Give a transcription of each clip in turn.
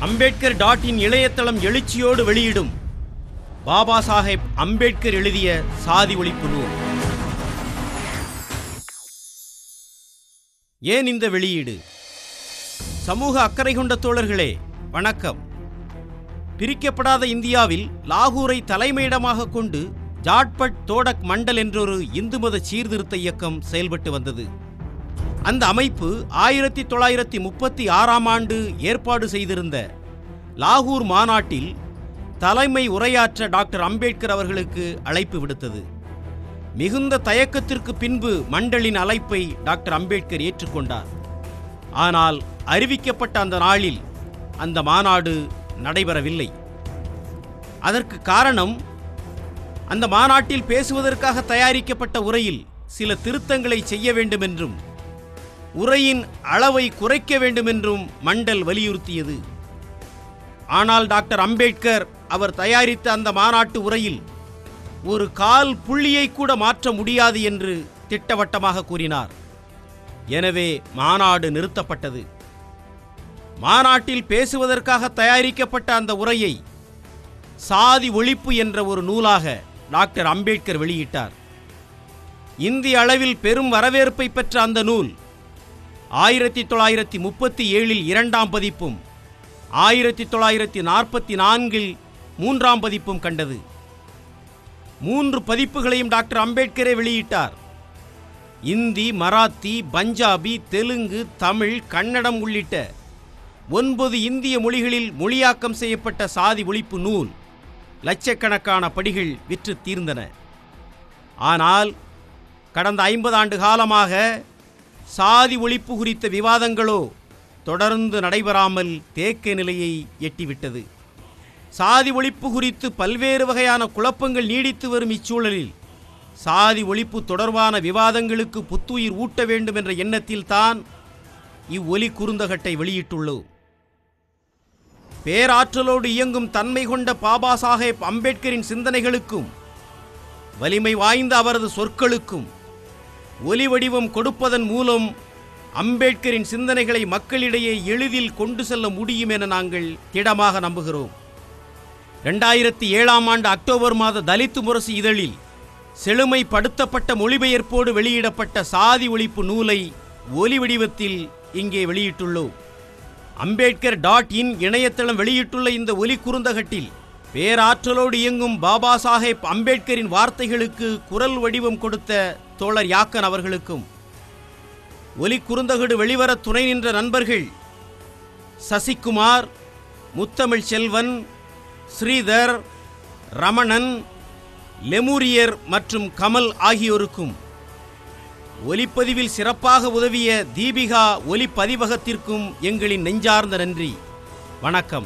Ambedkar dot in இணையதளம் எழுச்சியோடு வெளியிடும் பாபா சாஹேப் அம்பேத்கர் எழுதிய சாதி ஒழிப்பு நூல் ஏன் இந்த வெளியீடு சமூக அக்கறை கொண்ட தோழர்களே வணக்கம் பிரிக்கப்படாத இந்தியாவில் லாகூரை தலைமையிடமாக கொண்டு ஜாட்பட் தோடக் மண்டல் என்றொரு இந்து மத சீர்திருத்த இயக்கம் செயல்பட்டு வந்தது அந்த அமைப்பு ஆயிரத்தி தொள்ளாயிரத்தி முப்பத்தி ஆறாம் ஆண்டு ஏற்பாடு செய்திருந்த லாகூர் மாநாட்டில் தலைமை உரையாற்ற டாக்டர் அம்பேத்கர் அவர்களுக்கு அழைப்பு விடுத்தது மிகுந்த தயக்கத்திற்கு பின்பு மண்டலின் அழைப்பை டாக்டர் அம்பேத்கர் ஏற்றுக்கொண்டார் ஆனால் அறிவிக்கப்பட்ட அந்த நாளில் அந்த மாநாடு நடைபெறவில்லை அதற்கு காரணம் அந்த மாநாட்டில் பேசுவதற்காக தயாரிக்கப்பட்ட உரையில் சில திருத்தங்களை செய்ய வேண்டுமென்றும் உரையின் அளவை குறைக்க வேண்டுமென்றும் மண்டல் வலியுறுத்தியது ஆனால் டாக்டர் அம்பேத்கர் அவர் தயாரித்த அந்த மாநாட்டு உரையில் ஒரு கால் புள்ளியை கூட மாற்ற முடியாது என்று திட்டவட்டமாக கூறினார் எனவே மாநாடு நிறுத்தப்பட்டது மாநாட்டில் பேசுவதற்காக தயாரிக்கப்பட்ட அந்த உரையை சாதி ஒழிப்பு என்ற ஒரு நூலாக டாக்டர் அம்பேத்கர் வெளியிட்டார் இந்திய அளவில் பெரும் வரவேற்பை பெற்ற அந்த நூல் ஆயிரத்தி தொள்ளாயிரத்தி முப்பத்தி ஏழில் இரண்டாம் பதிப்பும் ஆயிரத்தி தொள்ளாயிரத்தி நாற்பத்தி நான்கில் மூன்றாம் பதிப்பும் கண்டது மூன்று பதிப்புகளையும் டாக்டர் அம்பேத்கரே வெளியிட்டார் இந்தி மராத்தி பஞ்சாபி தெலுங்கு தமிழ் கன்னடம் உள்ளிட்ட ஒன்பது இந்திய மொழிகளில் மொழியாக்கம் செய்யப்பட்ட சாதி ஒழிப்பு நூல் லட்சக்கணக்கான படிகள் விற்று தீர்ந்தன ஆனால் கடந்த ஐம்பது ஆண்டு காலமாக சாதி ஒழிப்பு குறித்த விவாதங்களோ தொடர்ந்து நடைபெறாமல் தேக்க நிலையை எட்டிவிட்டது சாதி ஒழிப்பு குறித்து பல்வேறு வகையான குழப்பங்கள் நீடித்து வரும் இச்சூழலில் சாதி ஒழிப்பு தொடர்பான விவாதங்களுக்கு புத்துயிர் ஊட்ட வேண்டும் என்ற எண்ணத்தில்தான் இவ்வொலி குறுந்தகட்டை வெளியிட்டுள்ளோம் பேராற்றலோடு இயங்கும் தன்மை கொண்ட பாபா சாஹேப் அம்பேத்கரின் சிந்தனைகளுக்கும் வலிமை வாய்ந்த அவரது சொற்களுக்கும் ஒலி வடிவம் கொடுப்பதன் மூலம் அம்பேத்கரின் சிந்தனைகளை மக்களிடையே எளிதில் கொண்டு செல்ல முடியும் என நாங்கள் திடமாக நம்புகிறோம் ரெண்டாயிரத்தி ஏழாம் ஆண்டு அக்டோபர் மாத தலித்து முரசு இதழில் செழுமைப்படுத்தப்பட்ட மொழிபெயர்ப்போடு வெளியிடப்பட்ட சாதி ஒழிப்பு நூலை ஒலி வடிவத்தில் இங்கே வெளியிட்டுள்ளோம் அம்பேத்கர் டாட் இன் இணையதளம் வெளியிட்டுள்ள இந்த ஒலி குறுந்தகட்டில் பேராற்றலோடு இயங்கும் பாபா சாஹேப் அம்பேத்கரின் வார்த்தைகளுக்கு குரல் வடிவம் கொடுத்த தோழர் யாக்கன் அவர்களுக்கும் ஒலி குறுந்தகடு வெளிவர துணை நின்ற நண்பர்கள் சசிகுமார் முத்தமிழ் செல்வன் ஸ்ரீதர் ரமணன் லெமூரியர் மற்றும் கமல் ஆகியோருக்கும் ஒலிப்பதிவில் சிறப்பாக உதவிய தீபிகா ஒலிப்பதிவகத்திற்கும் எங்களின் நெஞ்சார்ந்த நன்றி வணக்கம்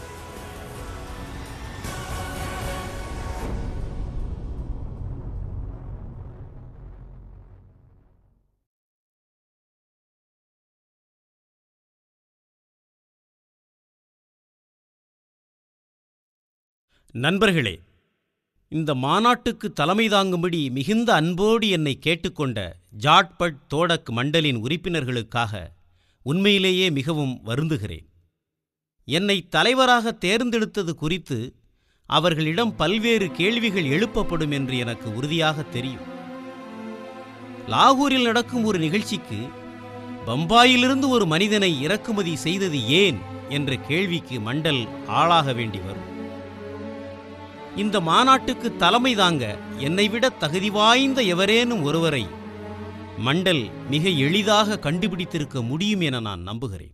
நண்பர்களே இந்த மாநாட்டுக்கு தலைமை தாங்கும்படி மிகுந்த அன்போடு என்னை கேட்டுக்கொண்ட ஜாட்பட் தோடக் மண்டலின் உறுப்பினர்களுக்காக உண்மையிலேயே மிகவும் வருந்துகிறேன் என்னை தலைவராக தேர்ந்தெடுத்தது குறித்து அவர்களிடம் பல்வேறு கேள்விகள் எழுப்பப்படும் என்று எனக்கு உறுதியாக தெரியும் லாகூரில் நடக்கும் ஒரு நிகழ்ச்சிக்கு பம்பாயிலிருந்து ஒரு மனிதனை இறக்குமதி செய்தது ஏன் என்ற கேள்விக்கு மண்டல் ஆளாக வேண்டி வரும் இந்த மாநாட்டுக்கு தலைமை தாங்க என்னை விட தகுதி வாய்ந்த எவரேனும் ஒருவரை மண்டல் மிக எளிதாக கண்டுபிடித்திருக்க முடியும் என நான் நம்புகிறேன்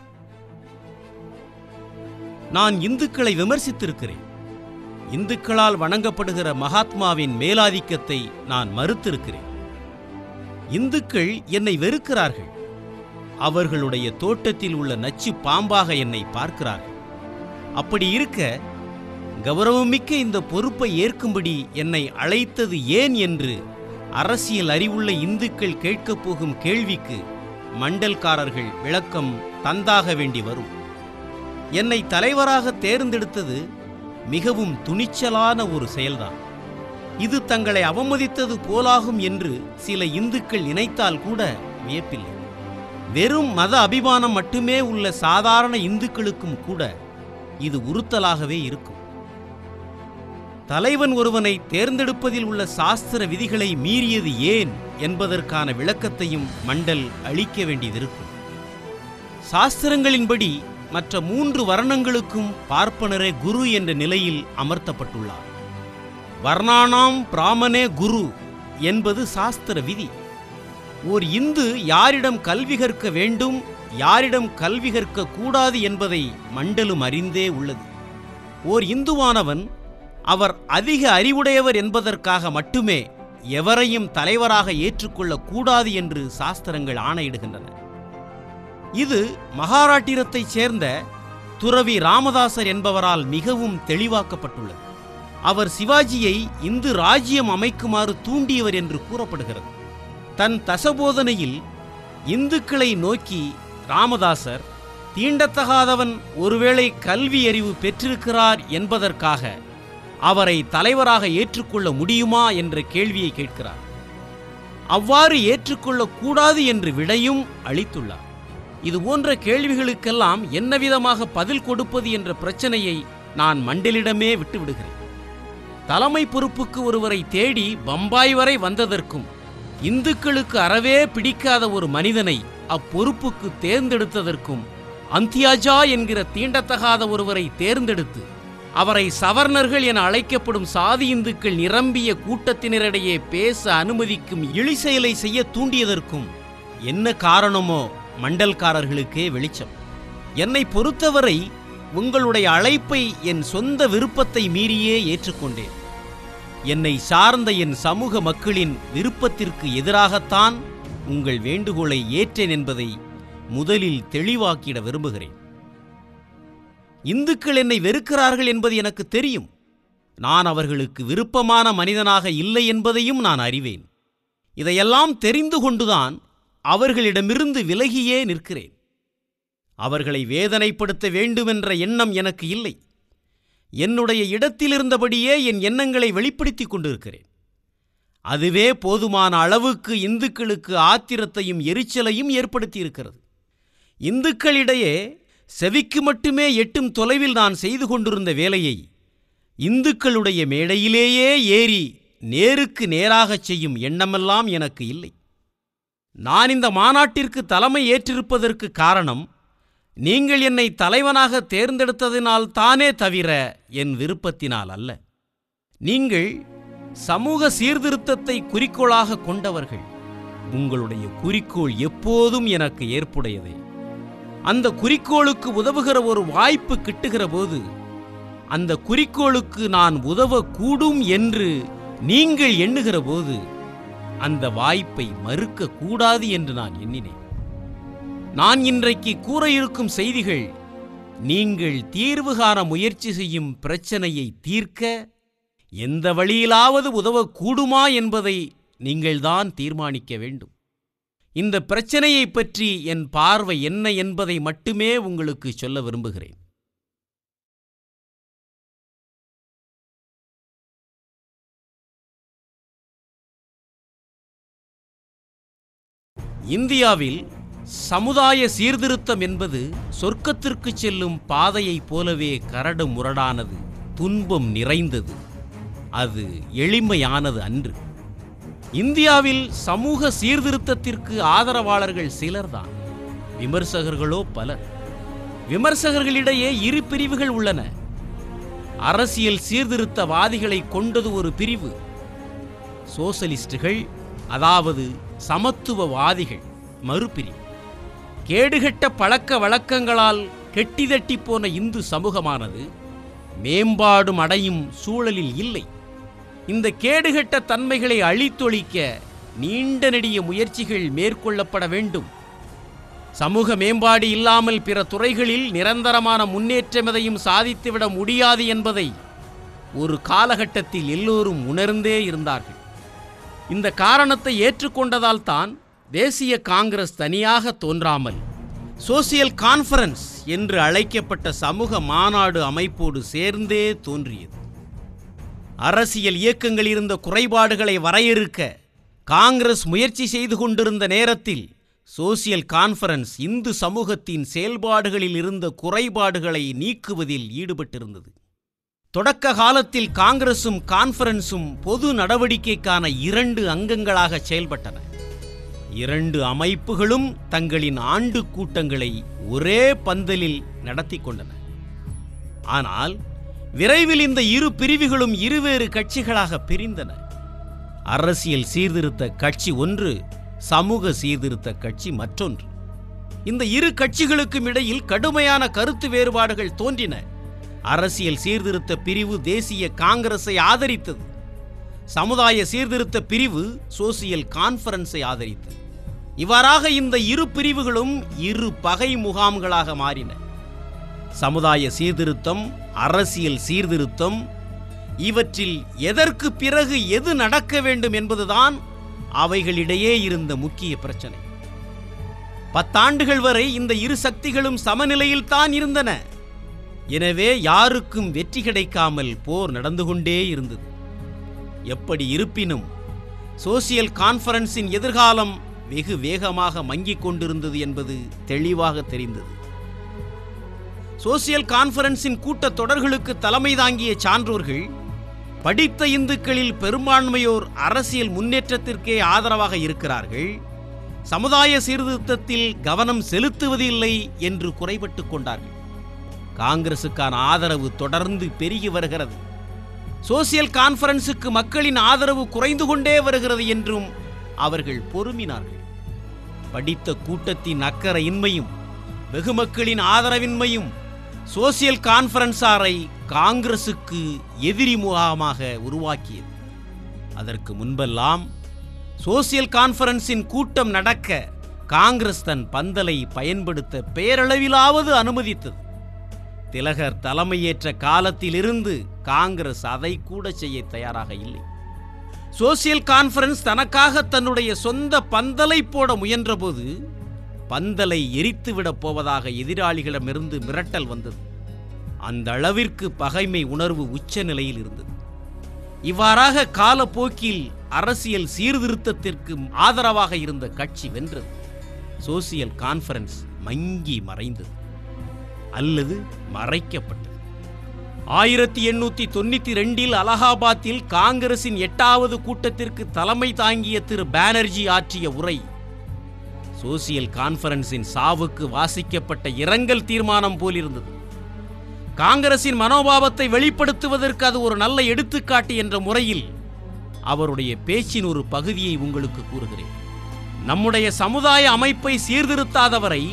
நான் இந்துக்களை விமர்சித்திருக்கிறேன் இந்துக்களால் வணங்கப்படுகிற மகாத்மாவின் மேலாதிக்கத்தை நான் மறுத்திருக்கிறேன் இந்துக்கள் என்னை வெறுக்கிறார்கள் அவர்களுடைய தோட்டத்தில் உள்ள நச்சு பாம்பாக என்னை பார்க்கிறார்கள் அப்படி இருக்க கௌரவமிக்க இந்த பொறுப்பை ஏற்கும்படி என்னை அழைத்தது ஏன் என்று அரசியல் அறிவுள்ள இந்துக்கள் கேட்கப் போகும் கேள்விக்கு மண்டல்காரர்கள் விளக்கம் தந்தாக வேண்டி வரும் என்னை தலைவராக தேர்ந்தெடுத்தது மிகவும் துணிச்சலான ஒரு செயல்தான் இது தங்களை அவமதித்தது போலாகும் என்று சில இந்துக்கள் நினைத்தால் கூட வியப்பில்லை வெறும் மத அபிமானம் மட்டுமே உள்ள சாதாரண இந்துக்களுக்கும் கூட இது உறுத்தலாகவே இருக்கும் தலைவன் ஒருவனை தேர்ந்தெடுப்பதில் உள்ள சாஸ்திர விதிகளை மீறியது ஏன் என்பதற்கான விளக்கத்தையும் மண்டல் அளிக்க வேண்டியதிருக்கும் சாஸ்திரங்களின்படி மற்ற மூன்று வர்ணங்களுக்கும் பார்ப்பனரே குரு என்ற நிலையில் அமர்த்தப்பட்டுள்ளார் வர்ணானாம் பிராமணே குரு என்பது சாஸ்திர விதி ஓர் இந்து யாரிடம் கல்வி கற்க வேண்டும் யாரிடம் கல்வி கற்க கூடாது என்பதை மண்டலும் அறிந்தே உள்ளது ஓர் இந்துவானவன் அவர் அதிக அறிவுடையவர் என்பதற்காக மட்டுமே எவரையும் தலைவராக ஏற்றுக்கொள்ளக் கூடாது என்று சாஸ்திரங்கள் ஆணையிடுகின்றன இது மகாராட்டிரத்தைச் சேர்ந்த துறவி ராமதாசர் என்பவரால் மிகவும் தெளிவாக்கப்பட்டுள்ளது அவர் சிவாஜியை இந்து ராஜ்யம் அமைக்குமாறு தூண்டியவர் என்று கூறப்படுகிறது தன் தசபோதனையில் இந்துக்களை நோக்கி ராமதாசர் தீண்டத்தகாதவன் ஒருவேளை கல்வி அறிவு பெற்றிருக்கிறார் என்பதற்காக அவரை தலைவராக ஏற்றுக்கொள்ள முடியுமா என்ற கேள்வியை கேட்கிறார் அவ்வாறு ஏற்றுக்கொள்ளக் கூடாது என்று விடையும் அளித்துள்ளார் இது போன்ற கேள்விகளுக்கெல்லாம் என்ன விதமாக பதில் கொடுப்பது என்ற பிரச்சனையை நான் மண்டலிடமே விட்டுவிடுகிறேன் தலைமை பொறுப்புக்கு ஒருவரை தேடி பம்பாய் வரை வந்ததற்கும் இந்துக்களுக்கு அறவே பிடிக்காத ஒரு மனிதனை அப்பொறுப்புக்கு தேர்ந்தெடுத்ததற்கும் அந்தியாஜா என்கிற தீண்டத்தகாத ஒருவரை தேர்ந்தெடுத்து அவரை சவர்ணர்கள் என அழைக்கப்படும் சாதி இந்துக்கள் நிரம்பிய கூட்டத்தினரிடையே பேச அனுமதிக்கும் இழி செயலை செய்ய தூண்டியதற்கும் என்ன காரணமோ மண்டல்காரர்களுக்கே வெளிச்சம் என்னை பொறுத்தவரை உங்களுடைய அழைப்பை என் சொந்த விருப்பத்தை மீறியே ஏற்றுக்கொண்டேன் என்னை சார்ந்த என் சமூக மக்களின் விருப்பத்திற்கு எதிராகத்தான் உங்கள் வேண்டுகோளை ஏற்றேன் என்பதை முதலில் தெளிவாக்கிட விரும்புகிறேன் இந்துக்கள் என்னை வெறுக்கிறார்கள் என்பது எனக்கு தெரியும் நான் அவர்களுக்கு விருப்பமான மனிதனாக இல்லை என்பதையும் நான் அறிவேன் இதையெல்லாம் தெரிந்து கொண்டுதான் அவர்களிடமிருந்து விலகியே நிற்கிறேன் அவர்களை வேதனைப்படுத்த வேண்டுமென்ற எண்ணம் எனக்கு இல்லை என்னுடைய இடத்திலிருந்தபடியே என் எண்ணங்களை வெளிப்படுத்திக் கொண்டிருக்கிறேன் அதுவே போதுமான அளவுக்கு இந்துக்களுக்கு ஆத்திரத்தையும் எரிச்சலையும் ஏற்படுத்தியிருக்கிறது இந்துக்களிடையே செவிக்கு மட்டுமே எட்டும் தொலைவில் நான் செய்து கொண்டிருந்த வேலையை இந்துக்களுடைய மேடையிலேயே ஏறி நேருக்கு நேராகச் செய்யும் எண்ணமெல்லாம் எனக்கு இல்லை நான் இந்த மாநாட்டிற்கு தலைமை ஏற்றிருப்பதற்கு காரணம் நீங்கள் என்னை தலைவனாக தேர்ந்தெடுத்ததினால் தானே தவிர என் விருப்பத்தினால் அல்ல நீங்கள் சமூக சீர்திருத்தத்தை குறிக்கோளாக கொண்டவர்கள் உங்களுடைய குறிக்கோள் எப்போதும் எனக்கு ஏற்புடையதே அந்த குறிக்கோளுக்கு உதவுகிற ஒரு வாய்ப்பு கிட்டுகிற போது அந்த குறிக்கோளுக்கு நான் உதவக்கூடும் என்று நீங்கள் எண்ணுகிற போது அந்த வாய்ப்பை மறுக்க கூடாது என்று நான் எண்ணினேன் நான் இன்றைக்கு கூற இருக்கும் செய்திகள் நீங்கள் தீர்வு காண முயற்சி செய்யும் பிரச்சனையை தீர்க்க எந்த வழியிலாவது உதவக்கூடுமா என்பதை நீங்கள்தான் தீர்மானிக்க வேண்டும் இந்த பிரச்சனையை பற்றி என் பார்வை என்ன என்பதை மட்டுமே உங்களுக்கு சொல்ல விரும்புகிறேன் இந்தியாவில் சமுதாய சீர்திருத்தம் என்பது சொர்க்கத்திற்கு செல்லும் பாதையைப் போலவே கரடு முரடானது துன்பம் நிறைந்தது அது எளிமையானது அன்று இந்தியாவில் சமூக சீர்திருத்தத்திற்கு ஆதரவாளர்கள் சிலர்தான் விமர்சகர்களோ பலர் விமர்சகர்களிடையே இரு பிரிவுகள் உள்ளன அரசியல் சீர்திருத்தவாதிகளை கொண்டது ஒரு பிரிவு சோசலிஸ்டுகள் அதாவது சமத்துவவாதிகள் மறுபிரிவு கேடுகெட்ட பழக்க வழக்கங்களால் கெட்டிதட்டி போன இந்து சமூகமானது மேம்பாடும் அடையும் சூழலில் இல்லை இந்த கேடுகெட்ட தன்மைகளை அழித்தொழிக்க நீண்ட நெடிய முயற்சிகள் மேற்கொள்ளப்பட வேண்டும் சமூக மேம்பாடு இல்லாமல் பிற துறைகளில் நிரந்தரமான முன்னேற்றம் எதையும் சாதித்துவிட முடியாது என்பதை ஒரு காலகட்டத்தில் எல்லோரும் உணர்ந்தே இருந்தார்கள் இந்த காரணத்தை ஏற்றுக்கொண்டதால் தான் தேசிய காங்கிரஸ் தனியாக தோன்றாமல் சோசியல் கான்ஃபரன்ஸ் என்று அழைக்கப்பட்ட சமூக மாநாடு அமைப்போடு சேர்ந்தே தோன்றியது அரசியல் இயக்கங்கள் இருந்த குறைபாடுகளை வரையறுக்க காங்கிரஸ் முயற்சி செய்து கொண்டிருந்த நேரத்தில் சோசியல் கான்ஃபரன்ஸ் இந்து சமூகத்தின் செயல்பாடுகளில் இருந்த குறைபாடுகளை நீக்குவதில் ஈடுபட்டிருந்தது தொடக்க காலத்தில் காங்கிரசும் கான்ஃபரன்ஸும் பொது நடவடிக்கைக்கான இரண்டு அங்கங்களாக செயல்பட்டன இரண்டு அமைப்புகளும் தங்களின் ஆண்டு கூட்டங்களை ஒரே பந்தலில் நடத்தி கொண்டன ஆனால் விரைவில் இந்த இரு பிரிவுகளும் இருவேறு கட்சிகளாக பிரிந்தன அரசியல் சீர்திருத்த கட்சி ஒன்று சமூக சீர்திருத்த கட்சி மற்றொன்று இந்த இரு கட்சிகளுக்கும் இடையில் கடுமையான கருத்து வேறுபாடுகள் தோன்றின அரசியல் சீர்திருத்த பிரிவு தேசிய காங்கிரஸை ஆதரித்தது சமுதாய சீர்திருத்த பிரிவு சோசியல் கான்ஃபரன்ஸை ஆதரித்தது இவ்வாறாக இந்த இரு பிரிவுகளும் இரு பகை முகாம்களாக மாறின சமுதாய சீர்திருத்தம் அரசியல் சீர்திருத்தம் இவற்றில் எதற்கு பிறகு எது நடக்க வேண்டும் என்பதுதான் அவைகளிடையே இருந்த முக்கிய பிரச்சனை பத்தாண்டுகள் வரை இந்த இரு சக்திகளும் சமநிலையில் தான் இருந்தன எனவே யாருக்கும் வெற்றி கிடைக்காமல் போர் நடந்து கொண்டே இருந்தது எப்படி இருப்பினும் சோசியல் கான்ஃபரன்ஸின் எதிர்காலம் வெகு வேகமாக மங்கிக் கொண்டிருந்தது என்பது தெளிவாக தெரிந்தது சோசியல் கான்ஃபரன்ஸின் கூட்டத் தொடர்களுக்கு தலைமை தாங்கிய சான்றோர்கள் படித்த இந்துக்களில் பெரும்பான்மையோர் அரசியல் முன்னேற்றத்திற்கே ஆதரவாக இருக்கிறார்கள் சமுதாய சீர்திருத்தத்தில் கவனம் செலுத்துவதில்லை என்று குறைபட்டுக் கொண்டார்கள் காங்கிரசுக்கான ஆதரவு தொடர்ந்து பெருகி வருகிறது சோசியல் கான்ஃபரன்ஸுக்கு மக்களின் ஆதரவு குறைந்து கொண்டே வருகிறது என்றும் அவர்கள் பொறுமினார்கள் படித்த கூட்டத்தின் அக்கறையின்மையும் வெகுமக்களின் ஆதரவின்மையும் சோசியல் கான்ஃபரன்ஸாரை காங்கிரசுக்கு எதிரி முகாமாக உருவாக்கியது அதற்கு முன்பெல்லாம் சோசியல் கான்ஃபரன்ஸின் கூட்டம் நடக்க காங்கிரஸ் தன் பந்தலை பயன்படுத்த பேரளவிலாவது அனுமதித்தது திலகர் தலைமையேற்ற காலத்திலிருந்து காங்கிரஸ் அதை கூட செய்ய தயாராக இல்லை சோசியல் கான்ஃபரன்ஸ் தனக்காக தன்னுடைய சொந்த பந்தலை போட முயன்றபோது பந்தலை எரித்துவிடப் போவதாக எதிராளிகளிடமிருந்து மிரட்டல் வந்தது அந்த அளவிற்கு பகைமை உணர்வு உச்ச நிலையில் இருந்தது இவ்வாறாக காலப்போக்கில் அரசியல் சீர்திருத்தத்திற்கு ஆதரவாக இருந்த கட்சி வென்றது சோசியல் கான்ஃபரன்ஸ் மங்கி மறைந்தது அல்லது மறைக்கப்பட்டது ஆயிரத்தி எண்ணூத்தி தொண்ணூத்தி ரெண்டில் அலகாபாத்தில் காங்கிரசின் எட்டாவது கூட்டத்திற்கு தலைமை தாங்கிய திரு பானர்ஜி ஆற்றிய உரை சோசியல் கான்ஃபரன்ஸின் சாவுக்கு வாசிக்கப்பட்ட இரங்கல் தீர்மானம் போலிருந்தது காங்கிரசின் மனோபாவத்தை வெளிப்படுத்துவதற்கு அது ஒரு நல்ல எடுத்துக்காட்டு என்ற முறையில் அவருடைய பேச்சின் ஒரு பகுதியை உங்களுக்கு கூறுகிறேன் நம்முடைய சமுதாய அமைப்பை சீர்திருத்தாதவரை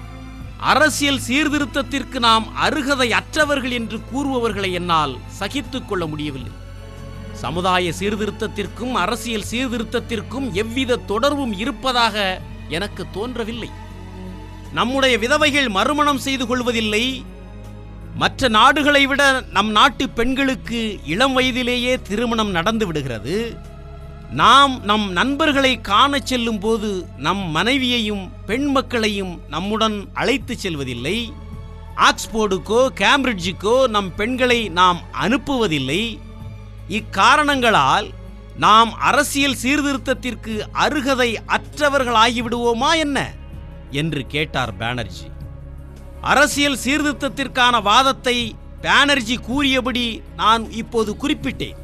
அரசியல் சீர்திருத்தத்திற்கு நாம் அருகதை அற்றவர்கள் என்று கூறுபவர்களை என்னால் சகித்துக் கொள்ள முடியவில்லை சமுதாய சீர்திருத்தத்திற்கும் அரசியல் சீர்திருத்தத்திற்கும் எவ்வித தொடர்பும் இருப்பதாக எனக்கு தோன்றவில்லை நம்முடைய விதவைகள் மறுமணம் செய்து கொள்வதில்லை மற்ற நாடுகளை விட நம் நாட்டு பெண்களுக்கு இளம் வயதிலேயே திருமணம் நடந்து விடுகிறது நாம் நம் நண்பர்களை காணச் செல்லும் போது நம் மனைவியையும் பெண் மக்களையும் நம்முடன் அழைத்துச் செல்வதில்லை ஆக்ஸ்போர்டுக்கோ கேம்பிரிட்ஜுக்கோ நம் பெண்களை நாம் அனுப்புவதில்லை இக்காரணங்களால் நாம் அரசியல் சீர்திருத்தத்திற்கு அருகதை அற்றவர்களாகிவிடுவோமா என்ன என்று கேட்டார் பானர்ஜி அரசியல் சீர்திருத்தத்திற்கான வாதத்தை பானர்ஜி கூறியபடி நான் இப்போது குறிப்பிட்டேன்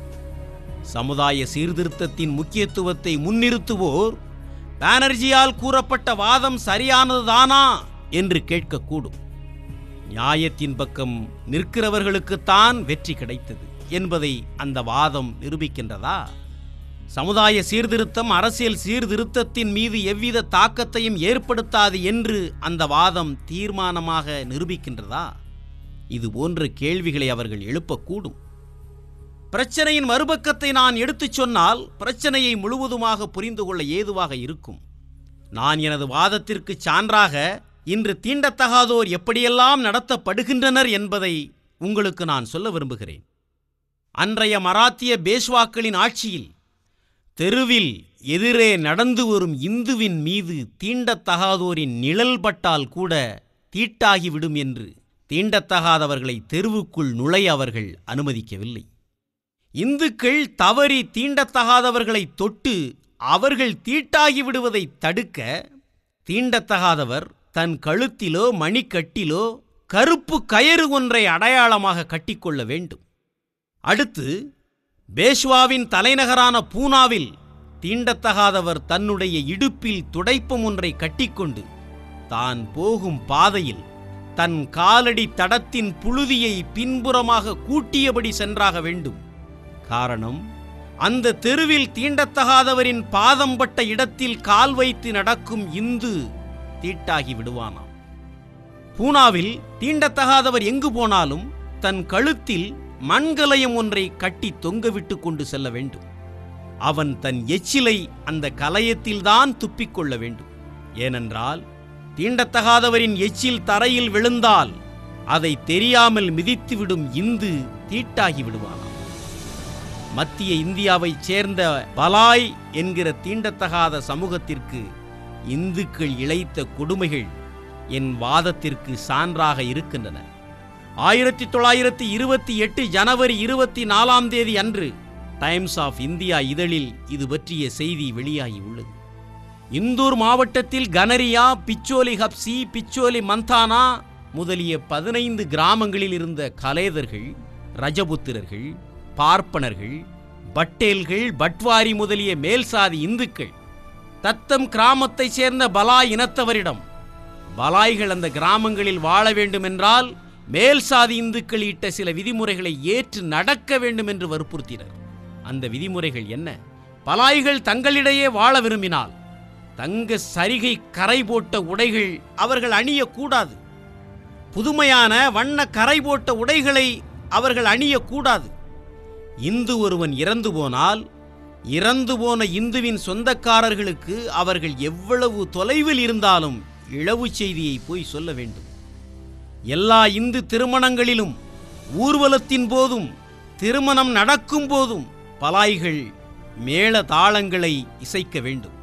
சமுதாய சீர்திருத்தத்தின் முக்கியத்துவத்தை முன்னிறுத்துவோர் பானர்ஜியால் கூறப்பட்ட வாதம் சரியானதுதானா என்று கேட்கக்கூடும் நியாயத்தின் பக்கம் நிற்கிறவர்களுக்குத்தான் வெற்றி கிடைத்தது என்பதை அந்த வாதம் நிரூபிக்கின்றதா சமுதாய சீர்திருத்தம் அரசியல் சீர்திருத்தத்தின் மீது எவ்வித தாக்கத்தையும் ஏற்படுத்தாது என்று அந்த வாதம் தீர்மானமாக நிரூபிக்கின்றதா இது போன்ற கேள்விகளை அவர்கள் எழுப்பக்கூடும் பிரச்சனையின் மறுபக்கத்தை நான் எடுத்துச் சொன்னால் பிரச்சனையை முழுவதுமாக புரிந்து கொள்ள ஏதுவாக இருக்கும் நான் எனது வாதத்திற்கு சான்றாக இன்று தீண்டத்தகாதோர் எப்படியெல்லாம் நடத்தப்படுகின்றனர் என்பதை உங்களுக்கு நான் சொல்ல விரும்புகிறேன் அன்றைய மராத்திய பேஷ்வாக்களின் ஆட்சியில் தெருவில் எதிரே நடந்து வரும் இந்துவின் மீது தீண்டத்தகாதோரின் நிழல் பட்டால் கூட தீட்டாகிவிடும் என்று தீண்டத்தகாதவர்களை தெருவுக்குள் நுழைய அவர்கள் அனுமதிக்கவில்லை இந்துக்கள் தவறி தீண்டத்தகாதவர்களை தொட்டு அவர்கள் தீட்டாகி விடுவதை தடுக்க தீண்டத்தகாதவர் தன் கழுத்திலோ மணிக்கட்டிலோ கருப்பு கயறு ஒன்றை அடையாளமாக கட்டிக்கொள்ள வேண்டும் அடுத்து பேஷ்வாவின் தலைநகரான பூனாவில் தீண்டத்தகாதவர் தன்னுடைய இடுப்பில் துடைப்பம் ஒன்றை கட்டிக்கொண்டு தான் போகும் பாதையில் தன் காலடி தடத்தின் புழுதியை பின்புறமாக கூட்டியபடி சென்றாக வேண்டும் காரணம் அந்த தெருவில் தீண்டத்தகாதவரின் பாதம் பட்ட இடத்தில் கால் வைத்து நடக்கும் இந்து தீட்டாகி விடுவானாம் பூனாவில் தீண்டத்தகாதவர் எங்கு போனாலும் தன் கழுத்தில் மண்கலயம் ஒன்றை கட்டி தொங்கவிட்டு கொண்டு செல்ல வேண்டும் அவன் தன் எச்சிலை அந்த கலயத்தில்தான் துப்பிக்கொள்ள வேண்டும் ஏனென்றால் தீண்டத்தகாதவரின் எச்சில் தரையில் விழுந்தால் அதை தெரியாமல் மிதித்துவிடும் இந்து தீட்டாகி விடுவானாம் மத்திய இந்தியாவைச் சேர்ந்த பலாய் என்கிற தீண்டத்தகாத சமூகத்திற்கு இந்துக்கள் இழைத்த கொடுமைகள் என் வாதத்திற்கு சான்றாக இருக்கின்றன ஆயிரத்தி தொள்ளாயிரத்தி இருபத்தி எட்டு ஜனவரி இருபத்தி நாலாம் தேதி அன்று டைம்ஸ் ஆஃப் இந்தியா இதழில் இது பற்றிய செய்தி வெளியாகி உள்ளது இந்தூர் மாவட்டத்தில் கனரியா பிச்சோலி ஹப்சி பிச்சோலி மந்தானா முதலிய பதினைந்து கிராமங்களில் இருந்த கலேதர்கள் ரஜபுத்திரர்கள் பார்ப்பனர்கள் பட்டேல்கள் பட்வாரி முதலிய மேல்சாதி இந்துக்கள் தத்தம் கிராமத்தைச் சேர்ந்த பலாய் இனத்தவரிடம் பலாய்கள் அந்த கிராமங்களில் வாழ வேண்டுமென்றால் மேல் சாதி இந்துக்கள் இட்ட சில விதிமுறைகளை ஏற்று நடக்க வேண்டும் என்று வற்புறுத்தினர் அந்த விதிமுறைகள் என்ன பலாய்கள் தங்களிடையே வாழ விரும்பினால் தங்க சரிகை கரை போட்ட உடைகள் அவர்கள் அணியக்கூடாது புதுமையான வண்ண கரை போட்ட உடைகளை அவர்கள் அணியக்கூடாது இந்து ஒருவன் இறந்து போனால் இறந்து போன இந்துவின் சொந்தக்காரர்களுக்கு அவர்கள் எவ்வளவு தொலைவில் இருந்தாலும் இழவு செய்தியை போய் சொல்ல வேண்டும் எல்லா இந்து திருமணங்களிலும் ஊர்வலத்தின் போதும் திருமணம் நடக்கும் போதும் பலாய்கள் மேள தாளங்களை இசைக்க வேண்டும்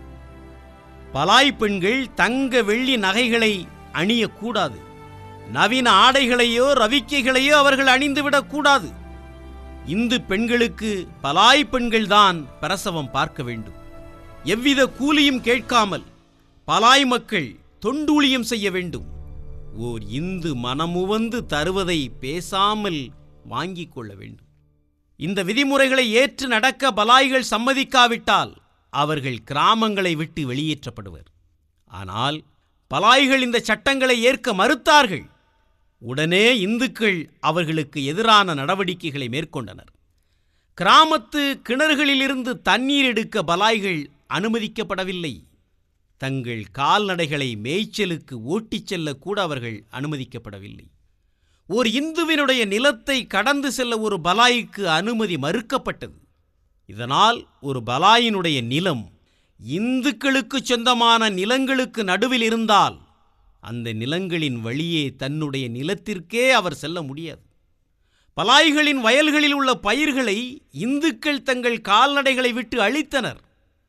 பலாய் பெண்கள் தங்க வெள்ளி நகைகளை அணியக்கூடாது நவீன ஆடைகளையோ ரவிக்கைகளையோ அவர்கள் அணிந்துவிடக் கூடாது இந்து பெண்களுக்கு பலாய் பெண்கள்தான் பிரசவம் பார்க்க வேண்டும் எவ்வித கூலியும் கேட்காமல் பலாய் மக்கள் தொண்டூழியம் செய்ய வேண்டும் ஓர் இந்து மனமுவந்து தருவதை பேசாமல் வாங்கிக் கொள்ள வேண்டும் இந்த விதிமுறைகளை ஏற்று நடக்க பலாய்கள் சம்மதிக்காவிட்டால் அவர்கள் கிராமங்களை விட்டு வெளியேற்றப்படுவர் ஆனால் பலாய்கள் இந்த சட்டங்களை ஏற்க மறுத்தார்கள் உடனே இந்துக்கள் அவர்களுக்கு எதிரான நடவடிக்கைகளை மேற்கொண்டனர் கிராமத்து கிணறுகளிலிருந்து தண்ணீர் எடுக்க பலாய்கள் அனுமதிக்கப்படவில்லை தங்கள் கால்நடைகளை மேய்ச்சலுக்கு ஓட்டிச் செல்ல கூட அவர்கள் அனுமதிக்கப்படவில்லை ஒரு இந்துவினுடைய நிலத்தை கடந்து செல்ல ஒரு பலாய்க்கு அனுமதி மறுக்கப்பட்டது இதனால் ஒரு பலாயினுடைய நிலம் இந்துக்களுக்கு சொந்தமான நிலங்களுக்கு நடுவில் இருந்தால் அந்த நிலங்களின் வழியே தன்னுடைய நிலத்திற்கே அவர் செல்ல முடியாது பலாய்களின் வயல்களில் உள்ள பயிர்களை இந்துக்கள் தங்கள் கால்நடைகளை விட்டு அழித்தனர்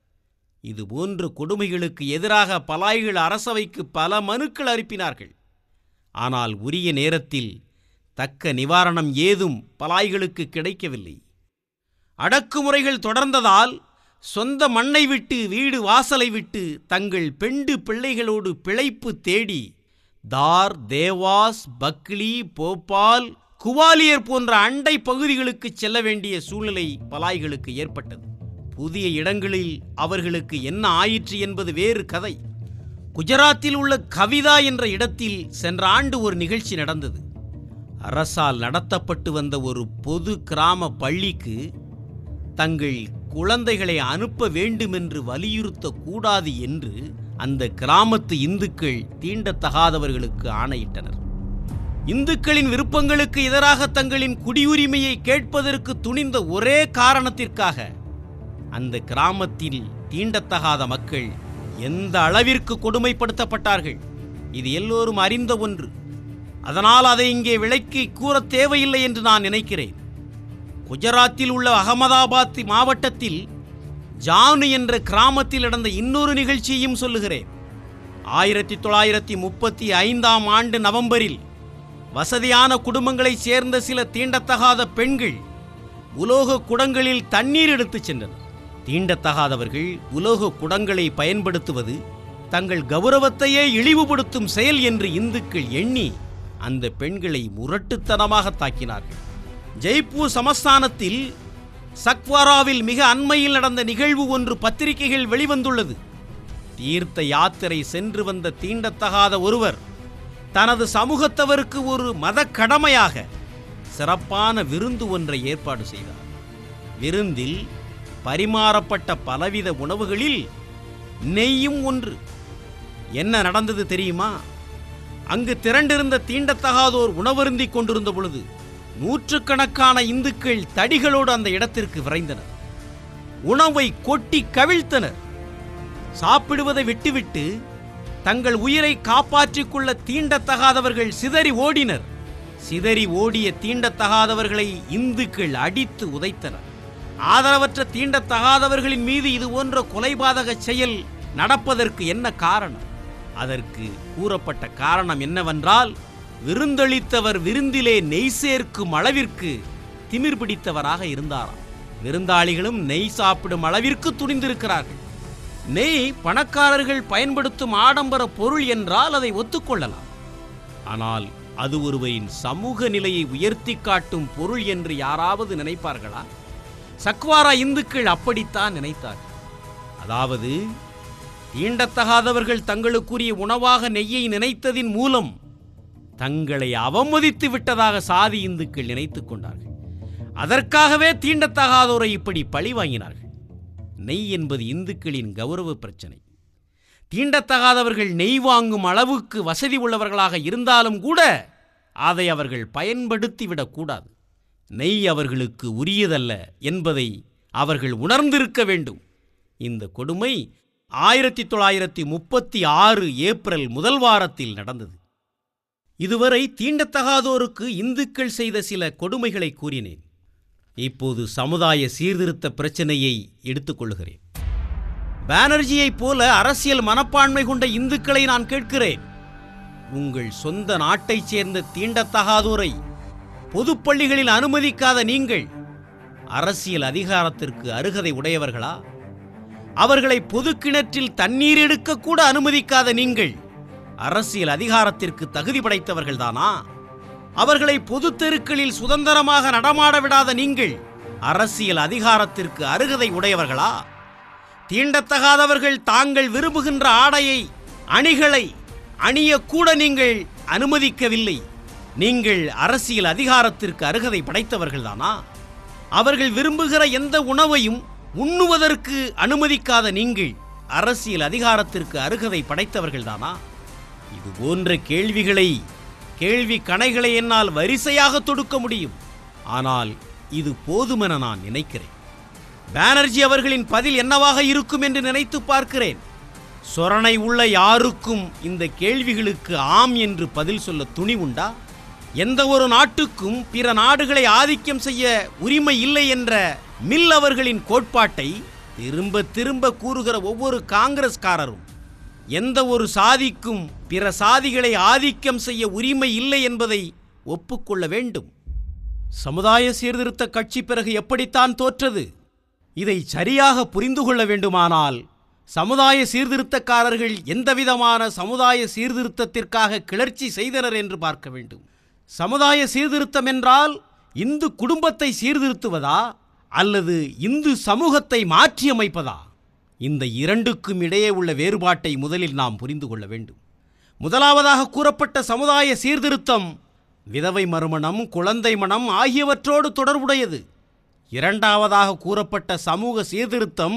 இதுபோன்ற கொடுமைகளுக்கு எதிராக பலாய்கள் அரசவைக்கு பல மனுக்கள் அனுப்பினார்கள் ஆனால் உரிய நேரத்தில் தக்க நிவாரணம் ஏதும் பலாய்களுக்கு கிடைக்கவில்லை அடக்குமுறைகள் தொடர்ந்ததால் சொந்த மண்ணை விட்டு வீடு வாசலை விட்டு தங்கள் பெண்டு பிள்ளைகளோடு பிழைப்பு தேடி தார் தேவாஸ் பக்லி போபால் குவாலியர் போன்ற அண்டை பகுதிகளுக்கு செல்ல வேண்டிய சூழ்நிலை பலாய்களுக்கு ஏற்பட்டது புதிய இடங்களில் அவர்களுக்கு என்ன ஆயிற்று என்பது வேறு கதை குஜராத்தில் உள்ள கவிதா என்ற இடத்தில் சென்ற ஆண்டு ஒரு நிகழ்ச்சி நடந்தது அரசால் நடத்தப்பட்டு வந்த ஒரு பொது கிராம பள்ளிக்கு தங்கள் குழந்தைகளை அனுப்ப வேண்டுமென்று வலியுறுத்தக்கூடாது என்று அந்த கிராமத்து இந்துக்கள் தீண்டத்தகாதவர்களுக்கு ஆணையிட்டனர் இந்துக்களின் விருப்பங்களுக்கு எதிராக தங்களின் குடியுரிமையை கேட்பதற்கு துணிந்த ஒரே காரணத்திற்காக அந்த கிராமத்தில் தீண்டத்தகாத மக்கள் எந்த அளவிற்கு கொடுமைப்படுத்தப்பட்டார்கள் இது எல்லோரும் அறிந்த ஒன்று அதனால் அதை இங்கே விளக்கி கூறத் தேவையில்லை என்று நான் நினைக்கிறேன் குஜராத்தில் உள்ள அகமதாபாத் மாவட்டத்தில் ஜானு என்ற கிராமத்தில் நடந்த இன்னொரு நிகழ்ச்சியையும் சொல்லுகிறேன் ஆயிரத்தி தொள்ளாயிரத்தி முப்பத்தி ஐந்தாம் ஆண்டு நவம்பரில் வசதியான குடும்பங்களைச் சேர்ந்த சில தீண்டத்தகாத பெண்கள் உலோக குடங்களில் தண்ணீர் எடுத்துச் சென்றனர் தீண்டத்தகாதவர்கள் உலோக குடங்களை பயன்படுத்துவது தங்கள் கௌரவத்தையே இழிவுபடுத்தும் செயல் என்று இந்துக்கள் எண்ணி அந்த பெண்களை முரட்டுத்தனமாக தாக்கினார்கள் ஜெய்ப்பூர் சமஸ்தானத்தில் சக்வாராவில் மிக அண்மையில் நடந்த நிகழ்வு ஒன்று பத்திரிகைகள் வெளிவந்துள்ளது தீர்த்த யாத்திரை சென்று வந்த தீண்டத்தகாத ஒருவர் தனது சமூகத்தவருக்கு ஒரு மத கடமையாக சிறப்பான விருந்து ஒன்றை ஏற்பாடு செய்தார் விருந்தில் பரிமாறப்பட்ட பலவித உணவுகளில் நெய்யும் ஒன்று என்ன நடந்தது தெரியுமா அங்கு திரண்டிருந்த தீண்டத்தகாதோர் உணவருந்திக் கொண்டிருந்த பொழுது நூற்றுக்கணக்கான இந்துக்கள் தடிகளோடு அந்த இடத்திற்கு விரைந்தனர் உணவை கொட்டி கவிழ்த்தனர் சாப்பிடுவதை விட்டுவிட்டு தங்கள் உயிரை காப்பாற்றிக் கொள்ள தீண்டத்தகாதவர்கள் சிதறி ஓடினர் சிதறி ஓடிய தீண்டத்தகாதவர்களை இந்துக்கள் அடித்து உதைத்தனர் ஆதரவற்ற தீண்டத்தகாதவர்களின் மீது இது போன்ற கொலைபாதக செயல் நடப்பதற்கு என்ன காரணம் அதற்கு கூறப்பட்ட காரணம் என்னவென்றால் விருந்தளித்தவர் விருந்திலே நெய் சேர்க்கும் அளவிற்கு திமிர் பிடித்தவராக இருந்தாராம் விருந்தாளிகளும் நெய் சாப்பிடும் அளவிற்கு துணிந்திருக்கிறார்கள் நெய் பணக்காரர்கள் பயன்படுத்தும் ஆடம்பர பொருள் என்றால் அதை ஒத்துக்கொள்ளலாம் ஆனால் அது ஒருவரின் சமூக நிலையை உயர்த்தி காட்டும் பொருள் என்று யாராவது நினைப்பார்களா சக்வாரா இந்துக்கள் அப்படித்தான் நினைத்தார்கள் அதாவது தீண்டத்தகாதவர்கள் தங்களுக்குரிய உணவாக நெய்யை நினைத்ததின் மூலம் தங்களை அவமதித்து விட்டதாக சாதி இந்துக்கள் நினைத்துக் கொண்டார்கள் அதற்காகவே தீண்டத்தகாதோரை இப்படி பழி வாங்கினார்கள் நெய் என்பது இந்துக்களின் கௌரவ பிரச்சனை தீண்டத்தகாதவர்கள் நெய் வாங்கும் அளவுக்கு வசதி உள்ளவர்களாக இருந்தாலும் கூட அதை அவர்கள் பயன்படுத்தி விடக்கூடாது நெய் அவர்களுக்கு உரியதல்ல என்பதை அவர்கள் உணர்ந்திருக்க வேண்டும் இந்த கொடுமை ஆயிரத்தி தொள்ளாயிரத்தி முப்பத்தி ஆறு ஏப்ரல் முதல் வாரத்தில் நடந்தது இதுவரை தீண்டத்தகாதோருக்கு இந்துக்கள் செய்த சில கொடுமைகளை கூறினேன் இப்போது சமுதாய சீர்திருத்த பிரச்சனையை எடுத்துக்கொள்கிறேன் பானர்ஜியைப் போல அரசியல் மனப்பான்மை கொண்ட இந்துக்களை நான் கேட்கிறேன் உங்கள் சொந்த நாட்டைச் சேர்ந்த தீண்டத்தகாதோரை பொதுப்பள்ளிகளில் அனுமதிக்காத நீங்கள் அரசியல் அதிகாரத்திற்கு அருகதை உடையவர்களா அவர்களை பொது கிணற்றில் தண்ணீர் எடுக்க கூட அனுமதிக்காத நீங்கள் அரசியல் அதிகாரத்திற்கு தகுதி படைத்தவர்கள்தானா அவர்களை பொது தெருக்களில் சுதந்திரமாக நடமாட விடாத நீங்கள் அரசியல் அதிகாரத்திற்கு அருகதை உடையவர்களா தீண்டத்தகாதவர்கள் தாங்கள் விரும்புகின்ற ஆடையை அணிகளை அணியக்கூட நீங்கள் அனுமதிக்கவில்லை நீங்கள் அரசியல் அதிகாரத்திற்கு அருகதை படைத்தவர்கள்தானா அவர்கள் விரும்புகிற எந்த உணவையும் உண்ணுவதற்கு அனுமதிக்காத நீங்கள் அரசியல் அதிகாரத்திற்கு அருகதை படைத்தவர்கள்தானா இது போன்ற கேள்விகளை கேள்வி கணைகளை என்னால் வரிசையாக தொடுக்க முடியும் ஆனால் இது போதுமென நான் நினைக்கிறேன் பானர்ஜி அவர்களின் பதில் என்னவாக இருக்கும் என்று நினைத்து பார்க்கிறேன் சொரணை உள்ள யாருக்கும் இந்த கேள்விகளுக்கு ஆம் என்று பதில் சொல்ல துணி உண்டா எந்த ஒரு நாட்டுக்கும் பிற நாடுகளை ஆதிக்கம் செய்ய உரிமை இல்லை என்ற மில் அவர்களின் கோட்பாட்டை திரும்ப திரும்ப கூறுகிற ஒவ்வொரு காங்கிரஸ்காரரும் எந்த ஒரு சாதிக்கும் பிற சாதிகளை ஆதிக்கம் செய்ய உரிமை இல்லை என்பதை ஒப்புக்கொள்ள வேண்டும் சமுதாய சீர்திருத்த கட்சி பிறகு எப்படித்தான் தோற்றது இதை சரியாக புரிந்து கொள்ள வேண்டுமானால் சமுதாய சீர்திருத்தக்காரர்கள் எந்தவிதமான சமுதாய சீர்திருத்தத்திற்காக கிளர்ச்சி செய்தனர் என்று பார்க்க வேண்டும் சமுதாய சீர்திருத்தம் என்றால் இந்து குடும்பத்தை சீர்திருத்துவதா அல்லது இந்து சமூகத்தை மாற்றியமைப்பதா இந்த இரண்டுக்கும் இடையே உள்ள வேறுபாட்டை முதலில் நாம் புரிந்து கொள்ள வேண்டும் முதலாவதாக கூறப்பட்ட சமுதாய சீர்திருத்தம் விதவை மறுமணம் குழந்தை மனம் ஆகியவற்றோடு தொடர்புடையது இரண்டாவதாக கூறப்பட்ட சமூக சீர்திருத்தம்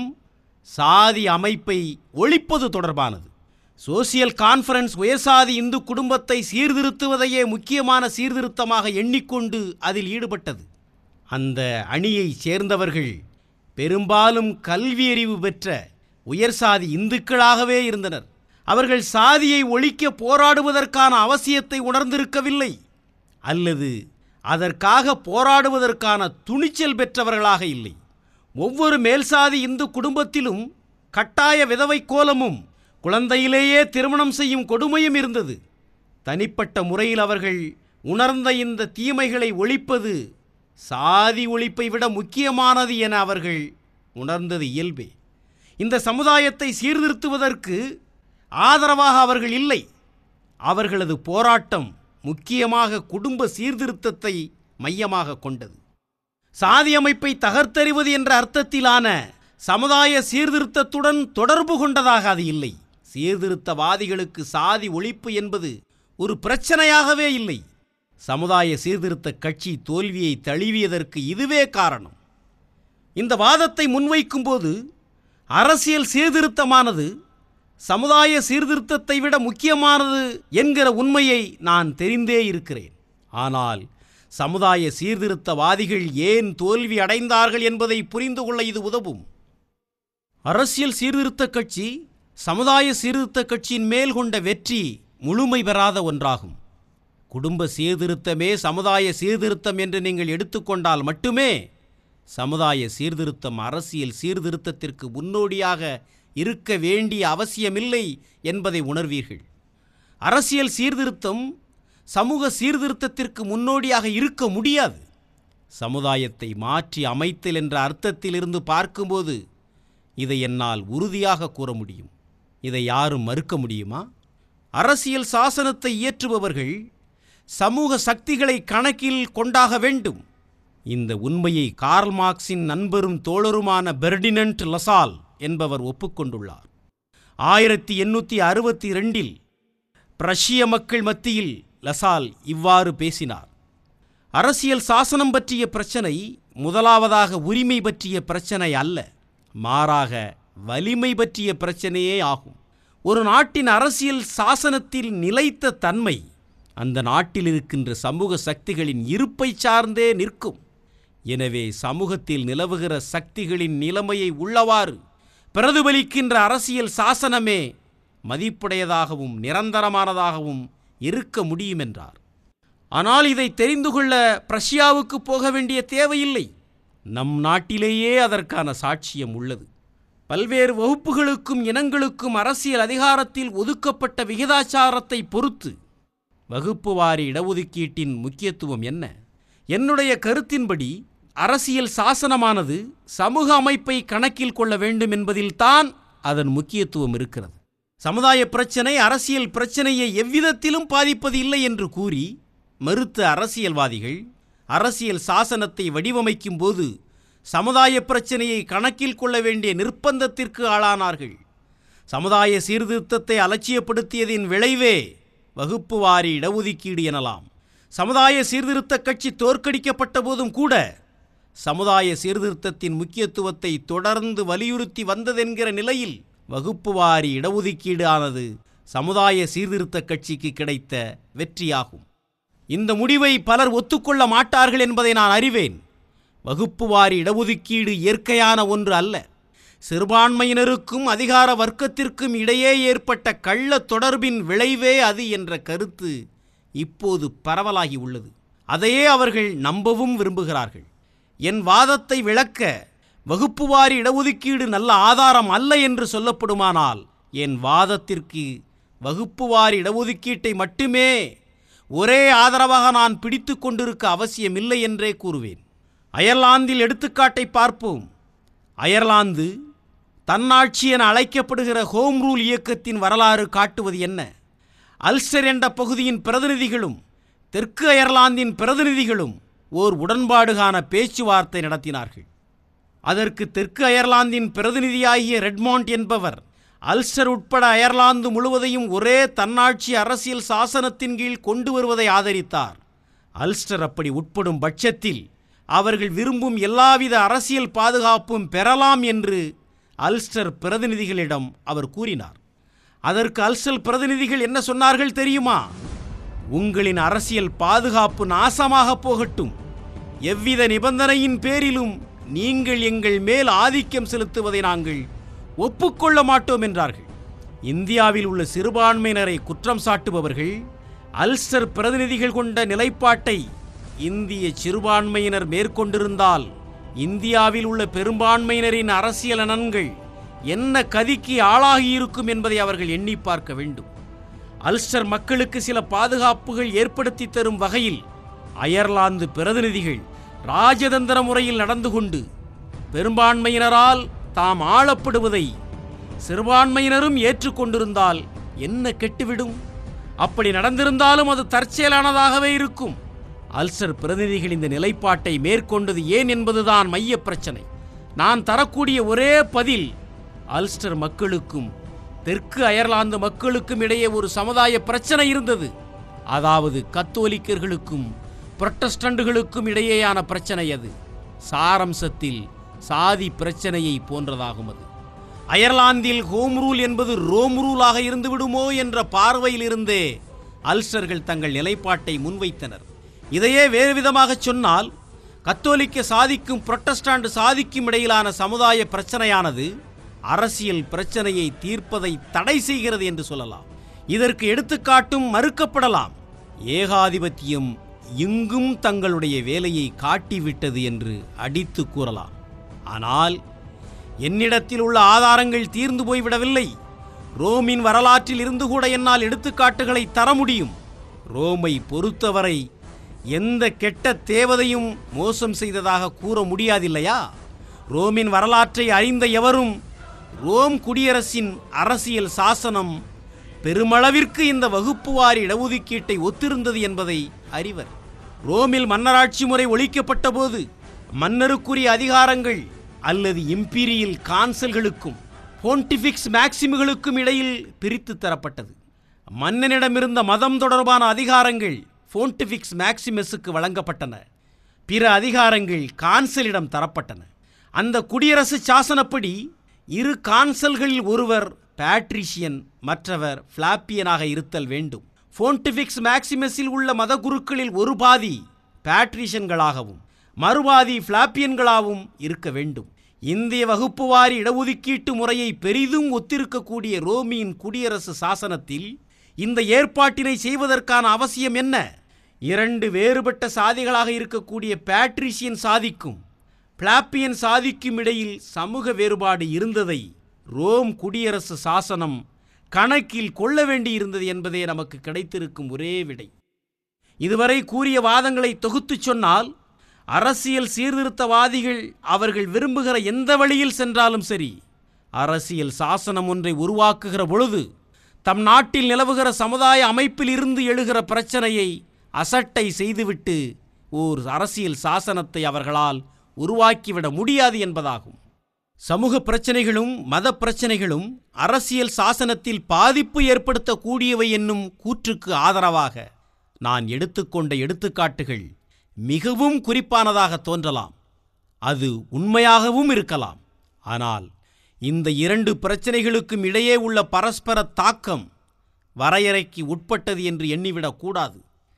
சாதி அமைப்பை ஒழிப்பது தொடர்பானது சோசியல் கான்ஃபரன்ஸ் உயர்சாதி இந்து குடும்பத்தை சீர்திருத்துவதையே முக்கியமான சீர்திருத்தமாக எண்ணிக்கொண்டு அதில் ஈடுபட்டது அந்த அணியைச் சேர்ந்தவர்கள் பெரும்பாலும் கல்வியறிவு பெற்ற உயர்சாதி இந்துக்களாகவே இருந்தனர் அவர்கள் சாதியை ஒழிக்க போராடுவதற்கான அவசியத்தை உணர்ந்திருக்கவில்லை அல்லது அதற்காக போராடுவதற்கான துணிச்சல் பெற்றவர்களாக இல்லை ஒவ்வொரு மேல்சாதி இந்து குடும்பத்திலும் கட்டாய விதவை கோலமும் குழந்தையிலேயே திருமணம் செய்யும் கொடுமையும் இருந்தது தனிப்பட்ட முறையில் அவர்கள் உணர்ந்த இந்த தீமைகளை ஒழிப்பது சாதி ஒழிப்பை விட முக்கியமானது என அவர்கள் உணர்ந்தது இயல்பே இந்த சமுதாயத்தை சீர்திருத்துவதற்கு ஆதரவாக அவர்கள் இல்லை அவர்களது போராட்டம் முக்கியமாக குடும்ப சீர்திருத்தத்தை மையமாக கொண்டது சாதி அமைப்பை தகர்த்தெறிவது என்ற அர்த்தத்திலான சமுதாய சீர்திருத்தத்துடன் தொடர்பு கொண்டதாக அது இல்லை சீர்திருத்தவாதிகளுக்கு சாதி ஒழிப்பு என்பது ஒரு பிரச்சனையாகவே இல்லை சமுதாய சீர்திருத்த கட்சி தோல்வியை தழுவியதற்கு இதுவே காரணம் இந்த வாதத்தை முன்வைக்கும்போது அரசியல் சீர்திருத்தமானது சமுதாய சீர்திருத்தத்தை விட முக்கியமானது என்கிற உண்மையை நான் தெரிந்தே இருக்கிறேன் ஆனால் சமுதாய சீர்திருத்தவாதிகள் ஏன் தோல்வி அடைந்தார்கள் என்பதை புரிந்து கொள்ள இது உதவும் அரசியல் சீர்திருத்த கட்சி சமுதாய சீர்திருத்த கட்சியின் மேல் கொண்ட வெற்றி முழுமை பெறாத ஒன்றாகும் குடும்ப சீர்திருத்தமே சமுதாய சீர்திருத்தம் என்று நீங்கள் எடுத்துக்கொண்டால் மட்டுமே சமுதாய சீர்திருத்தம் அரசியல் சீர்திருத்தத்திற்கு முன்னோடியாக இருக்க வேண்டிய அவசியமில்லை என்பதை உணர்வீர்கள் அரசியல் சீர்திருத்தம் சமூக சீர்திருத்தத்திற்கு முன்னோடியாக இருக்க முடியாது சமுதாயத்தை மாற்றி அமைத்தல் என்ற அர்த்தத்திலிருந்து பார்க்கும்போது இதை என்னால் உறுதியாக கூற முடியும் இதை யாரும் மறுக்க முடியுமா அரசியல் சாசனத்தை இயற்றுபவர்கள் சமூக சக்திகளை கணக்கில் கொண்டாக வேண்டும் இந்த உண்மையை கார்ல் மார்க்சின் நண்பரும் தோழருமான பெர்டினன்ட் லசால் என்பவர் ஒப்புக்கொண்டுள்ளார் ஆயிரத்தி எண்ணூற்றி அறுபத்தி ரெண்டில் பிரஷிய மக்கள் மத்தியில் லசால் இவ்வாறு பேசினார் அரசியல் சாசனம் பற்றிய பிரச்சனை முதலாவதாக உரிமை பற்றிய பிரச்சனை அல்ல மாறாக வலிமை பற்றிய பிரச்சனையே ஆகும் ஒரு நாட்டின் அரசியல் சாசனத்தில் நிலைத்த தன்மை அந்த நாட்டில் இருக்கின்ற சமூக சக்திகளின் இருப்பை சார்ந்தே நிற்கும் எனவே சமூகத்தில் நிலவுகிற சக்திகளின் நிலைமையை உள்ளவாறு பிரதிபலிக்கின்ற அரசியல் சாசனமே மதிப்புடையதாகவும் நிரந்தரமானதாகவும் இருக்க முடியும் என்றார் ஆனால் இதை தெரிந்து கொள்ள பிரஷ்யாவுக்கு போக வேண்டிய தேவையில்லை நம் நாட்டிலேயே அதற்கான சாட்சியம் உள்ளது பல்வேறு வகுப்புகளுக்கும் இனங்களுக்கும் அரசியல் அதிகாரத்தில் ஒதுக்கப்பட்ட விகிதாச்சாரத்தை பொறுத்து வகுப்பு வாரி இடஒதுக்கீட்டின் முக்கியத்துவம் என்ன என்னுடைய கருத்தின்படி அரசியல் சாசனமானது சமூக அமைப்பை கணக்கில் கொள்ள வேண்டும் என்பதில்தான் அதன் முக்கியத்துவம் இருக்கிறது சமுதாய பிரச்சனை அரசியல் பிரச்சனையை எவ்விதத்திலும் பாதிப்பது இல்லை என்று கூறி மறுத்த அரசியல்வாதிகள் அரசியல் சாசனத்தை வடிவமைக்கும் போது சமுதாய பிரச்சனையை கணக்கில் கொள்ள வேண்டிய நிர்பந்தத்திற்கு ஆளானார்கள் சமுதாய சீர்திருத்தத்தை அலட்சியப்படுத்தியதின் விளைவே வகுப்பு வாரி இடஒதுக்கீடு எனலாம் சமுதாய சீர்திருத்த கட்சி தோற்கடிக்கப்பட்ட போதும் கூட சமுதாய சீர்திருத்தத்தின் முக்கியத்துவத்தை தொடர்ந்து வலியுறுத்தி வந்ததென்கிற நிலையில் வகுப்பு வாரி இடஒதுக்கீடு ஆனது சமுதாய சீர்திருத்த கட்சிக்கு கிடைத்த வெற்றியாகும் இந்த முடிவை பலர் ஒத்துக்கொள்ள மாட்டார்கள் என்பதை நான் அறிவேன் வகுப்பு வாரி இடஒதுக்கீடு இயற்கையான ஒன்று அல்ல சிறுபான்மையினருக்கும் அதிகார வர்க்கத்திற்கும் இடையே ஏற்பட்ட கள்ள தொடர்பின் விளைவே அது என்ற கருத்து இப்போது பரவலாகி உள்ளது அதையே அவர்கள் நம்பவும் விரும்புகிறார்கள் என் வாதத்தை விளக்க வகுப்பு வாரி இடஒதுக்கீடு நல்ல ஆதாரம் அல்ல என்று சொல்லப்படுமானால் என் வாதத்திற்கு வகுப்பு வாரி இடஒதுக்கீட்டை மட்டுமே ஒரே ஆதரவாக நான் பிடித்து கொண்டிருக்க அவசியமில்லை என்றே கூறுவேன் அயர்லாந்தில் எடுத்துக்காட்டை பார்ப்போம் அயர்லாந்து தன்னாட்சி என அழைக்கப்படுகிற ஹோம் ரூல் இயக்கத்தின் வரலாறு காட்டுவது என்ன அல்ஸ்டர் என்ற பகுதியின் பிரதிநிதிகளும் தெற்கு அயர்லாந்தின் பிரதிநிதிகளும் ஓர் உடன்பாடு காண பேச்சுவார்த்தை நடத்தினார்கள் அதற்கு தெற்கு அயர்லாந்தின் பிரதிநிதியாகிய ரெட்மாண்ட் என்பவர் அல்ஸ்டர் உட்பட அயர்லாந்து முழுவதையும் ஒரே தன்னாட்சி அரசியல் சாசனத்தின் கீழ் கொண்டு வருவதை ஆதரித்தார் அல்ஸ்டர் அப்படி உட்படும் பட்சத்தில் அவர்கள் விரும்பும் எல்லாவித அரசியல் பாதுகாப்பும் பெறலாம் என்று அல்ஸ்டர் பிரதிநிதிகளிடம் அவர் கூறினார் அதற்கு அல்ஸ்டர் பிரதிநிதிகள் என்ன சொன்னார்கள் தெரியுமா உங்களின் அரசியல் பாதுகாப்பு நாசமாக போகட்டும் எவ்வித நிபந்தனையின் பேரிலும் நீங்கள் எங்கள் மேல் ஆதிக்கம் செலுத்துவதை நாங்கள் ஒப்புக்கொள்ள மாட்டோம் என்றார்கள் இந்தியாவில் உள்ள சிறுபான்மையினரை குற்றம் சாட்டுபவர்கள் அல்ஸ்டர் பிரதிநிதிகள் கொண்ட நிலைப்பாட்டை இந்திய சிறுபான்மையினர் மேற்கொண்டிருந்தால் இந்தியாவில் உள்ள பெரும்பான்மையினரின் அரசியல் நலன்கள் என்ன கதிக்கு ஆளாகியிருக்கும் என்பதை அவர்கள் எண்ணி பார்க்க வேண்டும் அல்ஸ்டர் மக்களுக்கு சில பாதுகாப்புகள் ஏற்படுத்தி தரும் வகையில் அயர்லாந்து பிரதிநிதிகள் ராஜதந்திர முறையில் நடந்து கொண்டு பெரும்பான்மையினரால் தாம் ஆளப்படுவதை சிறுபான்மையினரும் ஏற்றுக்கொண்டிருந்தால் என்ன கெட்டுவிடும் அப்படி நடந்திருந்தாலும் அது தற்செயலானதாகவே இருக்கும் அல்சர் பிரதிநிதிகள் இந்த நிலைப்பாட்டை மேற்கொண்டது ஏன் என்பதுதான் மைய பிரச்சனை நான் தரக்கூடிய ஒரே பதில் அல்ஸ்டர் மக்களுக்கும் தெற்கு அயர்லாந்து மக்களுக்கும் இடையே ஒரு சமுதாய பிரச்சனை இருந்தது அதாவது கத்தோலிக்கர்களுக்கும் புரட்டஸ்டண்டுகளுக்கும் இடையேயான பிரச்சனை அது சாரம்சத்தில் சாதி பிரச்சனையை போன்றதாகும் அது அயர்லாந்தில் ஹோம் ரூல் என்பது ரோம் ரூலாக இருந்து விடுமோ என்ற பார்வையில் இருந்தே அல்சர்கள் தங்கள் நிலைப்பாட்டை முன்வைத்தனர் இதையே வேறு விதமாகச் சொன்னால் கத்தோலிக்க சாதிக்கும் புரட்டஸ்டாண்ட் சாதிக்கும் இடையிலான சமுதாய பிரச்சனையானது அரசியல் பிரச்சனையை தீர்ப்பதை தடை செய்கிறது என்று சொல்லலாம் இதற்கு எடுத்துக்காட்டும் மறுக்கப்படலாம் ஏகாதிபத்தியம் எங்கும் தங்களுடைய வேலையை காட்டிவிட்டது என்று அடித்து கூறலாம் ஆனால் என்னிடத்தில் உள்ள ஆதாரங்கள் தீர்ந்து போய்விடவில்லை ரோமின் வரலாற்றில் இருந்து கூட என்னால் எடுத்துக்காட்டுகளை தர முடியும் ரோமை பொறுத்தவரை எந்த கெட்ட தேவதையும் மோசம் செய்ததாக கூற முடியாதில்லையா ரோமின் வரலாற்றை அறிந்த எவரும் ரோம் குடியரசின் அரசியல் சாசனம் பெருமளவிற்கு இந்த வகுப்புவாரி இடஒதுக்கீட்டை ஒத்திருந்தது என்பதை அறிவர் ரோமில் மன்னராட்சி முறை ஒழிக்கப்பட்ட போது மன்னருக்குரிய அதிகாரங்கள் அல்லது இம்பீரியல் கான்சல்களுக்கும் போன்டிஃபிக்ஸ் மேக்சிமுகளுக்கும் இடையில் பிரித்து தரப்பட்டது மன்னனிடமிருந்த மதம் தொடர்பான அதிகாரங்கள் போன்டிஃபிக்ஸ் மேக்சிமஸுக்கு வழங்கப்பட்டன பிற அதிகாரங்கள் கான்சலிடம் தரப்பட்டன அந்த குடியரசு சாசனப்படி இரு கான்சல்களில் ஒருவர் பேட்ரிஷியன் மற்றவர் பிளாப்பியனாக இருத்தல் வேண்டும் போன்டிஃபிக்ஸ் மேக்சிமஸில் உள்ள மதகுருக்களில் ஒரு பாதி பேட்ரிஷன்களாகவும் மறுபாதி பிளாப்பியன்களாகவும் இருக்க வேண்டும் இந்திய வகுப்புவாரி இடஒதுக்கீட்டு முறையை பெரிதும் ஒத்திருக்கக்கூடிய ரோமியின் குடியரசு சாசனத்தில் இந்த ஏற்பாட்டினை செய்வதற்கான அவசியம் என்ன இரண்டு வேறுபட்ட சாதிகளாக இருக்கக்கூடிய பேட்ரிஷியன் சாதிக்கும் பிளாப்பியன் சாதிக்கும் இடையில் சமூக வேறுபாடு இருந்ததை ரோம் குடியரசு சாசனம் கணக்கில் கொள்ள வேண்டியிருந்தது என்பதே நமக்கு கிடைத்திருக்கும் ஒரே விடை இதுவரை கூறிய வாதங்களை தொகுத்துச் சொன்னால் அரசியல் சீர்திருத்தவாதிகள் அவர்கள் விரும்புகிற எந்த வழியில் சென்றாலும் சரி அரசியல் சாசனம் ஒன்றை உருவாக்குகிற பொழுது தம் நாட்டில் நிலவுகிற சமுதாய அமைப்பில் இருந்து எழுகிற பிரச்சனையை அசட்டை செய்துவிட்டு ஓர் அரசியல் சாசனத்தை அவர்களால் உருவாக்கிவிட முடியாது என்பதாகும் சமூக பிரச்சனைகளும் மத பிரச்சனைகளும் அரசியல் சாசனத்தில் பாதிப்பு ஏற்படுத்தக்கூடியவை என்னும் கூற்றுக்கு ஆதரவாக நான் எடுத்துக்கொண்ட எடுத்துக்காட்டுகள் மிகவும் குறிப்பானதாக தோன்றலாம் அது உண்மையாகவும் இருக்கலாம் ஆனால் இந்த இரண்டு பிரச்சனைகளுக்கும் இடையே உள்ள பரஸ்பர தாக்கம் வரையறைக்கு உட்பட்டது என்று எண்ணிவிடக்கூடாது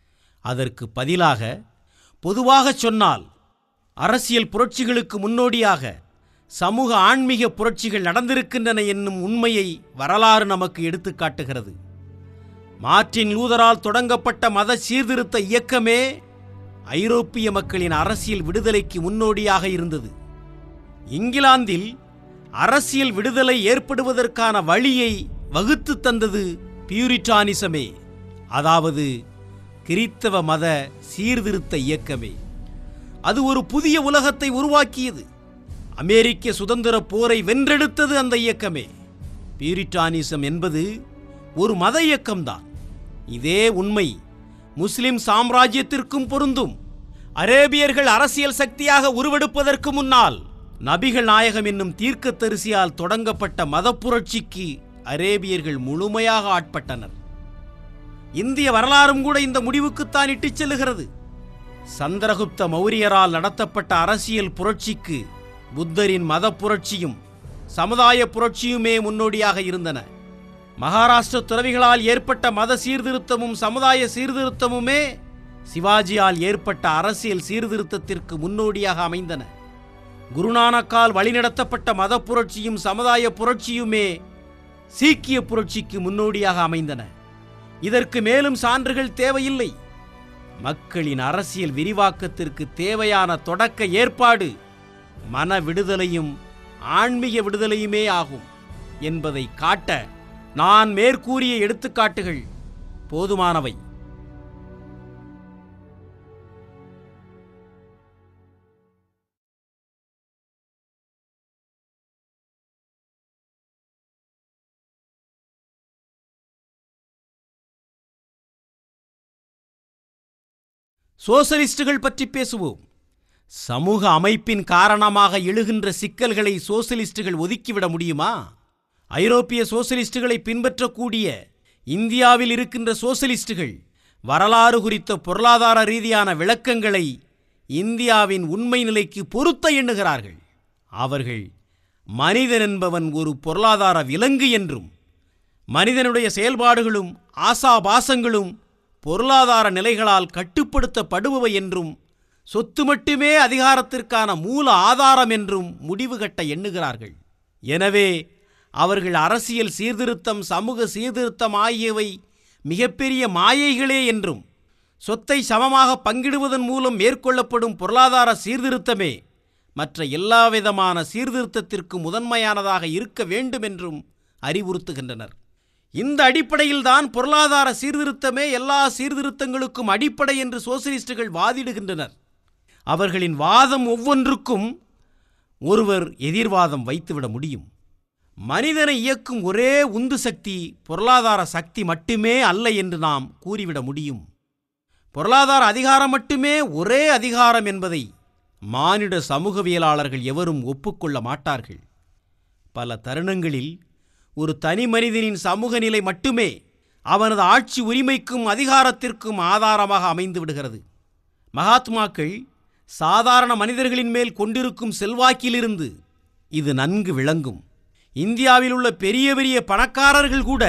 அதற்கு பதிலாக பொதுவாகச் சொன்னால் அரசியல் புரட்சிகளுக்கு முன்னோடியாக சமூக ஆன்மீக புரட்சிகள் நடந்திருக்கின்றன என்னும் உண்மையை வரலாறு நமக்கு எடுத்துக்காட்டுகிறது மார்ட்டின் லூதரால் தொடங்கப்பட்ட மத சீர்திருத்த இயக்கமே ஐரோப்பிய மக்களின் அரசியல் விடுதலைக்கு முன்னோடியாக இருந்தது இங்கிலாந்தில் அரசியல் விடுதலை ஏற்படுவதற்கான வழியை வகுத்து தந்தது பியூரிட்டானிசமே அதாவது கிறித்தவ மத சீர்திருத்த இயக்கமே அது ஒரு புதிய உலகத்தை உருவாக்கியது அமெரிக்க சுதந்திர போரை வென்றெடுத்தது அந்த இயக்கமே பியூரிட்டானிசம் என்பது ஒரு மத இயக்கம்தான் இதே உண்மை முஸ்லிம் சாம்ராஜ்யத்திற்கும் பொருந்தும் அரேபியர்கள் அரசியல் சக்தியாக உருவெடுப்பதற்கு முன்னால் நபிகள் நாயகம் என்னும் தீர்க்கதரிசியால் தொடங்கப்பட்ட மதப்புரட்சிக்கு அரேபியர்கள் முழுமையாக ஆட்பட்டனர் இந்திய வரலாறும் கூட இந்த முடிவுக்குத்தான் இட்டுச் செல்லுகிறது சந்திரகுப்த மௌரியரால் நடத்தப்பட்ட அரசியல் புரட்சிக்கு புத்தரின் மத புரட்சியும் சமுதாய புரட்சியுமே முன்னோடியாக இருந்தன மகாராஷ்டிர துறவிகளால் ஏற்பட்ட மத சீர்திருத்தமும் சமுதாய சீர்திருத்தமுமே சிவாஜியால் ஏற்பட்ட அரசியல் சீர்திருத்தத்திற்கு முன்னோடியாக அமைந்தன குருநானக்கால் வழிநடத்தப்பட்ட மத புரட்சியும் சமுதாய புரட்சியுமே சீக்கிய புரட்சிக்கு முன்னோடியாக அமைந்தன இதற்கு மேலும் சான்றுகள் தேவையில்லை மக்களின் அரசியல் விரிவாக்கத்திற்கு தேவையான தொடக்க ஏற்பாடு மன விடுதலையும் ஆன்மீக விடுதலையுமே ஆகும் என்பதை காட்ட நான் மேற்கூறிய எடுத்துக்காட்டுகள் போதுமானவை சோசலிஸ்டுகள் பற்றி பேசுவோம் சமூக அமைப்பின் காரணமாக எழுகின்ற சிக்கல்களை சோசலிஸ்டுகள் ஒதுக்கிவிட முடியுமா ஐரோப்பிய சோசலிஸ்டுகளை பின்பற்றக்கூடிய இந்தியாவில் இருக்கின்ற சோசலிஸ்டுகள் வரலாறு குறித்த பொருளாதார ரீதியான விளக்கங்களை இந்தியாவின் உண்மை நிலைக்கு பொருத்த எண்ணுகிறார்கள் அவர்கள் மனிதன் என்பவன் ஒரு பொருளாதார விலங்கு என்றும் மனிதனுடைய செயல்பாடுகளும் ஆசாபாசங்களும் பொருளாதார நிலைகளால் கட்டுப்படுத்தப்படுபவை என்றும் சொத்து மட்டுமே அதிகாரத்திற்கான மூல ஆதாரம் என்றும் முடிவு கட்ட எண்ணுகிறார்கள் எனவே அவர்கள் அரசியல் சீர்திருத்தம் சமூக சீர்திருத்தம் ஆகியவை மிகப்பெரிய மாயைகளே என்றும் சொத்தை சமமாக பங்கிடுவதன் மூலம் மேற்கொள்ளப்படும் பொருளாதார சீர்திருத்தமே மற்ற எல்லாவிதமான சீர்திருத்தத்திற்கு முதன்மையானதாக இருக்க வேண்டும் என்றும் அறிவுறுத்துகின்றனர் இந்த அடிப்படையில்தான் பொருளாதார சீர்திருத்தமே எல்லா சீர்திருத்தங்களுக்கும் அடிப்படை என்று சோசலிஸ்டுகள் வாதிடுகின்றனர் அவர்களின் வாதம் ஒவ்வொன்றுக்கும் ஒருவர் எதிர்வாதம் வைத்துவிட முடியும் மனிதனை இயக்கும் ஒரே உந்து சக்தி பொருளாதார சக்தி மட்டுமே அல்ல என்று நாம் கூறிவிட முடியும் பொருளாதார அதிகாரம் மட்டுமே ஒரே அதிகாரம் என்பதை மானிட சமூகவியலாளர்கள் எவரும் ஒப்புக்கொள்ள மாட்டார்கள் பல தருணங்களில் ஒரு தனி மனிதனின் சமூக நிலை மட்டுமே அவனது ஆட்சி உரிமைக்கும் அதிகாரத்திற்கும் ஆதாரமாக அமைந்து விடுகிறது மகாத்மாக்கள் சாதாரண மனிதர்களின் மேல் கொண்டிருக்கும் செல்வாக்கிலிருந்து இது நன்கு விளங்கும் இந்தியாவில் உள்ள பெரிய பெரிய பணக்காரர்கள் கூட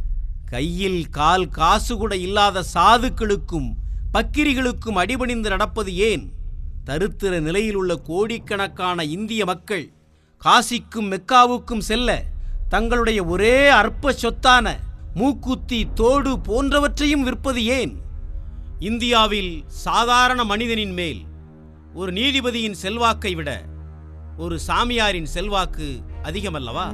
கையில் கால் காசு கூட இல்லாத சாதுக்களுக்கும் பக்கிரிகளுக்கும் அடிபணிந்து நடப்பது ஏன் தருத்திர நிலையில் உள்ள கோடிக்கணக்கான இந்திய மக்கள் காசிக்கும் மெக்காவுக்கும் செல்ல தங்களுடைய ஒரே அற்ப சொத்தான மூக்குத்தி தோடு போன்றவற்றையும் விற்பது ஏன் இந்தியாவில் சாதாரண மனிதனின் மேல் ஒரு நீதிபதியின் செல்வாக்கை விட ஒரு சாமியாரின் செல்வாக்கு அதிகமல்லவா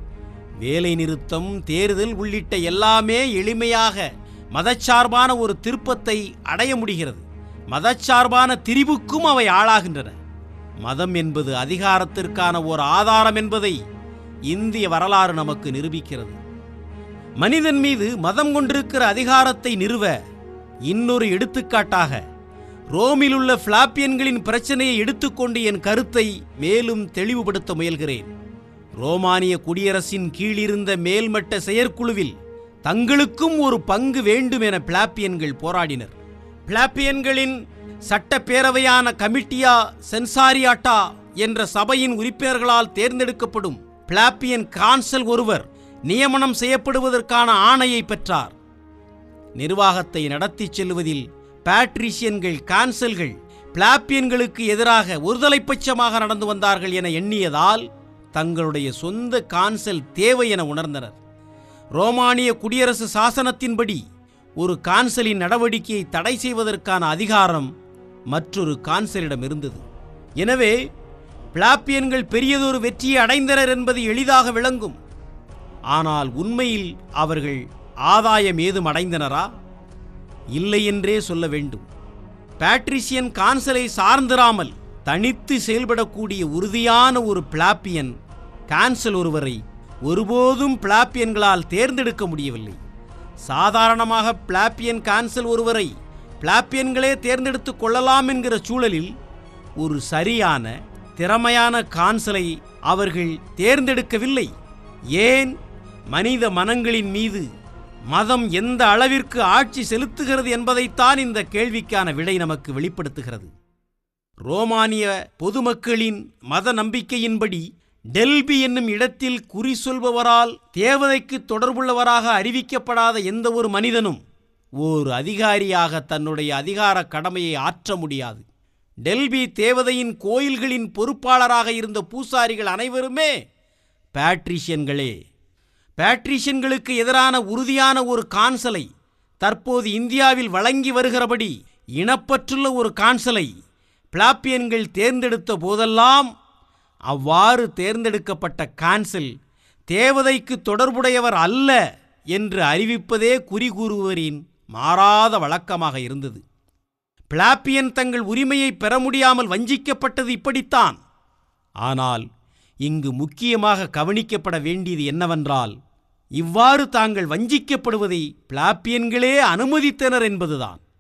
வேலை நிறுத்தம் தேர்தல் உள்ளிட்ட எல்லாமே எளிமையாக மதச்சார்பான ஒரு திருப்பத்தை அடைய முடிகிறது மதச்சார்பான திரிவுக்கும் அவை ஆளாகின்றன மதம் என்பது அதிகாரத்திற்கான ஒரு ஆதாரம் என்பதை இந்திய வரலாறு நமக்கு நிரூபிக்கிறது மனிதன் மீது மதம் கொண்டிருக்கிற அதிகாரத்தை நிறுவ இன்னொரு எடுத்துக்காட்டாக ரோமிலுள்ள பிளாப்பியன்களின் பிரச்சனையை எடுத்துக்கொண்டு என் கருத்தை மேலும் தெளிவுபடுத்த முயல்கிறேன் ரோமானிய குடியரசின் கீழிருந்த மேல்மட்ட செயற்குழுவில் தங்களுக்கும் ஒரு பங்கு வேண்டும் என பிளாப்பியன்கள் போராடினர் பிளாப்பியன்களின் சட்டப்பேரவையான கமிட்டியா சென்சாரியாட்டா என்ற சபையின் உறுப்பினர்களால் தேர்ந்தெடுக்கப்படும் பிளாப்பியன் கான்சல் ஒருவர் நியமனம் செய்யப்படுவதற்கான ஆணையை பெற்றார் நிர்வாகத்தை நடத்திச் செல்வதில் பேட்ரிஷியன்கள் கான்சல்கள் பிளாப்பியன்களுக்கு எதிராக ஒருதலைப்பட்சமாக நடந்து வந்தார்கள் என எண்ணியதால் தங்களுடைய சொந்த கான்சல் தேவை என உணர்ந்தனர் ரோமானிய குடியரசு சாசனத்தின்படி ஒரு கான்சலின் நடவடிக்கையை தடை செய்வதற்கான அதிகாரம் மற்றொரு கான்சலிடம் இருந்தது எனவே பிளாப்பியன்கள் பெரியதொரு வெற்றியை அடைந்தனர் என்பது எளிதாக விளங்கும் ஆனால் உண்மையில் அவர்கள் ஆதாயம் ஏதும் அடைந்தனரா இல்லை என்றே சொல்ல வேண்டும் பேட்ரிசியன் கான்சலை சார்ந்திராமல் தனித்து செயல்படக்கூடிய உறுதியான ஒரு பிளாப்பியன் கான்சல் ஒருவரை ஒருபோதும் பிளாப்பியன்களால் தேர்ந்தெடுக்க முடியவில்லை சாதாரணமாக பிளாப்பியன் கான்சல் ஒருவரை பிளாப்பியன்களே தேர்ந்தெடுத்துக் கொள்ளலாம் என்கிற சூழலில் ஒரு சரியான திறமையான கான்சலை அவர்கள் தேர்ந்தெடுக்கவில்லை ஏன் மனித மனங்களின் மீது மதம் எந்த அளவிற்கு ஆட்சி செலுத்துகிறது என்பதைத்தான் இந்த கேள்விக்கான விடை நமக்கு வெளிப்படுத்துகிறது ரோமானிய பொதுமக்களின் மத நம்பிக்கையின்படி டெல்பி என்னும் இடத்தில் குறி சொல்பவரால் தேவதைக்கு தொடர்புள்ளவராக அறிவிக்கப்படாத எந்த ஒரு மனிதனும் ஓர் அதிகாரியாக தன்னுடைய அதிகார கடமையை ஆற்ற முடியாது டெல்பி தேவதையின் கோயில்களின் பொறுப்பாளராக இருந்த பூசாரிகள் அனைவருமே பேட்ரிஷியன்களே பேட்ரிஷியன்களுக்கு எதிரான உறுதியான ஒரு கான்சலை தற்போது இந்தியாவில் வழங்கி வருகிறபடி இனப்பற்றுள்ள ஒரு கான்சலை பிளாப்பியன்கள் தேர்ந்தெடுத்த போதெல்லாம் அவ்வாறு தேர்ந்தெடுக்கப்பட்ட கான்சல் தேவதைக்கு தொடர்புடையவர் அல்ல என்று அறிவிப்பதே குறிகூறுவரின் மாறாத வழக்கமாக இருந்தது பிளாப்பியன் தங்கள் உரிமையை பெற முடியாமல் வஞ்சிக்கப்பட்டது இப்படித்தான் ஆனால் இங்கு முக்கியமாக கவனிக்கப்பட வேண்டியது என்னவென்றால் இவ்வாறு தாங்கள் வஞ்சிக்கப்படுவதை பிளாப்பியன்களே அனுமதித்தனர் என்பதுதான்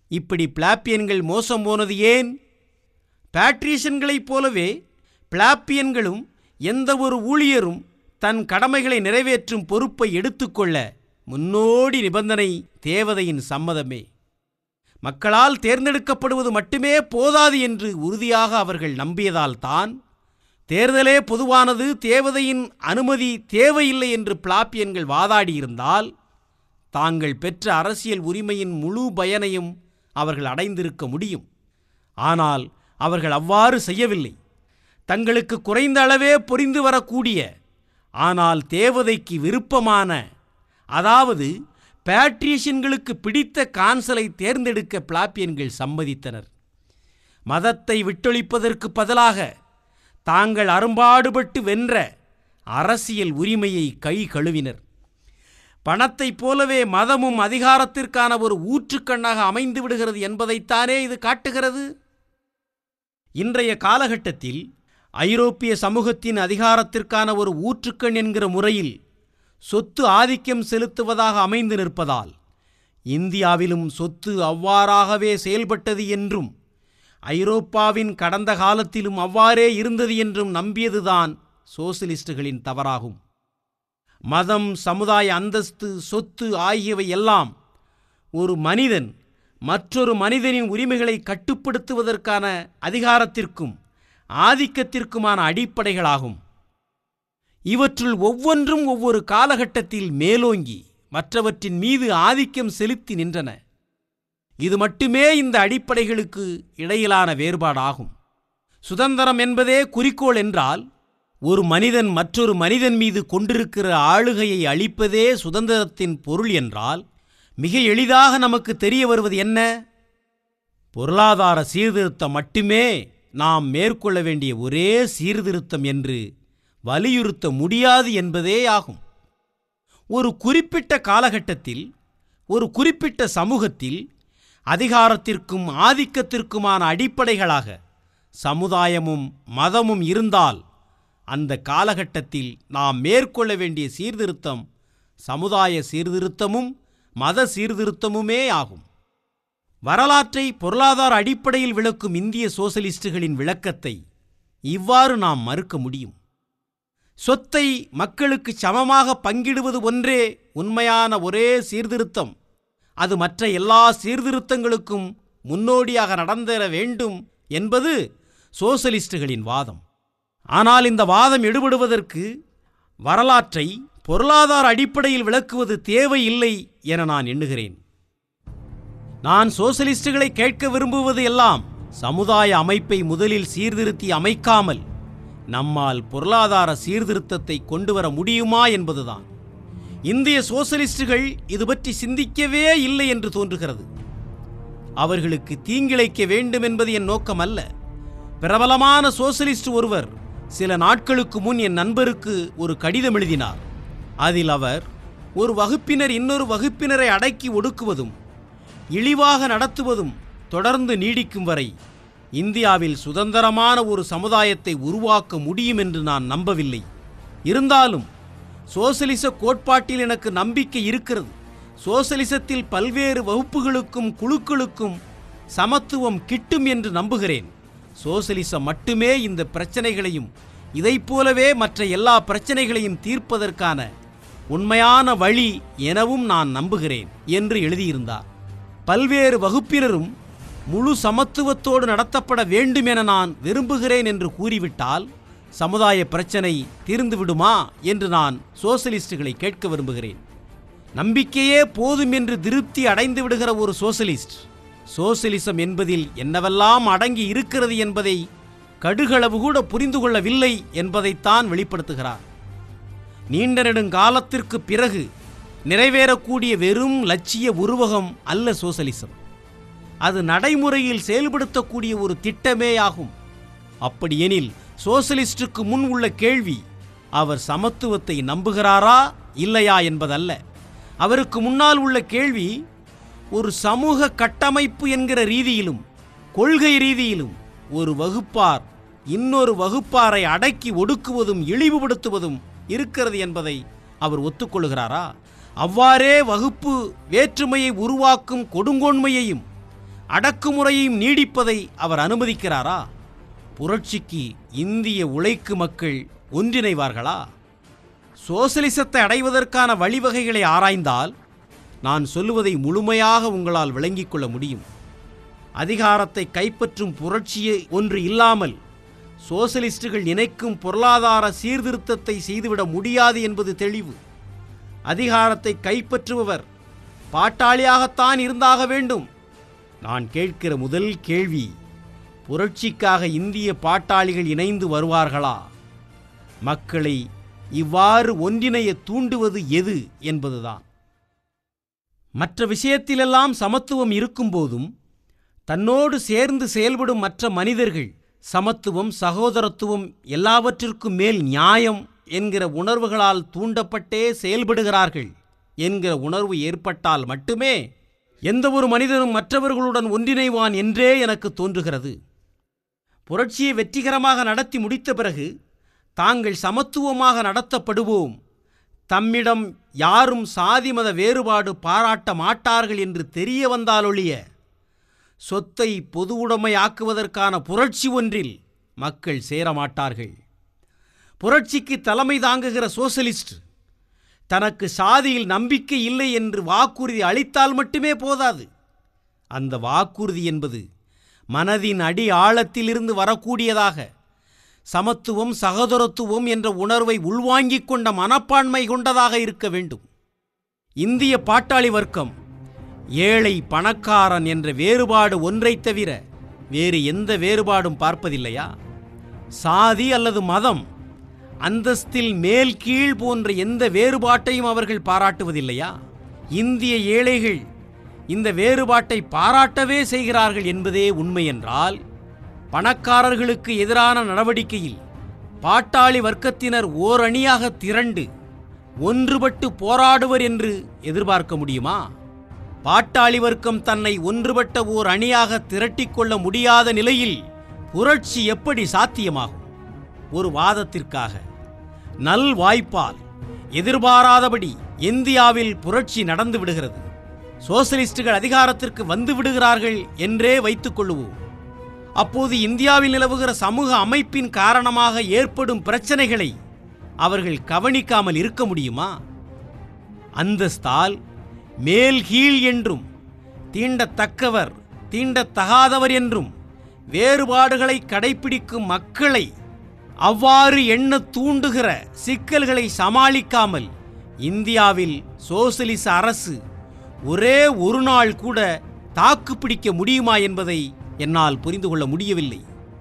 இப்படி பிளாப்பியன்கள் மோசம் போனது ஏன் பேட்ரீஷன்களைப் போலவே பிளாப்பியன்களும் எந்த ஒரு ஊழியரும் தன் கடமைகளை நிறைவேற்றும் பொறுப்பை எடுத்துக்கொள்ள முன்னோடி நிபந்தனை தேவதையின் சம்மதமே மக்களால் தேர்ந்தெடுக்கப்படுவது மட்டுமே போதாது என்று உறுதியாக அவர்கள் நம்பியதால் தான் தேர்தலே பொதுவானது தேவதையின் அனுமதி தேவையில்லை என்று பிளாப்பியன்கள் வாதாடியிருந்தால் தாங்கள் பெற்ற அரசியல் உரிமையின் முழு பயனையும் அவர்கள் அடைந்திருக்க முடியும் ஆனால் அவர்கள் அவ்வாறு செய்யவில்லை தங்களுக்கு குறைந்த அளவே புரிந்து வரக்கூடிய ஆனால் தேவதைக்கு விருப்பமான அதாவது பேட்ரீஷியன்களுக்கு பிடித்த கான்சலை தேர்ந்தெடுக்க பிளாப்பியன்கள் சம்மதித்தனர் மதத்தை விட்டொழிப்பதற்கு பதிலாக தாங்கள் அரும்பாடுபட்டு வென்ற அரசியல் உரிமையை கை கழுவினர் பணத்தைப் போலவே மதமும் அதிகாரத்திற்கான ஒரு ஊற்றுக்கண்ணாக அமைந்து விடுகிறது என்பதைத்தானே இது காட்டுகிறது இன்றைய காலகட்டத்தில் ஐரோப்பிய சமூகத்தின் அதிகாரத்திற்கான ஒரு ஊற்றுக்கண் என்கிற முறையில் சொத்து ஆதிக்கம் செலுத்துவதாக அமைந்து நிற்பதால் இந்தியாவிலும் சொத்து அவ்வாறாகவே செயல்பட்டது என்றும் ஐரோப்பாவின் கடந்த காலத்திலும் அவ்வாறே இருந்தது என்றும் நம்பியதுதான் சோசலிஸ்டுகளின் தவறாகும் மதம் சமுதாய அந்தஸ்து சொத்து ஆகியவை எல்லாம் ஒரு மனிதன் மற்றொரு மனிதனின் உரிமைகளை கட்டுப்படுத்துவதற்கான அதிகாரத்திற்கும் ஆதிக்கத்திற்குமான அடிப்படைகளாகும் இவற்றுள் ஒவ்வொன்றும் ஒவ்வொரு காலகட்டத்தில் மேலோங்கி மற்றவற்றின் மீது ஆதிக்கம் செலுத்தி நின்றன இது மட்டுமே இந்த அடிப்படைகளுக்கு இடையிலான வேறுபாடாகும் சுதந்திரம் என்பதே குறிக்கோள் என்றால் ஒரு மனிதன் மற்றொரு மனிதன் மீது கொண்டிருக்கிற ஆளுகையை அளிப்பதே சுதந்திரத்தின் பொருள் என்றால் மிக எளிதாக நமக்கு தெரிய வருவது என்ன பொருளாதார சீர்திருத்தம் மட்டுமே நாம் மேற்கொள்ள வேண்டிய ஒரே சீர்திருத்தம் என்று வலியுறுத்த முடியாது என்பதே ஆகும் ஒரு குறிப்பிட்ட காலகட்டத்தில் ஒரு குறிப்பிட்ட சமூகத்தில் அதிகாரத்திற்கும் ஆதிக்கத்திற்குமான அடிப்படைகளாக சமுதாயமும் மதமும் இருந்தால் அந்த காலகட்டத்தில் நாம் மேற்கொள்ள வேண்டிய சீர்திருத்தம் சமுதாய சீர்திருத்தமும் மத சீர்திருத்தமுமே ஆகும் வரலாற்றை பொருளாதார அடிப்படையில் விளக்கும் இந்திய சோசலிஸ்டுகளின் விளக்கத்தை இவ்வாறு நாம் மறுக்க முடியும் சொத்தை மக்களுக்கு சமமாக பங்கிடுவது ஒன்றே உண்மையான ஒரே சீர்திருத்தம் அது மற்ற எல்லா சீர்திருத்தங்களுக்கும் முன்னோடியாக நடந்தேற வேண்டும் என்பது சோசலிஸ்டுகளின் வாதம் ஆனால் இந்த வாதம் எடுபடுவதற்கு வரலாற்றை பொருளாதார அடிப்படையில் விளக்குவது தேவையில்லை என நான் எண்ணுகிறேன் நான் சோசலிஸ்டுகளை கேட்க விரும்புவது எல்லாம் சமுதாய அமைப்பை முதலில் சீர்திருத்தி அமைக்காமல் நம்மால் பொருளாதார சீர்திருத்தத்தை கொண்டு வர முடியுமா என்பதுதான் இந்திய சோசலிஸ்டுகள் இது பற்றி சிந்திக்கவே இல்லை என்று தோன்றுகிறது அவர்களுக்கு தீங்கிழைக்க வேண்டும் என்பது என் நோக்கம் அல்ல பிரபலமான சோசலிஸ்ட் ஒருவர் சில நாட்களுக்கு முன் என் நண்பருக்கு ஒரு கடிதம் எழுதினார் அதில் அவர் ஒரு வகுப்பினர் இன்னொரு வகுப்பினரை அடக்கி ஒடுக்குவதும் இழிவாக நடத்துவதும் தொடர்ந்து நீடிக்கும் வரை இந்தியாவில் சுதந்திரமான ஒரு சமுதாயத்தை உருவாக்க முடியும் என்று நான் நம்பவில்லை இருந்தாலும் சோசலிச கோட்பாட்டில் எனக்கு நம்பிக்கை இருக்கிறது சோசலிசத்தில் பல்வேறு வகுப்புகளுக்கும் குழுக்களுக்கும் சமத்துவம் கிட்டும் என்று நம்புகிறேன் சோசலிசம் மட்டுமே இந்த பிரச்சனைகளையும் இதைப் போலவே மற்ற எல்லா பிரச்சனைகளையும் தீர்ப்பதற்கான உண்மையான வழி எனவும் நான் நம்புகிறேன் என்று எழுதியிருந்தார் பல்வேறு வகுப்பினரும் முழு சமத்துவத்தோடு நடத்தப்பட வேண்டும் என நான் விரும்புகிறேன் என்று கூறிவிட்டால் சமுதாய பிரச்சனை தீர்ந்து விடுமா என்று நான் சோசலிஸ்டுகளை கேட்க விரும்புகிறேன் நம்பிக்கையே போதும் என்று திருப்தி அடைந்து விடுகிற ஒரு சோசலிஸ்ட் சோசலிசம் என்பதில் என்னவெல்லாம் அடங்கி இருக்கிறது என்பதை கடுகளவு கூட புரிந்து கொள்ளவில்லை என்பதைத்தான் வெளிப்படுத்துகிறார் நீண்ட நெடுங்காலத்திற்கு பிறகு நிறைவேறக்கூடிய வெறும் லட்சிய உருவகம் அல்ல சோசலிசம் அது நடைமுறையில் செயல்படுத்தக்கூடிய ஒரு திட்டமே ஆகும் அப்படியெனில் சோசலிஸ்டுக்கு முன் உள்ள கேள்வி அவர் சமத்துவத்தை நம்புகிறாரா இல்லையா என்பதல்ல அவருக்கு முன்னால் உள்ள கேள்வி ஒரு சமூக கட்டமைப்பு என்கிற ரீதியிலும் கொள்கை ரீதியிலும் ஒரு வகுப்பார் இன்னொரு வகுப்பாரை அடக்கி ஒடுக்குவதும் இழிவுபடுத்துவதும் இருக்கிறது என்பதை அவர் ஒத்துக்கொள்கிறாரா அவ்வாறே வகுப்பு வேற்றுமையை உருவாக்கும் கொடுங்கோன்மையையும் அடக்குமுறையும் நீடிப்பதை அவர் அனுமதிக்கிறாரா புரட்சிக்கு இந்திய உழைக்கு மக்கள் ஒன்றிணைவார்களா சோசலிசத்தை அடைவதற்கான வழிவகைகளை ஆராய்ந்தால் நான் சொல்லுவதை முழுமையாக உங்களால் விளங்கிக் கொள்ள முடியும் அதிகாரத்தை கைப்பற்றும் புரட்சியை ஒன்று இல்லாமல் சோசலிஸ்டுகள் நினைக்கும் பொருளாதார சீர்திருத்தத்தை செய்துவிட முடியாது என்பது தெளிவு அதிகாரத்தை கைப்பற்றுபவர் பாட்டாளியாகத்தான் இருந்தாக வேண்டும் நான் கேட்கிற முதல் கேள்வி புரட்சிக்காக இந்திய பாட்டாளிகள் இணைந்து வருவார்களா மக்களை இவ்வாறு ஒன்றிணைய தூண்டுவது எது என்பதுதான் மற்ற விஷயத்திலெல்லாம் சமத்துவம் இருக்கும்போதும் தன்னோடு சேர்ந்து செயல்படும் மற்ற மனிதர்கள் சமத்துவம் சகோதரத்துவம் எல்லாவற்றிற்கும் மேல் நியாயம் என்கிற உணர்வுகளால் தூண்டப்பட்டே செயல்படுகிறார்கள் என்கிற உணர்வு ஏற்பட்டால் மட்டுமே எந்த ஒரு மனிதனும் மற்றவர்களுடன் ஒன்றிணைவான் என்றே எனக்கு தோன்றுகிறது புரட்சியை வெற்றிகரமாக நடத்தி முடித்த பிறகு தாங்கள் சமத்துவமாக நடத்தப்படுவோம் தம்மிடம் யாரும் சாதி மத வேறுபாடு பாராட்ட மாட்டார்கள் என்று தெரிய வந்தாலொழிய சொத்தை பொது உடைமையாக்குவதற்கான புரட்சி ஒன்றில் மக்கள் சேரமாட்டார்கள் புரட்சிக்கு தலைமை தாங்குகிற சோசலிஸ்ட் தனக்கு சாதியில் நம்பிக்கை இல்லை என்று வாக்குறுதி அளித்தால் மட்டுமே போதாது அந்த வாக்குறுதி என்பது மனதின் அடி ஆழத்திலிருந்து வரக்கூடியதாக சமத்துவம் சகோதரத்துவம் என்ற உணர்வை உள்வாங்கிக் கொண்ட மனப்பான்மை கொண்டதாக இருக்க வேண்டும் இந்திய பாட்டாளி வர்க்கம் ஏழை பணக்காரன் என்ற வேறுபாடு ஒன்றைத் தவிர வேறு எந்த வேறுபாடும் பார்ப்பதில்லையா சாதி அல்லது மதம் அந்தஸ்தில் மேல் கீழ் போன்ற எந்த வேறுபாட்டையும் அவர்கள் பாராட்டுவதில்லையா இந்திய ஏழைகள் இந்த வேறுபாட்டை பாராட்டவே செய்கிறார்கள் என்பதே உண்மை என்றால் பணக்காரர்களுக்கு எதிரான நடவடிக்கையில் பாட்டாளி வர்க்கத்தினர் ஓரணியாக திரண்டு ஒன்றுபட்டு போராடுவர் என்று எதிர்பார்க்க முடியுமா பாட்டாளி வர்க்கம் தன்னை ஒன்றுபட்ட ஓர் அணியாக திரட்டிக்கொள்ள முடியாத நிலையில் புரட்சி எப்படி சாத்தியமாகும் ஒரு வாதத்திற்காக நல் வாய்ப்பால் எதிர்பாராதபடி இந்தியாவில் புரட்சி நடந்து விடுகிறது சோசலிஸ்டுகள் அதிகாரத்திற்கு வந்து விடுகிறார்கள் என்றே வைத்துக் கொள்ளுவோம் அப்போது இந்தியாவில் நிலவுகிற சமூக அமைப்பின் காரணமாக ஏற்படும் பிரச்சனைகளை அவர்கள் கவனிக்காமல் இருக்க முடியுமா அந்தஸ்தால் மேல் கீழ் என்றும் தீண்டத்தக்கவர் தீண்டத்தகாதவர் என்றும் வேறுபாடுகளை கடைப்பிடிக்கும் மக்களை அவ்வாறு எண்ண தூண்டுகிற சிக்கல்களை சமாளிக்காமல் இந்தியாவில் சோசலிச அரசு ஒரே ஒரு நாள் கூட தாக்குப்பிடிக்க முடியுமா என்பதை என்னால் புரிந்து கொள்ள முடியவில்லை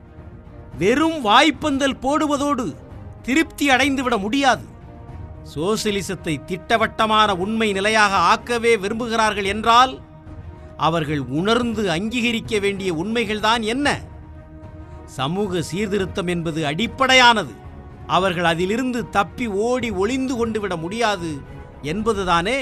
வெறும் வாய்ப்பந்தல் போடுவதோடு திருப்தி அடைந்துவிட முடியாது சோசலிசத்தை திட்டவட்டமான உண்மை நிலையாக ஆக்கவே விரும்புகிறார்கள் என்றால் அவர்கள் உணர்ந்து அங்கீகரிக்க வேண்டிய உண்மைகள்தான் என்ன சமூக சீர்திருத்தம் என்பது அடிப்படையானது அவர்கள் அதிலிருந்து தப்பி ஓடி ஒளிந்து கொண்டு விட முடியாது என்பதுதானே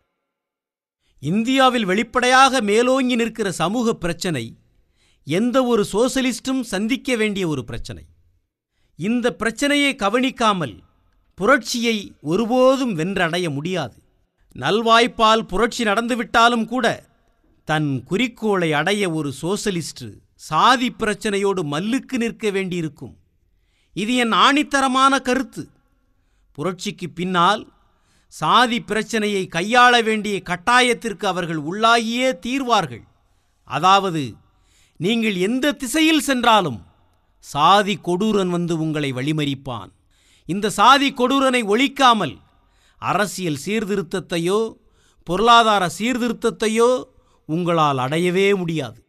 இந்தியாவில் வெளிப்படையாக மேலோங்கி நிற்கிற சமூக பிரச்சனை எந்த ஒரு சோசலிஸ்டும் சந்திக்க வேண்டிய ஒரு பிரச்சனை இந்த பிரச்சனையை கவனிக்காமல் புரட்சியை ஒருபோதும் வென்றடைய முடியாது நல்வாய்ப்பால் புரட்சி நடந்துவிட்டாலும் கூட தன் குறிக்கோளை அடைய ஒரு சோசலிஸ்ட் சாதி பிரச்சனையோடு மல்லுக்கு நிற்க வேண்டியிருக்கும் இது என் ஆணித்தரமான கருத்து புரட்சிக்கு பின்னால் சாதி பிரச்சனையை கையாள வேண்டிய கட்டாயத்திற்கு அவர்கள் உள்ளாகியே தீர்வார்கள் அதாவது நீங்கள் எந்த திசையில் சென்றாலும் சாதி கொடூரன் வந்து உங்களை வழிமறிப்பான் இந்த சாதி கொடூரனை ஒழிக்காமல் அரசியல் சீர்திருத்தத்தையோ பொருளாதார சீர்திருத்தத்தையோ உங்களால் அடையவே முடியாது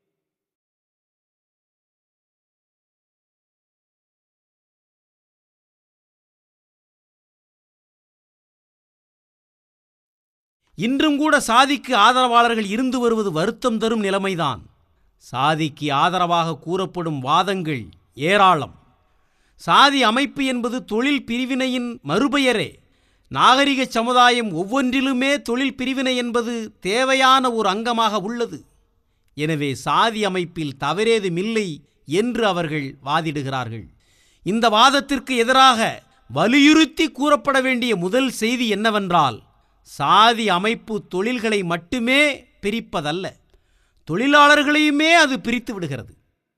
இன்றும் கூட சாதிக்கு ஆதரவாளர்கள் இருந்து வருவது வருத்தம் தரும் நிலைமைதான் சாதிக்கு ஆதரவாக கூறப்படும் வாதங்கள் ஏராளம் சாதி அமைப்பு என்பது தொழில் பிரிவினையின் மறுபெயரே நாகரிக சமுதாயம் ஒவ்வொன்றிலுமே தொழில் பிரிவினை என்பது தேவையான ஒரு அங்கமாக உள்ளது எனவே சாதி அமைப்பில் தவறேதுமில்லை என்று அவர்கள் வாதிடுகிறார்கள் இந்த வாதத்திற்கு எதிராக வலியுறுத்தி கூறப்பட வேண்டிய முதல் செய்தி என்னவென்றால் சாதி அமைப்பு தொழில்களை மட்டுமே பிரிப்பதல்ல தொழிலாளர்களையுமே அது பிரித்து விடுகிறது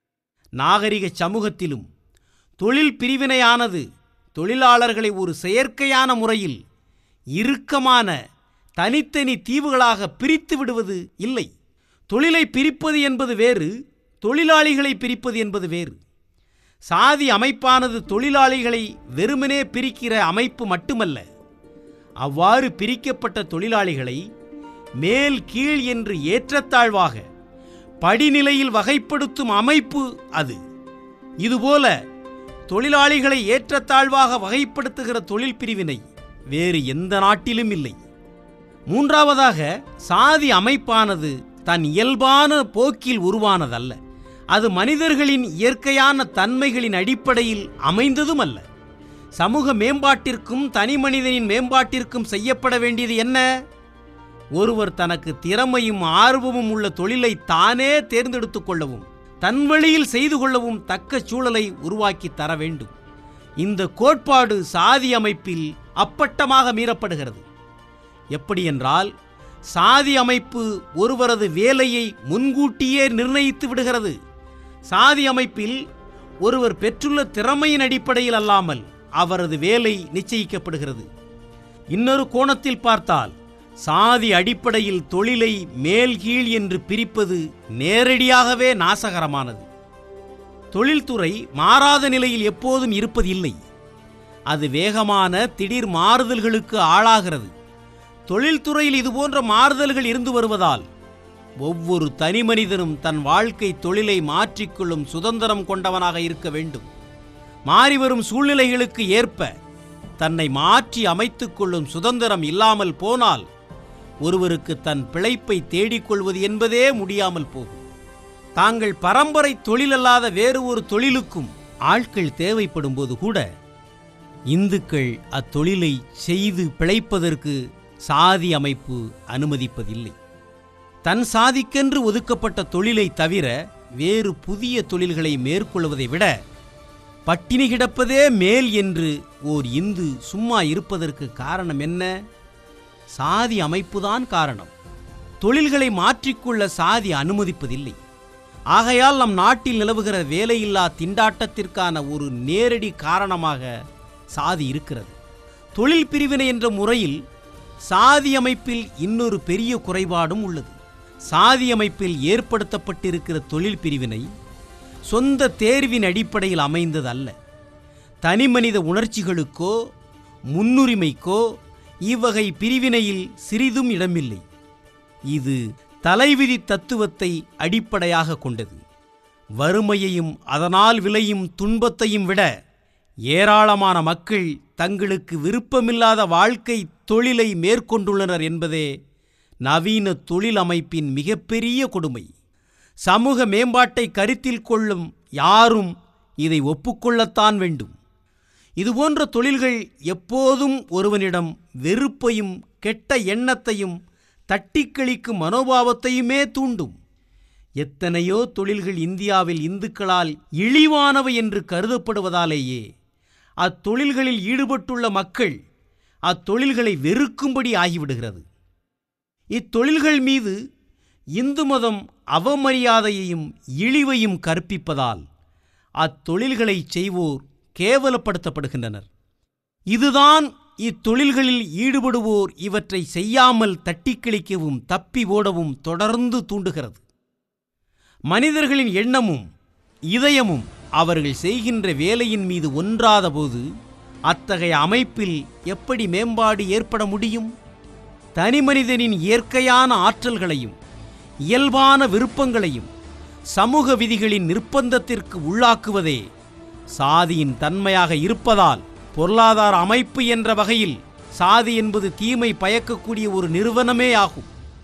நாகரிக சமூகத்திலும் தொழில் பிரிவினையானது தொழிலாளர்களை ஒரு செயற்கையான முறையில் இறுக்கமான தனித்தனி தீவுகளாக பிரித்து விடுவது இல்லை தொழிலை பிரிப்பது என்பது வேறு தொழிலாளிகளை பிரிப்பது என்பது வேறு சாதி அமைப்பானது தொழிலாளிகளை வெறுமனே பிரிக்கிற அமைப்பு மட்டுமல்ல அவ்வாறு பிரிக்கப்பட்ட தொழிலாளிகளை மேல் கீழ் என்று ஏற்றத்தாழ்வாக படிநிலையில் வகைப்படுத்தும் அமைப்பு அது இதுபோல தொழிலாளிகளை ஏற்றத்தாழ்வாக வகைப்படுத்துகிற தொழில் பிரிவினை வேறு எந்த நாட்டிலும் இல்லை மூன்றாவதாக சாதி அமைப்பானது தன் இயல்பான போக்கில் உருவானதல்ல அது மனிதர்களின் இயற்கையான தன்மைகளின் அடிப்படையில் அமைந்ததும் அல்ல சமூக மேம்பாட்டிற்கும் தனி மனிதனின் மேம்பாட்டிற்கும் செய்யப்பட வேண்டியது என்ன ஒருவர் தனக்கு திறமையும் ஆர்வமும் உள்ள தொழிலை தானே தேர்ந்தெடுத்துக் கொள்ளவும் தன் வழியில் செய்து கொள்ளவும் தக்க சூழலை உருவாக்கி தர வேண்டும் இந்த கோட்பாடு சாதி அமைப்பில் அப்பட்டமாக மீறப்படுகிறது எப்படி என்றால் சாதி அமைப்பு ஒருவரது வேலையை முன்கூட்டியே நிர்ணயித்து விடுகிறது சாதி அமைப்பில் ஒருவர் பெற்றுள்ள திறமையின் அடிப்படையில் அல்லாமல் அவரது வேலை நிச்சயிக்கப்படுகிறது இன்னொரு கோணத்தில் பார்த்தால் சாதி அடிப்படையில் தொழிலை மேல் கீழ் என்று பிரிப்பது நேரடியாகவே நாசகரமானது தொழில்துறை மாறாத நிலையில் எப்போதும் இருப்பதில்லை அது வேகமான திடீர் மாறுதல்களுக்கு ஆளாகிறது தொழில்துறையில் இதுபோன்ற மாறுதல்கள் இருந்து வருவதால் ஒவ்வொரு தனி மனிதனும் தன் வாழ்க்கை தொழிலை மாற்றிக்கொள்ளும் சுதந்திரம் கொண்டவனாக இருக்க வேண்டும் மாறிவரும் சூழ்நிலைகளுக்கு ஏற்ப தன்னை மாற்றி அமைத்துக் கொள்ளும் சுதந்திரம் இல்லாமல் போனால் ஒருவருக்கு தன் பிழைப்பை தேடிக்கொள்வது என்பதே முடியாமல் போகும் தாங்கள் பரம்பரை தொழிலல்லாத வேறு ஒரு தொழிலுக்கும் ஆட்கள் தேவைப்படும் போது கூட இந்துக்கள் அத்தொழிலை செய்து பிழைப்பதற்கு சாதி அமைப்பு அனுமதிப்பதில்லை தன் சாதிக்கென்று ஒதுக்கப்பட்ட தொழிலை தவிர வேறு புதிய தொழில்களை மேற்கொள்வதை விட பட்டினி கிடப்பதே மேல் என்று ஓர் இந்து சும்மா இருப்பதற்கு காரணம் என்ன சாதி அமைப்புதான் காரணம் தொழில்களை மாற்றிக்கொள்ள சாதி அனுமதிப்பதில்லை ஆகையால் நம் நாட்டில் நிலவுகிற வேலையில்லா திண்டாட்டத்திற்கான ஒரு நேரடி காரணமாக சாதி இருக்கிறது தொழில் பிரிவினை என்ற முறையில் சாதி அமைப்பில் இன்னொரு பெரிய குறைபாடும் உள்ளது சாதி அமைப்பில் ஏற்படுத்தப்பட்டிருக்கிற தொழில் பிரிவினை சொந்த தேர்வின் அடிப்படையில் அமைந்தது அல்ல தனிமனித உணர்ச்சிகளுக்கோ முன்னுரிமைக்கோ இவ்வகை பிரிவினையில் சிறிதும் இடமில்லை இது தலைவிதி தத்துவத்தை அடிப்படையாக கொண்டது வறுமையையும் அதனால் விளையும் துன்பத்தையும் விட ஏராளமான மக்கள் தங்களுக்கு விருப்பமில்லாத வாழ்க்கை தொழிலை மேற்கொண்டுள்ளனர் என்பதே நவீன தொழில் அமைப்பின் மிகப்பெரிய கொடுமை சமூக மேம்பாட்டை கருத்தில் கொள்ளும் யாரும் இதை ஒப்புக்கொள்ளத்தான் வேண்டும் இதுபோன்ற தொழில்கள் எப்போதும் ஒருவனிடம் வெறுப்பையும் கெட்ட எண்ணத்தையும் தட்டிக்கழிக்கும் மனோபாவத்தையுமே தூண்டும் எத்தனையோ தொழில்கள் இந்தியாவில் இந்துக்களால் இழிவானவை என்று கருதப்படுவதாலேயே அத்தொழில்களில் ஈடுபட்டுள்ள மக்கள் அத்தொழில்களை வெறுக்கும்படி ஆகிவிடுகிறது இத்தொழில்கள் மீது இந்து மதம் அவமரியாதையையும் இழிவையும் கற்பிப்பதால் அத்தொழில்களை செய்வோர் கேவலப்படுத்தப்படுகின்றனர் இதுதான் இத்தொழில்களில் ஈடுபடுவோர் இவற்றை செய்யாமல் தட்டிக்கழிக்கவும் தப்பி ஓடவும் தொடர்ந்து தூண்டுகிறது மனிதர்களின் எண்ணமும் இதயமும் அவர்கள் செய்கின்ற வேலையின் மீது ஒன்றாதபோது அத்தகைய அமைப்பில் எப்படி மேம்பாடு ஏற்பட முடியும் தனிமனிதனின் இயற்கையான ஆற்றல்களையும் இயல்பான விருப்பங்களையும் சமூக விதிகளின் நிர்பந்தத்திற்கு உள்ளாக்குவதே சாதியின் தன்மையாக இருப்பதால் பொருளாதார அமைப்பு என்ற வகையில் சாதி என்பது தீமை பயக்கக்கூடிய ஒரு நிறுவனமே ஆகும்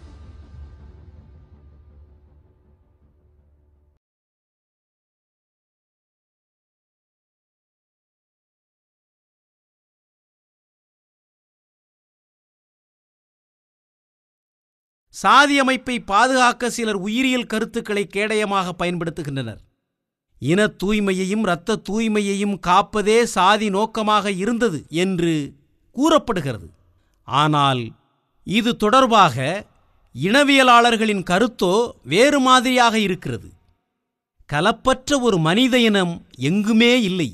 சாதி அமைப்பை பாதுகாக்க சிலர் உயிரியல் கருத்துக்களை கேடயமாக பயன்படுத்துகின்றனர் இன தூய்மையையும் இரத்த தூய்மையையும் காப்பதே சாதி நோக்கமாக இருந்தது என்று கூறப்படுகிறது ஆனால் இது தொடர்பாக இனவியலாளர்களின் கருத்தோ வேறு மாதிரியாக இருக்கிறது கலப்பற்ற ஒரு மனித இனம் எங்குமே இல்லை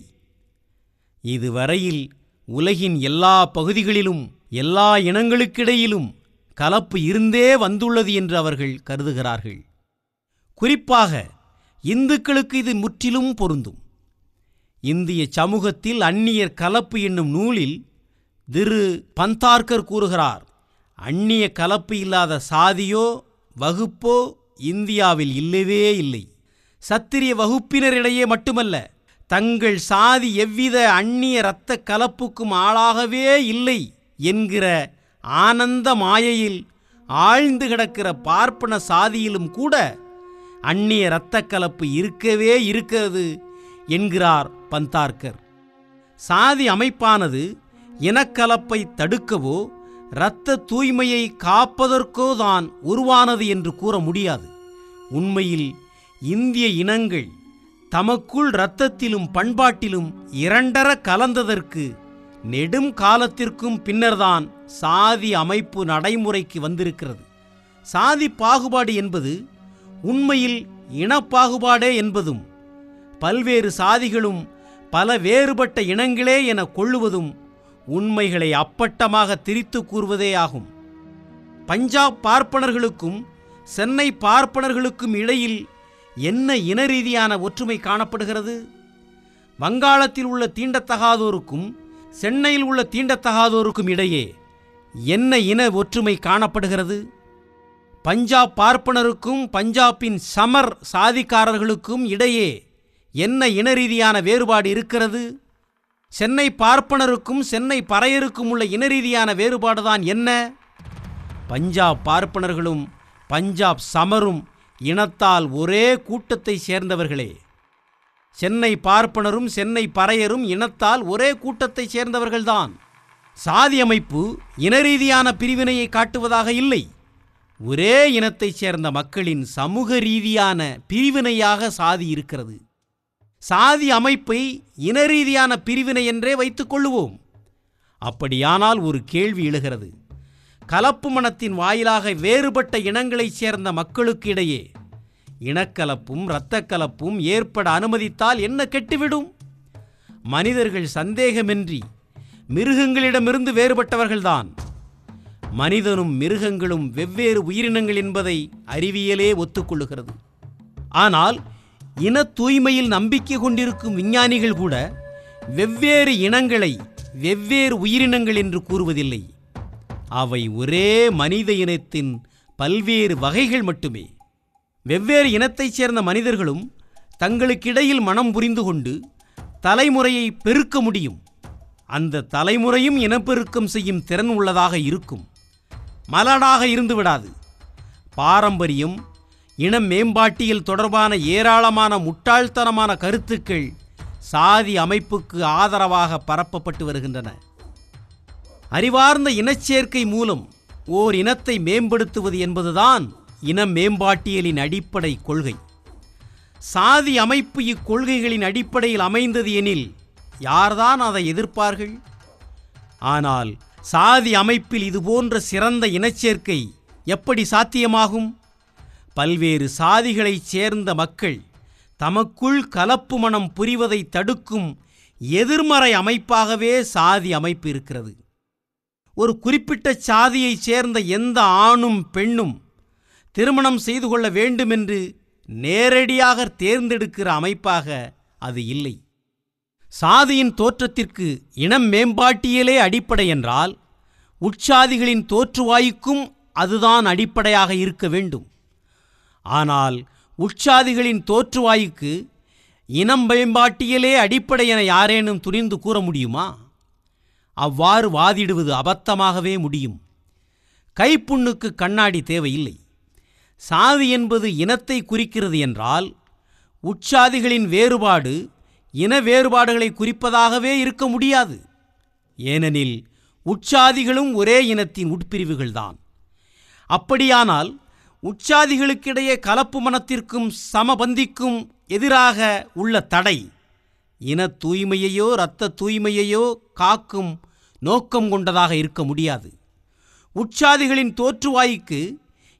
இதுவரையில் உலகின் எல்லா பகுதிகளிலும் எல்லா இனங்களுக்கிடையிலும் கலப்பு இருந்தே வந்துள்ளது என்று அவர்கள் கருதுகிறார்கள் குறிப்பாக இந்துக்களுக்கு இது முற்றிலும் பொருந்தும் இந்திய சமூகத்தில் அந்நியர் கலப்பு என்னும் நூலில் திரு பந்தார்கர் கூறுகிறார் அந்நிய கலப்பு இல்லாத சாதியோ வகுப்போ இந்தியாவில் இல்லவே இல்லை சத்திரிய வகுப்பினரிடையே மட்டுமல்ல தங்கள் சாதி எவ்வித அந்நிய இரத்த கலப்புக்கும் ஆளாகவே இல்லை என்கிற ஆனந்த மாயையில் ஆழ்ந்து கிடக்கிற பார்ப்பன சாதியிலும் கூட அந்நிய இரத்த கலப்பு இருக்கவே இருக்கிறது என்கிறார் பந்தார்கர் சாதி அமைப்பானது இனக்கலப்பை தடுக்கவோ இரத்த தூய்மையை காப்பதற்கோ தான் உருவானது என்று கூற முடியாது உண்மையில் இந்திய இனங்கள் தமக்குள் இரத்தத்திலும் பண்பாட்டிலும் இரண்டர கலந்ததற்கு நெடும் காலத்திற்கும் பின்னர்தான் சாதி அமைப்பு நடைமுறைக்கு வந்திருக்கிறது சாதி பாகுபாடு என்பது உண்மையில் இனப்பாகுபாடே என்பதும் பல்வேறு சாதிகளும் பல வேறுபட்ட இனங்களே என கொள்ளுவதும் உண்மைகளை அப்பட்டமாக திரித்து கூறுவதே ஆகும் பஞ்சாப் பார்ப்பனர்களுக்கும் சென்னை பார்ப்பனர்களுக்கும் இடையில் என்ன இன ரீதியான ஒற்றுமை காணப்படுகிறது வங்காளத்தில் உள்ள தீண்டத்தகாதோருக்கும் சென்னையில் உள்ள தீண்டத்தகாதோருக்கும் இடையே என்ன இன ஒற்றுமை காணப்படுகிறது பஞ்சாப் பார்ப்பனருக்கும் பஞ்சாபின் சமர் சாதிக்காரர்களுக்கும் இடையே என்ன இன ரீதியான வேறுபாடு இருக்கிறது சென்னை பார்ப்பனருக்கும் சென்னை பறையருக்கும் உள்ள இன ரீதியான வேறுபாடுதான் என்ன பஞ்சாப் பார்ப்பனர்களும் பஞ்சாப் சமரும் இனத்தால் ஒரே கூட்டத்தை சேர்ந்தவர்களே சென்னை பார்ப்பனரும் சென்னை பறையரும் இனத்தால் ஒரே கூட்டத்தை சேர்ந்தவர்கள்தான் சாதி அமைப்பு இன ரீதியான பிரிவினையை காட்டுவதாக இல்லை ஒரே இனத்தைச் சேர்ந்த மக்களின் சமூக ரீதியான பிரிவினையாக சாதி இருக்கிறது சாதி அமைப்பை இன ரீதியான பிரிவினை என்றே வைத்துக் கொள்ளுவோம் அப்படியானால் ஒரு கேள்வி எழுகிறது கலப்பு மனத்தின் வாயிலாக வேறுபட்ட இனங்களைச் சேர்ந்த மக்களுக்கு இடையே இனக்கலப்பும் இரத்தக்கலப்பும் ஏற்பட அனுமதித்தால் என்ன கெட்டுவிடும் மனிதர்கள் சந்தேகமின்றி மிருகங்களிடமிருந்து வேறுபட்டவர்கள்தான் மனிதனும் மிருகங்களும் வெவ்வேறு உயிரினங்கள் என்பதை அறிவியலே ஒத்துக்கொள்ளுகிறது ஆனால் இன தூய்மையில் நம்பிக்கை கொண்டிருக்கும் விஞ்ஞானிகள் கூட வெவ்வேறு இனங்களை வெவ்வேறு உயிரினங்கள் என்று கூறுவதில்லை அவை ஒரே மனித இனத்தின் பல்வேறு வகைகள் மட்டுமே வெவ்வேறு இனத்தைச் சேர்ந்த மனிதர்களும் தங்களுக்கிடையில் மனம் புரிந்து கொண்டு தலைமுறையை பெருக்க முடியும் அந்த தலைமுறையும் இனப்பெருக்கம் செய்யும் திறன் உள்ளதாக இருக்கும் மலடாக இருந்து விடாது பாரம்பரியம் இன மேம்பாட்டியல் தொடர்பான ஏராளமான முட்டாள்தனமான கருத்துக்கள் சாதி அமைப்புக்கு ஆதரவாக பரப்பப்பட்டு வருகின்றன அறிவார்ந்த இனச்சேர்க்கை மூலம் ஓர் இனத்தை மேம்படுத்துவது என்பதுதான் இன மேம்பாட்டியலின் அடிப்படை கொள்கை சாதி அமைப்பு இக்கொள்கைகளின் அடிப்படையில் அமைந்தது எனில் யார்தான் அதை எதிர்ப்பார்கள் ஆனால் சாதி அமைப்பில் இதுபோன்ற சிறந்த இனச்சேர்க்கை எப்படி சாத்தியமாகும் பல்வேறு சாதிகளைச் சேர்ந்த மக்கள் தமக்குள் கலப்பு மனம் புரிவதை தடுக்கும் எதிர்மறை அமைப்பாகவே சாதி அமைப்பு இருக்கிறது ஒரு குறிப்பிட்ட சாதியைச் சேர்ந்த எந்த ஆணும் பெண்ணும் திருமணம் செய்து கொள்ள வேண்டுமென்று நேரடியாக தேர்ந்தெடுக்கிற அமைப்பாக அது இல்லை சாதியின் தோற்றத்திற்கு இனம் மேம்பாட்டியலே அடிப்படை என்றால் உட்சாதிகளின் தோற்றுவாய்க்கும் அதுதான் அடிப்படையாக இருக்க வேண்டும் ஆனால் உட்சாதிகளின் தோற்றுவாய்க்கு இனம் மேம்பாட்டியலே அடிப்படை என யாரேனும் துணிந்து கூற முடியுமா அவ்வாறு வாதிடுவது அபத்தமாகவே முடியும் கைப்புண்ணுக்கு கண்ணாடி தேவையில்லை சாதி என்பது இனத்தை குறிக்கிறது என்றால் உட்சாதிகளின் வேறுபாடு இன வேறுபாடுகளை குறிப்பதாகவே இருக்க முடியாது ஏனெனில் உட்சாதிகளும் ஒரே இனத்தின் உட்பிரிவுகள்தான் அப்படியானால் உச்சாதிகளுக்கிடையே கலப்பு மனத்திற்கும் சமபந்திக்கும் எதிராக உள்ள தடை இன தூய்மையையோ இரத்த தூய்மையையோ காக்கும் நோக்கம் கொண்டதாக இருக்க முடியாது உற்சாதிகளின் தோற்றுவாய்க்கு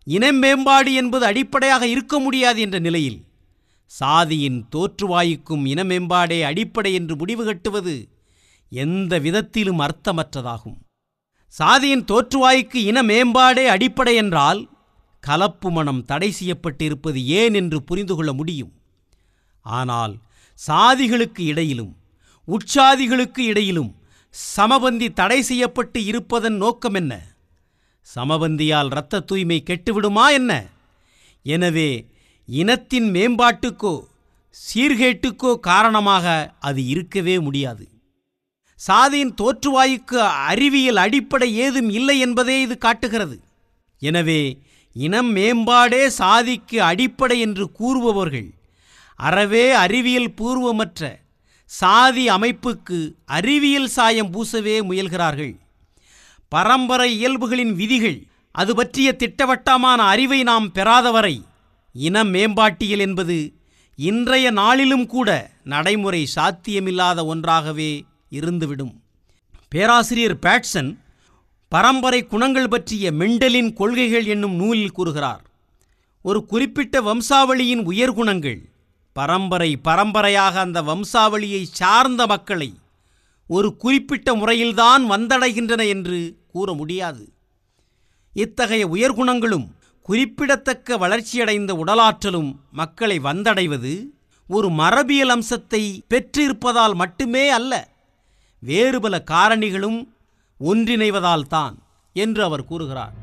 இன மேம்பாடு என்பது அடிப்படையாக இருக்க முடியாது என்ற நிலையில் சாதியின் தோற்றுவாய்க்கும் இன மேம்பாடே அடிப்படை என்று முடிவு கட்டுவது எந்த விதத்திலும் அர்த்தமற்றதாகும் சாதியின் தோற்றுவாய்க்கு இன மேம்பாடே அடிப்படை என்றால் கலப்பு மனம் தடை செய்யப்பட்டிருப்பது ஏன் என்று புரிந்து கொள்ள முடியும் ஆனால் சாதிகளுக்கு இடையிலும் உட்சாதிகளுக்கு இடையிலும் சமபந்தி தடை செய்யப்பட்டு இருப்பதன் நோக்கம் என்ன சமபந்தியால் இரத்த தூய்மை கெட்டுவிடுமா என்ன எனவே இனத்தின் மேம்பாட்டுக்கோ சீர்கேட்டுக்கோ காரணமாக அது இருக்கவே முடியாது சாதியின் தோற்றுவாய்க்கு அறிவியல் அடிப்படை ஏதும் இல்லை என்பதே இது காட்டுகிறது எனவே இனம் மேம்பாடே சாதிக்கு அடிப்படை என்று கூறுபவர்கள் அறவே அறிவியல் பூர்வமற்ற சாதி அமைப்புக்கு அறிவியல் சாயம் பூசவே முயல்கிறார்கள் பரம்பரை இயல்புகளின் விதிகள் அது பற்றிய திட்டவட்டமான அறிவை நாம் பெறாதவரை இன மேம்பாட்டியல் என்பது இன்றைய நாளிலும் கூட நடைமுறை சாத்தியமில்லாத ஒன்றாகவே இருந்துவிடும் பேராசிரியர் பேட்சன் பரம்பரை குணங்கள் பற்றிய மெண்டலின் கொள்கைகள் என்னும் நூலில் கூறுகிறார் ஒரு குறிப்பிட்ட வம்சாவளியின் உயர்குணங்கள் பரம்பரை பரம்பரையாக அந்த வம்சாவளியை சார்ந்த மக்களை ஒரு குறிப்பிட்ட முறையில்தான் வந்தடைகின்றன என்று கூற முடியாது இத்தகைய உயர்குணங்களும் குறிப்பிடத்தக்க வளர்ச்சியடைந்த உடலாற்றலும் மக்களை வந்தடைவது ஒரு மரபியல் அம்சத்தை பெற்றிருப்பதால் மட்டுமே அல்ல வேறு பல காரணிகளும் ஒன்றிணைவதால் தான் என்று அவர் கூறுகிறார்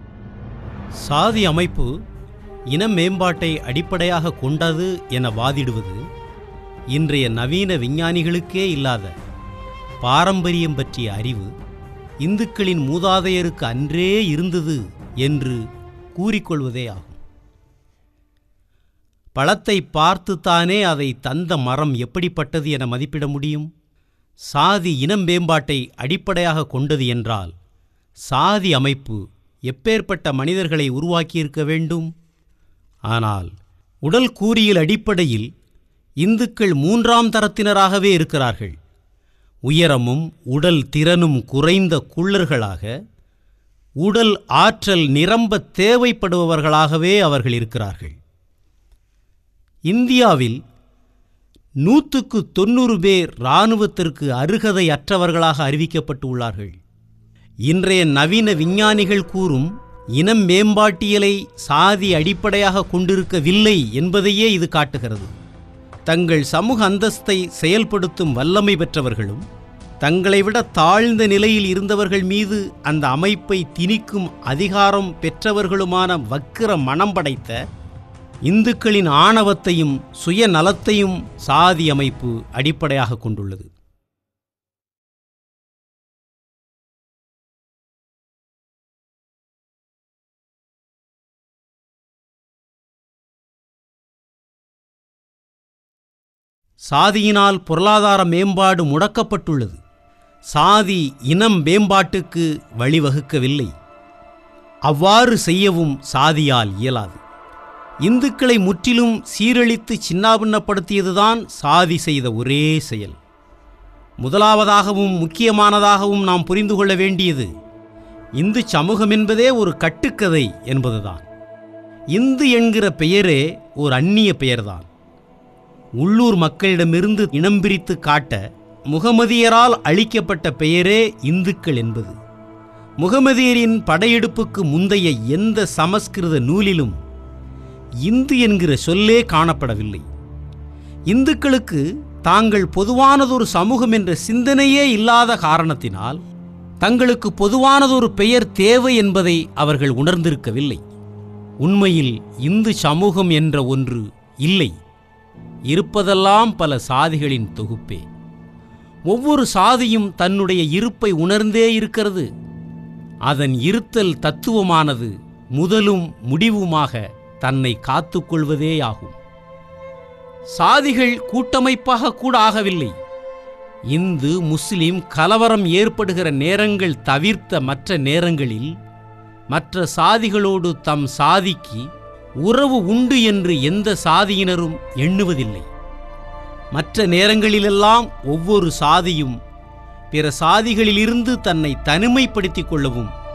சாதி அமைப்பு இன மேம்பாட்டை அடிப்படையாக கொண்டது என வாதிடுவது இன்றைய நவீன விஞ்ஞானிகளுக்கே இல்லாத பாரம்பரியம் பற்றிய அறிவு இந்துக்களின் மூதாதையருக்கு அன்றே இருந்தது என்று கூறிக்கொள்வதே ஆகும் பழத்தை பார்த்துத்தானே அதை தந்த மரம் எப்படிப்பட்டது என மதிப்பிட முடியும் சாதி இனம் மேம்பாட்டை அடிப்படையாக கொண்டது என்றால் சாதி அமைப்பு எப்பேற்பட்ட மனிதர்களை உருவாக்கியிருக்க வேண்டும் ஆனால் உடல் கூறியல் அடிப்படையில் இந்துக்கள் மூன்றாம் தரத்தினராகவே இருக்கிறார்கள் உயரமும் உடல் திறனும் குறைந்த குள்ளர்களாக உடல் ஆற்றல் நிரம்ப தேவைப்படுபவர்களாகவே அவர்கள் இருக்கிறார்கள் இந்தியாவில் நூற்றுக்கு தொண்ணூறு பேர் இராணுவத்திற்கு அருகதை அற்றவர்களாக அறிவிக்கப்பட்டு உள்ளார்கள் இன்றைய நவீன விஞ்ஞானிகள் கூறும் இனம் மேம்பாட்டியலை சாதி அடிப்படையாக கொண்டிருக்கவில்லை என்பதையே இது காட்டுகிறது தங்கள் சமூக அந்தஸ்தை செயல்படுத்தும் வல்லமை பெற்றவர்களும் தங்களை விட தாழ்ந்த நிலையில் இருந்தவர்கள் மீது அந்த அமைப்பை திணிக்கும் அதிகாரம் பெற்றவர்களுமான வக்கிர மனம் படைத்த இந்துக்களின் ஆணவத்தையும் சுயநலத்தையும் சாதி அமைப்பு அடிப்படையாக கொண்டுள்ளது சாதியினால் பொருளாதார மேம்பாடு முடக்கப்பட்டுள்ளது சாதி இனம் மேம்பாட்டுக்கு வழிவகுக்கவில்லை அவ்வாறு செய்யவும் சாதியால் இயலாது இந்துக்களை முற்றிலும் சீரழித்து சின்னாபின்னப்படுத்தியதுதான் சாதி செய்த ஒரே செயல் முதலாவதாகவும் முக்கியமானதாகவும் நாம் புரிந்து கொள்ள வேண்டியது இந்து சமூகம் என்பதே ஒரு கட்டுக்கதை என்பதுதான் இந்து என்கிற பெயரே ஒரு அந்நிய பெயர்தான் உள்ளூர் மக்களிடமிருந்து இனம் பிரித்து காட்ட முகமதியரால் அளிக்கப்பட்ட பெயரே இந்துக்கள் என்பது முகமதியரின் படையெடுப்புக்கு முந்தைய எந்த சமஸ்கிருத நூலிலும் இந்து என்கிற சொல்லே காணப்படவில்லை இந்துக்களுக்கு தாங்கள் பொதுவானதொரு சமூகம் என்ற சிந்தனையே இல்லாத காரணத்தினால் தங்களுக்கு பொதுவானதொரு பெயர் தேவை என்பதை அவர்கள் உணர்ந்திருக்கவில்லை உண்மையில் இந்து சமூகம் என்ற ஒன்று இல்லை இருப்பதெல்லாம் பல சாதிகளின் தொகுப்பே ஒவ்வொரு சாதியும் தன்னுடைய இருப்பை உணர்ந்தே இருக்கிறது அதன் இருத்தல் தத்துவமானது முதலும் முடிவுமாக தன்னை காத்துக்கொள்வதேயாகும் சாதிகள் கூட்டமைப்பாக கூட ஆகவில்லை இந்து முஸ்லிம் கலவரம் ஏற்படுகிற நேரங்கள் தவிர்த்த மற்ற நேரங்களில் மற்ற சாதிகளோடு தம் சாதிக்கு உறவு உண்டு என்று எந்த சாதியினரும் எண்ணுவதில்லை மற்ற நேரங்களிலெல்லாம் ஒவ்வொரு சாதியும் பிற சாதிகளிலிருந்து தன்னை தனிமைப்படுத்திக் கொள்ளவும்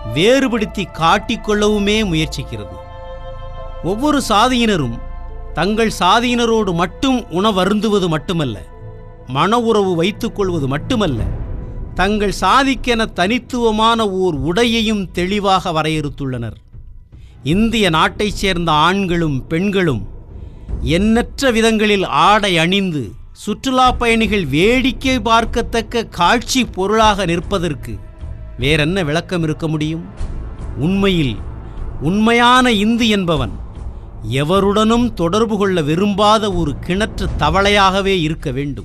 வேறுபடுத்தி காட்டிக்கொள்ளவுமே முயற்சிக்கிறது ஒவ்வொரு சாதியினரும் தங்கள் சாதியினரோடு மட்டும் உணவருந்துவது மட்டுமல்ல மன உறவு வைத்துக் கொள்வது மட்டுமல்ல தங்கள் சாதிக்கென தனித்துவமான ஓர் உடையையும் தெளிவாக வரையறுத்துள்ளனர் இந்திய நாட்டைச் சேர்ந்த ஆண்களும் பெண்களும் எண்ணற்ற விதங்களில் ஆடை அணிந்து சுற்றுலா பயணிகள் வேடிக்கை பார்க்கத்தக்க காட்சி பொருளாக நிற்பதற்கு வேறென்ன விளக்கம் இருக்க முடியும் உண்மையில் உண்மையான இந்து என்பவன் எவருடனும் தொடர்பு கொள்ள விரும்பாத ஒரு கிணற்று தவளையாகவே இருக்க வேண்டும்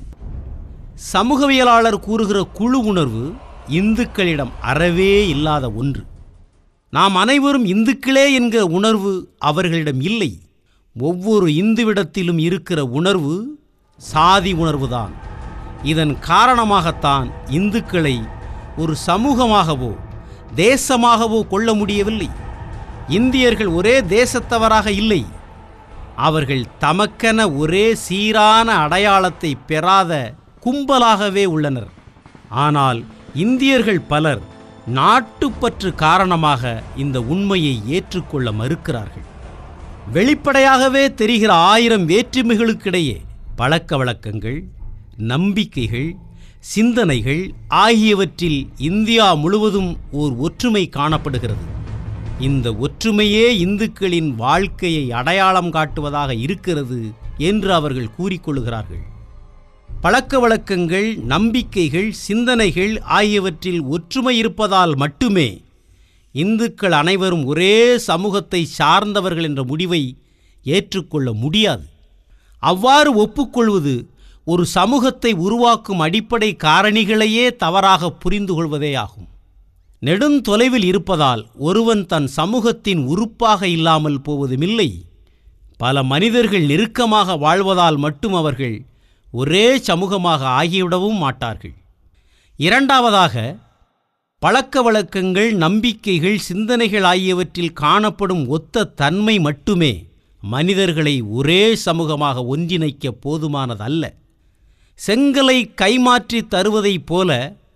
சமூகவியலாளர் கூறுகிற குழு உணர்வு இந்துக்களிடம் அறவே இல்லாத ஒன்று நாம் அனைவரும் இந்துக்களே என்கிற உணர்வு அவர்களிடம் இல்லை ஒவ்வொரு இந்துவிடத்திலும் இருக்கிற உணர்வு சாதி உணர்வுதான் இதன் காரணமாகத்தான் இந்துக்களை ஒரு சமூகமாகவோ தேசமாகவோ கொள்ள முடியவில்லை இந்தியர்கள் ஒரே தேசத்தவராக இல்லை அவர்கள் தமக்கென ஒரே சீரான அடையாளத்தை பெறாத கும்பலாகவே உள்ளனர் ஆனால் இந்தியர்கள் பலர் நாட்டுப்பற்று காரணமாக இந்த உண்மையை ஏற்றுக்கொள்ள மறுக்கிறார்கள் வெளிப்படையாகவே தெரிகிற ஆயிரம் வேற்றுமைகளுக்கிடையே பழக்க வழக்கங்கள் நம்பிக்கைகள் சிந்தனைகள் ஆகியவற்றில் இந்தியா முழுவதும் ஓர் ஒற்றுமை காணப்படுகிறது இந்த ஒற்றுமையே இந்துக்களின் வாழ்க்கையை அடையாளம் காட்டுவதாக இருக்கிறது என்று அவர்கள் கூறிக்கொள்கிறார்கள் பழக்க வழக்கங்கள் நம்பிக்கைகள் சிந்தனைகள் ஆகியவற்றில் ஒற்றுமை இருப்பதால் மட்டுமே இந்துக்கள் அனைவரும் ஒரே சமூகத்தை சார்ந்தவர்கள் என்ற முடிவை ஏற்றுக்கொள்ள முடியாது அவ்வாறு ஒப்புக்கொள்வது ஒரு சமூகத்தை உருவாக்கும் அடிப்படை காரணிகளையே தவறாக புரிந்து கொள்வதே ஆகும் நெடுந்தொலைவில் இருப்பதால் ஒருவன் தன் சமூகத்தின் உறுப்பாக இல்லாமல் போவதுமில்லை பல மனிதர்கள் நெருக்கமாக வாழ்வதால் மட்டும் அவர்கள் ஒரே சமூகமாக ஆகிவிடவும் மாட்டார்கள் இரண்டாவதாக பழக்க வழக்கங்கள் நம்பிக்கைகள் சிந்தனைகள் ஆகியவற்றில் காணப்படும் ஒத்த தன்மை மட்டுமே மனிதர்களை ஒரே சமூகமாக ஒன்றிணைக்க போதுமானதல்ல செங்கலை கைமாற்றி தருவதைப் போல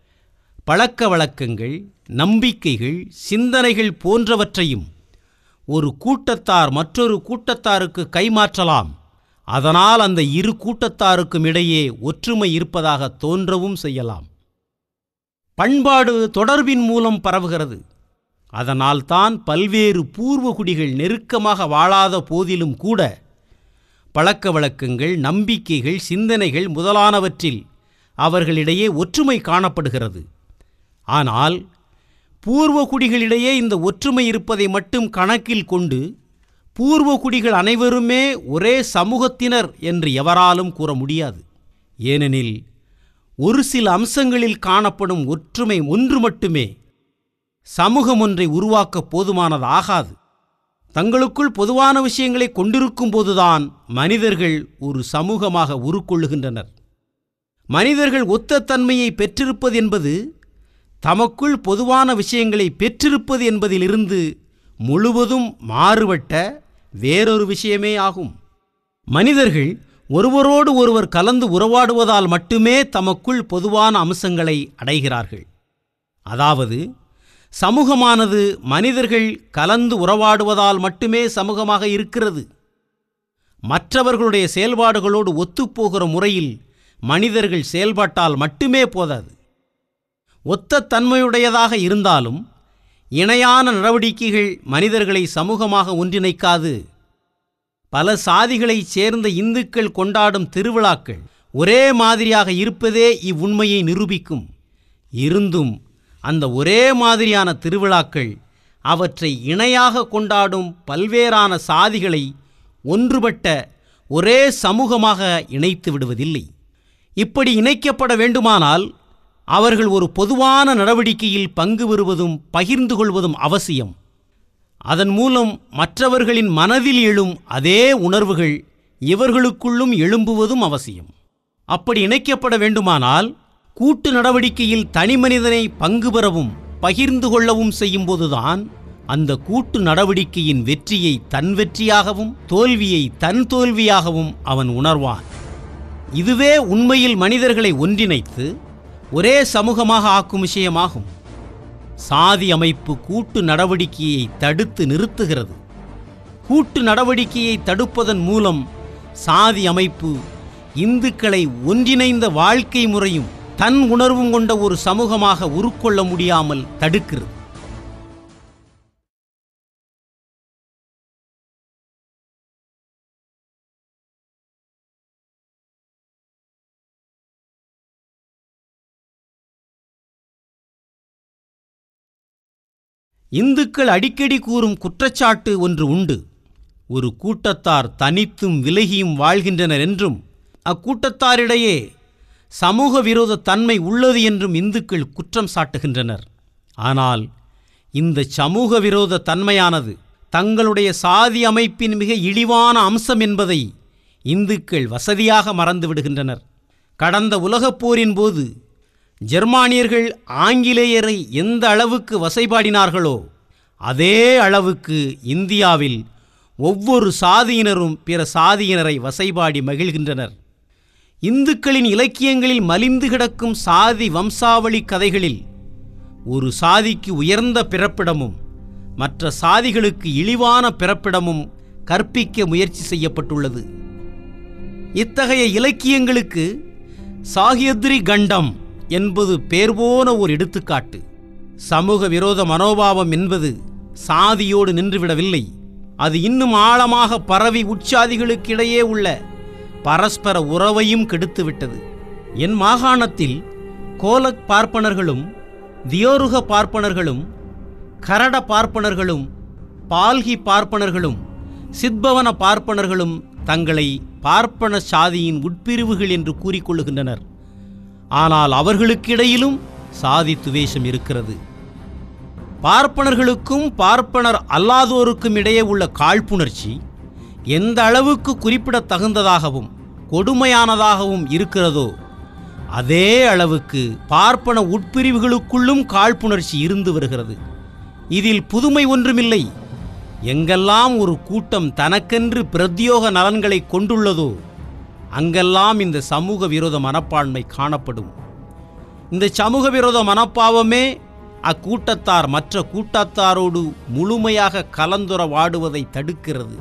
பழக்க வழக்கங்கள் நம்பிக்கைகள் சிந்தனைகள் போன்றவற்றையும் ஒரு கூட்டத்தார் மற்றொரு கூட்டத்தாருக்கு கைமாற்றலாம் அதனால் அந்த இரு கூட்டத்தாருக்கும் இடையே ஒற்றுமை இருப்பதாக தோன்றவும் செய்யலாம் பண்பாடு தொடர்பின் மூலம் பரவுகிறது அதனால்தான் பல்வேறு பூர்வகுடிகள் நெருக்கமாக வாழாத போதிலும் கூட பழக்க வழக்கங்கள் நம்பிக்கைகள் சிந்தனைகள் முதலானவற்றில் அவர்களிடையே ஒற்றுமை காணப்படுகிறது ஆனால் பூர்வகுடிகளிடையே இந்த ஒற்றுமை இருப்பதை மட்டும் கணக்கில் கொண்டு பூர்வகுடிகள் அனைவருமே ஒரே சமூகத்தினர் என்று எவராலும் கூற முடியாது ஏனெனில் ஒரு சில அம்சங்களில் காணப்படும் ஒற்றுமை ஒன்று மட்டுமே சமூகம் ஒன்றை உருவாக்க போதுமானதாகாது தங்களுக்குள் பொதுவான விஷயங்களை கொண்டிருக்கும் போதுதான் மனிதர்கள் ஒரு சமூகமாக உருக்கொள்ளுகின்றனர் மனிதர்கள் ஒத்த தன்மையை பெற்றிருப்பது என்பது தமக்குள் பொதுவான விஷயங்களை பெற்றிருப்பது என்பதிலிருந்து முழுவதும் மாறுபட்ட வேறொரு விஷயமே ஆகும் மனிதர்கள் ஒருவரோடு ஒருவர் கலந்து உறவாடுவதால் மட்டுமே தமக்குள் பொதுவான அம்சங்களை அடைகிறார்கள் அதாவது சமூகமானது மனிதர்கள் கலந்து உறவாடுவதால் மட்டுமே சமூகமாக இருக்கிறது மற்றவர்களுடைய செயல்பாடுகளோடு ஒத்துப்போகிற முறையில் மனிதர்கள் செயல்பட்டால் மட்டுமே போதாது ஒத்த தன்மையுடையதாக இருந்தாலும் இணையான நடவடிக்கைகள் மனிதர்களை சமூகமாக ஒன்றிணைக்காது பல சாதிகளைச் சேர்ந்த இந்துக்கள் கொண்டாடும் திருவிழாக்கள் ஒரே மாதிரியாக இருப்பதே இவ்வுண்மையை நிரூபிக்கும் இருந்தும் அந்த ஒரே மாதிரியான திருவிழாக்கள் அவற்றை இணையாக கொண்டாடும் பல்வேறான சாதிகளை ஒன்றுபட்ட ஒரே சமூகமாக இணைத்து விடுவதில்லை இப்படி இணைக்கப்பட வேண்டுமானால் அவர்கள் ஒரு பொதுவான நடவடிக்கையில் பங்கு பெறுவதும் பகிர்ந்து கொள்வதும் அவசியம் அதன் மூலம் மற்றவர்களின் மனதில் எழும் அதே உணர்வுகள் இவர்களுக்குள்ளும் எழும்புவதும் அவசியம் அப்படி இணைக்கப்பட வேண்டுமானால் கூட்டு நடவடிக்கையில் தனிமனிதனை பங்கு பெறவும் பகிர்ந்து கொள்ளவும் செய்யும்போதுதான் அந்த கூட்டு நடவடிக்கையின் வெற்றியை தன் வெற்றியாகவும் தோல்வியை தன் தோல்வியாகவும் அவன் உணர்வான் இதுவே உண்மையில் மனிதர்களை ஒன்றிணைத்து ஒரே சமூகமாக ஆக்கும் விஷயமாகும் சாதி அமைப்பு கூட்டு நடவடிக்கையை தடுத்து நிறுத்துகிறது கூட்டு நடவடிக்கையை தடுப்பதன் மூலம் சாதி அமைப்பு இந்துக்களை ஒன்றிணைந்த வாழ்க்கை முறையும் தன் உணர்வும் கொண்ட ஒரு சமூகமாக உருக்கொள்ள முடியாமல் தடுக்கிறது இந்துக்கள் அடிக்கடி கூறும் குற்றச்சாட்டு ஒன்று உண்டு ஒரு கூட்டத்தார் தனித்தும் விலகியும் வாழ்கின்றனர் என்றும் அக்கூட்டத்தாரிடையே சமூக விரோத தன்மை உள்ளது என்றும் இந்துக்கள் குற்றம் சாட்டுகின்றனர் ஆனால் இந்த சமூக விரோத தன்மையானது தங்களுடைய சாதி அமைப்பின் மிக இழிவான அம்சம் என்பதை இந்துக்கள் வசதியாக மறந்துவிடுகின்றனர் கடந்த உலகப் போரின் போது ஜெர்மானியர்கள் ஆங்கிலேயரை எந்த அளவுக்கு வசைபாடினார்களோ அதே அளவுக்கு இந்தியாவில் ஒவ்வொரு சாதியினரும் பிற சாதியினரை வசைபாடி மகிழ்கின்றனர் இந்துக்களின் இலக்கியங்களில் மலிந்து கிடக்கும் சாதி வம்சாவளி கதைகளில் ஒரு சாதிக்கு உயர்ந்த பிறப்பிடமும் மற்ற சாதிகளுக்கு இழிவான பிறப்பிடமும் கற்பிக்க முயற்சி செய்யப்பட்டுள்ளது இத்தகைய இலக்கியங்களுக்கு சாகியத்ரி கண்டம் என்பது பேர்போன ஒரு எடுத்துக்காட்டு சமூக விரோத மனோபாவம் என்பது சாதியோடு நின்றுவிடவில்லை அது இன்னும் ஆழமாக பரவி உச்சாதிகளுக்கிடையே உள்ள பரஸ்பர உறவையும் கெடுத்துவிட்டது என் மாகாணத்தில் கோலக் பார்ப்பனர்களும் தியோருக பார்ப்பனர்களும் கரட பார்ப்பனர்களும் பால்கி பார்ப்பனர்களும் சித்பவன பார்ப்பனர்களும் தங்களை பார்ப்பன சாதியின் உட்பிரிவுகள் என்று கூறிக்கொள்ளுகின்றனர் ஆனால் அவர்களுக்கிடையிலும் சாதி துவேஷம் இருக்கிறது பார்ப்பனர்களுக்கும் பார்ப்பனர் அல்லாதோருக்கும் இடையே உள்ள காழ்ப்புணர்ச்சி எந்த அளவுக்கு குறிப்பிடத்தகுந்ததாகவும் கொடுமையானதாகவும் இருக்கிறதோ அதே அளவுக்கு பார்ப்பன உட்பிரிவுகளுக்குள்ளும் காழ்ப்புணர்ச்சி இருந்து வருகிறது இதில் புதுமை ஒன்றுமில்லை எங்கெல்லாம் ஒரு கூட்டம் தனக்கென்று பிரத்யோக நலன்களை கொண்டுள்ளதோ அங்கெல்லாம் இந்த சமூக விரோத மனப்பான்மை காணப்படும் இந்த சமூக விரோத மனப்பாவமே அக்கூட்டத்தார் மற்ற கூட்டத்தாரோடு முழுமையாக கலந்துரவாடுவதை தடுக்கிறது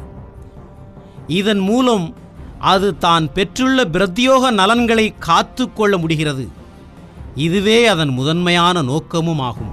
இதன் மூலம் அது தான் பெற்றுள்ள பிரத்யோக நலன்களை காத்து கொள்ள முடிகிறது இதுவே அதன் முதன்மையான நோக்கமும் ஆகும்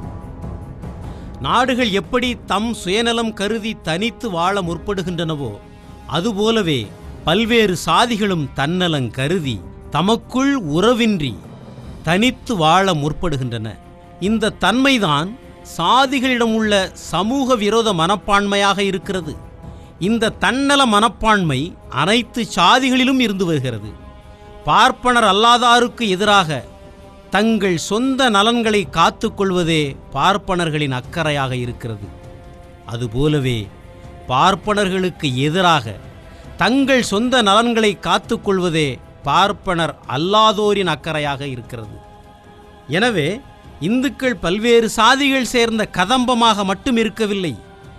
நாடுகள் எப்படி தம் சுயநலம் கருதி தனித்து வாழ முற்படுகின்றனவோ அதுபோலவே பல்வேறு சாதிகளும் தன்னலம் கருதி தமக்குள் உறவின்றி தனித்து வாழ முற்படுகின்றன இந்த தன்மைதான் சாதிகளிடம் உள்ள சமூக விரோத மனப்பான்மையாக இருக்கிறது இந்த தன்னல மனப்பான்மை அனைத்து சாதிகளிலும் இருந்து வருகிறது பார்ப்பனர் அல்லாதாருக்கு எதிராக தங்கள் சொந்த நலன்களை காத்துக்கொள்வதே பார்ப்பனர்களின் அக்கறையாக இருக்கிறது அதுபோலவே பார்ப்பனர்களுக்கு எதிராக தங்கள் சொந்த நலன்களை காத்துக்கொள்வதே பார்ப்பனர் அல்லாதோரின் அக்கறையாக இருக்கிறது எனவே இந்துக்கள் பல்வேறு சாதிகள் சேர்ந்த கதம்பமாக மட்டும் இருக்கவில்லை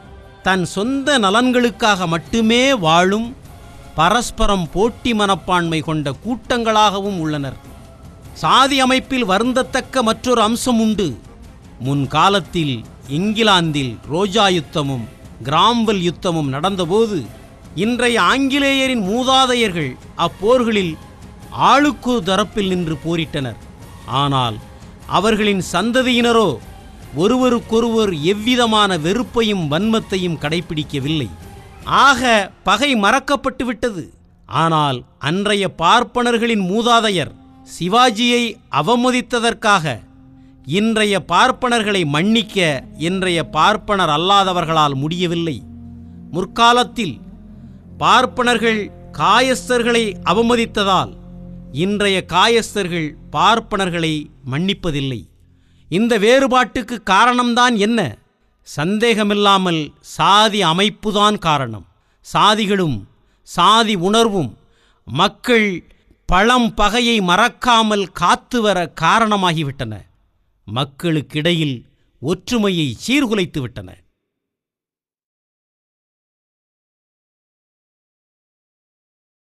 தன் சொந்த நலன்களுக்காக மட்டுமே வாழும் பரஸ்பரம் போட்டி மனப்பான்மை கொண்ட கூட்டங்களாகவும் உள்ளனர் சாதி அமைப்பில் வருந்தத்தக்க மற்றொரு அம்சம் உண்டு முன்காலத்தில் இங்கிலாந்தில் ரோஜா யுத்தமும் கிராம்வெல் யுத்தமும் நடந்தபோது இன்றைய ஆங்கிலேயரின் மூதாதையர்கள் அப்போர்களில் ஆளுக்கு தரப்பில் நின்று போரிட்டனர் ஆனால் அவர்களின் சந்ததியினரோ ஒருவருக்கொருவர் எவ்விதமான வெறுப்பையும் வன்மத்தையும் கடைபிடிக்கவில்லை ஆக பகை மறக்கப்பட்டு விட்டது ஆனால் அன்றைய பார்ப்பனர்களின் மூதாதையர் சிவாஜியை அவமதித்ததற்காக இன்றைய பார்ப்பனர்களை மன்னிக்க இன்றைய பார்ப்பனர் அல்லாதவர்களால் முடியவில்லை முற்காலத்தில் பார்ப்பனர்கள் காயஸ்தர்களை அவமதித்ததால் இன்றைய காயஸ்தர்கள் பார்ப்பனர்களை மன்னிப்பதில்லை இந்த வேறுபாட்டுக்கு காரணம்தான் என்ன சந்தேகமில்லாமல் சாதி அமைப்புதான் காரணம் சாதிகளும் சாதி உணர்வும் மக்கள் பழம் பகையை மறக்காமல் காத்து வர காரணமாகிவிட்டன மக்களுக்கிடையில் ஒற்றுமையை சீர்குலைத்து விட்டன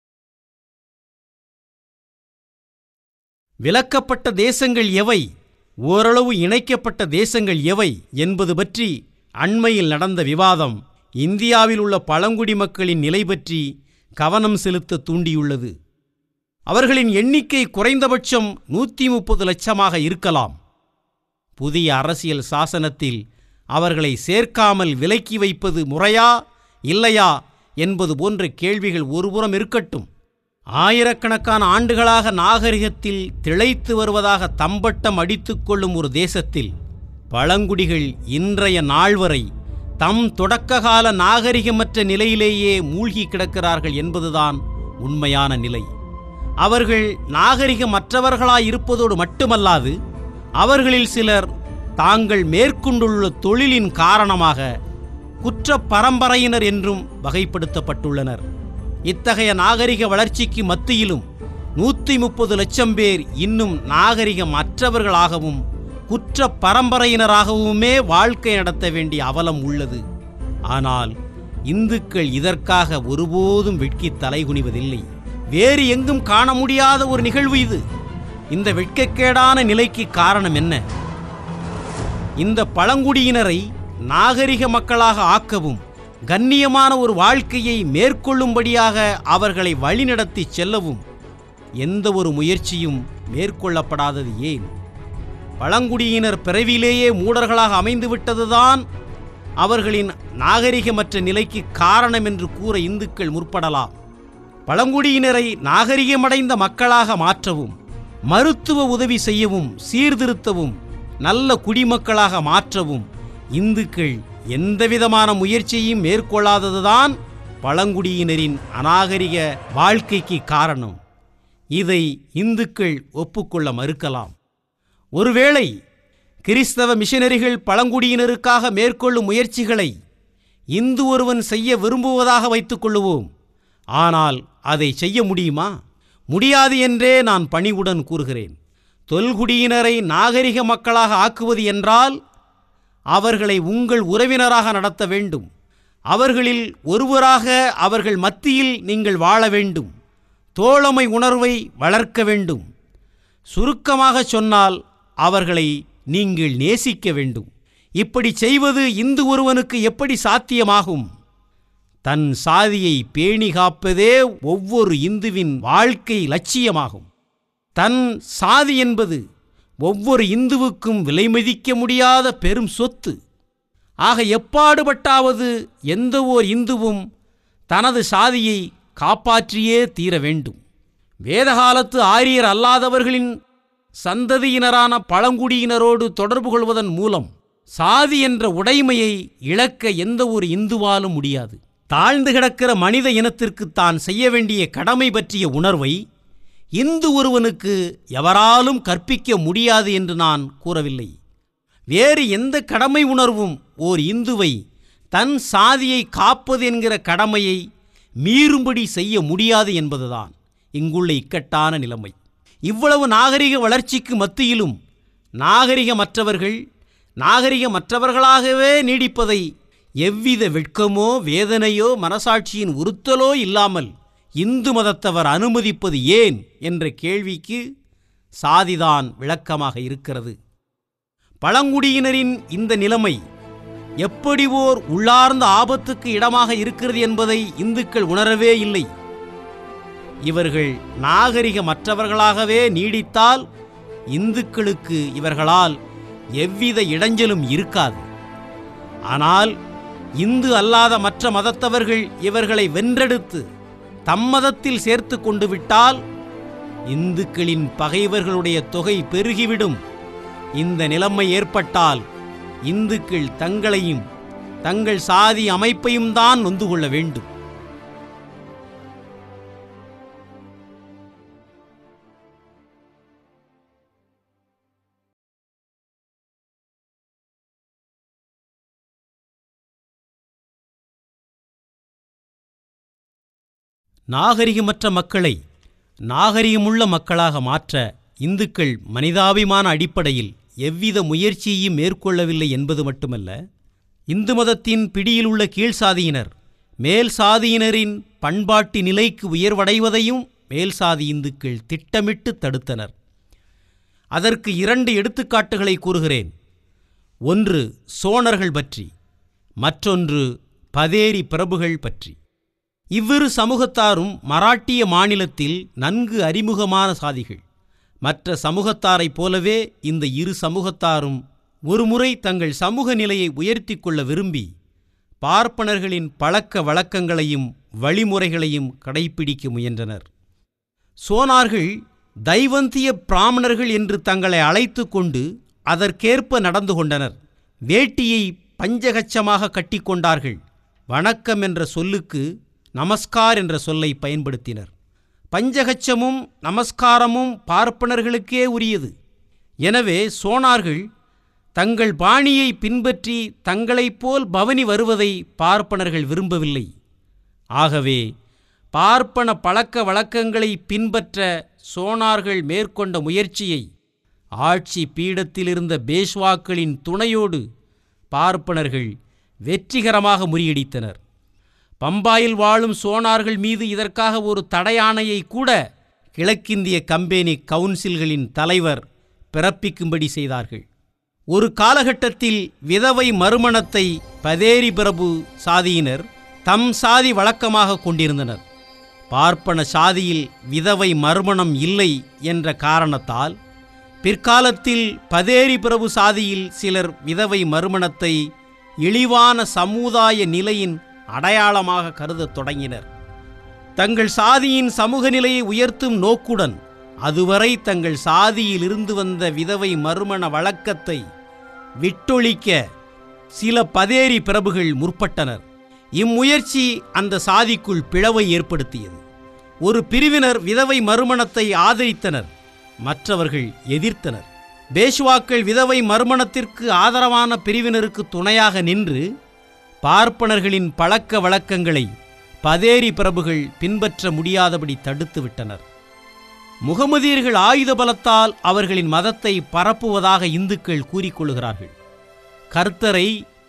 விலக்கப்பட்ட தேசங்கள் எவை ஓரளவு இணைக்கப்பட்ட தேசங்கள் எவை என்பது பற்றி அண்மையில் நடந்த விவாதம் இந்தியாவில் உள்ள பழங்குடி மக்களின் நிலை பற்றி கவனம் செலுத்த தூண்டியுள்ளது அவர்களின் எண்ணிக்கை குறைந்தபட்சம் நூற்றி முப்பது லட்சமாக இருக்கலாம் புதிய அரசியல் சாசனத்தில் அவர்களை சேர்க்காமல் விலக்கி வைப்பது முறையா இல்லையா என்பது போன்ற கேள்விகள் ஒருபுறம் இருக்கட்டும் ஆயிரக்கணக்கான ஆண்டுகளாக நாகரிகத்தில் திளைத்து வருவதாக தம்பட்டம் அடித்துக்கொள்ளும் ஒரு தேசத்தில் பழங்குடிகள் இன்றைய நாள் வரை தம் தொடக்ககால நாகரிகமற்ற நிலையிலேயே மூழ்கி கிடக்கிறார்கள் என்பதுதான் உண்மையான நிலை அவர்கள் நாகரிகமற்றவர்களாயிருப்பதோடு மட்டுமல்லாது அவர்களில் சிலர் தாங்கள் மேற்கொண்டுள்ள தொழிலின் காரணமாக குற்ற பரம்பரையினர் என்றும் வகைப்படுத்தப்பட்டுள்ளனர் இத்தகைய நாகரிக வளர்ச்சிக்கு மத்தியிலும் நூற்றி முப்பது லட்சம் பேர் இன்னும் நாகரிகம் அற்றவர்களாகவும் குற்ற பரம்பரையினராகவுமே வாழ்க்கை நடத்த வேண்டிய அவலம் உள்ளது ஆனால் இந்துக்கள் இதற்காக ஒருபோதும் வெட்கி தலைகுனிவதில்லை வேறு எங்கும் காண முடியாத ஒரு நிகழ்வு இது இந்த வெட்கக்கேடான நிலைக்கு காரணம் என்ன இந்த பழங்குடியினரை நாகரிக மக்களாக ஆக்கவும் கண்ணியமான ஒரு வாழ்க்கையை மேற்கொள்ளும்படியாக அவர்களை வழிநடத்தி செல்லவும் எந்த ஒரு முயற்சியும் மேற்கொள்ளப்படாதது ஏன் பழங்குடியினர் பிறவிலேயே மூடர்களாக அமைந்துவிட்டதுதான் அவர்களின் நாகரிகமற்ற நிலைக்கு காரணம் என்று கூற இந்துக்கள் முற்படலாம் பழங்குடியினரை நாகரிகமடைந்த மக்களாக மாற்றவும் மருத்துவ உதவி செய்யவும் சீர்திருத்தவும் நல்ல குடிமக்களாக மாற்றவும் இந்துக்கள் எந்தவிதமான முயற்சியையும் மேற்கொள்ளாததுதான் பழங்குடியினரின் அநாகரிக வாழ்க்கைக்கு காரணம் இதை இந்துக்கள் ஒப்புக்கொள்ள மறுக்கலாம் ஒருவேளை கிறிஸ்தவ மிஷனரிகள் பழங்குடியினருக்காக மேற்கொள்ளும் முயற்சிகளை இந்து ஒருவன் செய்ய விரும்புவதாக வைத்துக் கொள்ளுவோம் ஆனால் அதை செய்ய முடியுமா முடியாது என்றே நான் பணிவுடன் கூறுகிறேன் தொல்குடியினரை நாகரிக மக்களாக ஆக்குவது என்றால் அவர்களை உங்கள் உறவினராக நடத்த வேண்டும் அவர்களில் ஒருவராக அவர்கள் மத்தியில் நீங்கள் வாழ வேண்டும் தோழமை உணர்வை வளர்க்க வேண்டும் சுருக்கமாக சொன்னால் அவர்களை நீங்கள் நேசிக்க வேண்டும் இப்படி செய்வது இந்து ஒருவனுக்கு எப்படி சாத்தியமாகும் தன் சாதியை பேணி காப்பதே ஒவ்வொரு இந்துவின் வாழ்க்கை லட்சியமாகும் தன் சாதி என்பது ஒவ்வொரு இந்துவுக்கும் விலை மதிக்க முடியாத பெரும் சொத்து ஆக எப்பாடுபட்டாவது எந்த ஓர் இந்துவும் தனது சாதியை காப்பாற்றியே தீர வேண்டும் வேதகாலத்து ஆரியர் அல்லாதவர்களின் சந்ததியினரான பழங்குடியினரோடு தொடர்பு கொள்வதன் மூலம் சாதி என்ற உடைமையை இழக்க எந்த ஒரு இந்துவாலும் முடியாது தாழ்ந்து கிடக்கிற மனித இனத்திற்கு தான் செய்ய வேண்டிய கடமை பற்றிய உணர்வை இந்து ஒருவனுக்கு எவராலும் கற்பிக்க முடியாது என்று நான் கூறவில்லை வேறு எந்த கடமை உணர்வும் ஓர் இந்துவை தன் சாதியை காப்பது என்கிற கடமையை மீறும்படி செய்ய முடியாது என்பதுதான் இங்குள்ள இக்கட்டான நிலைமை இவ்வளவு நாகரிக வளர்ச்சிக்கு மத்தியிலும் நாகரிகமற்றவர்கள் நாகரிகமற்றவர்களாகவே நீடிப்பதை எவ்வித வெட்கமோ வேதனையோ மனசாட்சியின் உறுத்தலோ இல்லாமல் இந்து மதத்தவர் அனுமதிப்பது ஏன் என்ற கேள்விக்கு சாதிதான் விளக்கமாக இருக்கிறது பழங்குடியினரின் இந்த நிலைமை எப்படி ஓர் உள்ளார்ந்த ஆபத்துக்கு இடமாக இருக்கிறது என்பதை இந்துக்கள் உணரவே இல்லை இவர்கள் நாகரிகமற்றவர்களாகவே நீடித்தால் இந்துக்களுக்கு இவர்களால் எவ்வித இடைஞ்சலும் இருக்காது ஆனால் இந்து அல்லாத மற்ற மதத்தவர்கள் இவர்களை வென்றெடுத்து தம் மதத்தில் சேர்த்து கொண்டு விட்டால் இந்துக்களின் பகைவர்களுடைய தொகை பெருகிவிடும் இந்த நிலைமை ஏற்பட்டால் இந்துக்கள் தங்களையும் தங்கள் சாதி அமைப்பையும் தான் நொந்து கொள்ள வேண்டும் நாகரிகமற்ற மக்களை நாகரிகமுள்ள மக்களாக மாற்ற இந்துக்கள் மனிதாபிமான அடிப்படையில் எவ்வித முயற்சியையும் மேற்கொள்ளவில்லை என்பது மட்டுமல்ல இந்து மதத்தின் பிடியில் உள்ள கீழ் சாதியினர் மேல் சாதியினரின் பண்பாட்டு நிலைக்கு உயர்வடைவதையும் மேல் சாதி இந்துக்கள் திட்டமிட்டு தடுத்தனர் அதற்கு இரண்டு எடுத்துக்காட்டுகளை கூறுகிறேன் ஒன்று சோணர்கள் பற்றி மற்றொன்று பதேரி பிரபுகள் பற்றி இவ்விரு சமூகத்தாரும் மராட்டிய மாநிலத்தில் நன்கு அறிமுகமான சாதிகள் மற்ற சமூகத்தாரைப் போலவே இந்த இரு சமூகத்தாரும் ஒருமுறை தங்கள் சமூக நிலையை உயர்த்தி கொள்ள விரும்பி பார்ப்பனர்களின் பழக்க வழக்கங்களையும் வழிமுறைகளையும் கடைப்பிடிக்க முயன்றனர் சோனார்கள் தைவந்திய பிராமணர்கள் என்று தங்களை அழைத்து கொண்டு அதற்கேற்ப நடந்து கொண்டனர் வேட்டியை பஞ்சகச்சமாக கட்டிக்கொண்டார்கள் வணக்கம் என்ற சொல்லுக்கு நமஸ்கார் என்ற சொல்லை பயன்படுத்தினர் பஞ்சகச்சமும் நமஸ்காரமும் பார்ப்பனர்களுக்கே உரியது எனவே சோனார்கள் தங்கள் பாணியை பின்பற்றி தங்களைப் போல் பவனி வருவதை பார்ப்பனர்கள் விரும்பவில்லை ஆகவே பார்ப்பன பழக்க வழக்கங்களை பின்பற்ற சோனார்கள் மேற்கொண்ட முயற்சியை ஆட்சி பீடத்திலிருந்த பேஷ்வாக்களின் துணையோடு பார்ப்பனர்கள் வெற்றிகரமாக முறியடித்தனர் பம்பாயில் வாழும் சோனார்கள் மீது இதற்காக ஒரு தடையாணையை கூட கிழக்கிந்திய கம்பெனி கவுன்சில்களின் தலைவர் பிறப்பிக்கும்படி செய்தார்கள் ஒரு காலகட்டத்தில் விதவை மறுமணத்தை பதேரி பிரபு சாதியினர் தம் சாதி வழக்கமாக கொண்டிருந்தனர் பார்ப்பன சாதியில் விதவை மறுமணம் இல்லை என்ற காரணத்தால் பிற்காலத்தில் பதேரி பிரபு சாதியில் சிலர் விதவை மறுமணத்தை இழிவான சமுதாய நிலையின் அடையாளமாக கருதத் தொடங்கினர் தங்கள் சாதியின் சமூக நிலையை உயர்த்தும் நோக்குடன் அதுவரை தங்கள் சாதியில் இருந்து வந்த விதவை மறுமண வழக்கத்தை விட்டொழிக்க சில பதேரி பிரபுகள் முற்பட்டனர் இம்முயற்சி அந்த சாதிக்குள் பிளவை ஏற்படுத்தியது ஒரு பிரிவினர் விதவை மறுமணத்தை ஆதரித்தனர் மற்றவர்கள் எதிர்த்தனர் பேஷ்வாக்கள் விதவை மறுமணத்திற்கு ஆதரவான பிரிவினருக்கு துணையாக நின்று பார்ப்பனர்களின் பழக்க வழக்கங்களை பதேரி பிரபுகள் பின்பற்ற முடியாதபடி தடுத்து விட்டனர் முகமதியர்கள் ஆயுத பலத்தால் அவர்களின் மதத்தை பரப்புவதாக இந்துக்கள் கூறிக்கொள்கிறார்கள் கர்த்தரை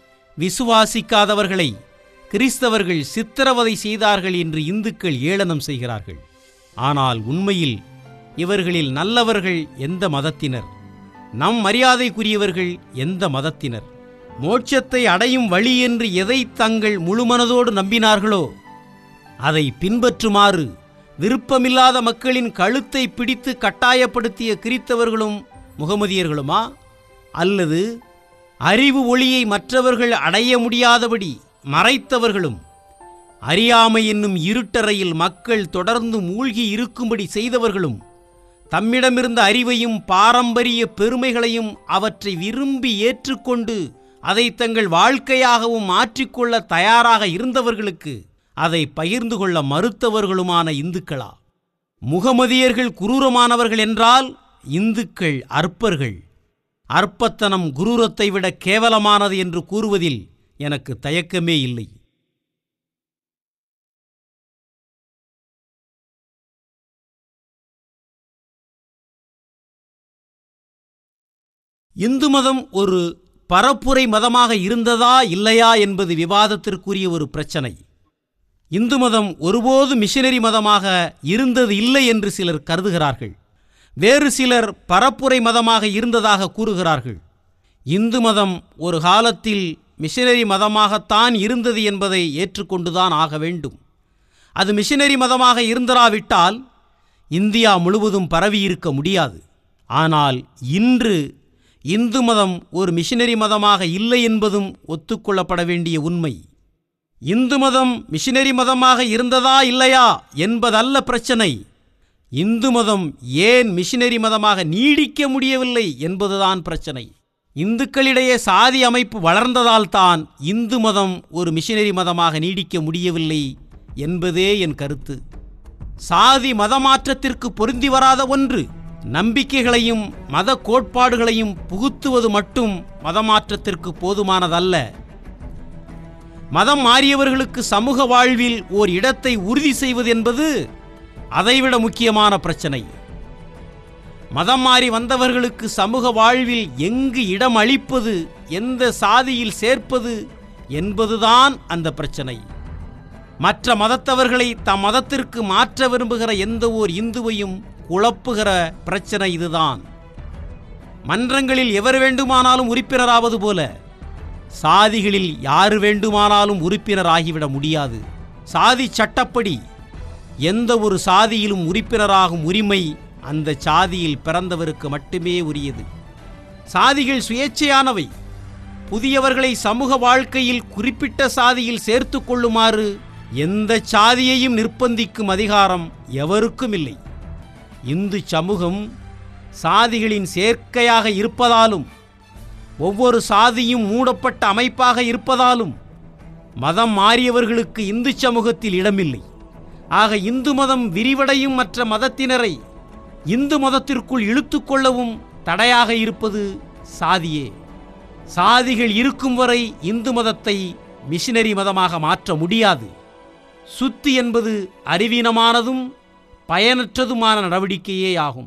விசுவாசிக்காதவர்களை கிறிஸ்தவர்கள் சித்திரவதை செய்தார்கள் என்று இந்துக்கள் ஏளனம் செய்கிறார்கள் ஆனால் உண்மையில் இவர்களில் நல்லவர்கள் எந்த மதத்தினர் நம் மரியாதைக்குரியவர்கள் எந்த மதத்தினர் மோட்சத்தை அடையும் வழி என்று எதை தங்கள் முழுமனதோடு நம்பினார்களோ அதை பின்பற்றுமாறு விருப்பமில்லாத மக்களின் கழுத்தை பிடித்து கட்டாயப்படுத்திய கிறித்தவர்களும் முகமதியர்களுமா அல்லது அறிவு ஒளியை மற்றவர்கள் அடைய முடியாதபடி மறைத்தவர்களும் அறியாமை என்னும் இருட்டறையில் மக்கள் தொடர்ந்து மூழ்கி இருக்கும்படி செய்தவர்களும் தம்மிடமிருந்த அறிவையும் பாரம்பரிய பெருமைகளையும் அவற்றை விரும்பி ஏற்றுக்கொண்டு அதை தங்கள் வாழ்க்கையாகவும் மாற்றிக்கொள்ள தயாராக இருந்தவர்களுக்கு அதை பகிர்ந்து கொள்ள மறுத்தவர்களுமான இந்துக்களா முகமதியர்கள் குரூரமானவர்கள் என்றால் இந்துக்கள் அற்பர்கள் அற்பத்தனம் குரூரத்தை விட கேவலமானது என்று கூறுவதில் எனக்கு தயக்கமே இல்லை இந்து மதம் ஒரு பரப்புரை மதமாக இருந்ததா இல்லையா என்பது விவாதத்திற்குரிய ஒரு பிரச்சனை இந்து மதம் ஒருபோது மிஷனரி மதமாக இருந்தது இல்லை என்று சிலர் கருதுகிறார்கள் வேறு சிலர் பரப்புரை மதமாக இருந்ததாக கூறுகிறார்கள் இந்து மதம் ஒரு காலத்தில் மிஷனரி மதமாகத்தான் இருந்தது என்பதை ஏற்றுக்கொண்டுதான் ஆக வேண்டும் அது மிஷனரி மதமாக இருந்தராவிட்டால் இந்தியா முழுவதும் பரவியிருக்க முடியாது ஆனால் இன்று இந்து மதம் ஒரு மிஷனரி மதமாக இல்லை என்பதும் ஒத்துக்கொள்ளப்பட வேண்டிய உண்மை இந்து மதம் மிஷனரி மதமாக இருந்ததா இல்லையா என்பதல்ல பிரச்சனை இந்து மதம் ஏன் மிஷனரி மதமாக நீடிக்க முடியவில்லை என்பதுதான் பிரச்சனை இந்துக்களிடையே சாதி அமைப்பு வளர்ந்ததால்தான் இந்து மதம் ஒரு மிஷனரி மதமாக நீடிக்க முடியவில்லை என்பதே என் கருத்து சாதி மதமாற்றத்திற்கு பொருந்தி வராத ஒன்று நம்பிக்கைகளையும் மத கோட்பாடுகளையும் புகுத்துவது மட்டும் மதமாற்றத்திற்கு போதுமானதல்ல மதம் மாறியவர்களுக்கு சமூக வாழ்வில் ஓர் இடத்தை உறுதி செய்வது என்பது அதைவிட முக்கியமான பிரச்சனை மதம் மாறி வந்தவர்களுக்கு சமூக வாழ்வில் எங்கு இடம் அளிப்பது எந்த சாதியில் சேர்ப்பது என்பதுதான் அந்த பிரச்சனை மற்ற மதத்தவர்களை தம் மதத்திற்கு மாற்ற விரும்புகிற எந்த ஓர் இந்துவையும் குழப்புகிற பிரச்சனை இதுதான் மன்றங்களில் எவர் வேண்டுமானாலும் உறுப்பினராவது போல சாதிகளில் யார் வேண்டுமானாலும் உறுப்பினர் ஆகிவிட முடியாது சாதி சட்டப்படி எந்த ஒரு சாதியிலும் உறுப்பினராகும் உரிமை அந்த சாதியில் பிறந்தவருக்கு மட்டுமே உரியது சாதிகள் சுயேட்சையானவை புதியவர்களை சமூக வாழ்க்கையில் குறிப்பிட்ட சாதியில் சேர்த்து கொள்ளுமாறு எந்த சாதியையும் நிர்பந்திக்கும் அதிகாரம் எவருக்கும் இல்லை இந்து சமூகம் சாதிகளின் சேர்க்கையாக இருப்பதாலும் ஒவ்வொரு சாதியும் மூடப்பட்ட அமைப்பாக இருப்பதாலும் மதம் மாறியவர்களுக்கு இந்து சமூகத்தில் இடமில்லை ஆக இந்து மதம் விரிவடையும் மற்ற மதத்தினரை இந்து மதத்திற்குள் இழுத்துக்கொள்ளவும் தடையாக இருப்பது சாதியே சாதிகள் இருக்கும் வரை இந்து மதத்தை மிஷினரி மதமாக மாற்ற முடியாது சுத்தி என்பது அறிவீனமானதும் பயனற்றதுமான நடவடிக்கையே ஆகும்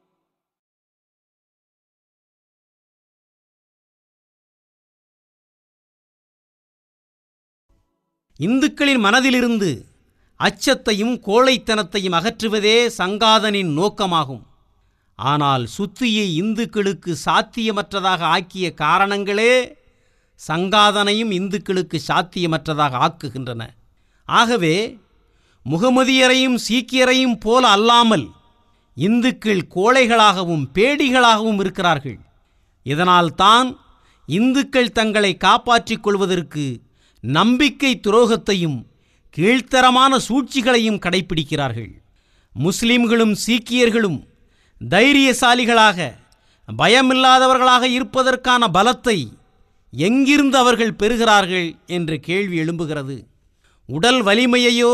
இந்துக்களின் மனதிலிருந்து அச்சத்தையும் கோழைத்தனத்தையும் அகற்றுவதே சங்காதனின் நோக்கமாகும் ஆனால் சுத்தியை இந்துக்களுக்கு சாத்தியமற்றதாக ஆக்கிய காரணங்களே சங்காதனையும் இந்துக்களுக்கு சாத்தியமற்றதாக ஆக்குகின்றன ஆகவே முகமதியரையும் சீக்கியரையும் போல அல்லாமல் இந்துக்கள் கோழைகளாகவும் பேடிகளாகவும் இருக்கிறார்கள் இதனால்தான் இந்துக்கள் தங்களை காப்பாற்றிக் கொள்வதற்கு நம்பிக்கை துரோகத்தையும் கீழ்த்தரமான சூழ்ச்சிகளையும் கடைப்பிடிக்கிறார்கள் முஸ்லிம்களும் சீக்கியர்களும் தைரியசாலிகளாக பயமில்லாதவர்களாக இருப்பதற்கான பலத்தை எங்கிருந்து அவர்கள் பெறுகிறார்கள் என்ற கேள்வி எழும்புகிறது உடல் வலிமையையோ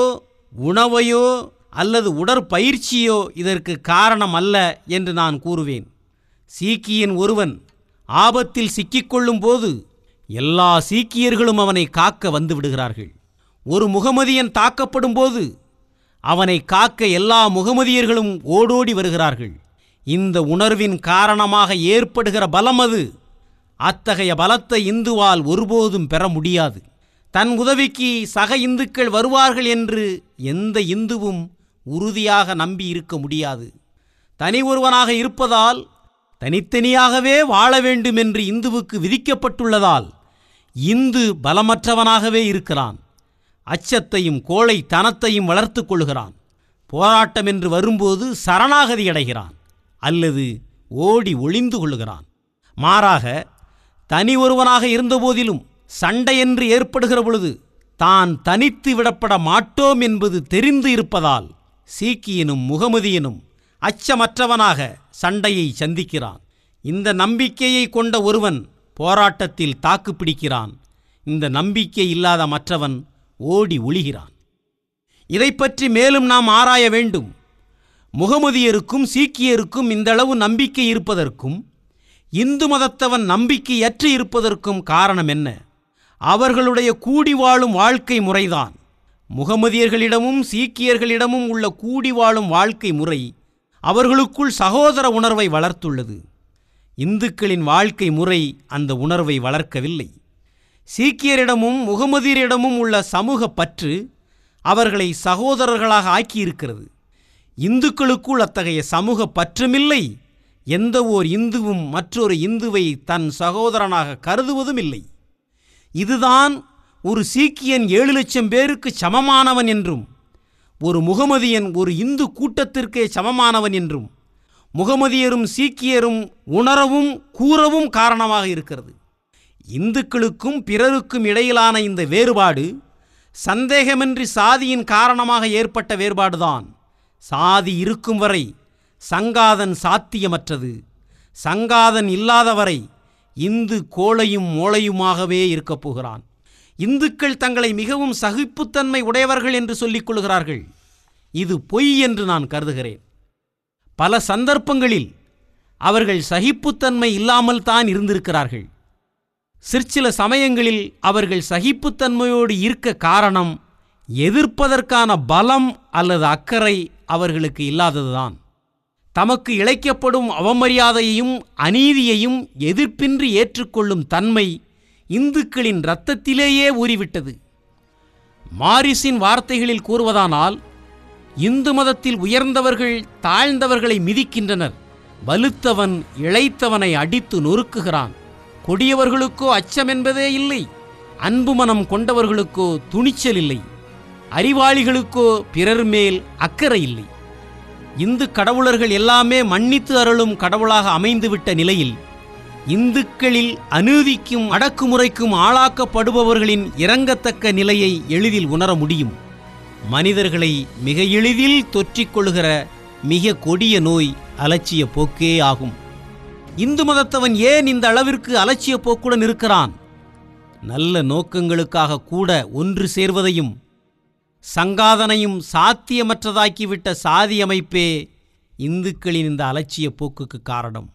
உணவையோ அல்லது உடற்பயிற்சியோ இதற்கு காரணம் அல்ல என்று நான் கூறுவேன் சீக்கியன் ஒருவன் ஆபத்தில் சிக்கிக்கொள்ளும் போது எல்லா சீக்கியர்களும் அவனை காக்க வந்து விடுகிறார்கள் ஒரு முகமதியன் தாக்கப்படும் போது அவனை காக்க எல்லா முகமதியர்களும் ஓடோடி வருகிறார்கள் இந்த உணர்வின் காரணமாக ஏற்படுகிற பலம் அது அத்தகைய பலத்தை இந்துவால் ஒருபோதும் பெற முடியாது தன் உதவிக்கு சக இந்துக்கள் வருவார்கள் என்று எந்த இந்துவும் உறுதியாக நம்பி இருக்க முடியாது தனி ஒருவனாக இருப்பதால் தனித்தனியாகவே வாழ வேண்டும் என்று இந்துவுக்கு விதிக்கப்பட்டுள்ளதால் இந்து பலமற்றவனாகவே இருக்கிறான் அச்சத்தையும் கோழை தனத்தையும் வளர்த்துக் கொள்கிறான் போராட்டம் என்று வரும்போது சரணாகதி அடைகிறான் அல்லது ஓடி ஒளிந்து கொள்ளுகிறான் மாறாக தனி ஒருவனாக இருந்தபோதிலும் சண்டை என்று ஏற்படுகிற பொழுது தான் தனித்து விடப்பட மாட்டோம் என்பது தெரிந்து இருப்பதால் சீக்கியனும் முகமதியனும் அச்சமற்றவனாக சண்டையை சந்திக்கிறான் இந்த நம்பிக்கையை கொண்ட ஒருவன் போராட்டத்தில் தாக்கு பிடிக்கிறான் இந்த நம்பிக்கை இல்லாத மற்றவன் ஓடி ஒளிகிறான் இதை பற்றி மேலும் நாம் ஆராய வேண்டும் முகமதியருக்கும் சீக்கியருக்கும் இந்தளவு நம்பிக்கை இருப்பதற்கும் இந்து மதத்தவன் நம்பிக்கையற்று இருப்பதற்கும் காரணம் என்ன அவர்களுடைய கூடி வாழும் வாழ்க்கை முறைதான் முகமதியர்களிடமும் சீக்கியர்களிடமும் உள்ள கூடி வாழும் வாழ்க்கை முறை அவர்களுக்குள் சகோதர உணர்வை வளர்த்துள்ளது இந்துக்களின் வாழ்க்கை முறை அந்த உணர்வை வளர்க்கவில்லை சீக்கியரிடமும் முகமதியரிடமும் உள்ள சமூக பற்று அவர்களை சகோதரர்களாக ஆக்கியிருக்கிறது இந்துக்களுக்குள் அத்தகைய சமூக பற்றுமில்லை எந்த ஓர் இந்துவும் மற்றொரு இந்துவை தன் சகோதரனாக கருதுவதும் இல்லை இதுதான் ஒரு சீக்கியன் ஏழு லட்சம் பேருக்கு சமமானவன் என்றும் ஒரு முகமதியன் ஒரு இந்து கூட்டத்திற்கே சமமானவன் என்றும் முகமதியரும் சீக்கியரும் உணரவும் கூறவும் காரணமாக இருக்கிறது இந்துக்களுக்கும் பிறருக்கும் இடையிலான இந்த வேறுபாடு சந்தேகமின்றி சாதியின் காரணமாக ஏற்பட்ட வேறுபாடுதான் சாதி இருக்கும் வரை சங்காதன் சாத்தியமற்றது சங்காதன் இல்லாதவரை இந்து கோழையும் மோளையுமாகவே இருக்கப் போகிறான் இந்துக்கள் தங்களை மிகவும் சகிப்புத்தன்மை உடையவர்கள் என்று சொல்லிக் கொள்கிறார்கள் இது பொய் என்று நான் கருதுகிறேன் பல சந்தர்ப்பங்களில் அவர்கள் சகிப்புத்தன்மை இல்லாமல் தான் இருந்திருக்கிறார்கள் சிற்சில சமயங்களில் அவர்கள் சகிப்புத்தன்மையோடு இருக்க காரணம் எதிர்ப்பதற்கான பலம் அல்லது அக்கறை அவர்களுக்கு இல்லாததுதான் தமக்கு இழைக்கப்படும் அவமரியாதையையும் அநீதியையும் எதிர்ப்பின்றி ஏற்றுக்கொள்ளும் தன்மை இந்துக்களின் இரத்தத்திலேயே ஊறிவிட்டது மாரிஸின் வார்த்தைகளில் கூறுவதானால் இந்து மதத்தில் உயர்ந்தவர்கள் தாழ்ந்தவர்களை மிதிக்கின்றனர் வலுத்தவன் இளைத்தவனை அடித்து நொறுக்குகிறான் கொடியவர்களுக்கோ அச்சம் என்பதே இல்லை அன்பு மனம் கொண்டவர்களுக்கோ துணிச்சல் இல்லை அறிவாளிகளுக்கோ பிறர் மேல் அக்கறை இல்லை இந்து கடவுளர்கள் எல்லாமே மன்னித்து அருளும் கடவுளாக அமைந்துவிட்ட நிலையில் இந்துக்களில் அநீதிக்கும் அடக்குமுறைக்கும் ஆளாக்கப்படுபவர்களின் இறங்கத்தக்க நிலையை எளிதில் உணர முடியும் மனிதர்களை மிக எளிதில் தொற்றிக்கொள்கிற மிக கொடிய நோய் அலட்சிய போக்கே ஆகும் இந்து மதத்தவன் ஏன் இந்த அளவிற்கு அலட்சிய போக்குடன் இருக்கிறான் நல்ல நோக்கங்களுக்காக கூட ஒன்று சேர்வதையும் சங்காதனையும் சாத்தியமற்றதாக்கிவிட்ட சாதி அமைப்பே இந்துக்களின் இந்த அலட்சிய போக்குக்கு காரணம்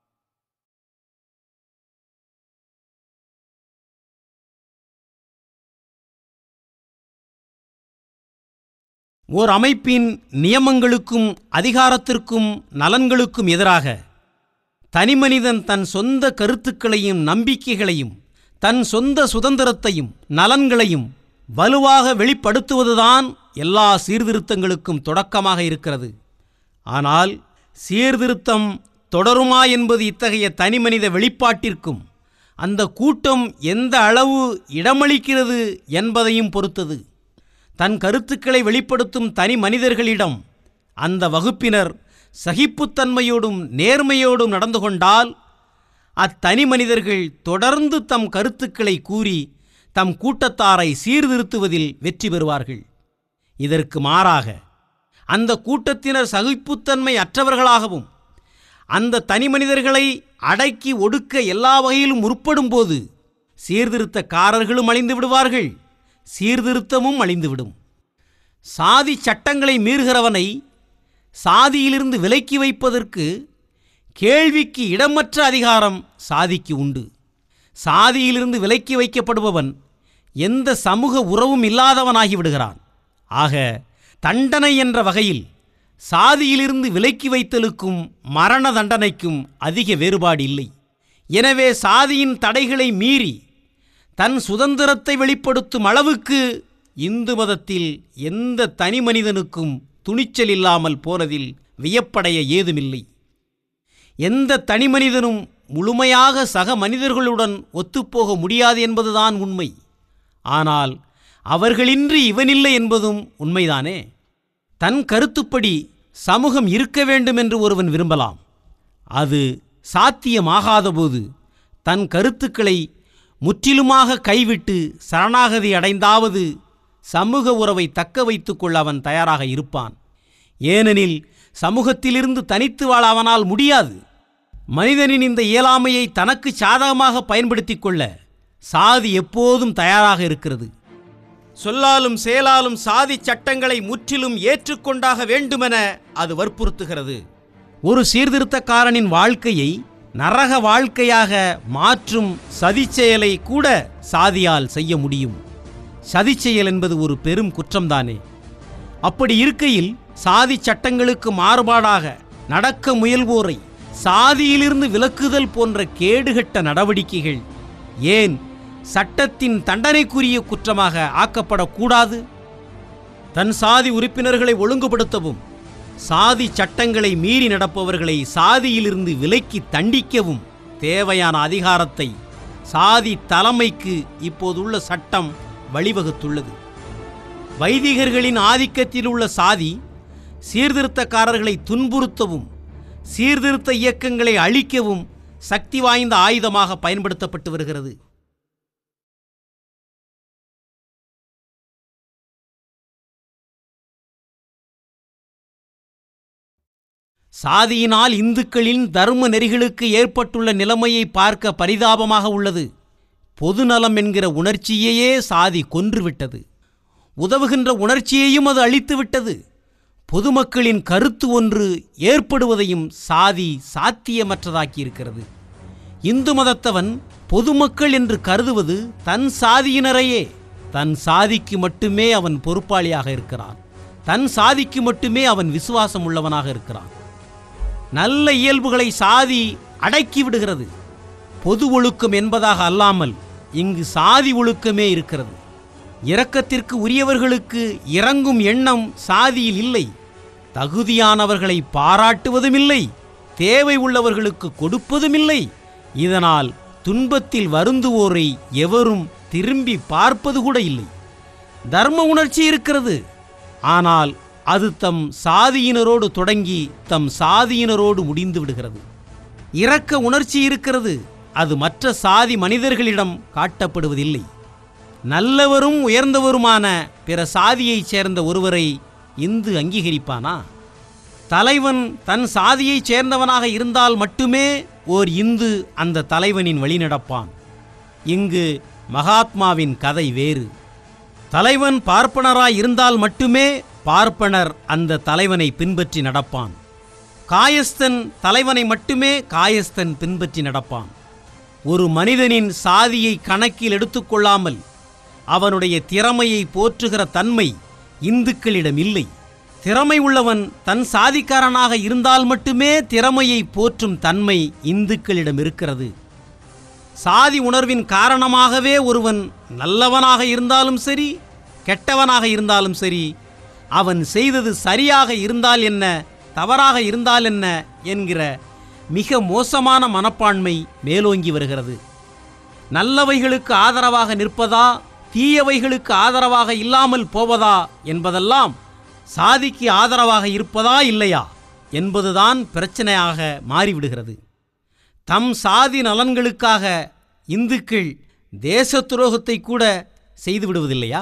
ஓர் அமைப்பின் நியமங்களுக்கும் அதிகாரத்திற்கும் நலன்களுக்கும் எதிராக தனிமனிதன் தன் சொந்த கருத்துக்களையும் நம்பிக்கைகளையும் தன் சொந்த சுதந்திரத்தையும் நலன்களையும் வலுவாக வெளிப்படுத்துவதுதான் எல்லா சீர்திருத்தங்களுக்கும் தொடக்கமாக இருக்கிறது ஆனால் சீர்திருத்தம் தொடருமா என்பது இத்தகைய தனிமனித வெளிப்பாட்டிற்கும் அந்த கூட்டம் எந்த அளவு இடமளிக்கிறது என்பதையும் பொறுத்தது தன் கருத்துக்களை வெளிப்படுத்தும் தனி மனிதர்களிடம் அந்த வகுப்பினர் சகிப்புத்தன்மையோடும் நேர்மையோடும் நடந்து கொண்டால் அத்தனி மனிதர்கள் தொடர்ந்து தம் கருத்துக்களை கூறி தம் கூட்டத்தாரை சீர்திருத்துவதில் வெற்றி பெறுவார்கள் இதற்கு மாறாக அந்த கூட்டத்தினர் சகிப்புத்தன்மை அற்றவர்களாகவும் அந்த தனி மனிதர்களை அடக்கி ஒடுக்க எல்லா வகையிலும் முற்படும்போது சீர்திருத்தக்காரர்களும் அழிந்து விடுவார்கள் சீர்திருத்தமும் அழிந்துவிடும் சாதி சட்டங்களை மீறுகிறவனை சாதியிலிருந்து விலக்கி வைப்பதற்கு கேள்விக்கு இடமற்ற அதிகாரம் சாதிக்கு உண்டு சாதியிலிருந்து விலக்கி வைக்கப்படுபவன் எந்த சமூக உறவும் இல்லாதவனாகி விடுகிறான் ஆக தண்டனை என்ற வகையில் சாதியிலிருந்து விலக்கி வைத்தலுக்கும் மரண தண்டனைக்கும் அதிக வேறுபாடு இல்லை எனவே சாதியின் தடைகளை மீறி தன் சுதந்திரத்தை வெளிப்படுத்தும் அளவுக்கு இந்து மதத்தில் எந்த தனி மனிதனுக்கும் துணிச்சல் இல்லாமல் போனதில் வியப்படைய ஏதுமில்லை எந்த தனி மனிதனும் முழுமையாக சக மனிதர்களுடன் ஒத்துப்போக முடியாது என்பதுதான் உண்மை ஆனால் அவர்களின்றி இவனில்லை என்பதும் உண்மைதானே தன் கருத்துப்படி சமூகம் இருக்க வேண்டும் என்று ஒருவன் விரும்பலாம் அது சாத்தியமாகாதபோது தன் கருத்துக்களை முற்றிலுமாக கைவிட்டு சரணாகதி அடைந்தாவது சமூக உறவை தக்க வைத்துக் கொள்ள அவன் தயாராக இருப்பான் ஏனெனில் சமூகத்திலிருந்து தனித்து வாழ அவனால் முடியாது மனிதனின் இந்த இயலாமையை தனக்கு சாதகமாக பயன்படுத்திக் கொள்ள சாதி எப்போதும் தயாராக இருக்கிறது சொல்லாலும் செயலாலும் சாதி சட்டங்களை முற்றிலும் ஏற்றுக்கொண்டாக வேண்டுமென அது வற்புறுத்துகிறது ஒரு சீர்திருத்தக்காரனின் வாழ்க்கையை நரக வாழ்க்கையாக மாற்றும் சதிச்செயலை கூட சாதியால் செய்ய முடியும் சதிச்செயல் என்பது ஒரு பெரும் குற்றம்தானே அப்படி இருக்கையில் சாதி சட்டங்களுக்கு மாறுபாடாக நடக்க முயல்வோரை சாதியிலிருந்து விலக்குதல் போன்ற கேடுகட்ட நடவடிக்கைகள் ஏன் சட்டத்தின் தண்டனைக்குரிய குற்றமாக ஆக்கப்படக்கூடாது தன் சாதி உறுப்பினர்களை ஒழுங்குபடுத்தவும் சாதி சட்டங்களை மீறி நடப்பவர்களை சாதியிலிருந்து விலக்கி தண்டிக்கவும் தேவையான அதிகாரத்தை சாதி தலைமைக்கு இப்போதுள்ள சட்டம் வழிவகுத்துள்ளது வைதிகர்களின் ஆதிக்கத்தில் உள்ள சாதி சீர்திருத்தக்காரர்களை துன்புறுத்தவும் சீர்திருத்த இயக்கங்களை அழிக்கவும் சக்தி வாய்ந்த ஆயுதமாக பயன்படுத்தப்பட்டு வருகிறது சாதியினால் இந்துக்களின் தர்ம நெறிகளுக்கு ஏற்பட்டுள்ள நிலைமையை பார்க்க பரிதாபமாக உள்ளது பொதுநலம் என்கிற உணர்ச்சியையே சாதி கொன்றுவிட்டது உதவுகின்ற உணர்ச்சியையும் அது அழித்துவிட்டது பொதுமக்களின் கருத்து ஒன்று ஏற்படுவதையும் சாதி சாத்தியமற்றதாக்கியிருக்கிறது இந்து மதத்தவன் பொதுமக்கள் என்று கருதுவது தன் சாதியினரையே தன் சாதிக்கு மட்டுமே அவன் பொறுப்பாளியாக இருக்கிறான் தன் சாதிக்கு மட்டுமே அவன் விசுவாசம் உள்ளவனாக இருக்கிறான் நல்ல இயல்புகளை சாதி அடக்கி விடுகிறது பொது ஒழுக்கம் என்பதாக அல்லாமல் இங்கு சாதி ஒழுக்கமே இருக்கிறது இரக்கத்திற்கு உரியவர்களுக்கு இறங்கும் எண்ணம் சாதியில் இல்லை தகுதியானவர்களை பாராட்டுவதும் இல்லை தேவை உள்ளவர்களுக்கு கொடுப்பதுமில்லை இதனால் துன்பத்தில் வருந்துவோரை எவரும் திரும்பி பார்ப்பது கூட இல்லை தர்ம உணர்ச்சி இருக்கிறது ஆனால் அது தம் சாதியினரோடு தொடங்கி தம் சாதியினரோடு முடிந்து விடுகிறது இரக்க உணர்ச்சி இருக்கிறது அது மற்ற சாதி மனிதர்களிடம் காட்டப்படுவதில்லை நல்லவரும் உயர்ந்தவருமான பிற சாதியைச் சேர்ந்த ஒருவரை இந்து அங்கீகரிப்பானா தலைவன் தன் சாதியைச் சேர்ந்தவனாக இருந்தால் மட்டுமே ஓர் இந்து அந்த தலைவனின் வழி நடப்பான் இங்கு மகாத்மாவின் கதை வேறு தலைவன் பார்ப்பனராய் இருந்தால் மட்டுமே பார்ப்பனர் அந்த தலைவனை பின்பற்றி நடப்பான் காயஸ்தன் தலைவனை மட்டுமே காயஸ்தன் பின்பற்றி நடப்பான் ஒரு மனிதனின் சாதியை கணக்கில் எடுத்துக்கொள்ளாமல் அவனுடைய திறமையை போற்றுகிற தன்மை இந்துக்களிடம் இல்லை திறமை உள்ளவன் தன் சாதிக்காரனாக இருந்தால் மட்டுமே திறமையை போற்றும் தன்மை இந்துக்களிடம் இருக்கிறது சாதி உணர்வின் காரணமாகவே ஒருவன் நல்லவனாக இருந்தாலும் சரி கெட்டவனாக இருந்தாலும் சரி அவன் செய்தது சரியாக இருந்தால் என்ன தவறாக இருந்தால் என்ன என்கிற மிக மோசமான மனப்பான்மை மேலோங்கி வருகிறது நல்லவைகளுக்கு ஆதரவாக நிற்பதா தீயவைகளுக்கு ஆதரவாக இல்லாமல் போவதா என்பதெல்லாம் சாதிக்கு ஆதரவாக இருப்பதா இல்லையா என்பதுதான் பிரச்சனையாக மாறிவிடுகிறது தம் சாதி நலன்களுக்காக இந்துக்கள் தேச துரோகத்தை கூட செய்து விடுவதில்லையா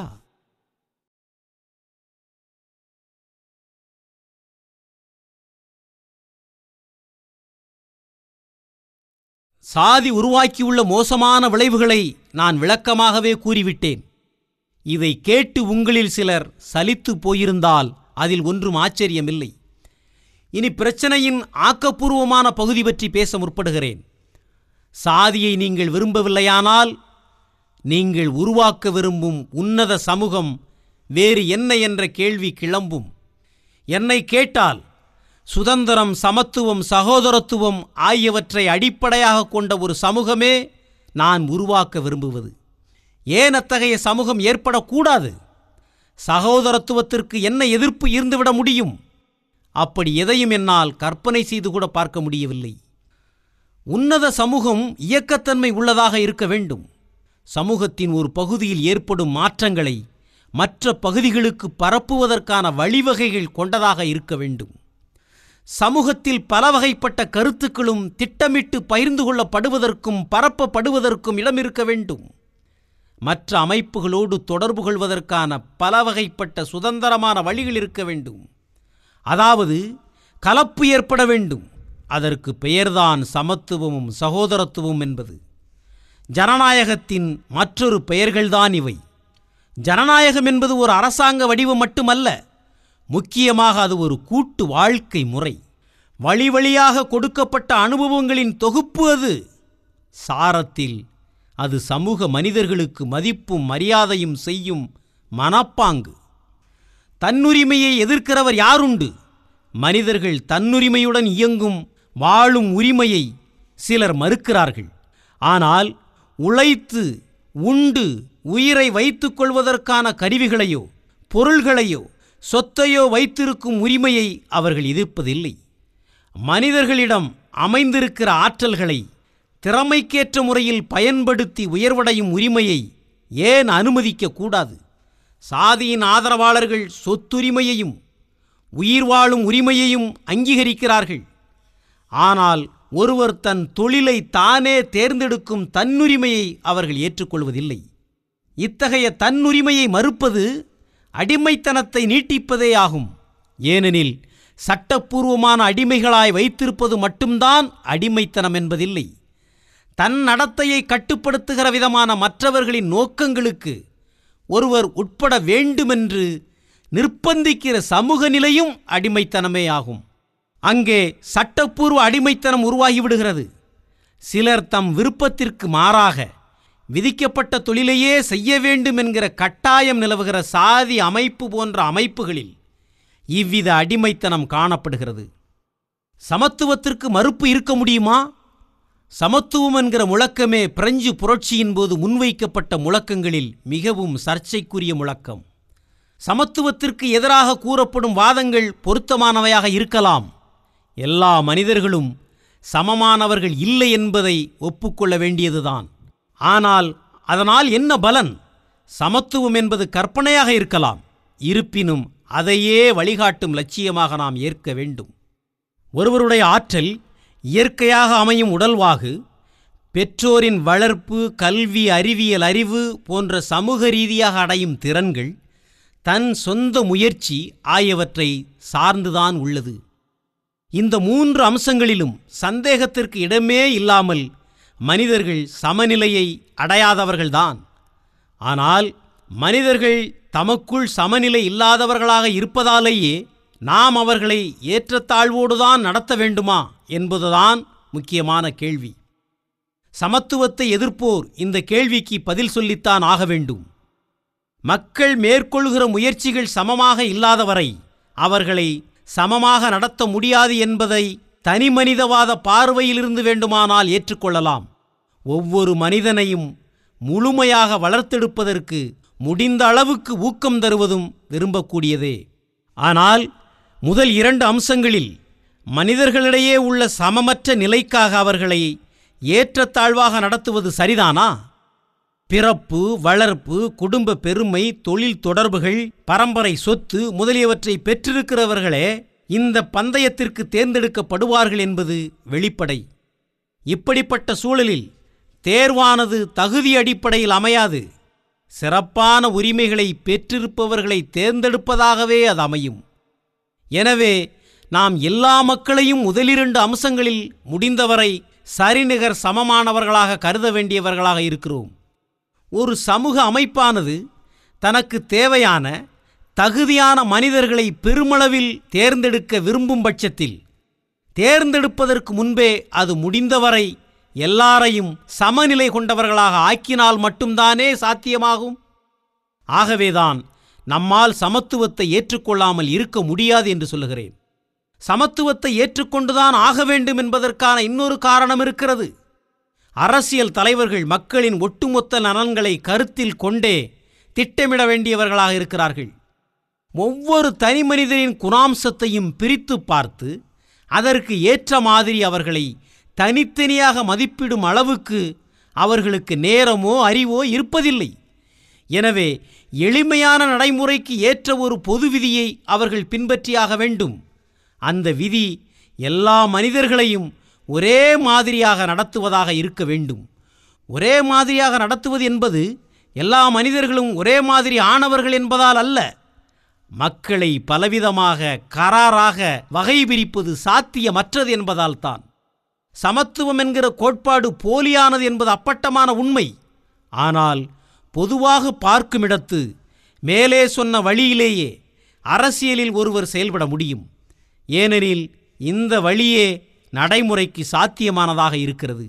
சாதி உருவாக்கியுள்ள மோசமான விளைவுகளை நான் விளக்கமாகவே கூறிவிட்டேன் இதை கேட்டு உங்களில் சிலர் சலித்து போயிருந்தால் அதில் ஒன்றும் ஆச்சரியமில்லை இனி பிரச்சனையின் ஆக்கப்பூர்வமான பகுதி பற்றி பேச முற்படுகிறேன் சாதியை நீங்கள் விரும்பவில்லையானால் நீங்கள் உருவாக்க விரும்பும் உன்னத சமூகம் வேறு என்ன என்ற கேள்வி கிளம்பும் என்னை கேட்டால் சுதந்திரம் சமத்துவம் சகோதரத்துவம் ஆகியவற்றை அடிப்படையாக கொண்ட ஒரு சமூகமே நான் உருவாக்க விரும்புவது ஏன் அத்தகைய சமூகம் ஏற்படக்கூடாது சகோதரத்துவத்திற்கு என்ன எதிர்ப்பு இருந்துவிட முடியும் அப்படி எதையும் என்னால் கற்பனை செய்து கூட பார்க்க முடியவில்லை உன்னத சமூகம் இயக்கத்தன்மை உள்ளதாக இருக்க வேண்டும் சமூகத்தின் ஒரு பகுதியில் ஏற்படும் மாற்றங்களை மற்ற பகுதிகளுக்கு பரப்புவதற்கான வழிவகைகள் கொண்டதாக இருக்க வேண்டும் சமூகத்தில் பல வகைப்பட்ட கருத்துக்களும் திட்டமிட்டு பகிர்ந்து கொள்ளப்படுவதற்கும் பரப்பப்படுவதற்கும் இடம் இருக்க வேண்டும் மற்ற அமைப்புகளோடு தொடர்பு கொள்வதற்கான பல வகைப்பட்ட சுதந்திரமான வழிகள் இருக்க வேண்டும் அதாவது கலப்பு ஏற்பட வேண்டும் அதற்கு பெயர்தான் சமத்துவமும் சகோதரத்துவம் என்பது ஜனநாயகத்தின் மற்றொரு பெயர்கள்தான் இவை ஜனநாயகம் என்பது ஒரு அரசாங்க வடிவம் மட்டுமல்ல முக்கியமாக அது ஒரு கூட்டு வாழ்க்கை முறை வழி வழியாக கொடுக்கப்பட்ட அனுபவங்களின் தொகுப்பு அது சாரத்தில் அது சமூக மனிதர்களுக்கு மதிப்பும் மரியாதையும் செய்யும் மனப்பாங்கு தன்னுரிமையை எதிர்க்கிறவர் யாருண்டு மனிதர்கள் தன்னுரிமையுடன் இயங்கும் வாழும் உரிமையை சிலர் மறுக்கிறார்கள் ஆனால் உழைத்து உண்டு உயிரை வைத்துக் கொள்வதற்கான கருவிகளையோ பொருள்களையோ சொத்தையோ வைத்திருக்கும் உரிமையை அவர்கள் எதிர்ப்பதில்லை மனிதர்களிடம் அமைந்திருக்கிற ஆற்றல்களை திறமைக்கேற்ற முறையில் பயன்படுத்தி உயர்வடையும் உரிமையை ஏன் அனுமதிக்க கூடாது சாதியின் ஆதரவாளர்கள் சொத்துரிமையையும் உயிர் வாழும் உரிமையையும் அங்கீகரிக்கிறார்கள் ஆனால் ஒருவர் தன் தொழிலை தானே தேர்ந்தெடுக்கும் தன்னுரிமையை அவர்கள் ஏற்றுக்கொள்வதில்லை இத்தகைய தன்னுரிமையை மறுப்பது அடிமைத்தனத்தை நீட்டிப்பதே ஆகும் ஏனெனில் சட்டப்பூர்வமான அடிமைகளாய் வைத்திருப்பது மட்டும்தான் அடிமைத்தனம் என்பதில்லை தன் நடத்தையை கட்டுப்படுத்துகிற விதமான மற்றவர்களின் நோக்கங்களுக்கு ஒருவர் உட்பட வேண்டுமென்று நிர்பந்திக்கிற சமூக நிலையும் அடிமைத்தனமே ஆகும் அங்கே சட்டப்பூர்வ அடிமைத்தனம் உருவாகிவிடுகிறது சிலர் தம் விருப்பத்திற்கு மாறாக விதிக்கப்பட்ட தொழிலையே செய்ய வேண்டும் என்கிற கட்டாயம் நிலவுகிற சாதி அமைப்பு போன்ற அமைப்புகளில் இவ்வித அடிமைத்தனம் காணப்படுகிறது சமத்துவத்திற்கு மறுப்பு இருக்க முடியுமா சமத்துவம் என்கிற முழக்கமே பிரெஞ்சு புரட்சியின் போது முன்வைக்கப்பட்ட முழக்கங்களில் மிகவும் சர்ச்சைக்குரிய முழக்கம் சமத்துவத்திற்கு எதிராக கூறப்படும் வாதங்கள் பொருத்தமானவையாக இருக்கலாம் எல்லா மனிதர்களும் சமமானவர்கள் இல்லை என்பதை ஒப்புக்கொள்ள வேண்டியதுதான் ஆனால் அதனால் என்ன பலன் சமத்துவம் என்பது கற்பனையாக இருக்கலாம் இருப்பினும் அதையே வழிகாட்டும் லட்சியமாக நாம் ஏற்க வேண்டும் ஒருவருடைய ஆற்றல் இயற்கையாக அமையும் உடல்வாகு பெற்றோரின் வளர்ப்பு கல்வி அறிவியல் அறிவு போன்ற சமூக ரீதியாக அடையும் திறன்கள் தன் சொந்த முயற்சி ஆகியவற்றை சார்ந்துதான் உள்ளது இந்த மூன்று அம்சங்களிலும் சந்தேகத்திற்கு இடமே இல்லாமல் மனிதர்கள் சமநிலையை அடையாதவர்கள்தான் ஆனால் மனிதர்கள் தமக்குள் சமநிலை இல்லாதவர்களாக இருப்பதாலேயே நாம் அவர்களை ஏற்றத்தாழ்வோடுதான் நடத்த வேண்டுமா என்பதுதான் முக்கியமான கேள்வி சமத்துவத்தை எதிர்ப்போர் இந்த கேள்விக்கு பதில் சொல்லித்தான் ஆக வேண்டும் மக்கள் மேற்கொள்கிற முயற்சிகள் சமமாக இல்லாதவரை அவர்களை சமமாக நடத்த முடியாது என்பதை தனிமனிதவாத பார்வையிலிருந்து வேண்டுமானால் ஏற்றுக்கொள்ளலாம் ஒவ்வொரு மனிதனையும் முழுமையாக வளர்த்தெடுப்பதற்கு முடிந்த அளவுக்கு ஊக்கம் தருவதும் விரும்பக்கூடியதே ஆனால் முதல் இரண்டு அம்சங்களில் மனிதர்களிடையே உள்ள சமமற்ற நிலைக்காக அவர்களை ஏற்றத்தாழ்வாக நடத்துவது சரிதானா பிறப்பு வளர்ப்பு குடும்ப பெருமை தொழில் தொடர்புகள் பரம்பரை சொத்து முதலியவற்றை பெற்றிருக்கிறவர்களே இந்த பந்தயத்திற்கு தேர்ந்தெடுக்கப்படுவார்கள் என்பது வெளிப்படை இப்படிப்பட்ட சூழலில் தேர்வானது தகுதி அடிப்படையில் அமையாது சிறப்பான உரிமைகளை பெற்றிருப்பவர்களை தேர்ந்தெடுப்பதாகவே அது அமையும் எனவே நாம் எல்லா மக்களையும் முதலிரண்டு அம்சங்களில் முடிந்தவரை சரிநிகர் சமமானவர்களாக கருத வேண்டியவர்களாக இருக்கிறோம் ஒரு சமூக அமைப்பானது தனக்கு தேவையான தகுதியான மனிதர்களை பெருமளவில் தேர்ந்தெடுக்க விரும்பும் பட்சத்தில் தேர்ந்தெடுப்பதற்கு முன்பே அது முடிந்தவரை எல்லாரையும் சமநிலை கொண்டவர்களாக ஆக்கினால் மட்டும்தானே சாத்தியமாகும் ஆகவேதான் நம்மால் சமத்துவத்தை ஏற்றுக்கொள்ளாமல் இருக்க முடியாது என்று சொல்லுகிறேன் சமத்துவத்தை ஏற்றுக்கொண்டுதான் ஆக வேண்டும் என்பதற்கான இன்னொரு காரணம் இருக்கிறது அரசியல் தலைவர்கள் மக்களின் ஒட்டுமொத்த நலன்களை கருத்தில் கொண்டே திட்டமிட வேண்டியவர்களாக இருக்கிறார்கள் ஒவ்வொரு தனி மனிதரின் குணாம்சத்தையும் பிரித்து பார்த்து அதற்கு ஏற்ற மாதிரி அவர்களை தனித்தனியாக மதிப்பிடும் அளவுக்கு அவர்களுக்கு நேரமோ அறிவோ இருப்பதில்லை எனவே எளிமையான நடைமுறைக்கு ஏற்ற ஒரு பொது விதியை அவர்கள் பின்பற்றியாக வேண்டும் அந்த விதி எல்லா மனிதர்களையும் ஒரே மாதிரியாக நடத்துவதாக இருக்க வேண்டும் ஒரே மாதிரியாக நடத்துவது என்பது எல்லா மனிதர்களும் ஒரே மாதிரி ஆனவர்கள் என்பதால் அல்ல மக்களை பலவிதமாக கராராக வகை பிரிப்பது சாத்தியமற்றது என்பதால் தான் சமத்துவம் என்கிற கோட்பாடு போலியானது என்பது அப்பட்டமான உண்மை ஆனால் பொதுவாக பார்க்குமிடத்து மேலே சொன்ன வழியிலேயே அரசியலில் ஒருவர் செயல்பட முடியும் ஏனெனில் இந்த வழியே நடைமுறைக்கு சாத்தியமானதாக இருக்கிறது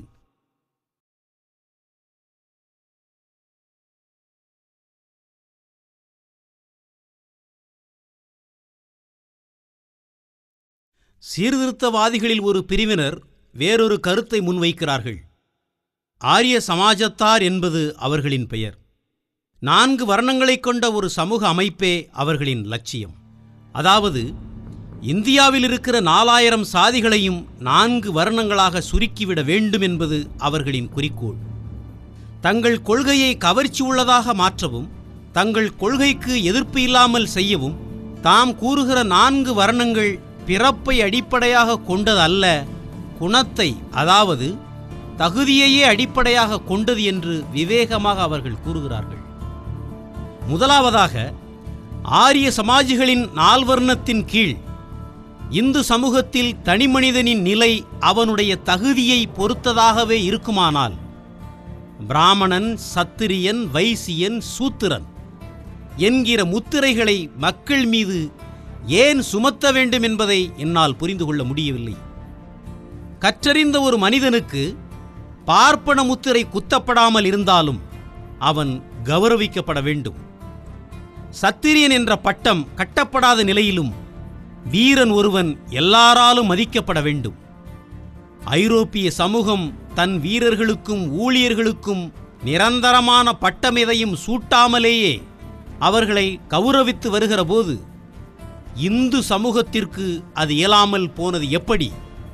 சீர்திருத்தவாதிகளில் ஒரு பிரிவினர் வேறொரு கருத்தை முன்வைக்கிறார்கள் ஆரிய சமாஜத்தார் என்பது அவர்களின் பெயர் நான்கு வர்ணங்களைக் கொண்ட ஒரு சமூக அமைப்பே அவர்களின் லட்சியம் அதாவது இந்தியாவில் இருக்கிற நாலாயிரம் சாதிகளையும் நான்கு வர்ணங்களாக சுருக்கிவிட வேண்டும் என்பது அவர்களின் குறிக்கோள் தங்கள் கொள்கையை கவர்ச்சி உள்ளதாக மாற்றவும் தங்கள் கொள்கைக்கு எதிர்ப்பு இல்லாமல் செய்யவும் தாம் கூறுகிற நான்கு வர்ணங்கள் பிறப்பை அடிப்படையாக கொண்டது அல்ல குணத்தை அதாவது தகுதியையே அடிப்படையாக கொண்டது என்று விவேகமாக அவர்கள் கூறுகிறார்கள் முதலாவதாக ஆரிய சமாஜிகளின் நால்வர்ணத்தின் கீழ் இந்து சமூகத்தில் தனிமனிதனின் நிலை அவனுடைய தகுதியை பொறுத்ததாகவே இருக்குமானால் பிராமணன் சத்திரியன் வைசியன் சூத்திரன் என்கிற முத்திரைகளை மக்கள் மீது ஏன் சுமத்த வேண்டும் என்பதை என்னால் புரிந்து கொள்ள முடியவில்லை கற்றறிந்த ஒரு மனிதனுக்கு பார்ப்பன முத்திரை குத்தப்படாமல் இருந்தாலும் அவன் கௌரவிக்கப்பட வேண்டும் சத்திரியன் என்ற பட்டம் கட்டப்படாத நிலையிலும் வீரன் ஒருவன் எல்லாராலும் மதிக்கப்பட வேண்டும் ஐரோப்பிய சமூகம் தன் வீரர்களுக்கும் ஊழியர்களுக்கும் நிரந்தரமான பட்டம் எதையும் சூட்டாமலேயே அவர்களை கௌரவித்து வருகிற போது இந்து சமூகத்திற்கு அது இயலாமல் போனது எப்படி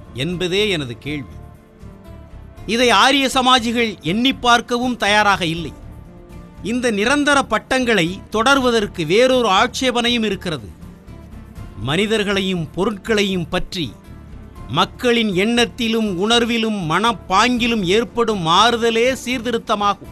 என்பதே எனது கேள்வி இதை ஆரிய சமாஜிகள் எண்ணி பார்க்கவும் தயாராக இல்லை இந்த நிரந்தர பட்டங்களை தொடர்வதற்கு வேறொரு ஆட்சேபனையும் இருக்கிறது மனிதர்களையும் பொருட்களையும் பற்றி மக்களின் எண்ணத்திலும் உணர்விலும் மனப்பாங்கிலும் ஏற்படும் மாறுதலே சீர்திருத்தமாகும்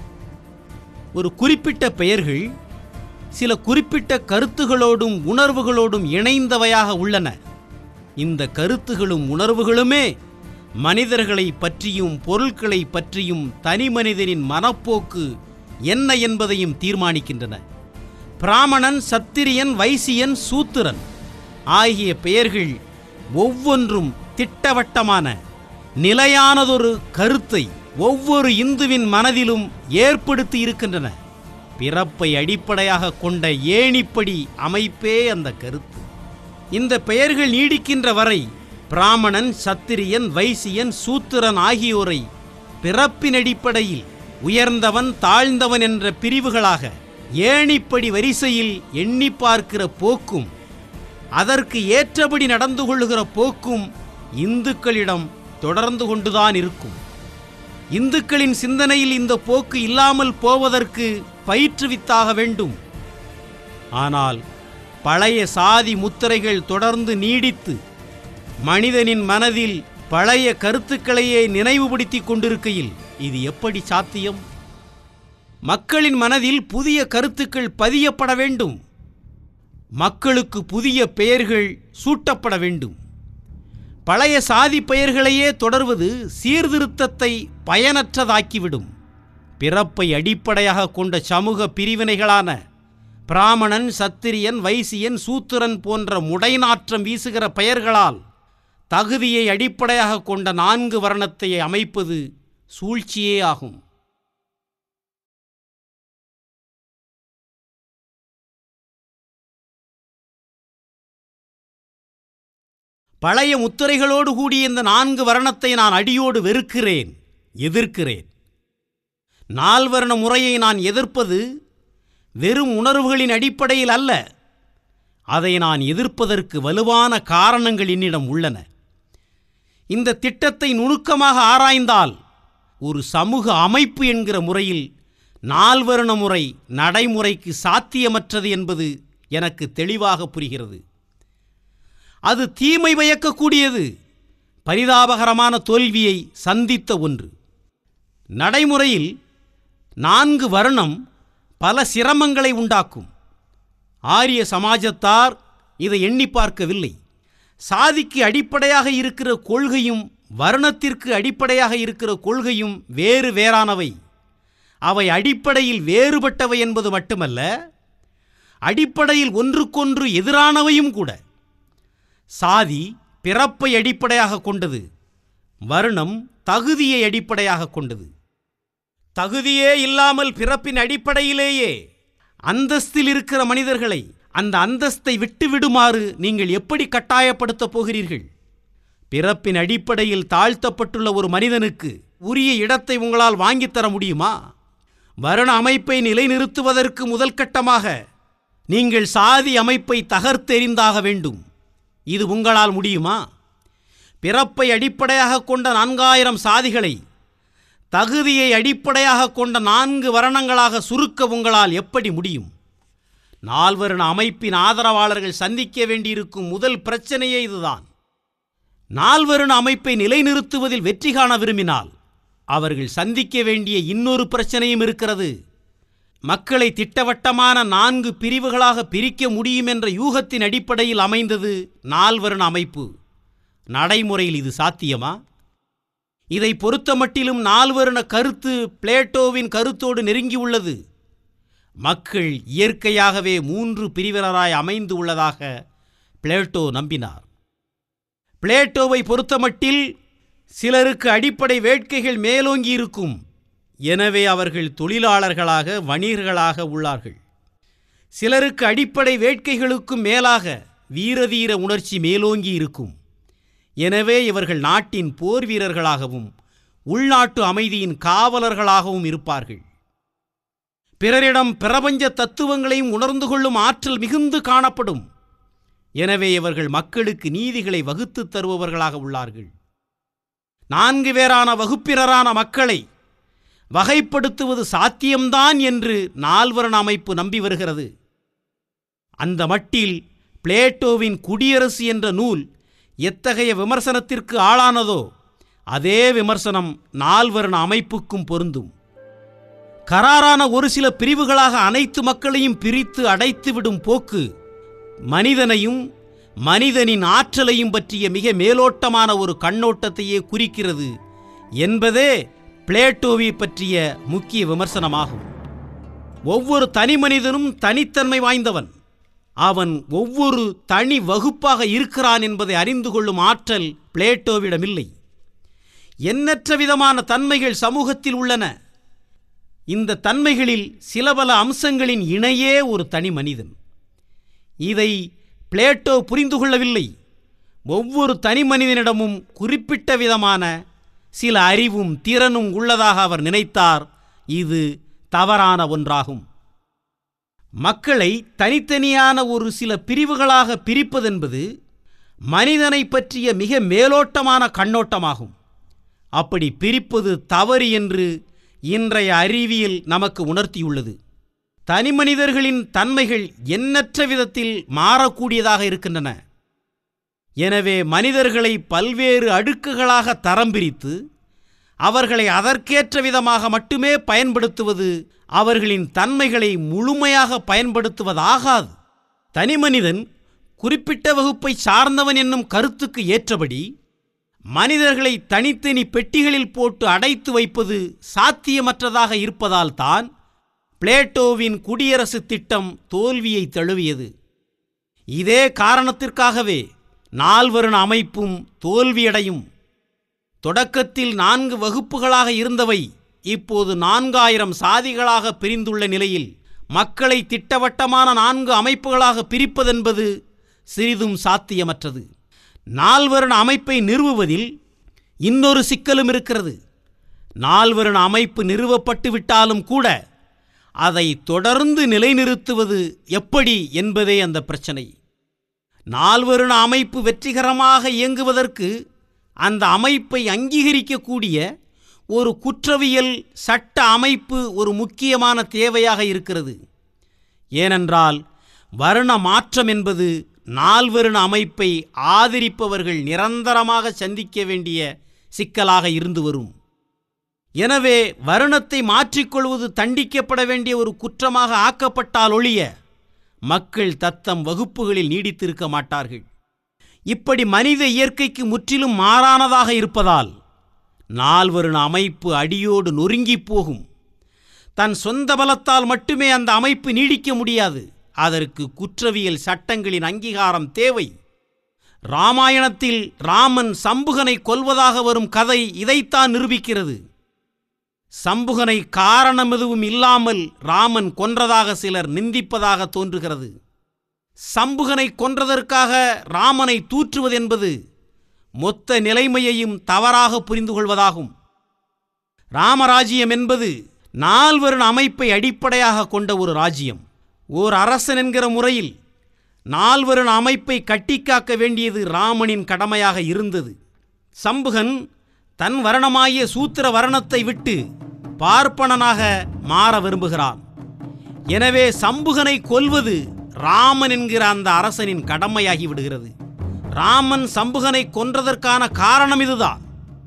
ஒரு குறிப்பிட்ட பெயர்கள் சில குறிப்பிட்ட கருத்துகளோடும் உணர்வுகளோடும் இணைந்தவையாக உள்ளன இந்த கருத்துகளும் உணர்வுகளுமே மனிதர்களை பற்றியும் பொருட்களை பற்றியும் தனி மனிதனின் மனப்போக்கு என்ன என்பதையும் தீர்மானிக்கின்றன பிராமணன் சத்திரியன் வைசியன் சூத்திரன் ஆகிய பெயர்கள் ஒவ்வொன்றும் திட்டவட்டமான நிலையானதொரு கருத்தை ஒவ்வொரு இந்துவின் மனதிலும் ஏற்படுத்தி இருக்கின்றன பிறப்பை அடிப்படையாக கொண்ட ஏணிப்படி அமைப்பே அந்த கருத்து இந்த பெயர்கள் நீடிக்கின்ற வரை பிராமணன் சத்திரியன் வைசியன் சூத்திரன் ஆகியோரை பிறப்பின் அடிப்படையில் உயர்ந்தவன் தாழ்ந்தவன் என்ற பிரிவுகளாக ஏணிப்படி வரிசையில் எண்ணி பார்க்கிற போக்கும் அதற்கு ஏற்றபடி நடந்து கொள்ளுகிற போக்கும் இந்துக்களிடம் தொடர்ந்து கொண்டுதான் இருக்கும் இந்துக்களின் சிந்தனையில் இந்த போக்கு இல்லாமல் போவதற்கு பயிற்றுவித்தாக வேண்டும் ஆனால் பழைய சாதி முத்திரைகள் தொடர்ந்து நீடித்து மனிதனின் மனதில் பழைய கருத்துக்களையே நினைவுபடுத்திக் கொண்டிருக்கையில் இது எப்படி சாத்தியம் மக்களின் மனதில் புதிய கருத்துக்கள் பதியப்பட வேண்டும் மக்களுக்கு புதிய பெயர்கள் சூட்டப்பட வேண்டும் பழைய சாதி பெயர்களையே தொடர்வது சீர்திருத்தத்தை பயனற்றதாக்கிவிடும் பிறப்பை அடிப்படையாக கொண்ட சமூக பிரிவினைகளான பிராமணன் சத்திரியன் வைசியன் சூத்திரன் போன்ற முடைநாற்றம் வீசுகிற பெயர்களால் தகுதியை அடிப்படையாக கொண்ட நான்கு வர்ணத்தை அமைப்பது சூழ்ச்சியே ஆகும் பழைய முத்திரைகளோடு கூடிய இந்த நான்கு வர்ணத்தை நான் அடியோடு வெறுக்கிறேன் எதிர்க்கிறேன் நால்வர்ண முறையை நான் எதிர்ப்பது வெறும் உணர்வுகளின் அடிப்படையில் அல்ல அதை நான் எதிர்ப்பதற்கு வலுவான காரணங்கள் என்னிடம் உள்ளன இந்த திட்டத்தை நுணுக்கமாக ஆராய்ந்தால் ஒரு சமூக அமைப்பு என்கிற முறையில் நால்வர்ண முறை நடைமுறைக்கு சாத்தியமற்றது என்பது எனக்கு தெளிவாக புரிகிறது அது தீமை பயக்கக்கூடியது பரிதாபகரமான தோல்வியை சந்தித்த ஒன்று நடைமுறையில் நான்கு வருணம் பல சிரமங்களை உண்டாக்கும் ஆரிய சமாஜத்தார் இதை எண்ணி பார்க்கவில்லை சாதிக்கு அடிப்படையாக இருக்கிற கொள்கையும் வருணத்திற்கு அடிப்படையாக இருக்கிற கொள்கையும் வேறு வேறானவை அவை அடிப்படையில் வேறுபட்டவை என்பது மட்டுமல்ல அடிப்படையில் ஒன்றுக்கொன்று எதிரானவையும் கூட சாதி பிறப்பை அடிப்படையாக கொண்டது வருணம் தகுதியை அடிப்படையாக கொண்டது தகுதியே இல்லாமல் பிறப்பின் அடிப்படையிலேயே அந்தஸ்தில் இருக்கிற மனிதர்களை அந்த அந்தஸ்தை விட்டு விடுமாறு நீங்கள் எப்படி கட்டாயப்படுத்தப் போகிறீர்கள் பிறப்பின் அடிப்படையில் தாழ்த்தப்பட்டுள்ள ஒரு மனிதனுக்கு உரிய இடத்தை உங்களால் வாங்கித் தர முடியுமா வருண அமைப்பை நிலைநிறுத்துவதற்கு முதல் கட்டமாக நீங்கள் சாதி அமைப்பை தகர்த்தெறிந்தாக வேண்டும் இது உங்களால் முடியுமா பிறப்பை அடிப்படையாக கொண்ட நான்காயிரம் சாதிகளை தகுதியை அடிப்படையாக கொண்ட நான்கு வர்ணங்களாக சுருக்க உங்களால் எப்படி முடியும் நால்வருண அமைப்பின் ஆதரவாளர்கள் சந்திக்க வேண்டியிருக்கும் முதல் பிரச்சனையே இதுதான் நால்வருண அமைப்பை நிலைநிறுத்துவதில் வெற்றி காண விரும்பினால் அவர்கள் சந்திக்க வேண்டிய இன்னொரு பிரச்சனையும் இருக்கிறது மக்களை திட்டவட்டமான நான்கு பிரிவுகளாக பிரிக்க முடியும் என்ற யூகத்தின் அடிப்படையில் அமைந்தது நால்வருண அமைப்பு நடைமுறையில் இது சாத்தியமா இதை பொறுத்தமட்டிலும் நால்வருண கருத்து பிளேட்டோவின் கருத்தோடு நெருங்கியுள்ளது மக்கள் இயற்கையாகவே மூன்று பிரிவினராய் அமைந்து உள்ளதாக பிளேட்டோ நம்பினார் பிளேட்டோவை பொறுத்தமட்டில் சிலருக்கு அடிப்படை வேட்கைகள் மேலோங்கி இருக்கும் எனவே அவர்கள் தொழிலாளர்களாக வணிகர்களாக உள்ளார்கள் சிலருக்கு அடிப்படை வேட்கைகளுக்கும் மேலாக வீரதீர உணர்ச்சி மேலோங்கி இருக்கும் எனவே இவர்கள் நாட்டின் போர் வீரர்களாகவும் உள்நாட்டு அமைதியின் காவலர்களாகவும் இருப்பார்கள் பிறரிடம் பிரபஞ்ச தத்துவங்களையும் உணர்ந்து கொள்ளும் ஆற்றல் மிகுந்து காணப்படும் எனவே இவர்கள் மக்களுக்கு நீதிகளை வகுத்துத் தருபவர்களாக உள்ளார்கள் நான்கு வேறான வகுப்பினரான மக்களை வகைப்படுத்துவது சாத்தியம்தான் என்று நால்வரண அமைப்பு நம்பி வருகிறது அந்த மட்டில் பிளேட்டோவின் குடியரசு என்ற நூல் எத்தகைய விமர்சனத்திற்கு ஆளானதோ அதே விமர்சனம் நால்வரண அமைப்புக்கும் பொருந்தும் கராரான ஒரு சில பிரிவுகளாக அனைத்து மக்களையும் பிரித்து அடைத்துவிடும் போக்கு மனிதனையும் மனிதனின் ஆற்றலையும் பற்றிய மிக மேலோட்டமான ஒரு கண்ணோட்டத்தையே குறிக்கிறது என்பதே பிளேட்டோவை பற்றிய முக்கிய விமர்சனமாகும் ஒவ்வொரு தனி மனிதனும் தனித்தன்மை வாய்ந்தவன் அவன் ஒவ்வொரு தனி வகுப்பாக இருக்கிறான் என்பதை அறிந்து கொள்ளும் ஆற்றல் பிளேட்டோவிடமில்லை எண்ணற்ற விதமான தன்மைகள் சமூகத்தில் உள்ளன இந்த தன்மைகளில் சில பல அம்சங்களின் இணையே ஒரு தனி மனிதன் இதை பிளேட்டோ புரிந்து கொள்ளவில்லை ஒவ்வொரு தனி மனிதனிடமும் குறிப்பிட்ட விதமான சில அறிவும் திறனும் உள்ளதாக அவர் நினைத்தார் இது தவறான ஒன்றாகும் மக்களை தனித்தனியான ஒரு சில பிரிவுகளாக பிரிப்பதென்பது மனிதனை பற்றிய மிக மேலோட்டமான கண்ணோட்டமாகும் அப்படி பிரிப்பது தவறு என்று இன்றைய அறிவியல் நமக்கு உணர்த்தியுள்ளது தனிமனிதர்களின் தன்மைகள் எண்ணற்ற விதத்தில் மாறக்கூடியதாக இருக்கின்றன எனவே மனிதர்களை பல்வேறு அடுக்குகளாக தரம் பிரித்து அவர்களை அதற்கேற்ற விதமாக மட்டுமே பயன்படுத்துவது அவர்களின் தன்மைகளை முழுமையாக பயன்படுத்துவதாகாது தனிமனிதன் குறிப்பிட்ட வகுப்பை சார்ந்தவன் என்னும் கருத்துக்கு ஏற்றபடி மனிதர்களை தனித்தனி பெட்டிகளில் போட்டு அடைத்து வைப்பது சாத்தியமற்றதாக இருப்பதால் தான் பிளேட்டோவின் குடியரசு திட்டம் தோல்வியை தழுவியது இதே காரணத்திற்காகவே நால்வருண அமைப்பும் தோல்வியடையும் தொடக்கத்தில் நான்கு வகுப்புகளாக இருந்தவை இப்போது நான்காயிரம் சாதிகளாக பிரிந்துள்ள நிலையில் மக்களை திட்டவட்டமான நான்கு அமைப்புகளாக பிரிப்பதென்பது சிறிதும் சாத்தியமற்றது நால்வருண அமைப்பை நிறுவுவதில் இன்னொரு சிக்கலும் இருக்கிறது நால்வருண அமைப்பு நிறுவப்பட்டு விட்டாலும் கூட அதை தொடர்ந்து நிலைநிறுத்துவது எப்படி என்பதே அந்த பிரச்சனை நால்வருண அமைப்பு வெற்றிகரமாக இயங்குவதற்கு அந்த அமைப்பை அங்கீகரிக்கக்கூடிய ஒரு குற்றவியல் சட்ட அமைப்பு ஒரு முக்கியமான தேவையாக இருக்கிறது ஏனென்றால் வருண மாற்றம் என்பது நால்வருண அமைப்பை ஆதரிப்பவர்கள் நிரந்தரமாக சந்திக்க வேண்டிய சிக்கலாக இருந்து வரும் எனவே வருணத்தை மாற்றிக்கொள்வது தண்டிக்கப்பட வேண்டிய ஒரு குற்றமாக ஆக்கப்பட்டால் ஒழிய மக்கள் தத்தம் வகுப்புகளில் நீடித்திருக்க மாட்டார்கள் இப்படி மனித இயற்கைக்கு முற்றிலும் மாறானதாக இருப்பதால் நால்வருண அமைப்பு அடியோடு நொறுங்கிப் போகும் தன் சொந்த பலத்தால் மட்டுமே அந்த அமைப்பு நீடிக்க முடியாது அதற்கு குற்றவியல் சட்டங்களின் அங்கீகாரம் தேவை ராமாயணத்தில் ராமன் சம்புகனை கொல்வதாக வரும் கதை இதைத்தான் நிரூபிக்கிறது சம்புகனை காரணம் எதுவும் இல்லாமல் ராமன் கொன்றதாக சிலர் நிந்திப்பதாக தோன்றுகிறது சம்புகனை கொன்றதற்காக ராமனை தூற்றுவதென்பது மொத்த நிலைமையையும் தவறாக புரிந்து கொள்வதாகும் ராமராஜ்யம் என்பது நால்வருண அமைப்பை அடிப்படையாக கொண்ட ஒரு ராஜ்யம் ஓர் அரசன் என்கிற முறையில் நால்வருண அமைப்பை கட்டிக்காக்க வேண்டியது ராமனின் கடமையாக இருந்தது சம்புகன் தன் வர்ணமாகிய சூத்திர வர்ணத்தை விட்டு பார்ப்பனனாக மாற விரும்புகிறான் எனவே சம்புகனை கொல்வது ராமன் என்கிற அந்த அரசனின் கடமையாகி விடுகிறது ராமன் சம்புகனை கொன்றதற்கான காரணம் இதுதான்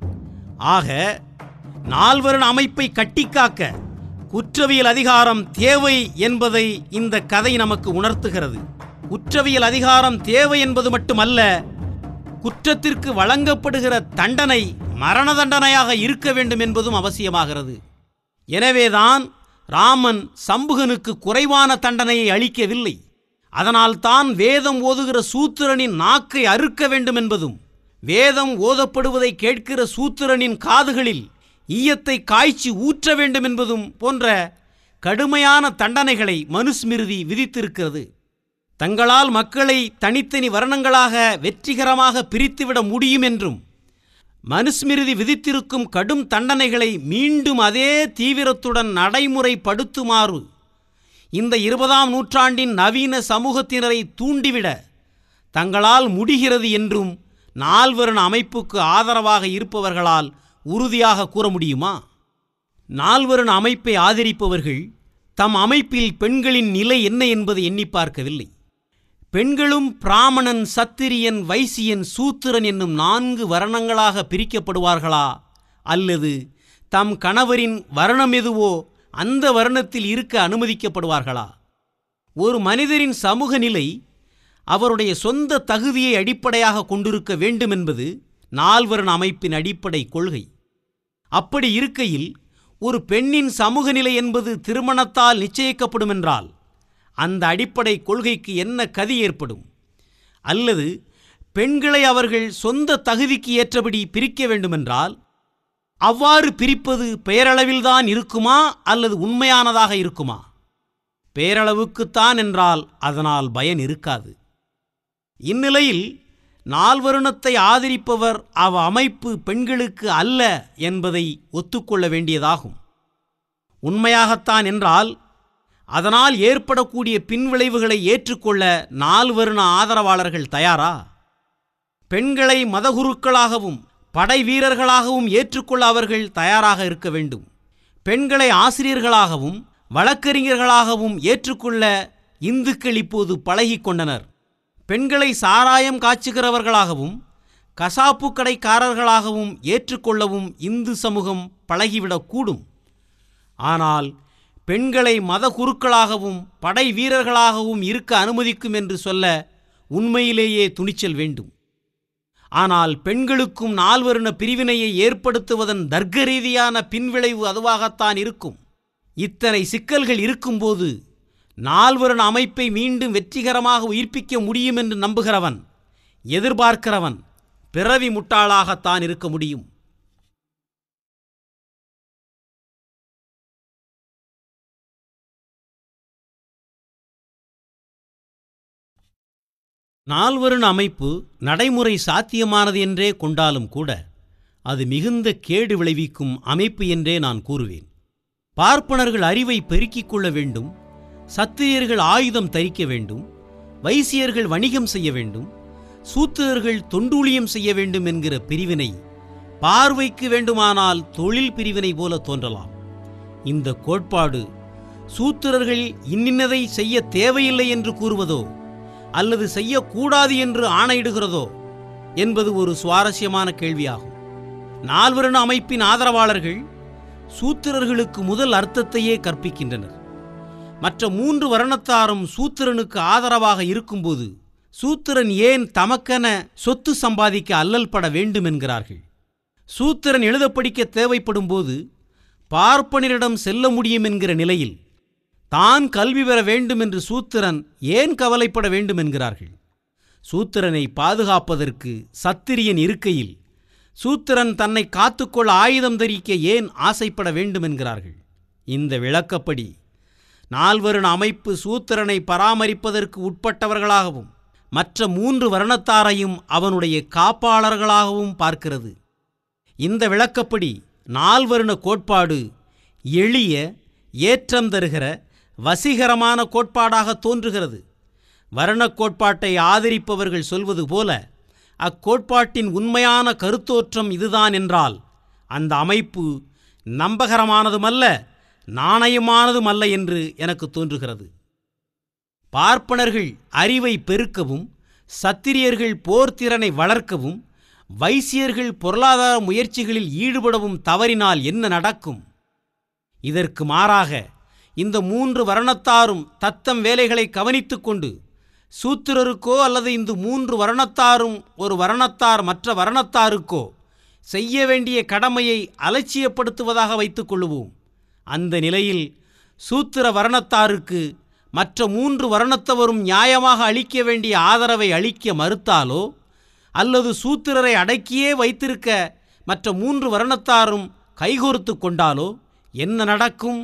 ஆக நால்வருண அமைப்பை கட்டிக்காக்க குற்றவியல் அதிகாரம் தேவை என்பதை இந்த கதை நமக்கு உணர்த்துகிறது குற்றவியல் அதிகாரம் தேவை என்பது மட்டுமல்ல குற்றத்திற்கு வழங்கப்படுகிற தண்டனை மரண தண்டனையாக இருக்க வேண்டும் என்பதும் அவசியமாகிறது எனவேதான் ராமன் சம்புகனுக்கு குறைவான தண்டனையை அளிக்கவில்லை அதனால்தான் வேதம் ஓதுகிற சூத்திரனின் நாக்கை அறுக்க வேண்டும் என்பதும் வேதம் ஓதப்படுவதை கேட்கிற சூத்திரனின் காதுகளில் ஈயத்தை காய்ச்சி ஊற்ற வேண்டும் என்பதும் போன்ற கடுமையான தண்டனைகளை மனுஸ்மிருதி விதித்திருக்கிறது தங்களால் மக்களை தனித்தனி வர்ணங்களாக வெற்றிகரமாக பிரித்துவிட முடியும் என்றும் மனுஸ்மிருதி விதித்திருக்கும் கடும் தண்டனைகளை மீண்டும் அதே தீவிரத்துடன் நடைமுறைப்படுத்துமாறு இந்த இருபதாம் நூற்றாண்டின் நவீன சமூகத்தினரை தூண்டிவிட தங்களால் முடிகிறது என்றும் நால்வருண அமைப்புக்கு ஆதரவாக இருப்பவர்களால் உறுதியாக கூற முடியுமா நால்வருண அமைப்பை ஆதரிப்பவர்கள் தம் அமைப்பில் பெண்களின் நிலை என்ன என்பதை எண்ணி பார்க்கவில்லை பெண்களும் பிராமணன் சத்திரியன் வைசியன் சூத்திரன் என்னும் நான்கு வர்ணங்களாக பிரிக்கப்படுவார்களா அல்லது தம் கணவரின் வர்ணம் எதுவோ அந்த வர்ணத்தில் இருக்க அனுமதிக்கப்படுவார்களா ஒரு மனிதரின் சமூக நிலை அவருடைய சொந்த தகுதியை அடிப்படையாக கொண்டிருக்க வேண்டும் என்பது நால்வர்ண அமைப்பின் அடிப்படை கொள்கை அப்படி இருக்கையில் ஒரு பெண்ணின் சமூக நிலை என்பது திருமணத்தால் நிச்சயிக்கப்படும் என்றால் அந்த அடிப்படை கொள்கைக்கு என்ன கதி ஏற்படும் அல்லது பெண்களை அவர்கள் சொந்த தகுதிக்கு ஏற்றபடி பிரிக்க வேண்டுமென்றால் அவ்வாறு பிரிப்பது பெயரளவில்தான் இருக்குமா அல்லது உண்மையானதாக இருக்குமா பேரளவுக்குத்தான் என்றால் அதனால் பயன் இருக்காது இந்நிலையில் நால்வருணத்தை ஆதரிப்பவர் அவ் அமைப்பு பெண்களுக்கு அல்ல என்பதை ஒத்துக்கொள்ள வேண்டியதாகும் உண்மையாகத்தான் என்றால் அதனால் ஏற்படக்கூடிய பின்விளைவுகளை ஏற்றுக்கொள்ள நால்வருண ஆதரவாளர்கள் தயாரா பெண்களை மதகுருக்களாகவும் படை வீரர்களாகவும் ஏற்றுக்கொள்ள அவர்கள் தயாராக இருக்க வேண்டும் பெண்களை ஆசிரியர்களாகவும் வழக்கறிஞர்களாகவும் ஏற்றுக்கொள்ள இந்துக்கள் இப்போது பழகிக் கொண்டனர் பெண்களை சாராயம் காய்ச்சுகிறவர்களாகவும் கசாப்பு கடைக்காரர்களாகவும் ஏற்றுக்கொள்ளவும் இந்து சமூகம் பழகிவிடக்கூடும் ஆனால் பெண்களை மதகுருக்களாகவும் படை வீரர்களாகவும் இருக்க அனுமதிக்கும் என்று சொல்ல உண்மையிலேயே துணிச்சல் வேண்டும் ஆனால் பெண்களுக்கும் நால்வருண பிரிவினையை ஏற்படுத்துவதன் தர்க்க ரீதியான பின்விளைவு அதுவாகத்தான் இருக்கும் இத்தனை சிக்கல்கள் இருக்கும்போது நால்வருண அமைப்பை மீண்டும் வெற்றிகரமாக உயிர்ப்பிக்க முடியும் என்று நம்புகிறவன் எதிர்பார்க்கிறவன் பிறவி முட்டாளாகத்தான் இருக்க முடியும் நால்வருண அமைப்பு நடைமுறை சாத்தியமானது என்றே கொண்டாலும் கூட அது மிகுந்த கேடு விளைவிக்கும் அமைப்பு என்றே நான் கூறுவேன் பார்ப்பனர்கள் அறிவை பெருக்கிக் கொள்ள வேண்டும் சத்திரியர்கள் ஆயுதம் தரிக்க வேண்டும் வைசியர்கள் வணிகம் செய்ய வேண்டும் சூத்திரர்கள் தொண்டூழியம் செய்ய வேண்டும் என்கிற பிரிவினை பார்வைக்கு வேண்டுமானால் தொழில் பிரிவினை போல தோன்றலாம் இந்த கோட்பாடு சூத்திரர்கள் இன்னின்னதை செய்ய தேவையில்லை என்று கூறுவதோ அல்லது செய்யக்கூடாது என்று ஆணையிடுகிறதோ என்பது ஒரு சுவாரஸ்யமான கேள்வியாகும் நால்வருண அமைப்பின் ஆதரவாளர்கள் சூத்திரர்களுக்கு முதல் அர்த்தத்தையே கற்பிக்கின்றனர் மற்ற மூன்று வர்ணத்தாரும் சூத்திரனுக்கு ஆதரவாக இருக்கும்போது சூத்திரன் ஏன் தமக்கென சொத்து சம்பாதிக்க அல்லல் பட வேண்டும் என்கிறார்கள் சூத்திரன் எழுத படிக்க தேவைப்படும் போது பார்ப்பனரிடம் செல்ல முடியும் என்கிற நிலையில் தான் கல்வி பெற வேண்டும் என்று சூத்திரன் ஏன் கவலைப்பட வேண்டும் என்கிறார்கள் சூத்திரனை பாதுகாப்பதற்கு சத்திரியன் இருக்கையில் சூத்திரன் தன்னை காத்துக்கொள்ள ஆயுதம் தரிக்க ஏன் ஆசைப்பட வேண்டும் என்கிறார்கள் இந்த விளக்கப்படி நால்வருண அமைப்பு சூத்திரனை பராமரிப்பதற்கு உட்பட்டவர்களாகவும் மற்ற மூன்று வர்ணத்தாரையும் அவனுடைய காப்பாளர்களாகவும் பார்க்கிறது இந்த விளக்கப்படி நால்வருண கோட்பாடு எளிய ஏற்றம் தருகிற வசீகரமான கோட்பாடாக தோன்றுகிறது வர்ணக் கோட்பாட்டை ஆதரிப்பவர்கள் சொல்வது போல அக்கோட்பாட்டின் உண்மையான கருத்தோற்றம் இதுதான் என்றால் அந்த அமைப்பு நம்பகரமானதுமல்ல நாணயமானதுமல்ல என்று எனக்கு தோன்றுகிறது பார்ப்பனர்கள் அறிவை பெருக்கவும் சத்திரியர்கள் போர்த்திறனை வளர்க்கவும் வைசியர்கள் பொருளாதார முயற்சிகளில் ஈடுபடவும் தவறினால் என்ன நடக்கும் இதற்கு மாறாக இந்த மூன்று வர்ணத்தாரும் தத்தம் வேலைகளை கவனித்துக் கொண்டு சூத்திரருக்கோ அல்லது இந்த மூன்று வர்ணத்தாரும் ஒரு வர்ணத்தார் மற்ற வர்ணத்தாருக்கோ செய்ய வேண்டிய கடமையை அலட்சியப்படுத்துவதாக வைத்துக் கொள்ளுவோம் அந்த நிலையில் சூத்திர வர்ணத்தாருக்கு மற்ற மூன்று வர்ணத்தவரும் நியாயமாக அளிக்க வேண்டிய ஆதரவை அளிக்க மறுத்தாலோ அல்லது சூத்திரரை அடக்கியே வைத்திருக்க மற்ற மூன்று வர்ணத்தாரும் கைகோர்த்து கொண்டாலோ என்ன நடக்கும்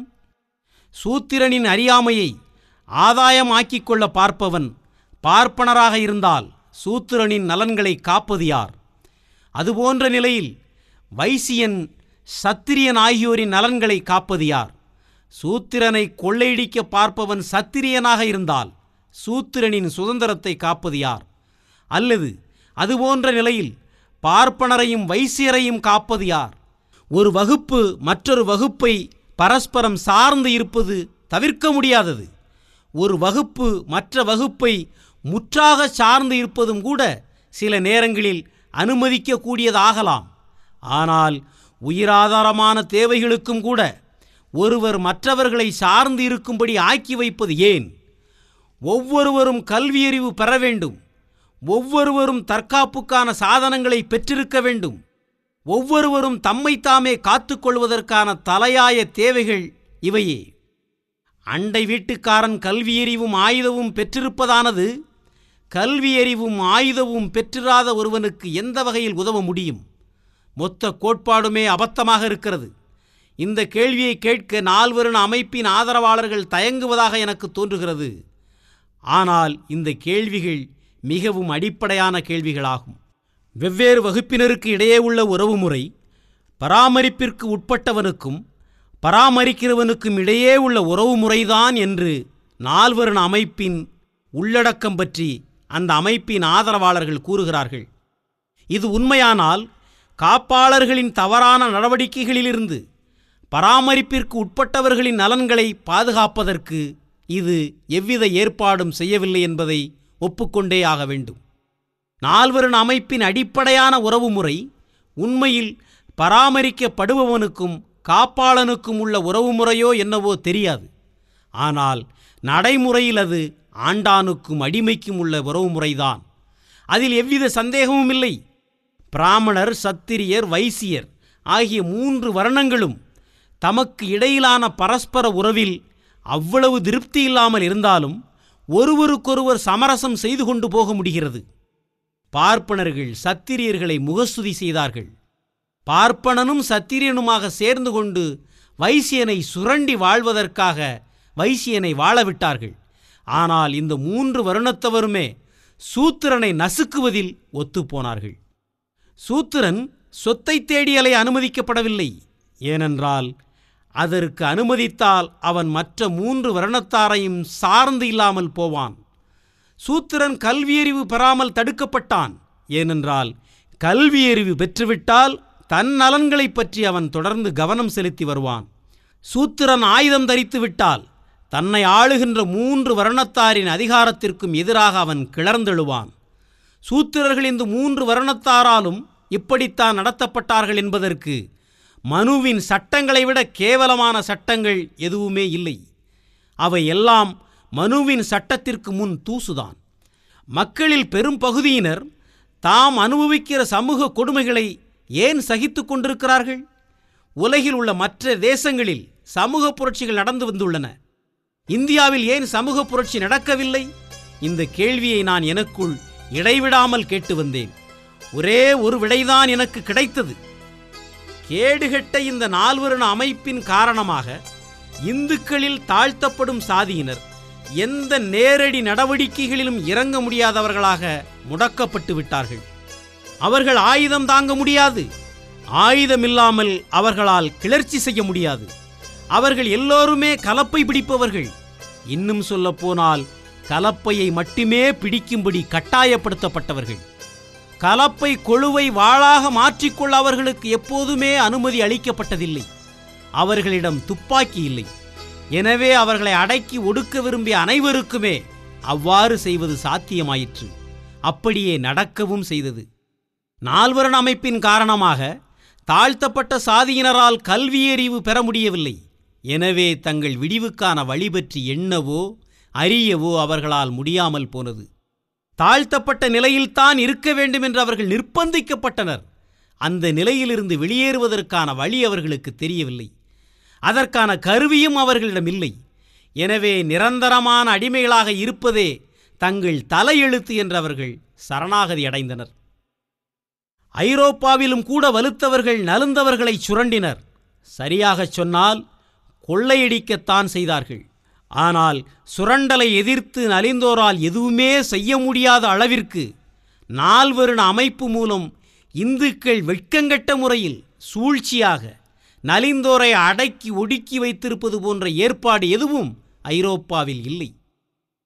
சூத்திரனின் அறியாமையை ஆதாயமாக்கிக் கொள்ள பார்ப்பவன் பார்ப்பனராக இருந்தால் சூத்திரனின் நலன்களை காப்பது யார் அதுபோன்ற நிலையில் வைசியன் சத்திரியன் ஆகியோரின் நலன்களை காப்பது யார் சூத்திரனை கொள்ளையடிக்க பார்ப்பவன் சத்திரியனாக இருந்தால் சூத்திரனின் சுதந்திரத்தை காப்பது யார் அல்லது அதுபோன்ற நிலையில் பார்ப்பனரையும் வைசியரையும் காப்பது யார் ஒரு வகுப்பு மற்றொரு வகுப்பை பரஸ்பரம் சார்ந்து இருப்பது தவிர்க்க முடியாதது ஒரு வகுப்பு மற்ற வகுப்பை முற்றாக சார்ந்து இருப்பதும் கூட சில நேரங்களில் அனுமதிக்கக்கூடியதாகலாம் ஆனால் உயிராதாரமான தேவைகளுக்கும் கூட ஒருவர் மற்றவர்களை சார்ந்து இருக்கும்படி ஆக்கி வைப்பது ஏன் ஒவ்வொருவரும் கல்வியறிவு பெற வேண்டும் ஒவ்வொருவரும் தற்காப்புக்கான சாதனங்களை பெற்றிருக்க வேண்டும் ஒவ்வொருவரும் தம்மைத்தாமே காத்துக்கொள்வதற்கான தலையாய தேவைகள் இவையே அண்டை வீட்டுக்காரன் கல்வியறிவும் ஆயுதமும் பெற்றிருப்பதானது கல்வியறிவும் ஆயுதமும் பெற்றிராத ஒருவனுக்கு எந்த வகையில் உதவ முடியும் மொத்த கோட்பாடுமே அபத்தமாக இருக்கிறது இந்த கேள்வியை கேட்க நால்வருண அமைப்பின் ஆதரவாளர்கள் தயங்குவதாக எனக்கு தோன்றுகிறது ஆனால் இந்த கேள்விகள் மிகவும் அடிப்படையான கேள்விகளாகும் வெவ்வேறு வகுப்பினருக்கு இடையே உள்ள உறவுமுறை பராமரிப்பிற்கு உட்பட்டவனுக்கும் பராமரிக்கிறவனுக்கும் இடையே உள்ள உறவுமுறைதான் என்று நால்வருண அமைப்பின் உள்ளடக்கம் பற்றி அந்த அமைப்பின் ஆதரவாளர்கள் கூறுகிறார்கள் இது உண்மையானால் காப்பாளர்களின் தவறான நடவடிக்கைகளிலிருந்து பராமரிப்பிற்கு உட்பட்டவர்களின் நலன்களை பாதுகாப்பதற்கு இது எவ்வித ஏற்பாடும் செய்யவில்லை என்பதை ஒப்புக்கொண்டே ஆக வேண்டும் நால்வரின் அமைப்பின் அடிப்படையான உறவுமுறை உண்மையில் பராமரிக்கப்படுபவனுக்கும் காப்பாளனுக்கும் உள்ள உறவுமுறையோ என்னவோ தெரியாது ஆனால் நடைமுறையில் அது ஆண்டானுக்கும் அடிமைக்கும் உள்ள உறவுமுறைதான் அதில் எவ்வித சந்தேகமும் இல்லை பிராமணர் சத்திரியர் வைசியர் ஆகிய மூன்று வர்ணங்களும் தமக்கு இடையிலான பரஸ்பர உறவில் அவ்வளவு திருப்தி இல்லாமல் இருந்தாலும் ஒருவருக்கொருவர் சமரசம் செய்து கொண்டு போக முடிகிறது பார்ப்பனர்கள் சத்திரியர்களை முகஸ்துதி செய்தார்கள் பார்ப்பனனும் சத்திரியனுமாக சேர்ந்து கொண்டு வைசியனை சுரண்டி வாழ்வதற்காக வைசியனை வாழவிட்டார்கள் ஆனால் இந்த மூன்று வருணத்தவருமே சூத்திரனை நசுக்குவதில் ஒத்துப்போனார்கள் சூத்திரன் சொத்தை தேடியலை அனுமதிக்கப்படவில்லை ஏனென்றால் அதற்கு அனுமதித்தால் அவன் மற்ற மூன்று வருணத்தாரையும் சார்ந்து இல்லாமல் போவான் சூத்திரன் கல்வியறிவு பெறாமல் தடுக்கப்பட்டான் ஏனென்றால் கல்வியறிவு பெற்றுவிட்டால் தன் நலன்களைப் பற்றி அவன் தொடர்ந்து கவனம் செலுத்தி வருவான் சூத்திரன் ஆயுதம் தரித்து விட்டால் தன்னை ஆளுகின்ற மூன்று வருணத்தாரின் அதிகாரத்திற்கும் எதிராக அவன் கிளர்ந்தெழுவான் சூத்திரர்கள் இந்த மூன்று வருணத்தாராலும் இப்படித்தான் நடத்தப்பட்டார்கள் என்பதற்கு மனுவின் சட்டங்களை விட கேவலமான சட்டங்கள் எதுவுமே இல்லை அவை எல்லாம் மனுவின் சட்டத்திற்கு முன் தூசுதான் மக்களில் பெரும் பகுதியினர் தாம் அனுபவிக்கிற சமூக கொடுமைகளை ஏன் சகித்து கொண்டிருக்கிறார்கள் உலகில் உள்ள மற்ற தேசங்களில் சமூக புரட்சிகள் நடந்து வந்துள்ளன இந்தியாவில் ஏன் சமூக புரட்சி நடக்கவில்லை இந்த கேள்வியை நான் எனக்குள் இடைவிடாமல் கேட்டு வந்தேன் ஒரே ஒரு விடைதான் எனக்கு கிடைத்தது கேடுகெட்ட இந்த நால்வருண அமைப்பின் காரணமாக இந்துக்களில் தாழ்த்தப்படும் சாதியினர் எந்த நேரடி நடவடிக்கைகளிலும் இறங்க முடியாதவர்களாக முடக்கப்பட்டு விட்டார்கள் அவர்கள் ஆயுதம் தாங்க முடியாது ஆயுதமில்லாமல் அவர்களால் கிளர்ச்சி செய்ய முடியாது அவர்கள் எல்லோருமே கலப்பை பிடிப்பவர்கள் இன்னும் சொல்லப் போனால் கலப்பையை மட்டுமே பிடிக்கும்படி கட்டாயப்படுத்தப்பட்டவர்கள் கலப்பை கொழுவை வாளாக மாற்றிக்கொள்ள அவர்களுக்கு எப்போதுமே அனுமதி அளிக்கப்பட்டதில்லை அவர்களிடம் துப்பாக்கி இல்லை எனவே அவர்களை அடக்கி ஒடுக்க விரும்பிய அனைவருக்குமே அவ்வாறு செய்வது சாத்தியமாயிற்று அப்படியே நடக்கவும் செய்தது நால்வரன் அமைப்பின் காரணமாக தாழ்த்தப்பட்ட சாதியினரால் கல்வியறிவு பெற முடியவில்லை எனவே தங்கள் விடிவுக்கான வழி பற்றி எண்ணவோ அறியவோ அவர்களால் முடியாமல் போனது தாழ்த்தப்பட்ட நிலையில்தான் இருக்க வேண்டும் என்று அவர்கள் நிர்பந்திக்கப்பட்டனர் அந்த நிலையிலிருந்து வெளியேறுவதற்கான வழி அவர்களுக்கு தெரியவில்லை அதற்கான கருவியும் அவர்களிடம் இல்லை எனவே நிரந்தரமான அடிமைகளாக இருப்பதே தங்கள் தலையெழுத்து என்று அவர்கள் சரணாகதி அடைந்தனர் ஐரோப்பாவிலும் கூட வலுத்தவர்கள் நலுந்தவர்களை சுரண்டினர் சரியாகச் சொன்னால் கொள்ளையடிக்கத்தான் செய்தார்கள் ஆனால் சுரண்டலை எதிர்த்து நலிந்தோரால் எதுவுமே செய்ய முடியாத அளவிற்கு நால்வருண அமைப்பு மூலம் இந்துக்கள் வெட்கங்கெட்ட முறையில் சூழ்ச்சியாக நலிந்தோரை அடக்கி ஒடுக்கி வைத்திருப்பது போன்ற ஏற்பாடு எதுவும் ஐரோப்பாவில் இல்லை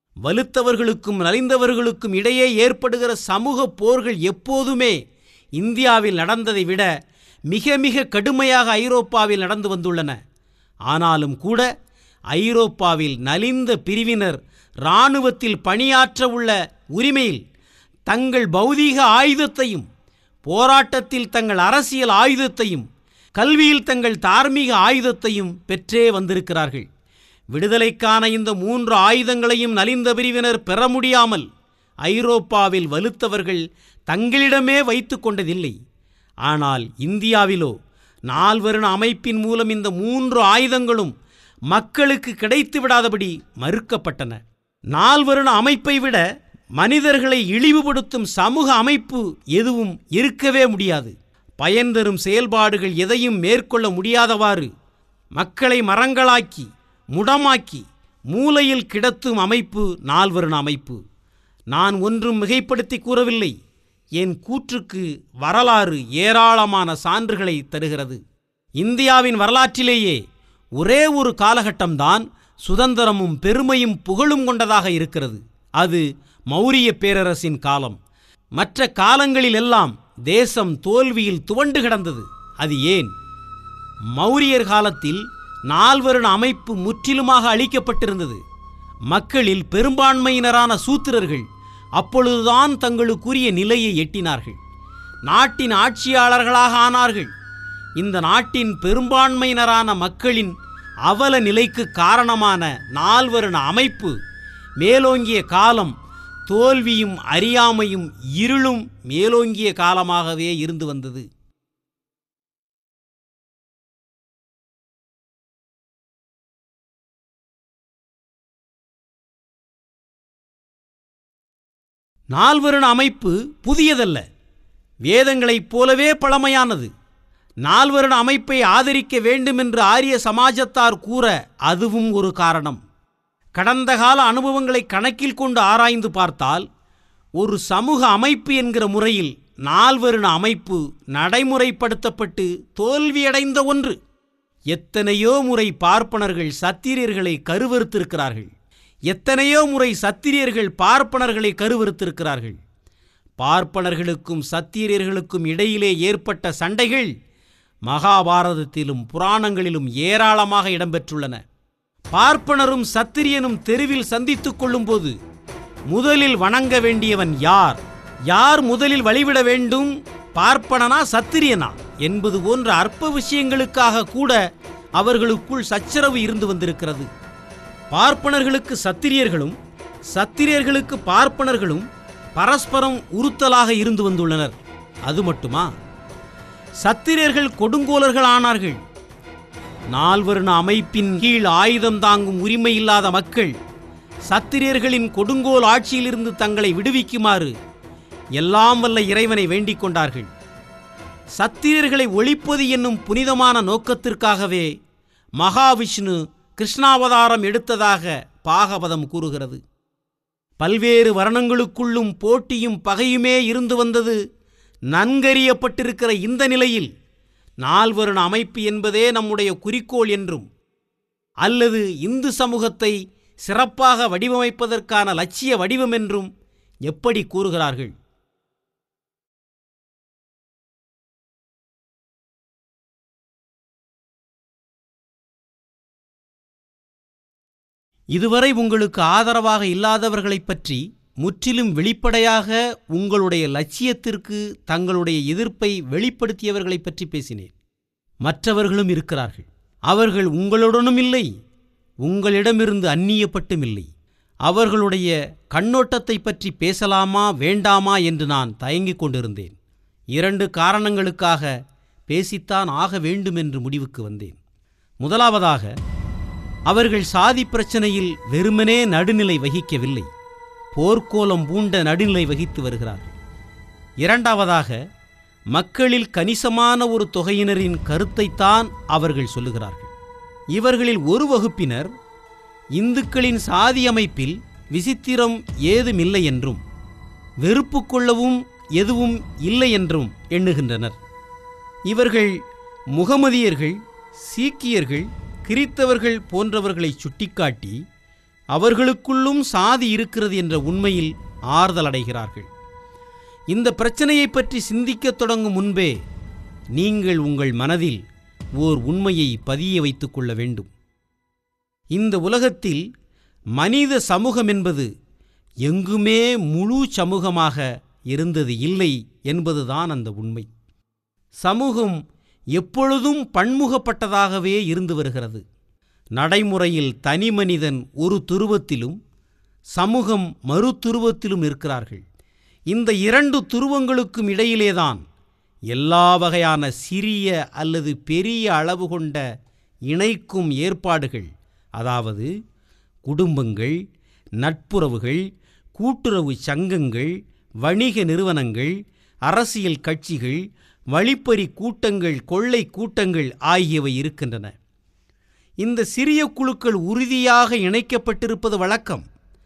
வலுத்தவர்களுக்கும் நலிந்தவர்களுக்கும் இடையே ஏற்படுகிற சமூக போர்கள் எப்போதுமே இந்தியாவில் நடந்ததை விட மிக மிக கடுமையாக ஐரோப்பாவில் நடந்து வந்துள்ளன ஆனாலும் கூட ஐரோப்பாவில் நலிந்த பிரிவினர் இராணுவத்தில் பணியாற்ற உள்ள உரிமையில் தங்கள் பௌதீக ஆயுதத்தையும் போராட்டத்தில் தங்கள் அரசியல் ஆயுதத்தையும் கல்வியில் தங்கள் தார்மீக ஆயுதத்தையும் பெற்றே வந்திருக்கிறார்கள் விடுதலைக்கான இந்த மூன்று ஆயுதங்களையும் நலிந்த பிரிவினர் பெற முடியாமல் ஐரோப்பாவில் வலுத்தவர்கள் தங்களிடமே வைத்து கொண்டதில்லை ஆனால் இந்தியாவிலோ நால்வருண அமைப்பின் மூலம் இந்த மூன்று ஆயுதங்களும் மக்களுக்கு கிடைத்து விடாதபடி மறுக்கப்பட்டன நால்வருண அமைப்பை விட மனிதர்களை இழிவுபடுத்தும் சமூக அமைப்பு எதுவும் இருக்கவே முடியாது பயன் தரும் செயல்பாடுகள் எதையும் மேற்கொள்ள முடியாதவாறு மக்களை மரங்களாக்கி முடமாக்கி மூலையில் கிடத்தும் அமைப்பு நால்வருண அமைப்பு நான் ஒன்றும் மிகைப்படுத்தி கூறவில்லை என் கூற்றுக்கு வரலாறு ஏராளமான சான்றுகளை தருகிறது இந்தியாவின் வரலாற்றிலேயே ஒரே ஒரு காலகட்டம்தான் சுதந்திரமும் பெருமையும் புகழும் கொண்டதாக இருக்கிறது அது மௌரிய பேரரசின் காலம் மற்ற காலங்களிலெல்லாம் தேசம் தோல்வியில் துவண்டு கிடந்தது அது ஏன் மௌரியர் காலத்தில் நால்வருண அமைப்பு முற்றிலுமாக அழிக்கப்பட்டிருந்தது மக்களில் பெரும்பான்மையினரான சூத்திரர்கள் அப்பொழுதுதான் தங்களுக்குரிய நிலையை எட்டினார்கள் நாட்டின் ஆட்சியாளர்களாக ஆனார்கள் இந்த நாட்டின் பெரும்பான்மையினரான மக்களின் அவல நிலைக்கு காரணமான நால்வருண அமைப்பு மேலோங்கிய காலம் தோல்வியும் அறியாமையும் இருளும் மேலோங்கிய காலமாகவே இருந்து வந்தது நால்வருண அமைப்பு புதியதல்ல வேதங்களைப் போலவே பழமையானது நால்வருண அமைப்பை ஆதரிக்க வேண்டுமென்று ஆரிய சமாஜத்தார் கூற அதுவும் ஒரு காரணம் கடந்த கால அனுபவங்களை கணக்கில் கொண்டு ஆராய்ந்து பார்த்தால் ஒரு சமூக அமைப்பு என்கிற முறையில் நால்வருண அமைப்பு நடைமுறைப்படுத்தப்பட்டு தோல்வியடைந்த ஒன்று எத்தனையோ முறை பார்ப்பனர்கள் சத்திரியர்களை கருவறுத்திருக்கிறார்கள் எத்தனையோ முறை சத்திரியர்கள் பார்ப்பனர்களை கருவறுத்திருக்கிறார்கள் பார்ப்பனர்களுக்கும் சத்திரியர்களுக்கும் இடையிலே ஏற்பட்ட சண்டைகள் மகாபாரதத்திலும் புராணங்களிலும் ஏராளமாக இடம்பெற்றுள்ளன பார்ப்பனரும் சத்திரியனும் தெருவில் சந்தித்துக் கொள்ளும்போது முதலில் வணங்க வேண்டியவன் யார் யார் முதலில் வழிவிட வேண்டும் பார்ப்பனனா சத்திரியனா என்பது போன்ற அற்ப விஷயங்களுக்காக கூட அவர்களுக்குள் சச்சரவு இருந்து வந்திருக்கிறது பார்ப்பனர்களுக்கு சத்திரியர்களும் சத்திரியர்களுக்கு பார்ப்பனர்களும் பரஸ்பரம் உறுத்தலாக இருந்து வந்துள்ளனர் அது மட்டுமா சத்திரியர்கள் கொடுங்கோலர்கள் ஆனார்கள் நால்வருண அமைப்பின் கீழ் ஆயுதம் தாங்கும் உரிமை இல்லாத மக்கள் சத்திரியர்களின் கொடுங்கோல் ஆட்சியிலிருந்து தங்களை விடுவிக்குமாறு எல்லாம் வல்ல இறைவனை வேண்டிக் கொண்டார்கள் சத்திரியர்களை ஒழிப்பது என்னும் புனிதமான நோக்கத்திற்காகவே மகாவிஷ்ணு கிருஷ்ணாவதாரம் எடுத்ததாக பாகவதம் கூறுகிறது பல்வேறு வர்ணங்களுக்குள்ளும் போட்டியும் பகையுமே இருந்து வந்தது நன்கறியப்பட்டிருக்கிற இந்த நிலையில் நால்வருண அமைப்பு என்பதே நம்முடைய குறிக்கோள் என்றும் அல்லது இந்து சமூகத்தை சிறப்பாக வடிவமைப்பதற்கான லட்சிய வடிவம் என்றும் எப்படி கூறுகிறார்கள் இதுவரை உங்களுக்கு ஆதரவாக இல்லாதவர்களைப் பற்றி முற்றிலும் வெளிப்படையாக உங்களுடைய லட்சியத்திற்கு தங்களுடைய எதிர்ப்பை வெளிப்படுத்தியவர்களைப் பற்றி பேசினேன் மற்றவர்களும் இருக்கிறார்கள் அவர்கள் உங்களுடனும் இல்லை உங்களிடமிருந்து அந்நியப்பட்டும் இல்லை அவர்களுடைய கண்ணோட்டத்தை பற்றி பேசலாமா வேண்டாமா என்று நான் தயங்கிக் கொண்டிருந்தேன் இரண்டு காரணங்களுக்காக பேசித்தான் ஆக வேண்டும் என்று முடிவுக்கு வந்தேன் முதலாவதாக அவர்கள் சாதி பிரச்சனையில் வெறுமனே நடுநிலை வகிக்கவில்லை போர்க்கோலம் பூண்ட நடுநிலை வகித்து வருகிறார்கள் இரண்டாவதாக மக்களில் கணிசமான ஒரு தொகையினரின் கருத்தைத்தான் அவர்கள் சொல்லுகிறார்கள் இவர்களில் ஒரு வகுப்பினர் இந்துக்களின் சாதி அமைப்பில் விசித்திரம் ஏதுமில்லை என்றும் வெறுப்பு கொள்ளவும் எதுவும் இல்லை என்றும் எண்ணுகின்றனர் இவர்கள் முகமதியர்கள் சீக்கியர்கள் கிறித்தவர்கள் போன்றவர்களை சுட்டிக்காட்டி அவர்களுக்குள்ளும் சாதி இருக்கிறது என்ற உண்மையில் ஆறுதல் அடைகிறார்கள் இந்த பிரச்சனையை பற்றி சிந்திக்கத் தொடங்கும் முன்பே நீங்கள் உங்கள் மனதில் ஓர் உண்மையை பதிய வைத்துக் கொள்ள வேண்டும் இந்த உலகத்தில் மனித சமூகம் என்பது எங்குமே முழு சமூகமாக இருந்தது இல்லை என்பதுதான் அந்த உண்மை சமூகம் எப்பொழுதும் பன்முகப்பட்டதாகவே இருந்து வருகிறது நடைமுறையில் தனி மனிதன் ஒரு துருவத்திலும் சமூகம் மறு துருவத்திலும் இருக்கிறார்கள் இந்த இரண்டு துருவங்களுக்கும் இடையிலேதான் எல்லா வகையான சிறிய அல்லது பெரிய அளவு கொண்ட இணைக்கும் ஏற்பாடுகள் அதாவது குடும்பங்கள் நட்புறவுகள் கூட்டுறவு சங்கங்கள் வணிக நிறுவனங்கள் அரசியல் கட்சிகள் வழிப்பறி கூட்டங்கள் கொள்ளை கூட்டங்கள் ஆகியவை இருக்கின்றன இந்த சிறிய குழுக்கள் உறுதியாக இணைக்கப்பட்டிருப்பது வழக்கம்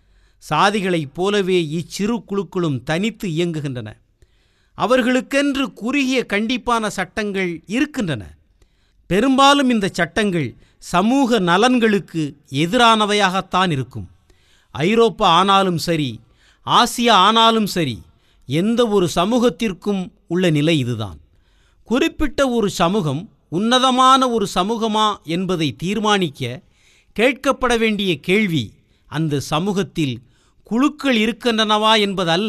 சாதிகளைப் போலவே இச்சிறு குழுக்களும் தனித்து இயங்குகின்றன அவர்களுக்கென்று குறுகிய கண்டிப்பான சட்டங்கள் இருக்கின்றன பெரும்பாலும் இந்த சட்டங்கள் சமூக நலன்களுக்கு எதிரானவையாகத்தான் இருக்கும் ஐரோப்பா ஆனாலும் சரி ஆசியா ஆனாலும் சரி எந்த ஒரு சமூகத்திற்கும் உள்ள நிலை இதுதான் குறிப்பிட்ட ஒரு சமூகம் உன்னதமான ஒரு சமூகமா என்பதை தீர்மானிக்க கேட்கப்பட வேண்டிய கேள்வி அந்த சமூகத்தில் குழுக்கள் இருக்கின்றனவா என்பதல்ல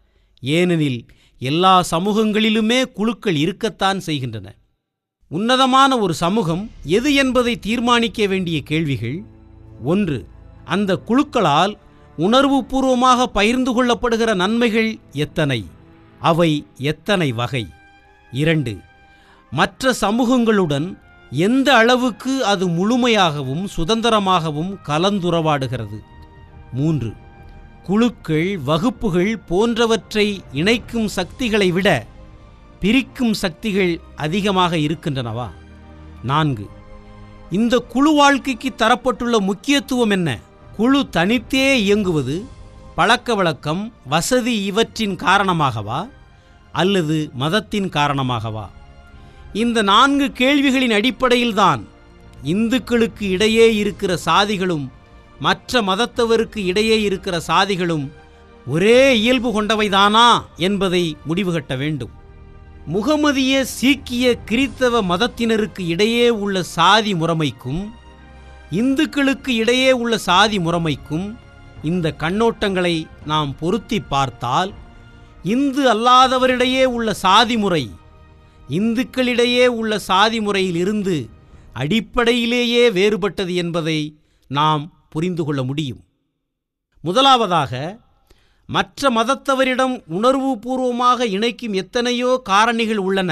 ஏனெனில் எல்லா சமூகங்களிலுமே குழுக்கள் இருக்கத்தான் செய்கின்றன உன்னதமான ஒரு சமூகம் எது என்பதை தீர்மானிக்க வேண்டிய கேள்விகள் ஒன்று அந்த குழுக்களால் உணர்வுபூர்வமாக பகிர்ந்து கொள்ளப்படுகிற நன்மைகள் எத்தனை அவை எத்தனை வகை இரண்டு மற்ற சமூகங்களுடன் எந்த அளவுக்கு அது முழுமையாகவும் சுதந்திரமாகவும் கலந்துறவாடுகிறது மூன்று குழுக்கள் வகுப்புகள் போன்றவற்றை இணைக்கும் சக்திகளை விட பிரிக்கும் சக்திகள் அதிகமாக இருக்கின்றனவா நான்கு இந்த குழு வாழ்க்கைக்கு தரப்பட்டுள்ள முக்கியத்துவம் என்ன குழு தனித்தே இயங்குவது பழக்க வழக்கம் வசதி இவற்றின் காரணமாகவா அல்லது மதத்தின் காரணமாகவா இந்த நான்கு கேள்விகளின் அடிப்படையில்தான் இந்துக்களுக்கு இடையே இருக்கிற சாதிகளும் மற்ற மதத்தவருக்கு இடையே இருக்கிற சாதிகளும் ஒரே இயல்பு கொண்டவைதானா என்பதை முடிவு கட்ட வேண்டும் முகமதிய சீக்கிய கிறித்தவ மதத்தினருக்கு இடையே உள்ள சாதி முறைமைக்கும் இந்துக்களுக்கு இடையே உள்ள சாதி முறைமைக்கும் இந்த கண்ணோட்டங்களை நாம் பொருத்தி பார்த்தால் இந்து அல்லாதவரிடையே உள்ள சாதி முறை இந்துக்களிடையே உள்ள சாதி முறையில் இருந்து அடிப்படையிலேயே வேறுபட்டது என்பதை நாம் புரிந்து கொள்ள முடியும் முதலாவதாக மற்ற மதத்தவரிடம் உணர்வுபூர்வமாக இணைக்கும் எத்தனையோ காரணிகள் உள்ளன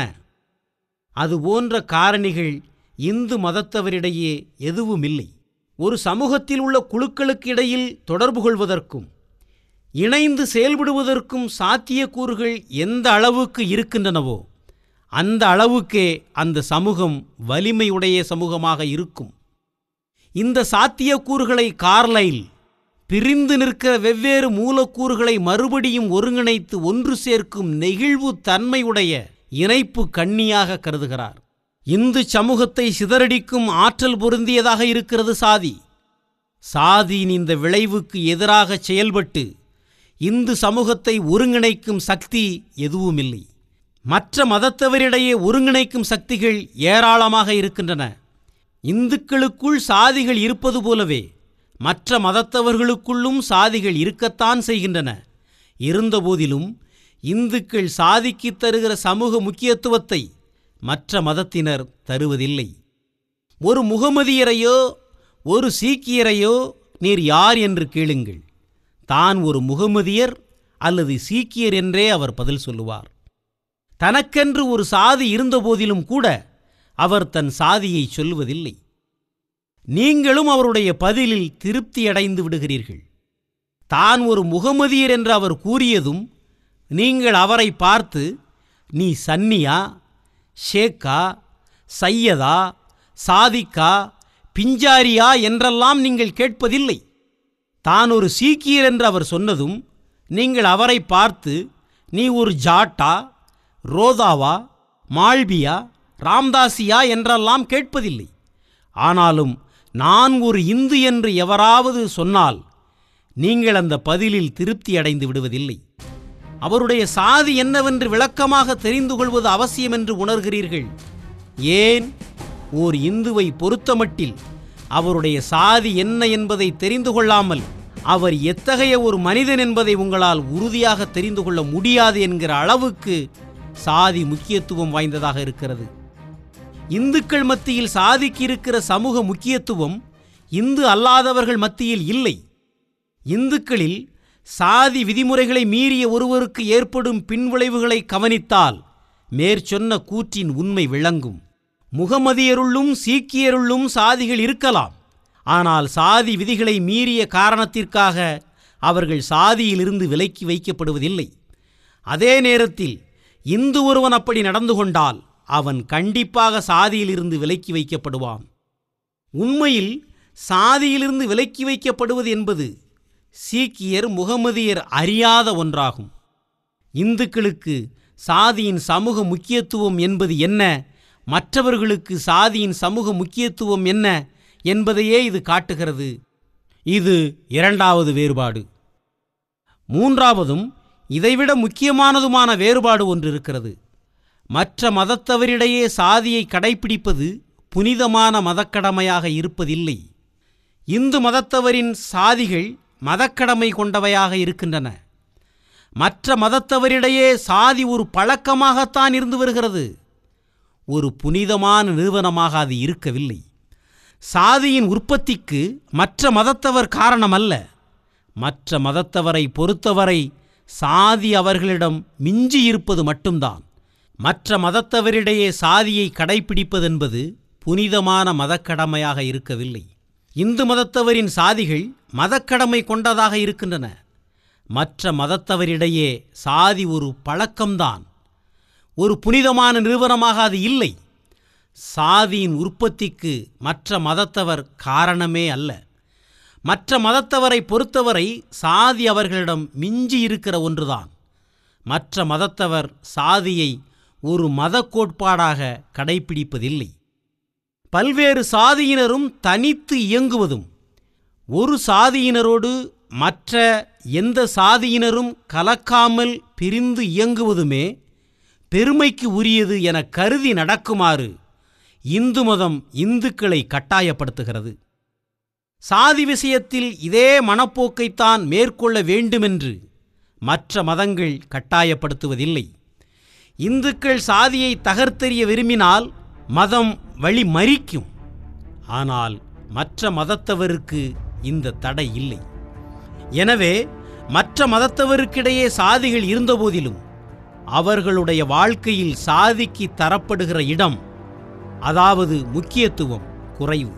அதுபோன்ற காரணிகள் இந்து மதத்தவரிடையே எதுவும் இல்லை ஒரு சமூகத்தில் உள்ள குழுக்களுக்கு இடையில் தொடர்பு கொள்வதற்கும் இணைந்து செயல்படுவதற்கும் சாத்தியக்கூறுகள் எந்த அளவுக்கு இருக்கின்றனவோ அந்த அளவுக்கே அந்த சமூகம் வலிமையுடைய சமூகமாக இருக்கும் இந்த சாத்தியக்கூறுகளை கார்லைல் பிரிந்து நிற்கிற வெவ்வேறு மூலக்கூறுகளை மறுபடியும் ஒருங்கிணைத்து ஒன்று சேர்க்கும் நெகிழ்வு தன்மையுடைய இணைப்பு கண்ணியாக கருதுகிறார் இந்து சமூகத்தை சிதறடிக்கும் ஆற்றல் பொருந்தியதாக இருக்கிறது சாதி சாதியின் இந்த விளைவுக்கு எதிராக செயல்பட்டு இந்து சமூகத்தை ஒருங்கிணைக்கும் சக்தி எதுவுமில்லை மற்ற மதத்தவரிடையே ஒருங்கிணைக்கும் சக்திகள் ஏராளமாக இருக்கின்றன இந்துக்களுக்குள் சாதிகள் இருப்பது போலவே மற்ற மதத்தவர்களுக்குள்ளும் சாதிகள் இருக்கத்தான் செய்கின்றன இருந்தபோதிலும் இந்துக்கள் சாதிக்கு தருகிற சமூக முக்கியத்துவத்தை மற்ற மதத்தினர் தருவதில்லை ஒரு முகமதியரையோ ஒரு சீக்கியரையோ நீர் யார் என்று கேளுங்கள் தான் ஒரு முகமதியர் அல்லது சீக்கியர் என்றே அவர் பதில் சொல்லுவார் தனக்கென்று ஒரு சாதி இருந்தபோதிலும் கூட அவர் தன் சாதியை சொல்வதில்லை நீங்களும் அவருடைய பதிலில் திருப்தியடைந்து விடுகிறீர்கள் தான் ஒரு முகமதியர் என்று அவர் கூறியதும் நீங்கள் அவரை பார்த்து நீ சன்னியா ஷேக்கா சையதா சாதிக்கா பிஞ்சாரியா என்றெல்லாம் நீங்கள் கேட்பதில்லை தான் ஒரு சீக்கியர் என்று அவர் சொன்னதும் நீங்கள் அவரை பார்த்து நீ ஒரு ஜாட்டா ரோதாவா மால்பியா ராம்தாசியா என்றெல்லாம் கேட்பதில்லை ஆனாலும் நான் ஒரு இந்து என்று எவராவது சொன்னால் நீங்கள் அந்த பதிலில் திருப்தி அடைந்து விடுவதில்லை அவருடைய சாதி என்னவென்று விளக்கமாக தெரிந்து கொள்வது அவசியம் என்று உணர்கிறீர்கள் ஏன் ஓர் இந்துவை பொறுத்தமட்டில் அவருடைய சாதி என்ன என்பதை தெரிந்து கொள்ளாமல் அவர் எத்தகைய ஒரு மனிதன் என்பதை உங்களால் உறுதியாக தெரிந்து கொள்ள முடியாது என்கிற அளவுக்கு சாதி முக்கியத்துவம் வாய்ந்ததாக இருக்கிறது இந்துக்கள் மத்தியில் சாதிக்கு இருக்கிற சமூக முக்கியத்துவம் இந்து அல்லாதவர்கள் மத்தியில் இல்லை இந்துக்களில் சாதி விதிமுறைகளை மீறிய ஒருவருக்கு ஏற்படும் பின்விளைவுகளை கவனித்தால் மேற்சொன்ன கூற்றின் உண்மை விளங்கும் முகமதியருள்ளும் சீக்கியருள்ளும் சாதிகள் இருக்கலாம் ஆனால் சாதி விதிகளை மீறிய காரணத்திற்காக அவர்கள் சாதியிலிருந்து விலக்கி வைக்கப்படுவதில்லை அதே நேரத்தில் இந்து ஒருவன் அப்படி நடந்து கொண்டால் அவன் கண்டிப்பாக சாதியிலிருந்து விலக்கி வைக்கப்படுவான் உண்மையில் சாதியிலிருந்து விலக்கி வைக்கப்படுவது என்பது சீக்கியர் முகமதியர் அறியாத ஒன்றாகும் இந்துக்களுக்கு சாதியின் சமூக முக்கியத்துவம் என்பது என்ன மற்றவர்களுக்கு சாதியின் சமூக முக்கியத்துவம் என்ன என்பதையே இது காட்டுகிறது இது இரண்டாவது வேறுபாடு மூன்றாவதும் இதைவிட முக்கியமானதுமான வேறுபாடு ஒன்று இருக்கிறது மற்ற மதத்தவரிடையே சாதியை கடைப்பிடிப்பது புனிதமான மதக்கடமையாக இருப்பதில்லை இந்து மதத்தவரின் சாதிகள் மதக்கடமை கொண்டவையாக இருக்கின்றன மற்ற மதத்தவரிடையே சாதி ஒரு பழக்கமாகத்தான் இருந்து வருகிறது ஒரு புனிதமான நிறுவனமாக அது இருக்கவில்லை சாதியின் உற்பத்திக்கு மற்ற மதத்தவர் காரணமல்ல மற்ற மதத்தவரை பொறுத்தவரை சாதி அவர்களிடம் மிஞ்சி இருப்பது மட்டும்தான் மற்ற மதத்தவரிடையே சாதியை கடைப்பிடிப்பதென்பது புனிதமான மதக்கடமையாக இருக்கவில்லை இந்து மதத்தவரின் சாதிகள் மதக்கடமை கொண்டதாக இருக்கின்றன மற்ற மதத்தவரிடையே சாதி ஒரு பழக்கம்தான் ஒரு புனிதமான நிறுவனமாக அது இல்லை சாதியின் உற்பத்திக்கு மற்ற மதத்தவர் காரணமே அல்ல மற்ற மதத்தவரை பொறுத்தவரை சாதி அவர்களிடம் மிஞ்சி இருக்கிற ஒன்றுதான் மற்ற மதத்தவர் சாதியை ஒரு மத கோட்பாடாக கடைப்பிடிப்பதில்லை பல்வேறு சாதியினரும் தனித்து இயங்குவதும் ஒரு சாதியினரோடு மற்ற எந்த சாதியினரும் கலக்காமல் பிரிந்து இயங்குவதுமே பெருமைக்கு உரியது என கருதி நடக்குமாறு இந்து மதம் இந்துக்களை கட்டாயப்படுத்துகிறது சாதி விஷயத்தில் இதே மனப்போக்கைத்தான் மேற்கொள்ள வேண்டுமென்று மற்ற மதங்கள் கட்டாயப்படுத்துவதில்லை இந்துக்கள் சாதியை தகர்த்தெறிய விரும்பினால் மதம் வழி மறிக்கும் ஆனால் மற்ற மதத்தவருக்கு இந்த தடை இல்லை எனவே மற்ற மதத்தவருக்கிடையே சாதிகள் இருந்தபோதிலும் அவர்களுடைய வாழ்க்கையில் சாதிக்கு தரப்படுகிற இடம் அதாவது முக்கியத்துவம் குறைவு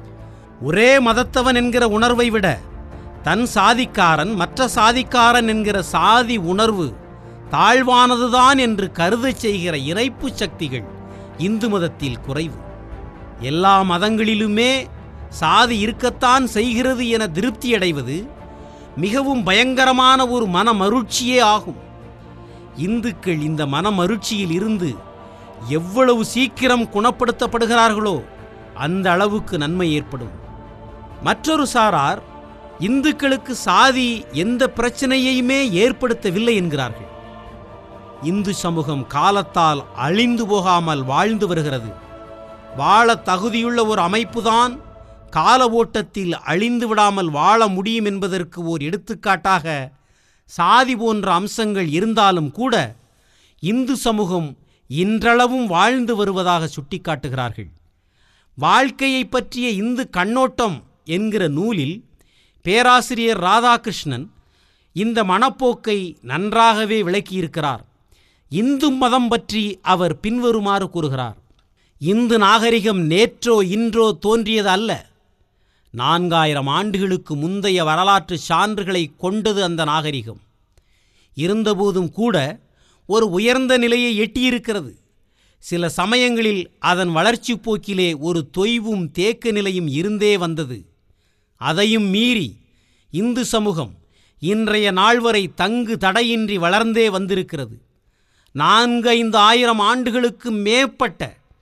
ஒரே மதத்தவன் என்கிற உணர்வை விட தன் சாதிக்காரன் மற்ற சாதிக்காரன் என்கிற சாதி உணர்வு தாழ்வானதுதான் என்று கருதச் செய்கிற இறைப்பு சக்திகள் இந்து மதத்தில் குறைவு எல்லா மதங்களிலுமே சாதி இருக்கத்தான் செய்கிறது என திருப்தியடைவது மிகவும் பயங்கரமான ஒரு மனமருட்சியே ஆகும் இந்துக்கள் இந்த மனமருட்சியில் இருந்து எவ்வளவு சீக்கிரம் குணப்படுத்தப்படுகிறார்களோ அந்த அளவுக்கு நன்மை ஏற்படும் மற்றொரு சாரார் இந்துக்களுக்கு சாதி எந்த பிரச்சனையையுமே ஏற்படுத்தவில்லை என்கிறார்கள் இந்து சமூகம் காலத்தால் அழிந்து போகாமல் வாழ்ந்து வருகிறது வாழ தகுதியுள்ள ஒரு அமைப்புதான் கால ஓட்டத்தில் அழிந்து விடாமல் வாழ முடியும் என்பதற்கு ஓர் எடுத்துக்காட்டாக சாதி போன்ற அம்சங்கள் இருந்தாலும் கூட இந்து சமூகம் இன்றளவும் வாழ்ந்து வருவதாக சுட்டிக்காட்டுகிறார்கள் வாழ்க்கையை பற்றிய இந்து கண்ணோட்டம் என்கிற நூலில் பேராசிரியர் ராதாகிருஷ்ணன் இந்த மனப்போக்கை நன்றாகவே விளக்கியிருக்கிறார் இந்து மதம் பற்றி அவர் பின்வருமாறு கூறுகிறார் இந்து நாகரிகம் நேற்றோ இன்றோ தோன்றியது அல்ல நான்காயிரம் ஆண்டுகளுக்கு முந்தைய வரலாற்று சான்றுகளை கொண்டது அந்த நாகரிகம் இருந்தபோதும் கூட ஒரு உயர்ந்த நிலையை எட்டியிருக்கிறது சில சமயங்களில் அதன் வளர்ச்சிப் போக்கிலே ஒரு தொய்வும் தேக்க நிலையும் இருந்தே வந்தது அதையும் மீறி இந்து சமூகம் இன்றைய நாள் வரை தங்கு தடையின்றி வளர்ந்தே வந்திருக்கிறது நான்கு ஐந்து ஆயிரம் ஆண்டுகளுக்கு மேற்பட்ட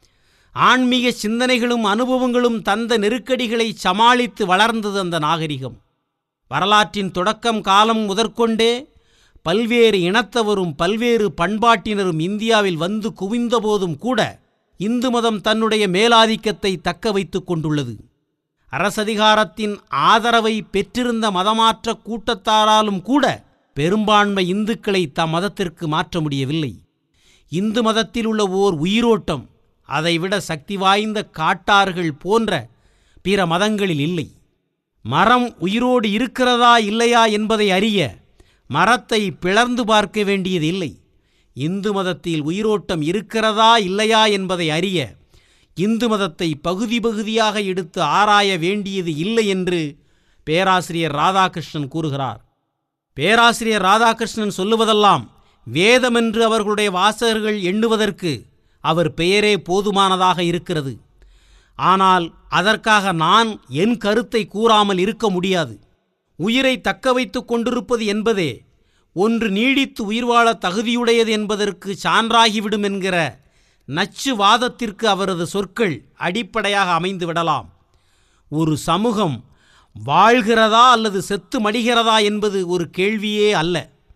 ஆன்மீக சிந்தனைகளும் அனுபவங்களும் தந்த நெருக்கடிகளை சமாளித்து வளர்ந்தது அந்த நாகரிகம் வரலாற்றின் தொடக்கம் காலம் முதற்கொண்டே பல்வேறு இனத்தவரும் பல்வேறு பண்பாட்டினரும் இந்தியாவில் வந்து குவிந்தபோதும் கூட இந்து மதம் தன்னுடைய மேலாதிக்கத்தை தக்க வைத்துக் கொண்டுள்ளது அரசதிகாரத்தின் ஆதரவை பெற்றிருந்த மதமாற்ற கூட்டத்தாராலும் கூட பெரும்பான்மை இந்துக்களை தம் மதத்திற்கு மாற்ற முடியவில்லை இந்து மதத்தில் உள்ள ஓர் உயிரோட்டம் அதைவிட சக்தி வாய்ந்த காட்டார்கள் போன்ற பிற மதங்களில் இல்லை மரம் உயிரோடு இருக்கிறதா இல்லையா என்பதை அறிய மரத்தை பிளர்ந்து பார்க்க வேண்டியது இல்லை இந்து மதத்தில் உயிரோட்டம் இருக்கிறதா இல்லையா என்பதை அறிய இந்து மதத்தை பகுதி பகுதியாக எடுத்து ஆராய வேண்டியது இல்லை என்று பேராசிரியர் ராதாகிருஷ்ணன் கூறுகிறார் பேராசிரியர் ராதாகிருஷ்ணன் சொல்லுவதெல்லாம் வேதமென்று அவர்களுடைய வாசகர்கள் எண்ணுவதற்கு அவர் பெயரே போதுமானதாக இருக்கிறது ஆனால் அதற்காக நான் என் கருத்தை கூறாமல் இருக்க முடியாது உயிரை தக்க வைத்துக் கொண்டிருப்பது என்பதே ஒன்று நீடித்து உயிர் வாழ தகுதியுடையது என்பதற்கு சான்றாகிவிடும் என்கிற நச்சு வாதத்திற்கு அவரது சொற்கள் அடிப்படையாக அமைந்து விடலாம் ஒரு சமூகம் வாழ்கிறதா அல்லது செத்து மடிகிறதா என்பது ஒரு கேள்வியே அல்ல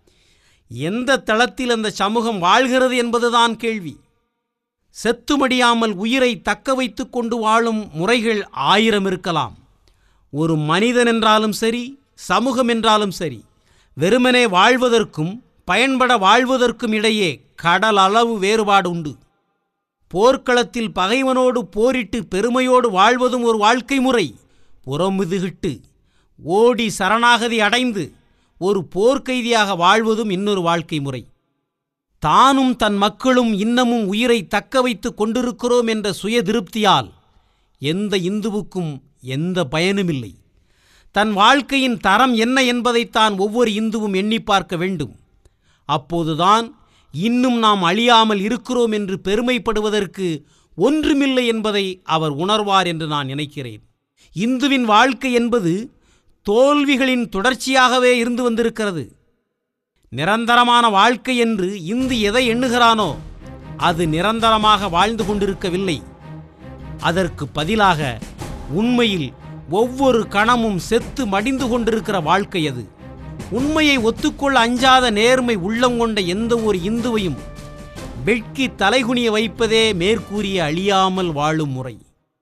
எந்த தளத்தில் அந்த சமூகம் வாழ்கிறது என்பதுதான் கேள்வி செத்து மடியாமல் உயிரை தக்க வைத்துக் கொண்டு வாழும் முறைகள் ஆயிரம் இருக்கலாம் ஒரு மனிதன் என்றாலும் சரி சமூகம் என்றாலும் சரி வெறுமனே வாழ்வதற்கும் பயன்பட வாழ்வதற்கும் இடையே கடல் அளவு வேறுபாடு உண்டு போர்க்களத்தில் பகைவனோடு போரிட்டு பெருமையோடு வாழ்வதும் ஒரு வாழ்க்கை முறை புறமுதுகிட்டு ஓடி சரணாகதி அடைந்து ஒரு போர்க்கைதியாக வாழ்வதும் இன்னொரு வாழ்க்கை முறை தானும் தன் மக்களும் இன்னமும் உயிரை தக்க வைத்துக் கொண்டிருக்கிறோம் என்ற சுய திருப்தியால் எந்த இந்துவுக்கும் எந்த பயனுமில்லை தன் வாழ்க்கையின் தரம் என்ன என்பதைத்தான் ஒவ்வொரு இந்துவும் எண்ணி பார்க்க வேண்டும் அப்போதுதான் இன்னும் நாம் அழியாமல் இருக்கிறோம் என்று பெருமைப்படுவதற்கு ஒன்றுமில்லை என்பதை அவர் உணர்வார் என்று நான் நினைக்கிறேன் இந்துவின் வாழ்க்கை என்பது தோல்விகளின் தொடர்ச்சியாகவே இருந்து வந்திருக்கிறது நிரந்தரமான வாழ்க்கை என்று இந்து எதை எண்ணுகிறானோ அது நிரந்தரமாக வாழ்ந்து கொண்டிருக்கவில்லை அதற்கு பதிலாக உண்மையில் ஒவ்வொரு கணமும் செத்து மடிந்து கொண்டிருக்கிற வாழ்க்கை அது உண்மையை ஒத்துக்கொள்ள அஞ்சாத நேர்மை உள்ளம் கொண்ட எந்த ஒரு இந்துவையும் வெட்கி தலைகுனிய வைப்பதே மேற்கூறிய அழியாமல் வாழும் முறை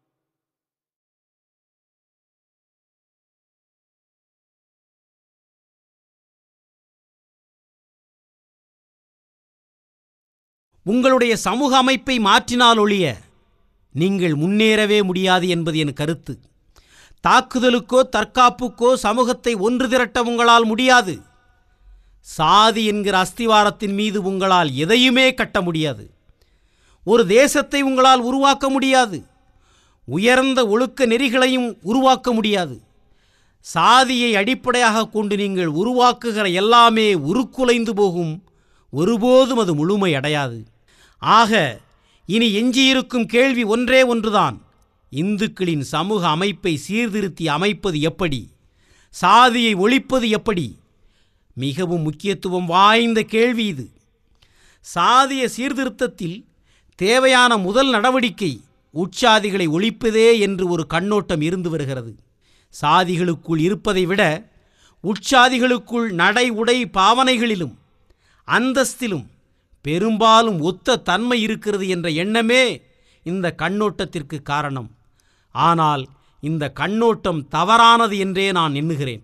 உங்களுடைய சமூக அமைப்பை மாற்றினால் ஒழிய நீங்கள் முன்னேறவே முடியாது என்பது என் கருத்து தாக்குதலுக்கோ தற்காப்புக்கோ சமூகத்தை ஒன்று திரட்ட உங்களால் முடியாது சாதி என்கிற அஸ்திவாரத்தின் மீது உங்களால் எதையுமே கட்ட முடியாது ஒரு தேசத்தை உங்களால் உருவாக்க முடியாது உயர்ந்த ஒழுக்க நெறிகளையும் உருவாக்க முடியாது சாதியை அடிப்படையாக கொண்டு நீங்கள் உருவாக்குகிற எல்லாமே உருக்குலைந்து போகும் ஒருபோதும் அது முழுமை அடையாது ஆக இனி எஞ்சியிருக்கும் கேள்வி ஒன்றே ஒன்றுதான் இந்துக்களின் சமூக அமைப்பை சீர்திருத்தி அமைப்பது எப்படி சாதியை ஒழிப்பது எப்படி மிகவும் முக்கியத்துவம் வாய்ந்த கேள்வி இது சாதிய சீர்திருத்தத்தில் தேவையான முதல் நடவடிக்கை உட்சாதிகளை ஒழிப்பதே என்று ஒரு கண்ணோட்டம் இருந்து வருகிறது சாதிகளுக்குள் இருப்பதை விட உட்சாதிகளுக்குள் நடை உடை பாவனைகளிலும் அந்தஸ்திலும் பெரும்பாலும் ஒத்த தன்மை இருக்கிறது என்ற எண்ணமே இந்த கண்ணோட்டத்திற்கு காரணம் ஆனால் இந்த கண்ணோட்டம் தவறானது என்றே நான் எண்ணுகிறேன்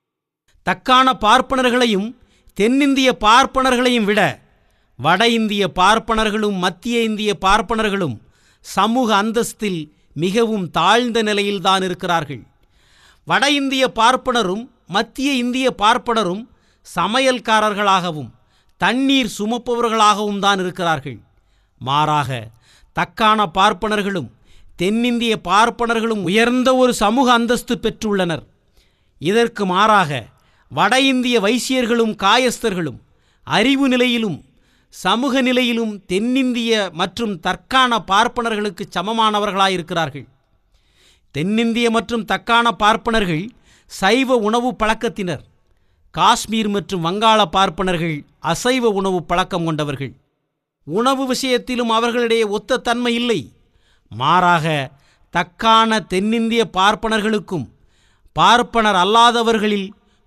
தக்கான பார்ப்பனர்களையும் தென்னிந்திய பார்ப்பனர்களையும் விட வட இந்திய பார்ப்பனர்களும் மத்திய இந்திய பார்ப்பனர்களும் சமூக அந்தஸ்தில் மிகவும் தாழ்ந்த நிலையில்தான் இருக்கிறார்கள் வட இந்திய பார்ப்பனரும் மத்திய இந்திய பார்ப்பனரும் சமையல்காரர்களாகவும் தண்ணீர் சுமப்பவர்களாகவும் தான் இருக்கிறார்கள் மாறாக தக்கான பார்ப்பனர்களும் தென்னிந்திய பார்ப்பனர்களும் உயர்ந்த ஒரு சமூக அந்தஸ்து பெற்றுள்ளனர் இதற்கு மாறாக வட இந்திய வைசியர்களும் காயஸ்தர்களும் அறிவு நிலையிலும் சமூக நிலையிலும் தென்னிந்திய மற்றும் தற்கான பார்ப்பனர்களுக்கு சமமானவர்களாயிருக்கிறார்கள் தென்னிந்திய மற்றும் தக்கான பார்ப்பனர்கள் சைவ உணவு பழக்கத்தினர் காஷ்மீர் மற்றும் வங்காள பார்ப்பனர்கள் அசைவ உணவு பழக்கம் கொண்டவர்கள் உணவு விஷயத்திலும் அவர்களிடையே ஒத்த தன்மை இல்லை மாறாக தக்கான தென்னிந்திய பார்ப்பனர்களுக்கும் பார்ப்பனர் அல்லாதவர்களில்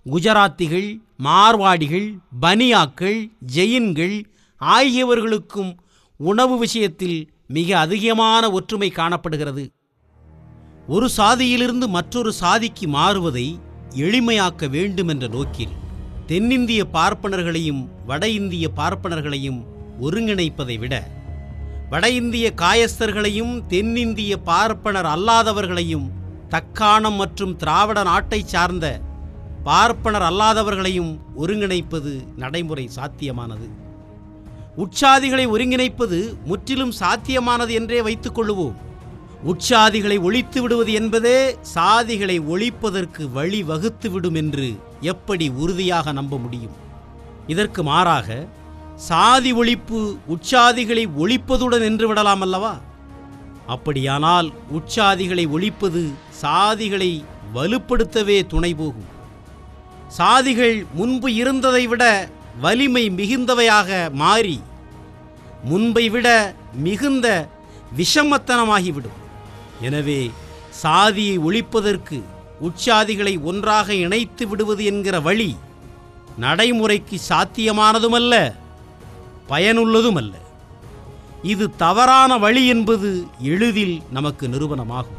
குஜராத்திகள் மார்வாடிகள் பனியாக்கள் ஜெயின்கள் ஆகியவர்களுக்கும் உணவு விஷயத்தில் மிக அதிகமான ஒற்றுமை காணப்படுகிறது ஒரு சாதியிலிருந்து மற்றொரு சாதிக்கு மாறுவதை எளிமையாக்க வேண்டும் என்ற நோக்கில் தென்னிந்திய பார்ப்பனர்களையும் வட இந்திய பார்ப்பனர்களையும் ஒருங்கிணைப்பதை விட வட இந்திய காயஸ்தர்களையும் தென்னிந்திய பார்ப்பனர் அல்லாதவர்களையும் தக்காணம் மற்றும் திராவிட நாட்டைச் சார்ந்த பார்ப்பனர் அல்லாதவர்களையும் ஒருங்கிணைப்பது நடைமுறை சாத்தியமானது உற்சாதிகளை ஒருங்கிணைப்பது முற்றிலும் சாத்தியமானது என்றே வைத்துக் கொள்ளுவோம் உற்சாதிகளை ஒழித்து விடுவது என்பதே சாதிகளை ஒழிப்பதற்கு வழி வகுத்துவிடும் என்று எப்படி உறுதியாக நம்ப முடியும் இதற்கு மாறாக சாதி ஒழிப்பு உற்சாதிகளை ஒழிப்பதுடன் நின்று விடலாம் அல்லவா அப்படியானால் உற்சாதிகளை ஒழிப்பது சாதிகளை வலுப்படுத்தவே துணை போகும் சாதிகள் முன்பு இருந்ததை விட வலிமை மிகுந்தவையாக மாறி முன்பை விட மிகுந்த விஷமத்தனமாகிவிடும் எனவே சாதியை ஒழிப்பதற்கு உற்சாதிகளை ஒன்றாக இணைத்து விடுவது என்கிற வழி நடைமுறைக்கு சாத்தியமானதுமல்ல பயனுள்ளதுமல்ல இது தவறான வழி என்பது எளிதில் நமக்கு நிரூபணமாகும்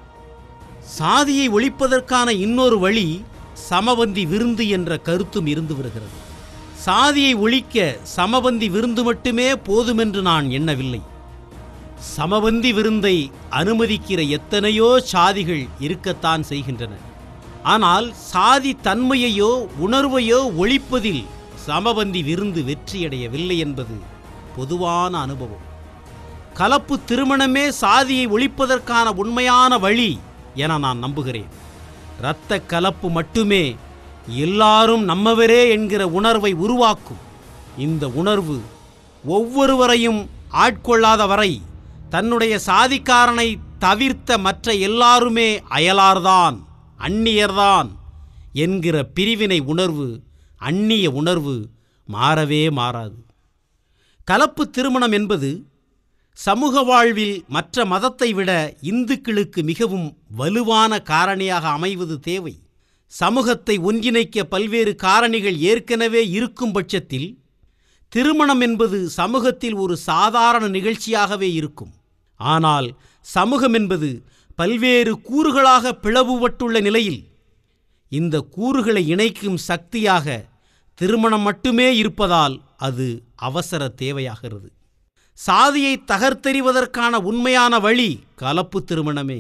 சாதியை ஒழிப்பதற்கான இன்னொரு வழி சமபந்தி விருந்து என்ற கருத்தும் இருந்து வருகிறது சாதியை ஒழிக்க சமபந்தி விருந்து மட்டுமே போதுமென்று நான் எண்ணவில்லை சமபந்தி விருந்தை அனுமதிக்கிற எத்தனையோ சாதிகள் இருக்கத்தான் செய்கின்றன ஆனால் சாதி தன்மையையோ உணர்வையோ ஒழிப்பதில் சமபந்தி விருந்து வெற்றியடையவில்லை என்பது பொதுவான அனுபவம் கலப்பு திருமணமே சாதியை ஒழிப்பதற்கான உண்மையான வழி என நான் நம்புகிறேன் இரத்த கலப்பு மட்டுமே எல்லாரும் நம்மவரே என்கிற உணர்வை உருவாக்கும் இந்த உணர்வு ஒவ்வொருவரையும் ஆட்கொள்ளாத வரை தன்னுடைய சாதிக்காரனை தவிர்த்த மற்ற எல்லாருமே அயலார்தான் அந்நியர்தான் என்கிற பிரிவினை உணர்வு அந்நிய உணர்வு மாறவே மாறாது கலப்பு திருமணம் என்பது சமூக வாழ்வில் மற்ற மதத்தை விட இந்துக்களுக்கு மிகவும் வலுவான காரணியாக அமைவது தேவை சமூகத்தை ஒன்றிணைக்க பல்வேறு காரணிகள் ஏற்கனவே இருக்கும் பட்சத்தில் திருமணம் என்பது சமூகத்தில் ஒரு சாதாரண நிகழ்ச்சியாகவே இருக்கும் ஆனால் சமூகம் என்பது பல்வேறு கூறுகளாக பிளவுபட்டுள்ள நிலையில் இந்த கூறுகளை இணைக்கும் சக்தியாக திருமணம் மட்டுமே இருப்பதால் அது அவசர தேவையாகிறது சாதியை தகர்த்தெறிவதற்கான உண்மையான வழி கலப்பு திருமணமே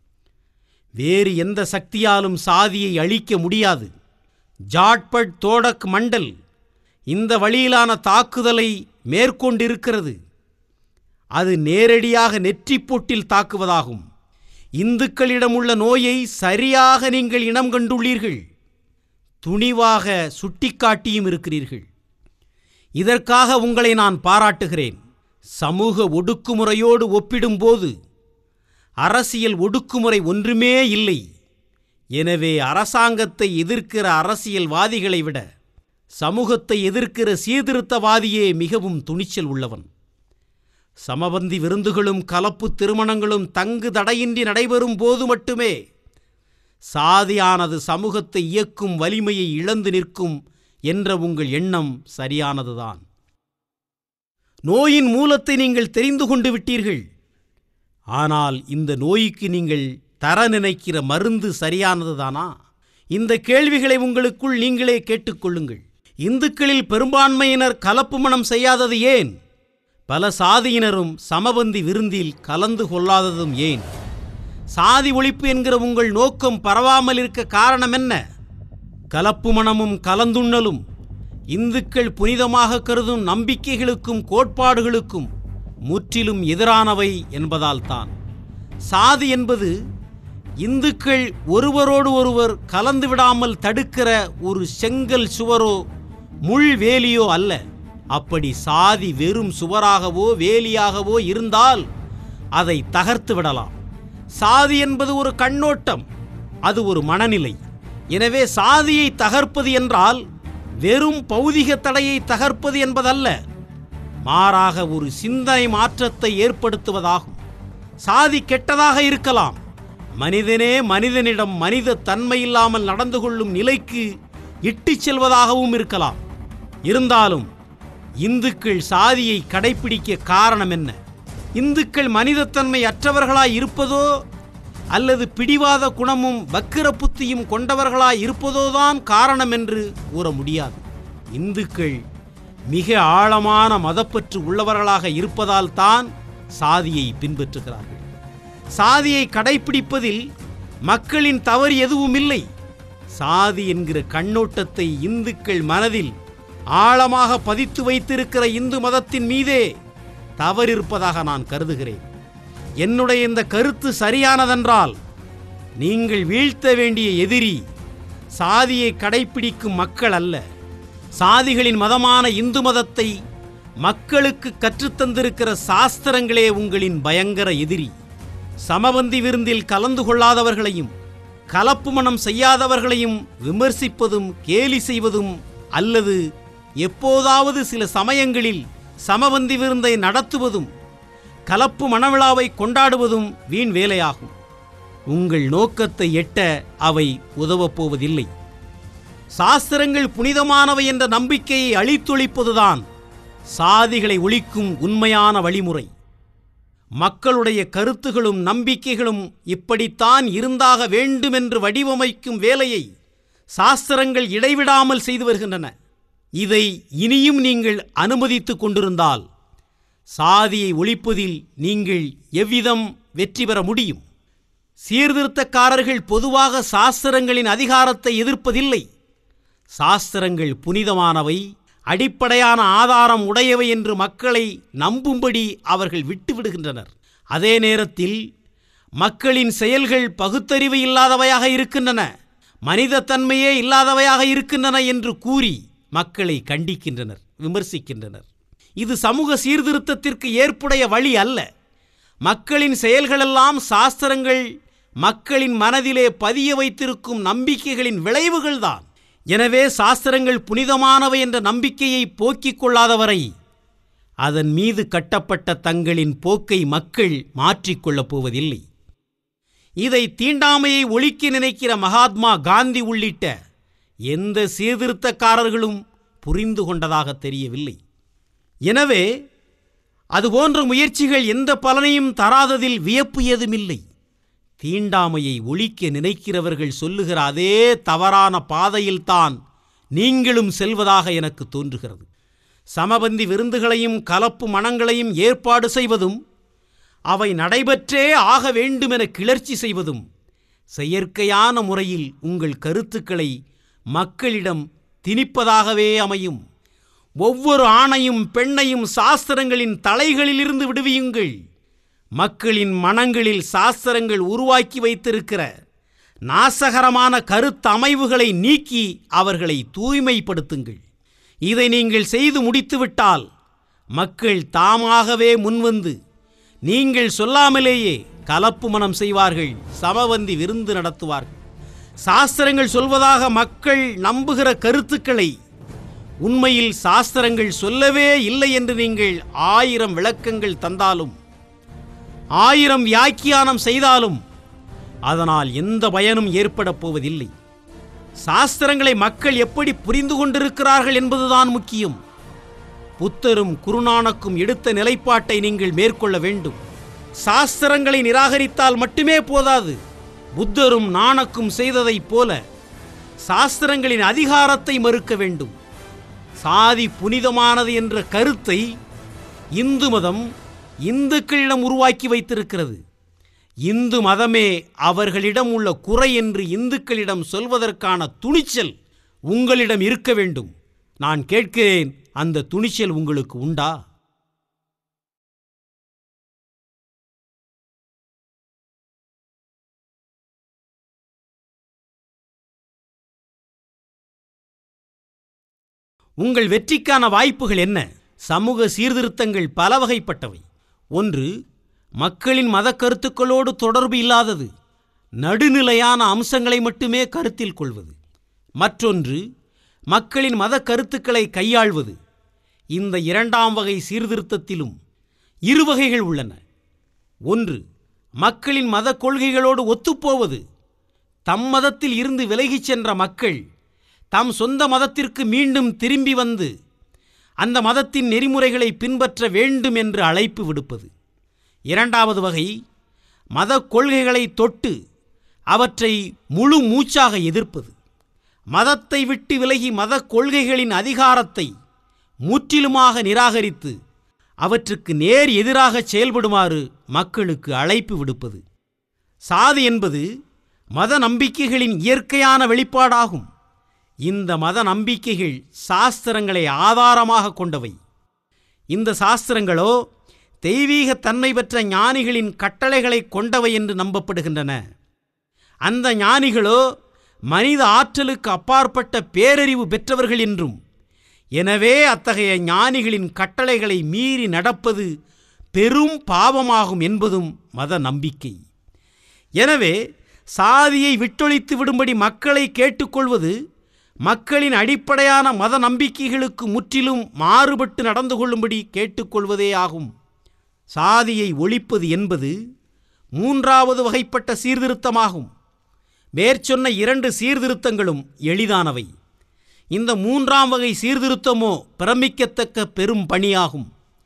வேறு எந்த சக்தியாலும் சாதியை அழிக்க முடியாது ஜாட்பட் தோடக் மண்டல் இந்த வழியிலான தாக்குதலை மேற்கொண்டிருக்கிறது அது நேரடியாக நெற்றிப்பொட்டில் தாக்குவதாகும் இந்துக்களிடம் உள்ள நோயை சரியாக நீங்கள் இனம் கண்டுள்ளீர்கள் துணிவாக சுட்டிக்காட்டியும் இருக்கிறீர்கள் இதற்காக உங்களை நான் பாராட்டுகிறேன் சமூக ஒடுக்குமுறையோடு ஒப்பிடும்போது அரசியல் ஒடுக்குமுறை ஒன்றுமே இல்லை எனவே அரசாங்கத்தை எதிர்க்கிற அரசியல்வாதிகளை விட சமூகத்தை எதிர்க்கிற சீர்திருத்தவாதியே மிகவும் துணிச்சல் உள்ளவன் சமபந்தி விருந்துகளும் கலப்பு திருமணங்களும் தங்கு தடையின்றி நடைபெறும் போது மட்டுமே சாதியானது சமூகத்தை இயக்கும் வலிமையை இழந்து நிற்கும் என்ற உங்கள் எண்ணம் சரியானதுதான் நோயின் மூலத்தை நீங்கள் தெரிந்து கொண்டு விட்டீர்கள் ஆனால் இந்த நோய்க்கு நீங்கள் தர நினைக்கிற மருந்து சரியானதுதானா இந்த கேள்விகளை உங்களுக்குள் நீங்களே கேட்டுக்கொள்ளுங்கள் இந்துக்களில் பெரும்பான்மையினர் கலப்பு மணம் செய்யாதது ஏன் பல சாதியினரும் சமபந்தி விருந்தில் கலந்து கொள்ளாததும் ஏன் சாதி ஒழிப்பு என்கிற உங்கள் நோக்கம் பரவாமல் இருக்க காரணம் என்ன கலப்பு மணமும் கலந்துண்ணலும் இந்துக்கள் புனிதமாக கருதும் நம்பிக்கைகளுக்கும் கோட்பாடுகளுக்கும் முற்றிலும் எதிரானவை என்பதால்தான் சாதி என்பது இந்துக்கள் ஒருவரோடு ஒருவர் கலந்து விடாமல் தடுக்கிற ஒரு செங்கல் சுவரோ முள் வேலியோ அல்ல அப்படி சாதி வெறும் சுவராகவோ வேலியாகவோ இருந்தால் அதை தகர்த்து விடலாம் சாதி என்பது ஒரு கண்ணோட்டம் அது ஒரு மனநிலை எனவே சாதியை தகர்ப்பது என்றால் வெறும் பௌதிக தடையை தகர்ப்பது என்பதல்ல மாறாக ஒரு சிந்தனை மாற்றத்தை ஏற்படுத்துவதாகும் சாதி கெட்டதாக இருக்கலாம் மனிதனே மனிதனிடம் மனித தன்மையில்லாமல் நடந்து கொள்ளும் நிலைக்கு இட்டுச் செல்வதாகவும் இருக்கலாம் இருந்தாலும் இந்துக்கள் சாதியை கடைப்பிடிக்க காரணம் என்ன இந்துக்கள் மனிதத்தன்மை அற்றவர்களாய் இருப்பதோ அல்லது பிடிவாத குணமும் வக்கிர புத்தியும் கொண்டவர்களாய் இருப்பதோதான் காரணம் என்று கூற முடியாது இந்துக்கள் மிக ஆழமான மதப்பற்று உள்ளவர்களாக இருப்பதால் தான் சாதியை பின்பற்றுகிறார்கள் சாதியை கடைப்பிடிப்பதில் மக்களின் தவறு எதுவும் இல்லை சாதி என்கிற கண்ணோட்டத்தை இந்துக்கள் மனதில் ஆழமாக பதித்து வைத்திருக்கிற இந்து மதத்தின் மீதே தவறிருப்பதாக நான் கருதுகிறேன் என்னுடைய இந்த கருத்து சரியானதென்றால் நீங்கள் வீழ்த்த வேண்டிய எதிரி சாதியை கடைப்பிடிக்கும் மக்கள் அல்ல சாதிகளின் மதமான இந்து மதத்தை மக்களுக்கு கற்றுத்தந்திருக்கிற சாஸ்திரங்களே உங்களின் பயங்கர எதிரி சமபந்தி விருந்தில் கலந்து கொள்ளாதவர்களையும் கலப்பு மனம் செய்யாதவர்களையும் விமர்சிப்பதும் கேலி செய்வதும் அல்லது எப்போதாவது சில சமயங்களில் சமபந்தி விருந்தை நடத்துவதும் கலப்பு மணவிழாவை கொண்டாடுவதும் வீண் வேலையாகும் உங்கள் நோக்கத்தை எட்ட அவை உதவப் போவதில்லை சாஸ்திரங்கள் புனிதமானவை என்ற நம்பிக்கையை அழித்தொழிப்பதுதான் சாதிகளை ஒழிக்கும் உண்மையான வழிமுறை மக்களுடைய கருத்துகளும் நம்பிக்கைகளும் இப்படித்தான் இருந்தாக வேண்டுமென்று வடிவமைக்கும் வேலையை சாஸ்திரங்கள் இடைவிடாமல் செய்து வருகின்றன இதை இனியும் நீங்கள் அனுமதித்துக் கொண்டிருந்தால் சாதியை ஒழிப்பதில் நீங்கள் எவ்விதம் வெற்றி பெற முடியும் சீர்திருத்தக்காரர்கள் பொதுவாக சாஸ்திரங்களின் அதிகாரத்தை எதிர்ப்பதில்லை சாஸ்திரங்கள் புனிதமானவை அடிப்படையான ஆதாரம் உடையவை என்று மக்களை நம்பும்படி அவர்கள் விட்டுவிடுகின்றனர் அதே நேரத்தில் மக்களின் செயல்கள் பகுத்தறிவு இல்லாதவையாக இருக்கின்றன மனிதத்தன்மையே இல்லாதவையாக இருக்கின்றன என்று கூறி மக்களை கண்டிக்கின்றனர் விமர்சிக்கின்றனர் இது சமூக சீர்திருத்தத்திற்கு ஏற்புடைய வழி அல்ல மக்களின் செயல்களெல்லாம் சாஸ்திரங்கள் மக்களின் மனதிலே பதிய வைத்திருக்கும் நம்பிக்கைகளின் விளைவுகள்தான் எனவே சாஸ்திரங்கள் புனிதமானவை என்ற நம்பிக்கையை போக்கிக் கொள்ளாதவரை அதன் மீது கட்டப்பட்ட தங்களின் போக்கை மக்கள் மாற்றிக்கொள்ளப் போவதில்லை இதை தீண்டாமையை ஒழிக்க நினைக்கிற மகாத்மா காந்தி உள்ளிட்ட எந்த சீர்திருத்தக்காரர்களும் புரிந்து கொண்டதாக தெரியவில்லை எனவே அதுபோன்ற முயற்சிகள் எந்த பலனையும் தராததில் வியப்பு ஏதுமில்லை தீண்டாமையை ஒழிக்க நினைக்கிறவர்கள் சொல்லுகிற அதே தவறான பாதையில்தான் நீங்களும் செல்வதாக எனக்கு தோன்றுகிறது சமபந்தி விருந்துகளையும் கலப்பு மணங்களையும் ஏற்பாடு செய்வதும் அவை நடைபெற்றே ஆக வேண்டுமென கிளர்ச்சி செய்வதும் செயற்கையான முறையில் உங்கள் கருத்துக்களை மக்களிடம் திணிப்பதாகவே அமையும் ஒவ்வொரு ஆணையும் பெண்ணையும் சாஸ்திரங்களின் தலைகளிலிருந்து விடுவியுங்கள் மக்களின் மனங்களில் சாஸ்திரங்கள் உருவாக்கி வைத்திருக்கிற நாசகரமான கருத்தமைவுகளை நீக்கி அவர்களை தூய்மைப்படுத்துங்கள் இதை நீங்கள் செய்து முடித்துவிட்டால் மக்கள் தாமாகவே முன்வந்து நீங்கள் சொல்லாமலேயே கலப்பு மனம் செய்வார்கள் சமவந்தி விருந்து நடத்துவார்கள் சாஸ்திரங்கள் சொல்வதாக மக்கள் நம்புகிற கருத்துக்களை உண்மையில் சாஸ்திரங்கள் சொல்லவே இல்லை என்று நீங்கள் ஆயிரம் விளக்கங்கள் தந்தாலும் ஆயிரம் வியாக்கியானம் செய்தாலும் அதனால் எந்த பயனும் ஏற்படப் போவதில்லை சாஸ்திரங்களை மக்கள் எப்படி புரிந்து கொண்டிருக்கிறார்கள் என்பதுதான் முக்கியம் புத்தரும் குருநானக்கும் எடுத்த நிலைப்பாட்டை நீங்கள் மேற்கொள்ள வேண்டும் சாஸ்திரங்களை நிராகரித்தால் மட்டுமே போதாது புத்தரும் நானக்கும் செய்ததைப் போல சாஸ்திரங்களின் அதிகாரத்தை மறுக்க வேண்டும் சாதி புனிதமானது என்ற கருத்தை இந்து மதம் இந்துக்களிடம் உருவாக்கி வைத்திருக்கிறது இந்து மதமே அவர்களிடம் உள்ள குறை என்று இந்துக்களிடம் சொல்வதற்கான துணிச்சல் உங்களிடம் இருக்க வேண்டும் நான் கேட்கிறேன் அந்த துணிச்சல் உங்களுக்கு உண்டா உங்கள் வெற்றிக்கான வாய்ப்புகள் என்ன சமூக சீர்திருத்தங்கள் பல வகைப்பட்டவை ஒன்று மக்களின் மத கருத்துக்களோடு தொடர்பு இல்லாதது நடுநிலையான அம்சங்களை மட்டுமே கருத்தில் கொள்வது மற்றொன்று மக்களின் மத கருத்துக்களை கையாள்வது இந்த இரண்டாம் வகை சீர்திருத்தத்திலும் இரு வகைகள் உள்ளன ஒன்று மக்களின் மத கொள்கைகளோடு ஒத்துப்போவது தம் மதத்தில் இருந்து விலகிச் சென்ற மக்கள் தாம் சொந்த மதத்திற்கு மீண்டும் திரும்பி வந்து அந்த மதத்தின் நெறிமுறைகளை பின்பற்ற வேண்டும் என்று அழைப்பு விடுப்பது இரண்டாவது வகை மத கொள்கைகளை தொட்டு அவற்றை முழு மூச்சாக எதிர்ப்பது மதத்தை விட்டு விலகி மத கொள்கைகளின் அதிகாரத்தை முற்றிலுமாக நிராகரித்து அவற்றுக்கு நேர் எதிராக செயல்படுமாறு மக்களுக்கு அழைப்பு விடுப்பது சாதி என்பது மத நம்பிக்கைகளின் இயற்கையான வெளிப்பாடாகும் இந்த மத நம்பிக்கைகள் சாஸ்திரங்களை ஆதாரமாக கொண்டவை இந்த சாஸ்திரங்களோ தெய்வீக தன்மை பெற்ற ஞானிகளின் கட்டளைகளை கொண்டவை என்று நம்பப்படுகின்றன அந்த ஞானிகளோ மனித ஆற்றலுக்கு அப்பாற்பட்ட பேரறிவு பெற்றவர்கள் என்றும் எனவே அத்தகைய ஞானிகளின் கட்டளைகளை மீறி நடப்பது பெரும் பாவமாகும் என்பதும் மத நம்பிக்கை எனவே சாதியை விட்டொழித்து விடும்படி மக்களை கேட்டுக்கொள்வது மக்களின் அடிப்படையான மத நம்பிக்கைகளுக்கு முற்றிலும் மாறுபட்டு நடந்து கொள்ளும்படி கேட்டுக்கொள்வதே ஆகும் சாதியை ஒழிப்பது என்பது மூன்றாவது வகைப்பட்ட சீர்திருத்தமாகும் மேற்சொன்ன இரண்டு சீர்திருத்தங்களும் எளிதானவை இந்த மூன்றாம் வகை சீர்திருத்தமோ பிரமிக்கத்தக்க பெரும் பணியாகும்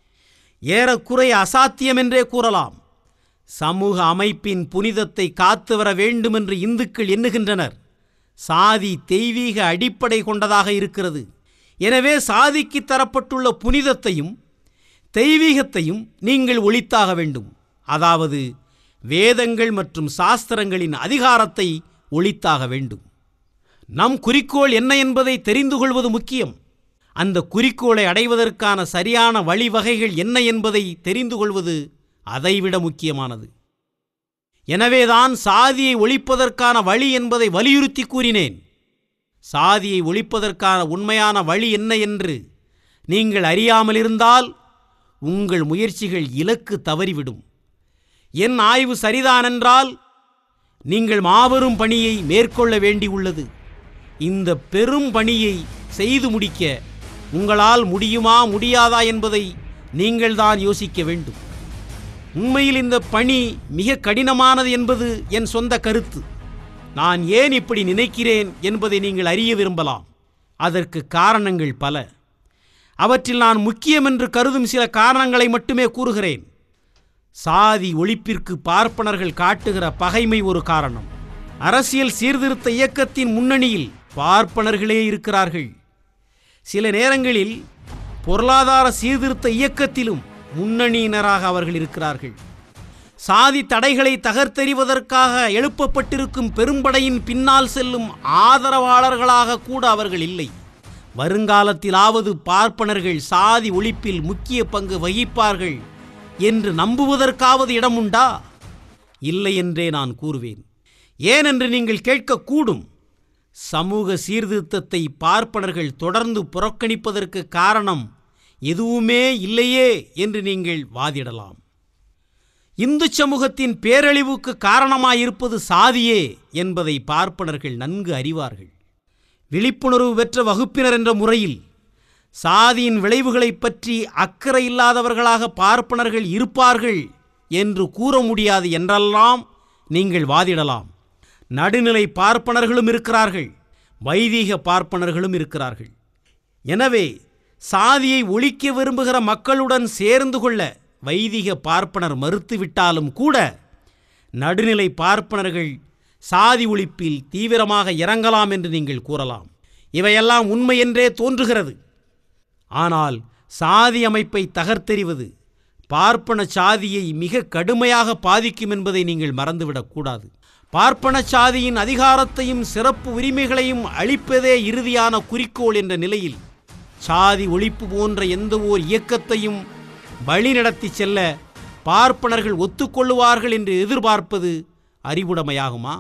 ஏறக்குறைய அசாத்தியம் என்றே கூறலாம் சமூக அமைப்பின் புனிதத்தை காத்து வர வேண்டுமென்று இந்துக்கள் எண்ணுகின்றனர் சாதி தெய்வீக அடிப்படை கொண்டதாக இருக்கிறது எனவே சாதிக்கு தரப்பட்டுள்ள புனிதத்தையும் தெய்வீகத்தையும் நீங்கள் ஒழித்தாக வேண்டும் அதாவது வேதங்கள் மற்றும் சாஸ்திரங்களின் அதிகாரத்தை ஒழித்தாக வேண்டும் நம் குறிக்கோள் என்ன என்பதை தெரிந்து கொள்வது முக்கியம் அந்த குறிக்கோளை அடைவதற்கான சரியான வழிவகைகள் என்ன என்பதை தெரிந்து கொள்வது அதைவிட முக்கியமானது எனவேதான் சாதியை ஒழிப்பதற்கான வழி என்பதை வலியுறுத்தி கூறினேன் சாதியை ஒழிப்பதற்கான உண்மையான வழி என்ன என்று நீங்கள் அறியாமல் இருந்தால் உங்கள் முயற்சிகள் இலக்கு தவறிவிடும் என் ஆய்வு சரிதானென்றால் நீங்கள் மாபெரும் பணியை மேற்கொள்ள வேண்டியுள்ளது இந்த பெரும் பணியை செய்து முடிக்க உங்களால் முடியுமா முடியாதா என்பதை நீங்கள்தான் யோசிக்க வேண்டும் உண்மையில் இந்த பணி மிக கடினமானது என்பது என் சொந்த கருத்து நான் ஏன் இப்படி நினைக்கிறேன் என்பதை நீங்கள் அறிய விரும்பலாம் அதற்கு காரணங்கள் பல அவற்றில் நான் முக்கியம் என்று கருதும் சில காரணங்களை மட்டுமே கூறுகிறேன் சாதி ஒழிப்பிற்கு பார்ப்பனர்கள் காட்டுகிற பகைமை ஒரு காரணம் அரசியல் சீர்திருத்த இயக்கத்தின் முன்னணியில் பார்ப்பனர்களே இருக்கிறார்கள் சில நேரங்களில் பொருளாதார சீர்திருத்த இயக்கத்திலும் முன்னணியினராக அவர்கள் இருக்கிறார்கள் சாதி தடைகளை தகர்த்தெறிவதற்காக எழுப்பப்பட்டிருக்கும் பெரும்படையின் பின்னால் செல்லும் ஆதரவாளர்களாக கூட அவர்கள் இல்லை வருங்காலத்திலாவது பார்ப்பனர்கள் சாதி ஒழிப்பில் முக்கிய பங்கு வகிப்பார்கள் என்று நம்புவதற்காவது இடமுண்டா இல்லை என்றே நான் கூறுவேன் ஏனென்று நீங்கள் கேட்கக்கூடும் சமூக சீர்திருத்தத்தை பார்ப்பனர்கள் தொடர்ந்து புறக்கணிப்பதற்கு காரணம் எதுவுமே இல்லையே என்று நீங்கள் வாதிடலாம் இந்து சமூகத்தின் பேரழிவுக்கு காரணமாயிருப்பது சாதியே என்பதை பார்ப்பனர்கள் நன்கு அறிவார்கள் விழிப்புணர்வு பெற்ற வகுப்பினர் என்ற முறையில் சாதியின் விளைவுகளைப் பற்றி அக்கறை இல்லாதவர்களாக பார்ப்பனர்கள் இருப்பார்கள் என்று கூற முடியாது என்றெல்லாம் நீங்கள் வாதிடலாம் நடுநிலை பார்ப்பனர்களும் இருக்கிறார்கள் வைதீக பார்ப்பனர்களும் இருக்கிறார்கள் எனவே சாதியை ஒழிக்க விரும்புகிற மக்களுடன் சேர்ந்து கொள்ள வைதிக பார்ப்பனர் மறுத்துவிட்டாலும் கூட நடுநிலை பார்ப்பனர்கள் சாதி ஒழிப்பில் தீவிரமாக இறங்கலாம் என்று நீங்கள் கூறலாம் இவையெல்லாம் உண்மை என்றே தோன்றுகிறது ஆனால் சாதி அமைப்பை தகர்த்தெறிவது பார்ப்பன சாதியை மிக கடுமையாக பாதிக்கும் என்பதை நீங்கள் மறந்துவிடக்கூடாது பார்ப்பன சாதியின் அதிகாரத்தையும் சிறப்பு உரிமைகளையும் அளிப்பதே இறுதியான குறிக்கோள் என்ற நிலையில் சாதி ஒழிப்பு போன்ற எந்த ஓர் இயக்கத்தையும் வழிநடத்தி செல்ல பார்ப்பனர்கள் ஒத்துக்கொள்ளுவார்கள் என்று எதிர்பார்ப்பது அறிவுடைமையாகுமா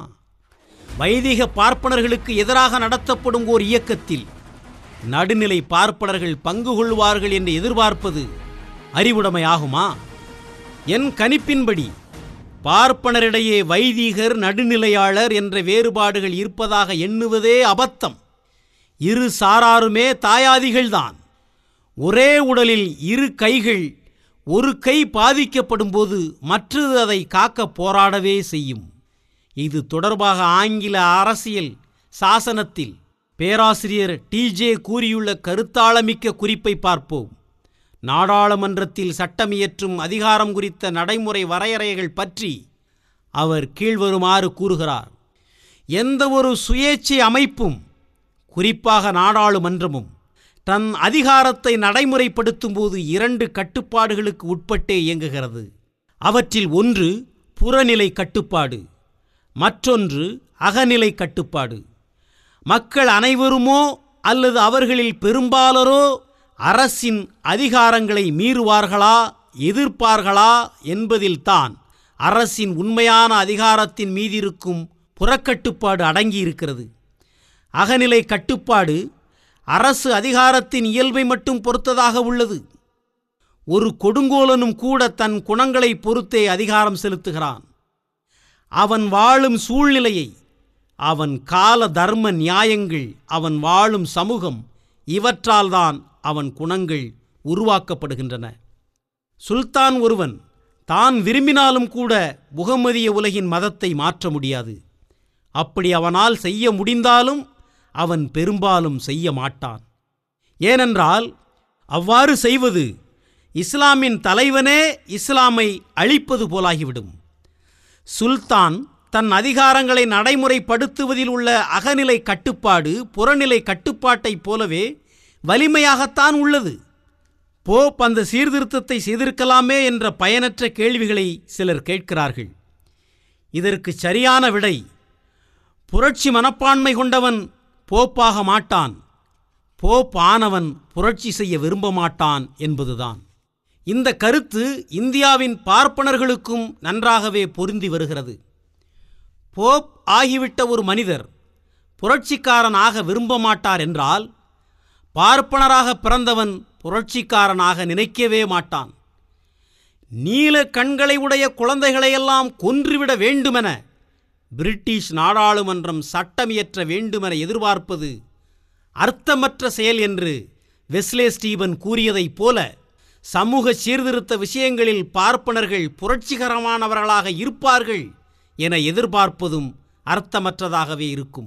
வைதிக பார்ப்பனர்களுக்கு எதிராக நடத்தப்படும் ஓர் இயக்கத்தில் நடுநிலை பார்ப்பனர்கள் பங்கு கொள்வார்கள் என்று எதிர்பார்ப்பது அறிவுடைமையாகுமா என் கணிப்பின்படி பார்ப்பனரிடையே வைதிகர் நடுநிலையாளர் என்ற வேறுபாடுகள் இருப்பதாக எண்ணுவதே அபத்தம் இரு சாராருமே தாயாதிகள்தான் ஒரே உடலில் இரு கைகள் ஒரு கை பாதிக்கப்படும் போது மற்றது அதை காக்க போராடவே செய்யும் இது தொடர்பாக ஆங்கில அரசியல் சாசனத்தில் பேராசிரியர் டிஜே கூறியுள்ள கருத்தாளமிக்க குறிப்பை பார்ப்போம் நாடாளுமன்றத்தில் சட்டமியற்றும் அதிகாரம் குறித்த நடைமுறை வரையறைகள் பற்றி அவர் கீழ்வருமாறு கூறுகிறார் எந்த ஒரு சுயேட்சை அமைப்பும் குறிப்பாக நாடாளுமன்றமும் தன் அதிகாரத்தை நடைமுறைப்படுத்தும் போது இரண்டு கட்டுப்பாடுகளுக்கு உட்பட்டே இயங்குகிறது அவற்றில் ஒன்று புறநிலை கட்டுப்பாடு மற்றொன்று அகநிலை கட்டுப்பாடு மக்கள் அனைவருமோ அல்லது அவர்களில் பெரும்பாலரோ அரசின் அதிகாரங்களை மீறுவார்களா எதிர்ப்பார்களா என்பதில்தான் அரசின் உண்மையான அதிகாரத்தின் மீதிருக்கும் புறக்கட்டுப்பாடு அடங்கியிருக்கிறது அகநிலை கட்டுப்பாடு அரசு அதிகாரத்தின் இயல்பை மட்டும் பொறுத்ததாக உள்ளது ஒரு கொடுங்கோலனும் கூட தன் குணங்களை பொறுத்தே அதிகாரம் செலுத்துகிறான் அவன் வாழும் சூழ்நிலையை அவன் கால தர்ம நியாயங்கள் அவன் வாழும் சமூகம் இவற்றால்தான் அவன் குணங்கள் உருவாக்கப்படுகின்றன சுல்தான் ஒருவன் தான் விரும்பினாலும் கூட முகமதிய உலகின் மதத்தை மாற்ற முடியாது அப்படி அவனால் செய்ய முடிந்தாலும் அவன் பெரும்பாலும் செய்ய மாட்டான் ஏனென்றால் அவ்வாறு செய்வது இஸ்லாமின் தலைவனே இஸ்லாமை அழிப்பது போலாகிவிடும் சுல்தான் தன் அதிகாரங்களை நடைமுறைப்படுத்துவதில் உள்ள அகநிலை கட்டுப்பாடு புறநிலை கட்டுப்பாட்டைப் போலவே வலிமையாகத்தான் உள்ளது போப் அந்த சீர்திருத்தத்தை செய்திருக்கலாமே என்ற பயனற்ற கேள்விகளை சிலர் கேட்கிறார்கள் இதற்கு சரியான விடை புரட்சி மனப்பான்மை கொண்டவன் போப்பாக மாட்டான் போப் ஆனவன் புரட்சி செய்ய விரும்ப மாட்டான் என்பதுதான் இந்த கருத்து இந்தியாவின் பார்ப்பனர்களுக்கும் நன்றாகவே பொருந்தி வருகிறது போப் ஆகிவிட்ட ஒரு மனிதர் புரட்சிக்காரன் ஆக விரும்ப மாட்டார் என்றால் பார்ப்பனராக பிறந்தவன் புரட்சிக்காரனாக நினைக்கவே மாட்டான் நீல கண்களை உடைய குழந்தைகளையெல்லாம் கொன்றுவிட வேண்டுமென பிரிட்டிஷ் நாடாளுமன்றம் சட்டமியற்ற வேண்டுமென எதிர்பார்ப்பது அர்த்தமற்ற செயல் என்று வெஸ்லே ஸ்டீபன் கூறியதைப் போல சமூக சீர்திருத்த விஷயங்களில் பார்ப்பனர்கள் புரட்சிகரமானவர்களாக இருப்பார்கள் என எதிர்பார்ப்பதும் அர்த்தமற்றதாகவே இருக்கும்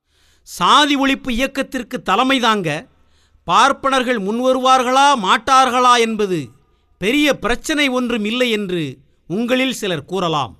சாதி ஒழிப்பு இயக்கத்திற்கு தலைமை தாங்க பார்ப்பனர்கள் முன்வருவார்களா மாட்டார்களா என்பது பெரிய பிரச்சனை ஒன்றும் இல்லை என்று உங்களில் சிலர் கூறலாம்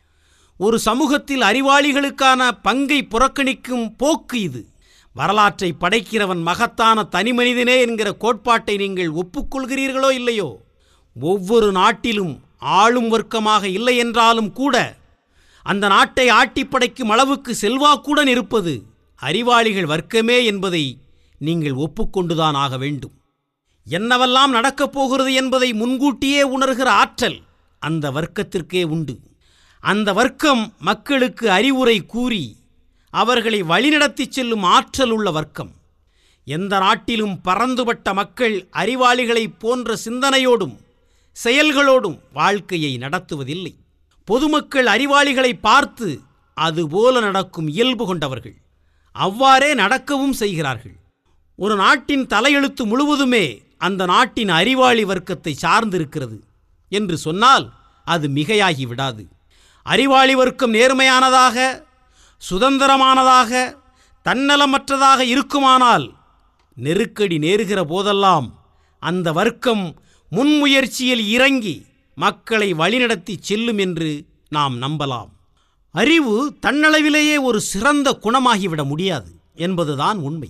ஒரு சமூகத்தில் அறிவாளிகளுக்கான பங்கை புறக்கணிக்கும் போக்கு இது வரலாற்றை படைக்கிறவன் மகத்தான தனிமனிதனே என்கிற கோட்பாட்டை நீங்கள் ஒப்புக்கொள்கிறீர்களோ இல்லையோ ஒவ்வொரு நாட்டிலும் ஆளும் வர்க்கமாக இல்லை என்றாலும் கூட அந்த நாட்டை ஆட்டி படைக்கும் அளவுக்கு செல்வாக்குடன் இருப்பது அறிவாளிகள் வர்க்கமே என்பதை நீங்கள் ஒப்புக்கொண்டுதான் ஆக வேண்டும் என்னவெல்லாம் நடக்கப் போகிறது என்பதை முன்கூட்டியே உணர்கிற ஆற்றல் அந்த வர்க்கத்திற்கே உண்டு அந்த வர்க்கம் மக்களுக்கு அறிவுரை கூறி அவர்களை வழிநடத்திச் செல்லும் ஆற்றல் உள்ள வர்க்கம் எந்த நாட்டிலும் பறந்துபட்ட மக்கள் அறிவாளிகளைப் போன்ற சிந்தனையோடும் செயல்களோடும் வாழ்க்கையை நடத்துவதில்லை பொதுமக்கள் அறிவாளிகளை பார்த்து அதுபோல நடக்கும் இயல்பு கொண்டவர்கள் அவ்வாறே நடக்கவும் செய்கிறார்கள் ஒரு நாட்டின் தலையெழுத்து முழுவதுமே அந்த நாட்டின் அறிவாளி வர்க்கத்தை சார்ந்திருக்கிறது என்று சொன்னால் அது மிகையாகி விடாது அறிவாளி வர்க்கம் நேர்மையானதாக சுதந்திரமானதாக தன்னலமற்றதாக இருக்குமானால் நெருக்கடி நேருகிற போதெல்லாம் அந்த வர்க்கம் முன்முயற்சியில் இறங்கி மக்களை வழிநடத்தி செல்லும் என்று நாம் நம்பலாம் அறிவு தன்னளவிலேயே ஒரு சிறந்த குணமாகிவிட முடியாது என்பதுதான் உண்மை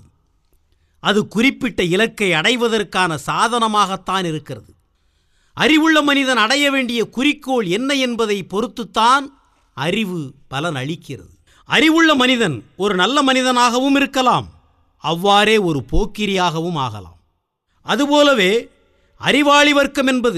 அது குறிப்பிட்ட இலக்கை அடைவதற்கான சாதனமாகத்தான் இருக்கிறது அறிவுள்ள மனிதன் அடைய வேண்டிய குறிக்கோள் என்ன என்பதை பொறுத்துத்தான் அறிவு பலன் அளிக்கிறது அறிவுள்ள மனிதன் ஒரு நல்ல மனிதனாகவும் இருக்கலாம் அவ்வாறே ஒரு போக்கிரியாகவும் ஆகலாம் அதுபோலவே அறிவாளி வர்க்கம் என்பது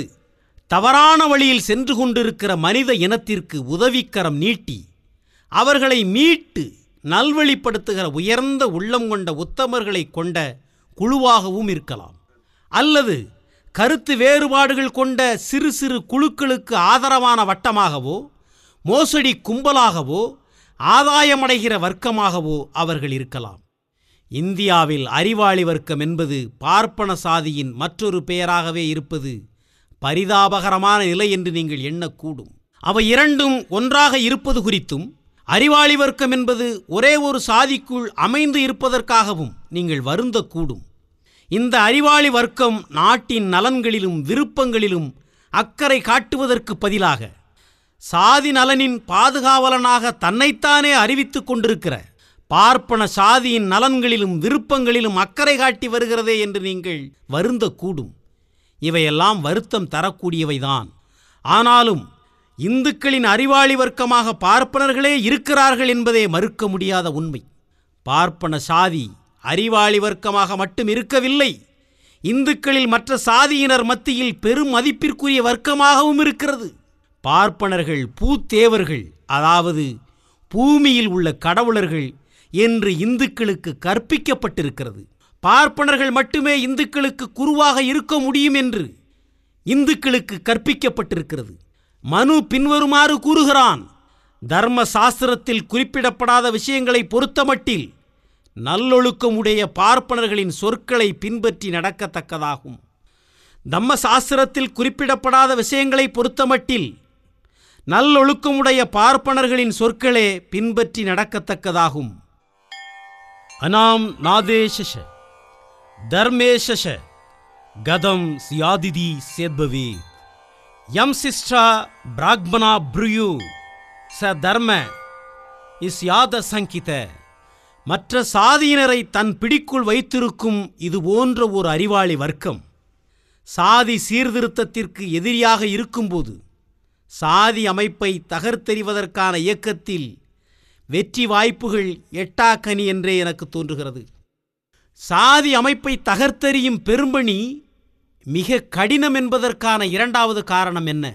தவறான வழியில் சென்று கொண்டிருக்கிற மனித இனத்திற்கு உதவிக்கரம் நீட்டி அவர்களை மீட்டு நல்வழிப்படுத்துகிற உயர்ந்த உள்ளம் கொண்ட உத்தமர்களை கொண்ட குழுவாகவும் இருக்கலாம் அல்லது கருத்து வேறுபாடுகள் கொண்ட சிறு சிறு குழுக்களுக்கு ஆதரவான வட்டமாகவோ மோசடி கும்பலாகவோ ஆதாயமடைகிற வர்க்கமாகவோ அவர்கள் இருக்கலாம் இந்தியாவில் அறிவாளி வர்க்கம் என்பது பார்ப்பன சாதியின் மற்றொரு பெயராகவே இருப்பது பரிதாபகரமான நிலை என்று நீங்கள் எண்ணக்கூடும் அவை இரண்டும் ஒன்றாக இருப்பது குறித்தும் அறிவாளி வர்க்கம் என்பது ஒரே ஒரு சாதிக்குள் அமைந்து இருப்பதற்காகவும் நீங்கள் வருந்தக்கூடும் இந்த அறிவாளி வர்க்கம் நாட்டின் நலன்களிலும் விருப்பங்களிலும் அக்கறை காட்டுவதற்கு பதிலாக சாதி நலனின் பாதுகாவலனாக தன்னைத்தானே அறிவித்துக் கொண்டிருக்கிற பார்ப்பன சாதியின் நலன்களிலும் விருப்பங்களிலும் அக்கறை காட்டி வருகிறதே என்று நீங்கள் வருந்தக்கூடும் இவையெல்லாம் வருத்தம் தரக்கூடியவைதான் ஆனாலும் இந்துக்களின் அறிவாளி வர்க்கமாக பார்ப்பனர்களே இருக்கிறார்கள் என்பதே மறுக்க முடியாத உண்மை பார்ப்பன சாதி அறிவாளி வர்க்கமாக மட்டும் இருக்கவில்லை இந்துக்களில் மற்ற சாதியினர் மத்தியில் பெரும் மதிப்பிற்குரிய வர்க்கமாகவும் இருக்கிறது பார்ப்பனர்கள் பூத்தேவர்கள் அதாவது பூமியில் உள்ள கடவுளர்கள் என்று இந்துக்களுக்கு கற்பிக்கப்பட்டிருக்கிறது பார்ப்பனர்கள் மட்டுமே இந்துக்களுக்கு குருவாக இருக்க முடியும் என்று இந்துக்களுக்கு கற்பிக்கப்பட்டிருக்கிறது மனு பின்வருமாறு கூறுகிறான் தர்ம சாஸ்திரத்தில் குறிப்பிடப்படாத விஷயங்களை பொறுத்தமட்டில் நல்லொழுக்கமுடைய பார்ப்பனர்களின் சொற்களை பின்பற்றி நடக்கத்தக்கதாகும் தம்ம சாஸ்திரத்தில் குறிப்பிடப்படாத விஷயங்களை பொறுத்தமட்டில் நல்லொழுக்கமுடைய பார்ப்பனர்களின் சொற்களே பின்பற்றி நடக்கத்தக்கதாகும் அனாம் நாதேஷ தர்மேஷ கதம் சியாதிதி சேத்பவே யம் சிஷ்டா பிராக்மனா ப்ருயு ச தர்ம இஸ் யாத சங்கித மற்ற சாதியினரை தன் பிடிக்குள் வைத்திருக்கும் இது போன்ற ஒரு அறிவாளி வர்க்கம் சாதி சீர்திருத்தத்திற்கு எதிரியாக இருக்கும்போது சாதி அமைப்பை தகர்த்தெறிவதற்கான இயக்கத்தில் வெற்றி வாய்ப்புகள் எட்டாக்கனி என்றே எனக்கு தோன்றுகிறது சாதி அமைப்பை தகர்த்தெறியும் பெரும்பணி மிக கடினம் என்பதற்கான இரண்டாவது காரணம் என்ன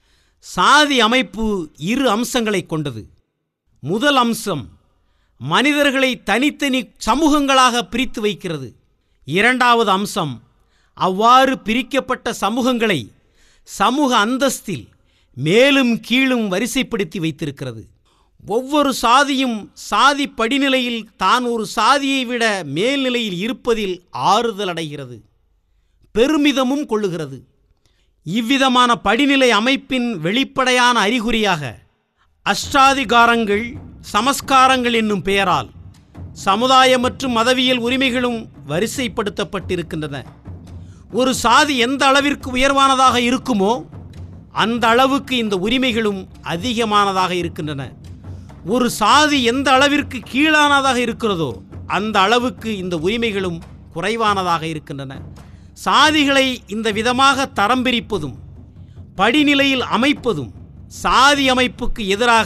சாதி அமைப்பு இரு அம்சங்களை கொண்டது முதல் அம்சம் மனிதர்களை தனித்தனி சமூகங்களாக பிரித்து வைக்கிறது இரண்டாவது அம்சம் அவ்வாறு பிரிக்கப்பட்ட சமூகங்களை சமூக அந்தஸ்தில் மேலும் கீழும் வரிசைப்படுத்தி வைத்திருக்கிறது ஒவ்வொரு சாதியும் சாதி படிநிலையில் தான் ஒரு சாதியை விட மேல்நிலையில் இருப்பதில் ஆறுதல் அடைகிறது பெருமிதமும் கொள்ளுகிறது இவ்விதமான படிநிலை அமைப்பின் வெளிப்படையான அறிகுறியாக அஷ்டாதிகாரங்கள் சமஸ்காரங்கள் என்னும் பெயரால் சமுதாய மற்றும் மதவியல் உரிமைகளும் வரிசைப்படுத்தப்பட்டிருக்கின்றன ஒரு சாதி எந்த அளவிற்கு உயர்வானதாக இருக்குமோ அந்த அளவுக்கு இந்த உரிமைகளும் அதிகமானதாக இருக்கின்றன ஒரு சாதி எந்த அளவிற்கு கீழானதாக இருக்கிறதோ அந்த அளவுக்கு இந்த உரிமைகளும் குறைவானதாக இருக்கின்றன சாதிகளை இந்த விதமாக தரம் பிரிப்பதும் படிநிலையில் அமைப்பதும் சாதி அமைப்புக்கு எதிராக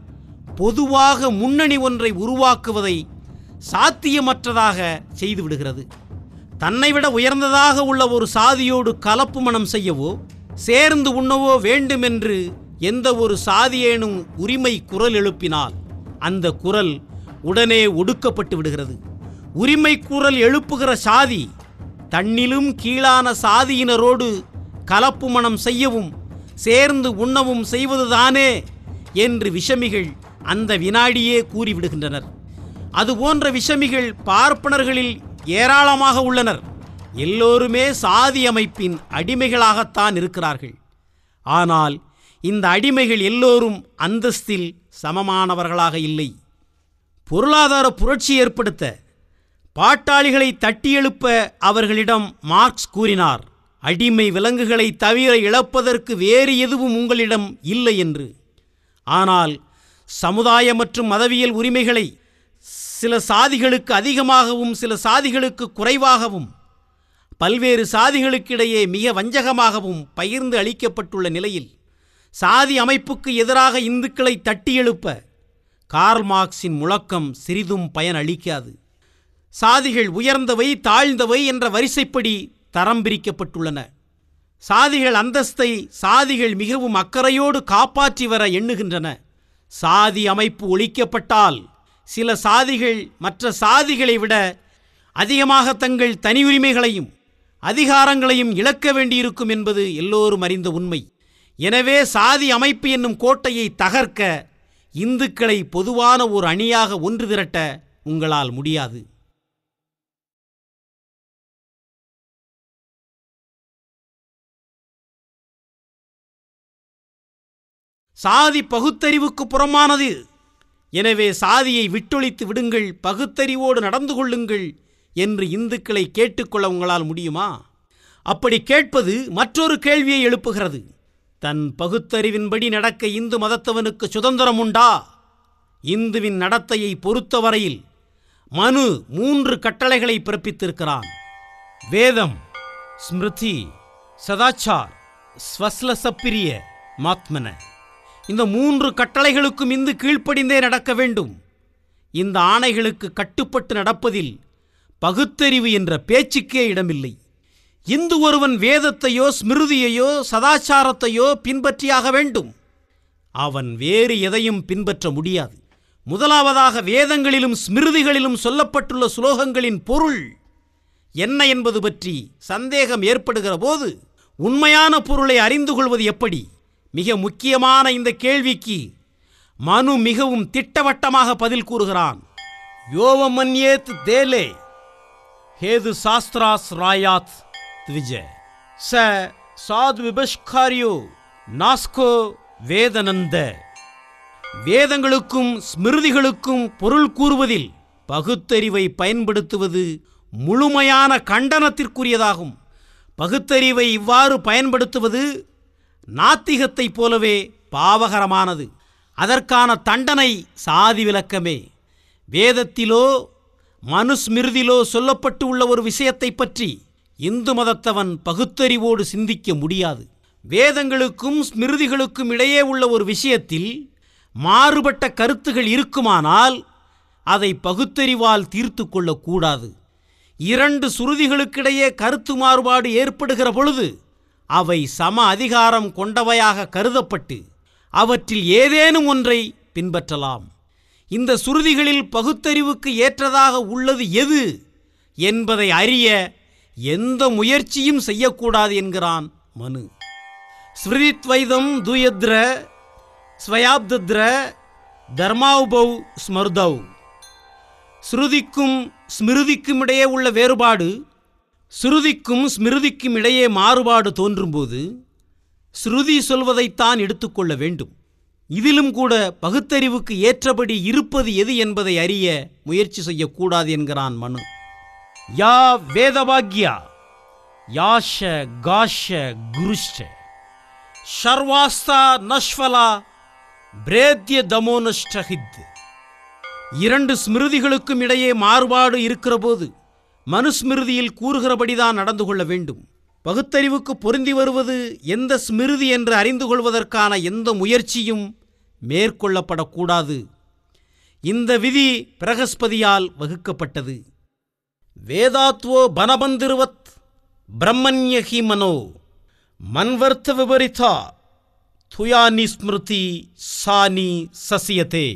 பொதுவாக முன்னணி ஒன்றை உருவாக்குவதை சாத்தியமற்றதாக செய்துவிடுகிறது தன்னை விட உயர்ந்ததாக உள்ள ஒரு சாதியோடு கலப்பு மனம் செய்யவோ சேர்ந்து உண்ணவோ வேண்டுமென்று எந்த ஒரு சாதியேனும் உரிமை குரல் எழுப்பினால் அந்த குரல் உடனே ஒடுக்கப்பட்டு விடுகிறது உரிமை குரல் எழுப்புகிற சாதி தன்னிலும் கீழான சாதியினரோடு கலப்பு மனம் செய்யவும் சேர்ந்து உண்ணவும் செய்வதுதானே என்று விஷமிகள் அந்த வினாடியே கூறிவிடுகின்றனர் அதுபோன்ற விஷமிகள் பார்ப்பனர்களில் ஏராளமாக உள்ளனர் எல்லோருமே சாதி அமைப்பின் அடிமைகளாகத்தான் இருக்கிறார்கள் ஆனால் இந்த அடிமைகள் எல்லோரும் அந்தஸ்தில் சமமானவர்களாக இல்லை பொருளாதார புரட்சி ஏற்படுத்த பாட்டாளிகளை தட்டியெழுப்ப அவர்களிடம் மார்க்ஸ் கூறினார் அடிமை விலங்குகளை தவிர இழப்பதற்கு வேறு எதுவும் உங்களிடம் இல்லை என்று ஆனால் சமுதாய மற்றும் மதவியல் உரிமைகளை சில சாதிகளுக்கு அதிகமாகவும் சில சாதிகளுக்கு குறைவாகவும் பல்வேறு சாதிகளுக்கிடையே மிக வஞ்சகமாகவும் பகிர்ந்து அளிக்கப்பட்டுள்ள நிலையில் சாதி அமைப்புக்கு எதிராக இந்துக்களை தட்டியெழுப்ப கார்ல் மார்க்ஸின் முழக்கம் சிறிதும் பயன் அளிக்காது சாதிகள் உயர்ந்தவை தாழ்ந்தவை என்ற வரிசைப்படி தரம் பிரிக்கப்பட்டுள்ளன சாதிகள் அந்தஸ்தை சாதிகள் மிகவும் அக்கறையோடு காப்பாற்றி வர எண்ணுகின்றன சாதி அமைப்பு ஒழிக்கப்பட்டால் சில சாதிகள் மற்ற சாதிகளை விட அதிகமாக தங்கள் தனி உரிமைகளையும் அதிகாரங்களையும் இழக்க வேண்டியிருக்கும் என்பது எல்லோரும் அறிந்த உண்மை எனவே சாதி அமைப்பு என்னும் கோட்டையை தகர்க்க இந்துக்களை பொதுவான ஒரு அணியாக ஒன்று திரட்ட உங்களால் முடியாது சாதி பகுத்தறிவுக்கு புறமானது எனவே சாதியை விட்டொழித்து விடுங்கள் பகுத்தறிவோடு நடந்து கொள்ளுங்கள் என்று இந்துக்களை கேட்டுக்கொள்ள உங்களால் முடியுமா அப்படி கேட்பது மற்றொரு கேள்வியை எழுப்புகிறது தன் பகுத்தறிவின்படி நடக்க இந்து மதத்தவனுக்கு சுதந்திரம் உண்டா இந்துவின் நடத்தையை பொறுத்தவரையில் மனு மூன்று கட்டளைகளை பிறப்பித்திருக்கிறான் வேதம் ஸ்மிருதி சதாச்சார் ஸ்வஸ்லசப்பிரிய மாத்மன இந்த மூன்று கட்டளைகளுக்கும் இந்து கீழ்ப்படிந்தே நடக்க வேண்டும் இந்த ஆணைகளுக்கு கட்டுப்பட்டு நடப்பதில் பகுத்தறிவு என்ற பேச்சுக்கே இடமில்லை இந்து ஒருவன் வேதத்தையோ ஸ்மிருதியையோ சதாச்சாரத்தையோ பின்பற்றியாக வேண்டும் அவன் வேறு எதையும் பின்பற்ற முடியாது முதலாவதாக வேதங்களிலும் ஸ்மிருதிகளிலும் சொல்லப்பட்டுள்ள சுலோகங்களின் பொருள் என்ன என்பது பற்றி சந்தேகம் ஏற்படுகிற போது உண்மையான பொருளை அறிந்து கொள்வது எப்படி மிக முக்கியமான இந்த கேள்விக்கு மனு மிகவும் திட்டவட்டமாக பதில் கூறுகிறான் யோவமன்யேத் தேலே ஹேது சாஸ்திராஸ் ராயாத் த்விஜ ச சாத் விபஷ்காரியோ நாஸ்கோ வேதனந்த வேதங்களுக்கும் ஸ்மிருதிகளுக்கும் பொருள் கூறுவதில் பகுத்தறிவை பயன்படுத்துவது முழுமையான கண்டனத்திற்குரியதாகும் பகுத்தறிவை இவ்வாறு பயன்படுத்துவது நாத்திகத்தைப் போலவே பாவகரமானது அதற்கான தண்டனை சாதி விலக்கமே வேதத்திலோ மனுஸ்மிருதிலோ சொல்லப்பட்டு உள்ள ஒரு விஷயத்தை பற்றி இந்து மதத்தவன் பகுத்தறிவோடு சிந்திக்க முடியாது வேதங்களுக்கும் ஸ்மிருதிகளுக்கும் இடையே உள்ள ஒரு விஷயத்தில் மாறுபட்ட கருத்துகள் இருக்குமானால் அதை பகுத்தறிவால் தீர்த்து கொள்ளக்கூடாது இரண்டு சுருதிகளுக்கிடையே கருத்து மாறுபாடு ஏற்படுகிற பொழுது அவை சம அதிகாரம் கொண்டவையாக கருதப்பட்டு அவற்றில் ஏதேனும் ஒன்றை பின்பற்றலாம் இந்த சுருதிகளில் பகுத்தறிவுக்கு ஏற்றதாக உள்ளது எது என்பதை அறிய எந்த முயற்சியும் செய்யக்கூடாது என்கிறான் மனு ஸ்மிருதித்வைதம் துயத்ர ஸ்வயாப்தத்ர தர்மாவுபௌ ஸ்மர்தௌ ஸ்ருதிக்கும் ஸ்மிருதிக்கும் இடையே உள்ள வேறுபாடு ஸ்ருதிக்கும் ஸ்மிருதிக்கும் இடையே மாறுபாடு தோன்றும்போது ஸ்ருதி சொல்வதைத்தான் எடுத்துக்கொள்ள வேண்டும் இதிலும் கூட பகுத்தறிவுக்கு ஏற்றபடி இருப்பது எது என்பதை அறிய முயற்சி செய்யக்கூடாது என்கிறான் மனு யா வேதபாக்யா யாஷ காஷ குருஷ்ட ஷர்வாஸ்தா நஷ்வலா பிரேத்ய தமோனஷ்டஹித் இரண்டு ஸ்மிருதிகளுக்கும் இடையே மாறுபாடு இருக்கிறபோது மனுஸ்மிருதியில் கூறுகிறபடிதான் நடந்து கொள்ள வேண்டும் பகுத்தறிவுக்கு பொருந்தி வருவது எந்த ஸ்மிருதி என்று அறிந்து கொள்வதற்கான எந்த முயற்சியும் மேற்கொள்ளப்படக்கூடாது இந்த விதி பிரகஸ்பதியால் வகுக்கப்பட்டது வேதாத்வோ பனபந்திருவத் பிரம்மண்யஹி மனோ மன்வர்த்த விபரிதா துயானி ஸ்மிருதி சானி சசியதே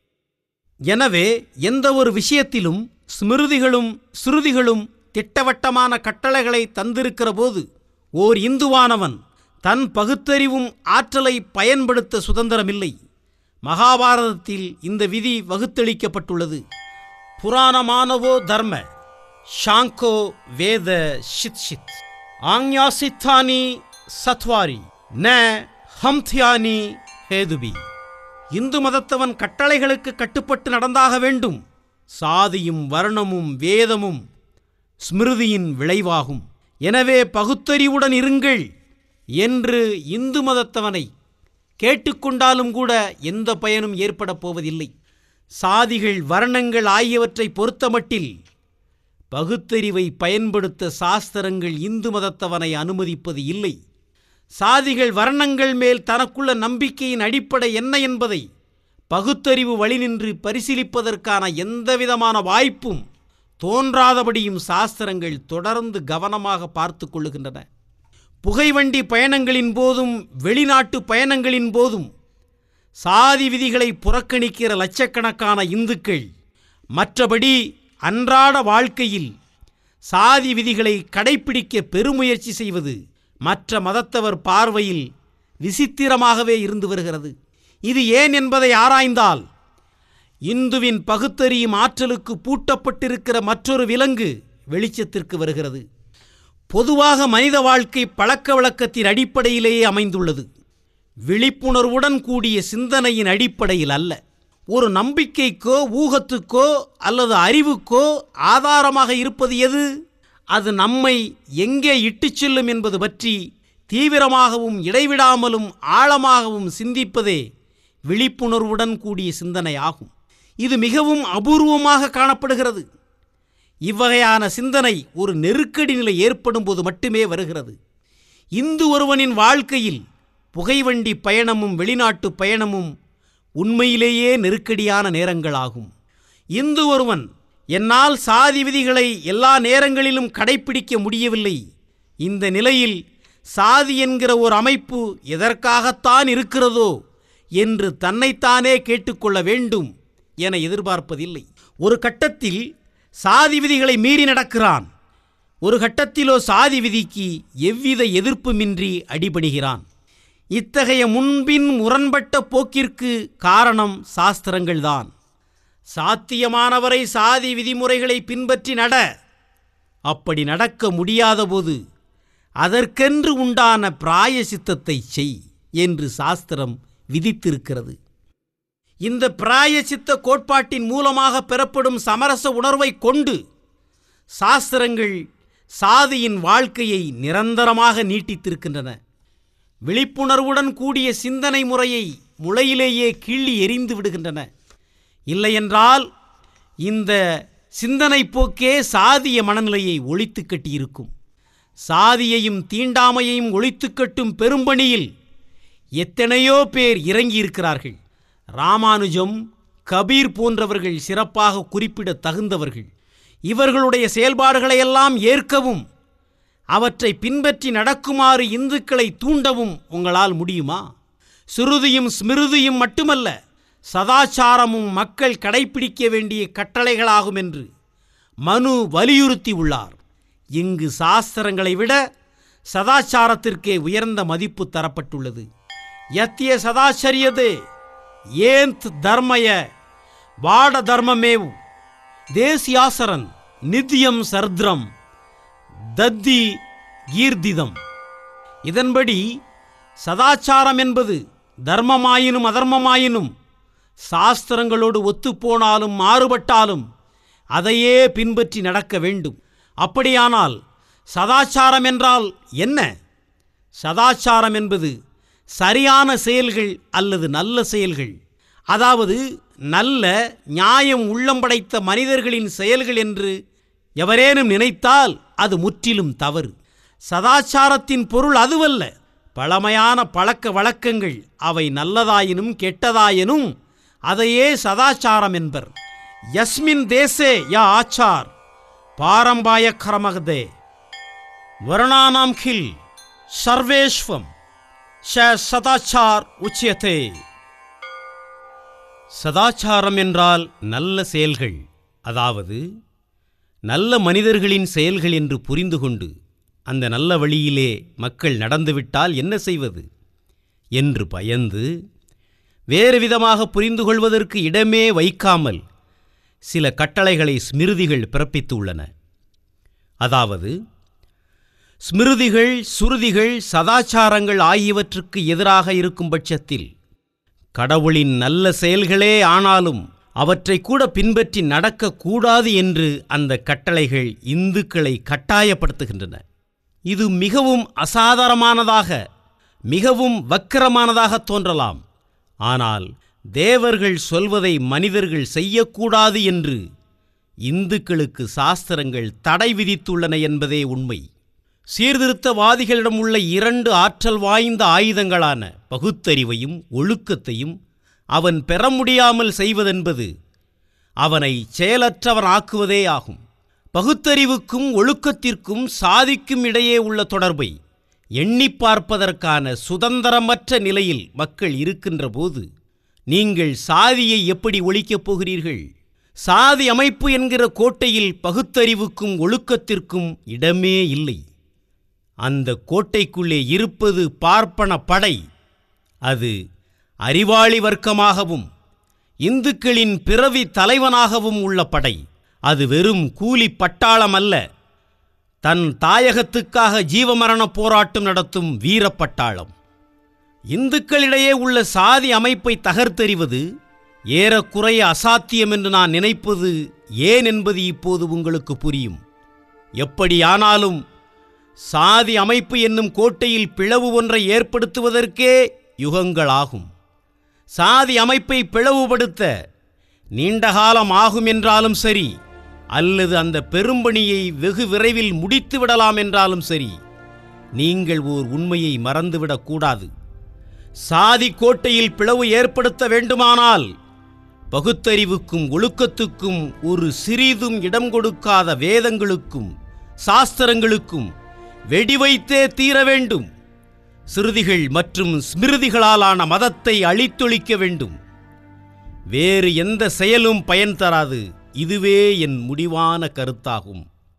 எனவே எந்த ஒரு விஷயத்திலும் ஸ்மிருதிகளும் ஸ்ருதிகளும் திட்டவட்டமான கட்டளைகளை தந்திருக்கிற போது ஓர் இந்துவானவன் தன் பகுத்தறிவும் ஆற்றலை பயன்படுத்த சுதந்திரமில்லை மகாபாரதத்தில் இந்த விதி வகுத்தளிக்கப்பட்டுள்ளது புராணமானவோ தர்ம ஷாங்கோ வேத ஷித் ஆங்யாசித்தானி சத்வாரி ந ஹம்தியானி ஹேதுபி இந்து மதத்தவன் கட்டளைகளுக்கு கட்டுப்பட்டு நடந்தாக வேண்டும் சாதியும் வர்ணமும் வேதமும் ஸ்மிருதியின் விளைவாகும் எனவே பகுத்தறிவுடன் இருங்கள் என்று இந்து மதத்தவனை கேட்டுக்கொண்டாலும் கூட எந்த பயனும் ஏற்படப் போவதில்லை சாதிகள் வர்ணங்கள் ஆகியவற்றை பொறுத்தமட்டில் பகுத்தறிவை பயன்படுத்த சாஸ்திரங்கள் இந்து மதத்தவனை அனுமதிப்பது இல்லை சாதிகள் வர்ணங்கள் மேல் தனக்குள்ள நம்பிக்கையின் அடிப்படை என்ன என்பதை பகுத்தறிவு வழிநின்று பரிசீலிப்பதற்கான எந்தவிதமான வாய்ப்பும் தோன்றாதபடியும் சாஸ்திரங்கள் தொடர்ந்து கவனமாக பார்த்து கொள்ளுகின்றன புகைவண்டி பயணங்களின் போதும் வெளிநாட்டு பயணங்களின் போதும் சாதி விதிகளை புறக்கணிக்கிற லட்சக்கணக்கான இந்துக்கள் மற்றபடி அன்றாட வாழ்க்கையில் சாதி விதிகளை கடைப்பிடிக்க பெருமுயற்சி செய்வது மற்ற மதத்தவர் பார்வையில் விசித்திரமாகவே இருந்து வருகிறது இது ஏன் என்பதை ஆராய்ந்தால் இந்துவின் பகுத்தறியும் ஆற்றலுக்கு பூட்டப்பட்டிருக்கிற மற்றொரு விலங்கு வெளிச்சத்திற்கு வருகிறது பொதுவாக மனித வாழ்க்கை பழக்க வழக்கத்தின் அடிப்படையிலேயே அமைந்துள்ளது விழிப்புணர்வுடன் கூடிய சிந்தனையின் அடிப்படையில் அல்ல ஒரு நம்பிக்கைக்கோ ஊகத்துக்கோ அல்லது அறிவுக்கோ ஆதாரமாக இருப்பது எது அது நம்மை எங்கே இட்டுச் செல்லும் என்பது பற்றி தீவிரமாகவும் இடைவிடாமலும் ஆழமாகவும் சிந்திப்பதே விழிப்புணர்வுடன் கூடிய சிந்தனையாகும் இது மிகவும் அபூர்வமாக காணப்படுகிறது இவ்வகையான சிந்தனை ஒரு நெருக்கடி நிலை ஏற்படும் போது மட்டுமே வருகிறது இந்து ஒருவனின் வாழ்க்கையில் புகைவண்டி பயணமும் வெளிநாட்டு பயணமும் உண்மையிலேயே நெருக்கடியான நேரங்களாகும் இந்து ஒருவன் என்னால் சாதி விதிகளை எல்லா நேரங்களிலும் கடைப்பிடிக்க முடியவில்லை இந்த நிலையில் சாதி என்கிற ஒரு அமைப்பு எதற்காகத்தான் இருக்கிறதோ என்று தன்னைத்தானே கேட்டுக்கொள்ள வேண்டும் என எதிர்பார்ப்பதில்லை ஒரு கட்டத்தில் சாதி விதிகளை மீறி நடக்கிறான் ஒரு கட்டத்திலோ சாதி விதிக்கு எவ்வித எதிர்ப்புமின்றி அடிபணிகிறான் இத்தகைய முன்பின் முரண்பட்ட போக்கிற்கு காரணம் சாஸ்திரங்கள்தான் சாத்தியமானவரை சாதி விதிமுறைகளை பின்பற்றி நட அப்படி நடக்க முடியாதபோது அதற்கென்று உண்டான பிராயசித்தத்தை செய் என்று சாஸ்திரம் விதித்திருக்கிறது இந்த பிராயசித்த கோட்பாட்டின் மூலமாக பெறப்படும் சமரச உணர்வை கொண்டு சாஸ்திரங்கள் சாதியின் வாழ்க்கையை நிரந்தரமாக நீட்டித்திருக்கின்றன விழிப்புணர்வுடன் கூடிய சிந்தனை முறையை முளையிலேயே கிள்ளி எறிந்து விடுகின்றன இல்லையென்றால் இந்த சிந்தனை போக்கே சாதிய மனநிலையை ஒழித்து கட்டியிருக்கும் சாதியையும் தீண்டாமையையும் ஒழித்து கட்டும் பெரும்பணியில் எத்தனையோ பேர் இறங்கியிருக்கிறார்கள் ராமானுஜம் கபீர் போன்றவர்கள் சிறப்பாக குறிப்பிட தகுந்தவர்கள் இவர்களுடைய செயல்பாடுகளையெல்லாம் ஏற்கவும் அவற்றை பின்பற்றி நடக்குமாறு இந்துக்களை தூண்டவும் உங்களால் முடியுமா சுருதியும் ஸ்மிருதியும் மட்டுமல்ல சதாச்சாரமும் மக்கள் கடைப்பிடிக்க வேண்டிய கட்டளைகளாகும் என்று மனு வலியுறுத்தி உள்ளார் இங்கு சாஸ்திரங்களை விட சதாச்சாரத்திற்கே உயர்ந்த மதிப்பு தரப்பட்டுள்ளது யத்திய சதாச்சரியதே ஏந்த் தர்மய வாட தர்மமேவு தேசியாசரன் நித்தியம் சர்திரம் தத்தி கீர்த்திதம் இதன்படி சதாச்சாரம் என்பது தர்மமாயினும் அதர்மமாயினும் சாஸ்திரங்களோடு ஒத்துப்போனாலும் மாறுபட்டாலும் அதையே பின்பற்றி நடக்க வேண்டும் அப்படியானால் சதாச்சாரம் என்றால் என்ன சதாச்சாரம் என்பது சரியான செயல்கள் அல்லது நல்ல செயல்கள் அதாவது நல்ல நியாயம் உள்ளம் படைத்த மனிதர்களின் செயல்கள் என்று எவரேனும் நினைத்தால் அது முற்றிலும் தவறு சதாச்சாரத்தின் பொருள் அதுவல்ல பழமையான பழக்க வழக்கங்கள் அவை நல்லதாயினும் கெட்டதாயினும் அதையே சதாச்சாரம் என்பர் யஸ்மின் தேசே யா ஆச்சார் பாரம்பாய கரமகதே வருணானாம் கில் சர்வேஷ்வம் ஷ சதாச்சார் உச்சியத்தே சதாச்சாரம் என்றால் நல்ல செயல்கள் அதாவது நல்ல மனிதர்களின் செயல்கள் என்று புரிந்து கொண்டு அந்த நல்ல வழியிலே மக்கள் நடந்துவிட்டால் என்ன செய்வது என்று பயந்து வேறு விதமாக புரிந்து கொள்வதற்கு இடமே வைக்காமல் சில கட்டளைகளை ஸ்மிருதிகள் பிறப்பித்துள்ளன அதாவது ஸ்மிருதிகள் சுருதிகள் சதாச்சாரங்கள் ஆகியவற்றுக்கு எதிராக இருக்கும் பட்சத்தில் கடவுளின் நல்ல செயல்களே ஆனாலும் அவற்றை கூட பின்பற்றி நடக்கக்கூடாது என்று அந்த கட்டளைகள் இந்துக்களை கட்டாயப்படுத்துகின்றன இது மிகவும் அசாதாரணமானதாக மிகவும் வக்கிரமானதாக தோன்றலாம் ஆனால் தேவர்கள் சொல்வதை மனிதர்கள் செய்யக்கூடாது என்று இந்துக்களுக்கு சாஸ்திரங்கள் தடை விதித்துள்ளன என்பதே உண்மை சீர்திருத்தவாதிகளிடம் உள்ள இரண்டு ஆற்றல் வாய்ந்த ஆயுதங்களான பகுத்தறிவையும் ஒழுக்கத்தையும் அவன் பெற முடியாமல் செய்வதென்பது அவனை செயலற்றவன் ஆக்குவதே ஆகும் பகுத்தறிவுக்கும் ஒழுக்கத்திற்கும் சாதிக்கும் இடையே உள்ள தொடர்பை எண்ணி பார்ப்பதற்கான சுதந்திரமற்ற நிலையில் மக்கள் இருக்கின்ற போது நீங்கள் சாதியை எப்படி ஒழிக்கப் போகிறீர்கள் சாதி அமைப்பு என்கிற கோட்டையில் பகுத்தறிவுக்கும் ஒழுக்கத்திற்கும் இடமே இல்லை அந்த கோட்டைக்குள்ளே இருப்பது பார்ப்பன படை அது அறிவாளி வர்க்கமாகவும் இந்துக்களின் பிறவி தலைவனாகவும் உள்ள படை அது வெறும் கூலி பட்டாளம் அல்ல தன் தாயகத்துக்காக ஜீவமரண போராட்டம் நடத்தும் வீரப்பட்டாளம் இந்துக்களிடையே உள்ள சாதி அமைப்பை தகர்த்தெறிவது ஏறக்குறைய அசாத்தியம் என்று நான் நினைப்பது ஏன் என்பது இப்போது உங்களுக்கு புரியும் எப்படியானாலும் சாதி அமைப்பு என்னும் கோட்டையில் பிளவு ஒன்றை ஏற்படுத்துவதற்கே யுகங்களாகும் சாதி அமைப்பை பிளவுபடுத்த நீண்ட காலம் ஆகும் என்றாலும் சரி அல்லது அந்த பெரும்பணியை வெகு விரைவில் முடித்து விடலாம் என்றாலும் சரி நீங்கள் ஓர் உண்மையை மறந்துவிடக் கூடாது சாதி கோட்டையில் பிளவு ஏற்படுத்த வேண்டுமானால் பகுத்தறிவுக்கும் ஒழுக்கத்துக்கும் ஒரு சிறிதும் இடம் கொடுக்காத வேதங்களுக்கும் சாஸ்திரங்களுக்கும் வெடி வைத்தே தீர வேண்டும் சிறுதிகள் மற்றும் ஸ்மிருதிகளாலான மதத்தை அழித்தொழிக்க வேண்டும் வேறு எந்த செயலும் பயன் தராது இதுவே என் முடிவான கருத்தாகும்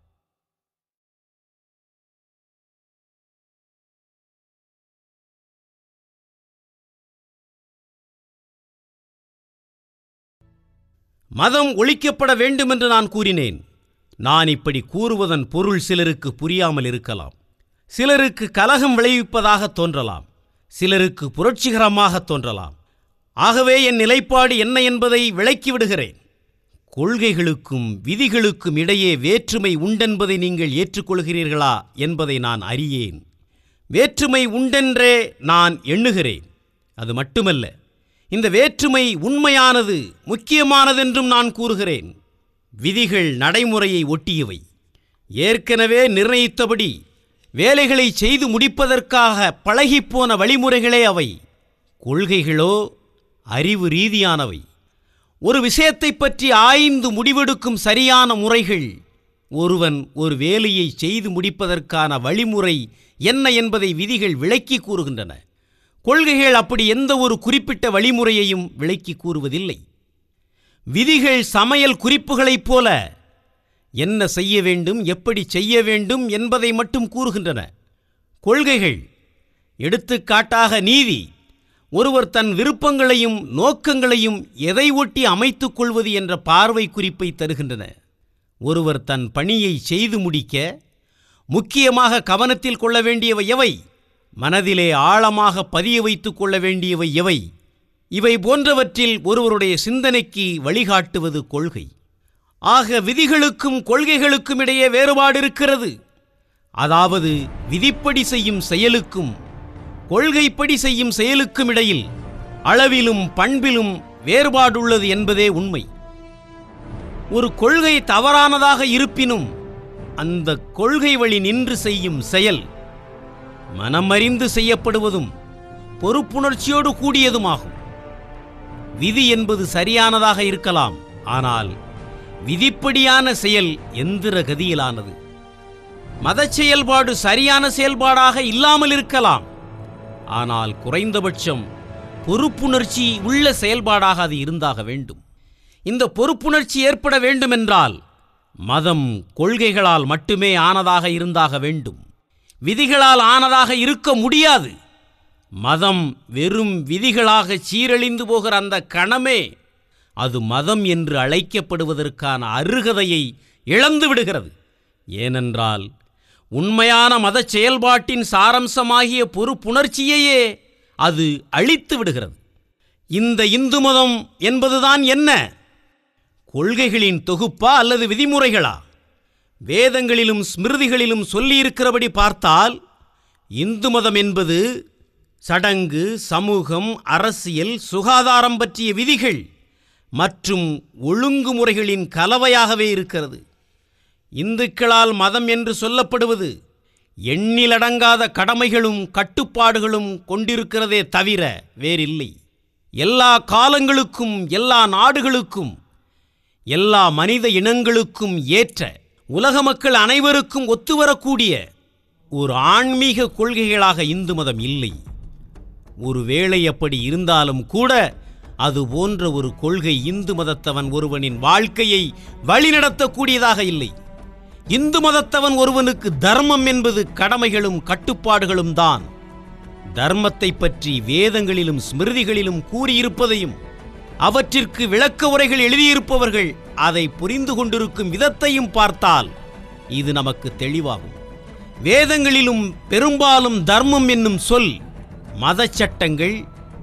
மதம் ஒழிக்கப்பட வேண்டும் என்று நான் கூறினேன் நான் இப்படி கூறுவதன் பொருள் சிலருக்கு புரியாமல் இருக்கலாம் சிலருக்கு கலகம் விளைவிப்பதாக தோன்றலாம் சிலருக்கு புரட்சிகரமாக தோன்றலாம் ஆகவே என் நிலைப்பாடு என்ன என்பதை விளக்கிவிடுகிறேன் கொள்கைகளுக்கும் விதிகளுக்கும் இடையே வேற்றுமை உண்டென்பதை நீங்கள் ஏற்றுக்கொள்கிறீர்களா என்பதை நான் அறியேன் வேற்றுமை உண்டென்றே நான் எண்ணுகிறேன் அது மட்டுமல்ல இந்த வேற்றுமை உண்மையானது முக்கியமானதென்றும் நான் கூறுகிறேன் விதிகள் நடைமுறையை ஒட்டியவை ஏற்கனவே நிர்ணயித்தபடி வேலைகளை செய்து முடிப்பதற்காக பழகிப்போன வழிமுறைகளே அவை கொள்கைகளோ அறிவு ரீதியானவை ஒரு விஷயத்தை பற்றி ஆய்ந்து முடிவெடுக்கும் சரியான முறைகள் ஒருவன் ஒரு வேலையை செய்து முடிப்பதற்கான வழிமுறை என்ன என்பதை விதிகள் விளக்கி கூறுகின்றன கொள்கைகள் அப்படி எந்த ஒரு குறிப்பிட்ட வழிமுறையையும் விளக்கி கூறுவதில்லை விதிகள் சமையல் குறிப்புகளைப் போல என்ன செய்ய வேண்டும் எப்படி செய்ய வேண்டும் என்பதை மட்டும் கூறுகின்றன கொள்கைகள் எடுத்துக்காட்டாக நீதி ஒருவர் தன் விருப்பங்களையும் நோக்கங்களையும் எதை ஒட்டி அமைத்துக் கொள்வது என்ற பார்வை குறிப்பை தருகின்றன ஒருவர் தன் பணியை செய்து முடிக்க முக்கியமாக கவனத்தில் கொள்ள வேண்டியவை எவை மனதிலே ஆழமாக பதிய வைத்துக் கொள்ள வேண்டியவை எவை இவை போன்றவற்றில் ஒருவருடைய சிந்தனைக்கு வழிகாட்டுவது கொள்கை ஆக விதிகளுக்கும் கொள்கைகளுக்கும் இடையே வேறுபாடு இருக்கிறது அதாவது விதிப்படி செய்யும் செயலுக்கும் கொள்கைப்படி செய்யும் செயலுக்கும் இடையில் அளவிலும் பண்பிலும் வேறுபாடுள்ளது என்பதே உண்மை ஒரு கொள்கை தவறானதாக இருப்பினும் அந்த கொள்கை வழி நின்று செய்யும் செயல் மனமறிந்து செய்யப்படுவதும் பொறுப்புணர்ச்சியோடு கூடியதுமாகும் விதி என்பது சரியானதாக இருக்கலாம் ஆனால் விதிப்படியான செயல் எந்திர கதியிலானது மதச் செயல்பாடு சரியான செயல்பாடாக இல்லாமல் இருக்கலாம் ஆனால் குறைந்தபட்சம் பொறுப்புணர்ச்சி உள்ள செயல்பாடாக அது இருந்தாக வேண்டும் இந்த பொறுப்புணர்ச்சி ஏற்பட வேண்டுமென்றால் மதம் கொள்கைகளால் மட்டுமே ஆனதாக இருந்தாக வேண்டும் விதிகளால் ஆனதாக இருக்க முடியாது மதம் வெறும் விதிகளாக சீரழிந்து போகிற அந்த கணமே அது மதம் என்று அழைக்கப்படுவதற்கான அருகதையை இழந்து விடுகிறது ஏனென்றால் உண்மையான மதச் செயல்பாட்டின் சாரம்சமாகிய பொறுப்புணர்ச்சியையே அது அழித்து விடுகிறது இந்த இந்து மதம் என்பதுதான் என்ன கொள்கைகளின் தொகுப்பா அல்லது விதிமுறைகளா வேதங்களிலும் ஸ்மிருதிகளிலும் சொல்லியிருக்கிறபடி பார்த்தால் இந்து மதம் என்பது சடங்கு சமூகம் அரசியல் சுகாதாரம் பற்றிய விதிகள் மற்றும் ஒழுங்குமுறைகளின் கலவையாகவே இருக்கிறது இந்துக்களால் மதம் என்று சொல்லப்படுவது எண்ணிலடங்காத கடமைகளும் கட்டுப்பாடுகளும் கொண்டிருக்கிறதே தவிர வேறில்லை எல்லா காலங்களுக்கும் எல்லா நாடுகளுக்கும் எல்லா மனித இனங்களுக்கும் ஏற்ற உலக மக்கள் அனைவருக்கும் ஒத்துவரக்கூடிய ஒரு ஆன்மீக கொள்கைகளாக இந்து மதம் இல்லை ஒருவேளை அப்படி இருந்தாலும் கூட அது போன்ற ஒரு கொள்கை இந்து மதத்தவன் ஒருவனின் வாழ்க்கையை வழிநடத்தக்கூடியதாக இல்லை இந்து மதத்தவன் ஒருவனுக்கு தர்மம் என்பது கடமைகளும் கட்டுப்பாடுகளும் தான் தர்மத்தை பற்றி வேதங்களிலும் ஸ்மிருதிகளிலும் கூறியிருப்பதையும் அவற்றிற்கு விளக்க உரைகள் எழுதியிருப்பவர்கள் அதை புரிந்து கொண்டிருக்கும் விதத்தையும் பார்த்தால் இது நமக்கு தெளிவாகும் வேதங்களிலும் பெரும்பாலும் தர்மம் என்னும் சொல் மதச் சட்டங்கள்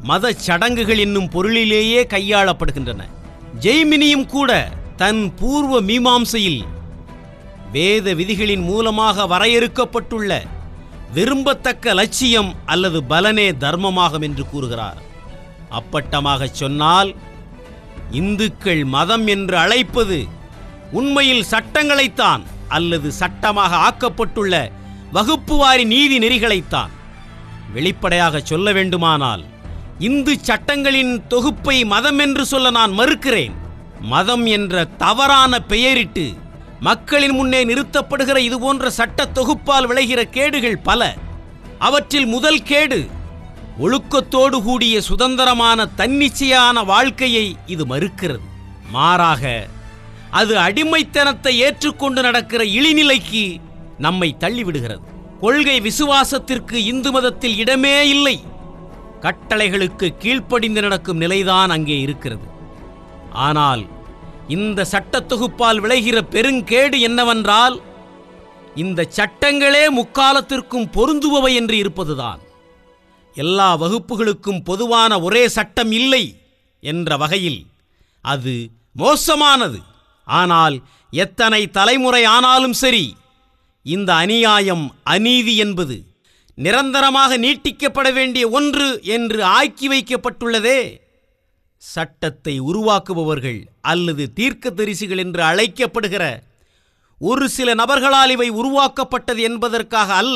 மத சடங்குகள் என்னும் பொருளிலேயே கையாளப்படுகின்றன ஜெய்மினியும் கூட தன் பூர்வ மீமாம்சையில் வேத விதிகளின் மூலமாக வரையறுக்கப்பட்டுள்ள விரும்பத்தக்க லட்சியம் அல்லது பலனே தர்மமாகும் என்று கூறுகிறார் அப்பட்டமாகச் சொன்னால் இந்துக்கள் மதம் என்று அழைப்பது உண்மையில் சட்டங்களைத்தான் அல்லது சட்டமாக ஆக்கப்பட்டுள்ள வகுப்புவாரி நீதி நெறிகளைத்தான் வெளிப்படையாக சொல்ல வேண்டுமானால் இந்து சட்டங்களின் தொகுப்பை மதம் என்று சொல்ல நான் மறுக்கிறேன் மதம் என்ற தவறான பெயரிட்டு மக்களின் முன்னே நிறுத்தப்படுகிற இதுபோன்ற சட்ட தொகுப்பால் விளைகிற கேடுகள் பல அவற்றில் முதல் கேடு ஒழுக்கத்தோடு கூடிய சுதந்திரமான தன்னிச்சையான வாழ்க்கையை இது மறுக்கிறது மாறாக அது அடிமைத்தனத்தை ஏற்றுக்கொண்டு நடக்கிற இழிநிலைக்கு நம்மை தள்ளிவிடுகிறது கொள்கை விசுவாசத்திற்கு இந்து மதத்தில் இடமே இல்லை கட்டளைகளுக்கு கீழ்ப்படிந்து நடக்கும் நிலைதான் அங்கே இருக்கிறது ஆனால் இந்த சட்டத் தொகுப்பால் விளைகிற பெருங்கேடு என்னவென்றால் இந்த சட்டங்களே முக்காலத்திற்கும் பொருந்துபவை என்று இருப்பதுதான் எல்லா வகுப்புகளுக்கும் பொதுவான ஒரே சட்டம் இல்லை என்ற வகையில் அது மோசமானது ஆனால் எத்தனை தலைமுறை ஆனாலும் சரி இந்த அநியாயம் அநீதி என்பது நிரந்தரமாக நீட்டிக்கப்பட வேண்டிய ஒன்று என்று ஆக்கி வைக்கப்பட்டுள்ளதே சட்டத்தை உருவாக்குபவர்கள் அல்லது தீர்க்கதரிசிகள் என்று அழைக்கப்படுகிற ஒரு சில நபர்களால் இவை உருவாக்கப்பட்டது என்பதற்காக அல்ல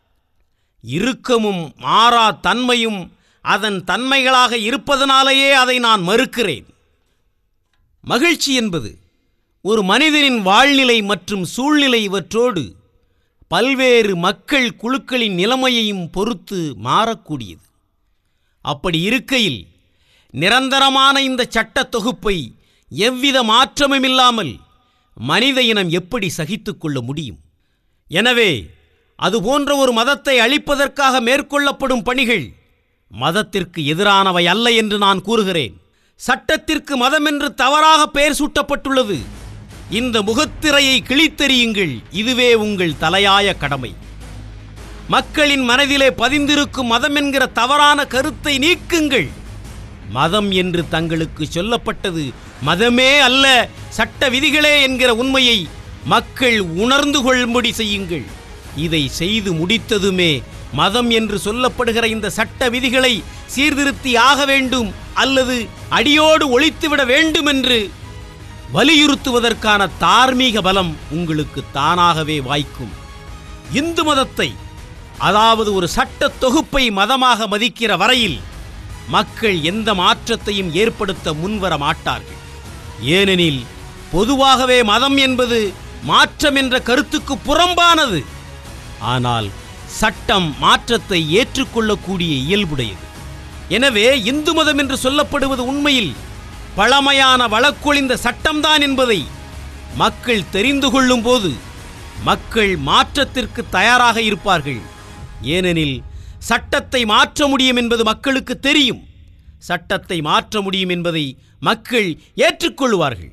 இறுக்கமும் மாறா தன்மையும் அதன் தன்மைகளாக இருப்பதனாலேயே அதை நான் மறுக்கிறேன் மகிழ்ச்சி என்பது ஒரு மனிதனின் வாழ்நிலை மற்றும் சூழ்நிலை இவற்றோடு பல்வேறு மக்கள் குழுக்களின் நிலைமையையும் பொறுத்து மாறக்கூடியது அப்படி இருக்கையில் நிரந்தரமான இந்த சட்டத் தொகுப்பை எவ்வித மாற்றமுமில்லாமல் மனித இனம் எப்படி சகித்துக் கொள்ள முடியும் எனவே அதுபோன்ற ஒரு மதத்தை அழிப்பதற்காக மேற்கொள்ளப்படும் பணிகள் மதத்திற்கு எதிரானவை அல்ல என்று நான் கூறுகிறேன் சட்டத்திற்கு மதம் என்று தவறாக பெயர் சூட்டப்பட்டுள்ளது இந்த முகத்திரையை கிழித்தெறியுங்கள் இதுவே உங்கள் தலையாய கடமை மக்களின் மனதிலே பதிந்திருக்கும் மதம் என்கிற தவறான கருத்தை நீக்குங்கள் மதம் என்று தங்களுக்கு சொல்லப்பட்டது மதமே அல்ல சட்ட விதிகளே என்கிற உண்மையை மக்கள் உணர்ந்து கொள்ளும்படி செய்யுங்கள் இதை செய்து முடித்ததுமே மதம் என்று சொல்லப்படுகிற இந்த சட்ட விதிகளை சீர்திருத்தி ஆக வேண்டும் அல்லது அடியோடு ஒழித்துவிட வேண்டும் என்று வலியுறுத்துவதற்கான தார்மீக பலம் உங்களுக்கு தானாகவே வாய்க்கும் இந்து மதத்தை அதாவது ஒரு சட்ட தொகுப்பை மதமாக மதிக்கிற வரையில் மக்கள் எந்த மாற்றத்தையும் ஏற்படுத்த முன்வர மாட்டார்கள் ஏனெனில் பொதுவாகவே மதம் என்பது மாற்றம் என்ற கருத்துக்கு புறம்பானது ஆனால் சட்டம் மாற்றத்தை ஏற்றுக்கொள்ளக்கூடிய இயல்புடையது எனவே இந்து மதம் என்று சொல்லப்படுவது உண்மையில் பழமையான வழக்கொழிந்த சட்டம்தான் என்பதை மக்கள் தெரிந்து கொள்ளும் போது மக்கள் மாற்றத்திற்கு தயாராக இருப்பார்கள் ஏனெனில் சட்டத்தை மாற்ற முடியும் என்பது மக்களுக்கு தெரியும் சட்டத்தை மாற்ற முடியும் என்பதை மக்கள் ஏற்றுக்கொள்வார்கள்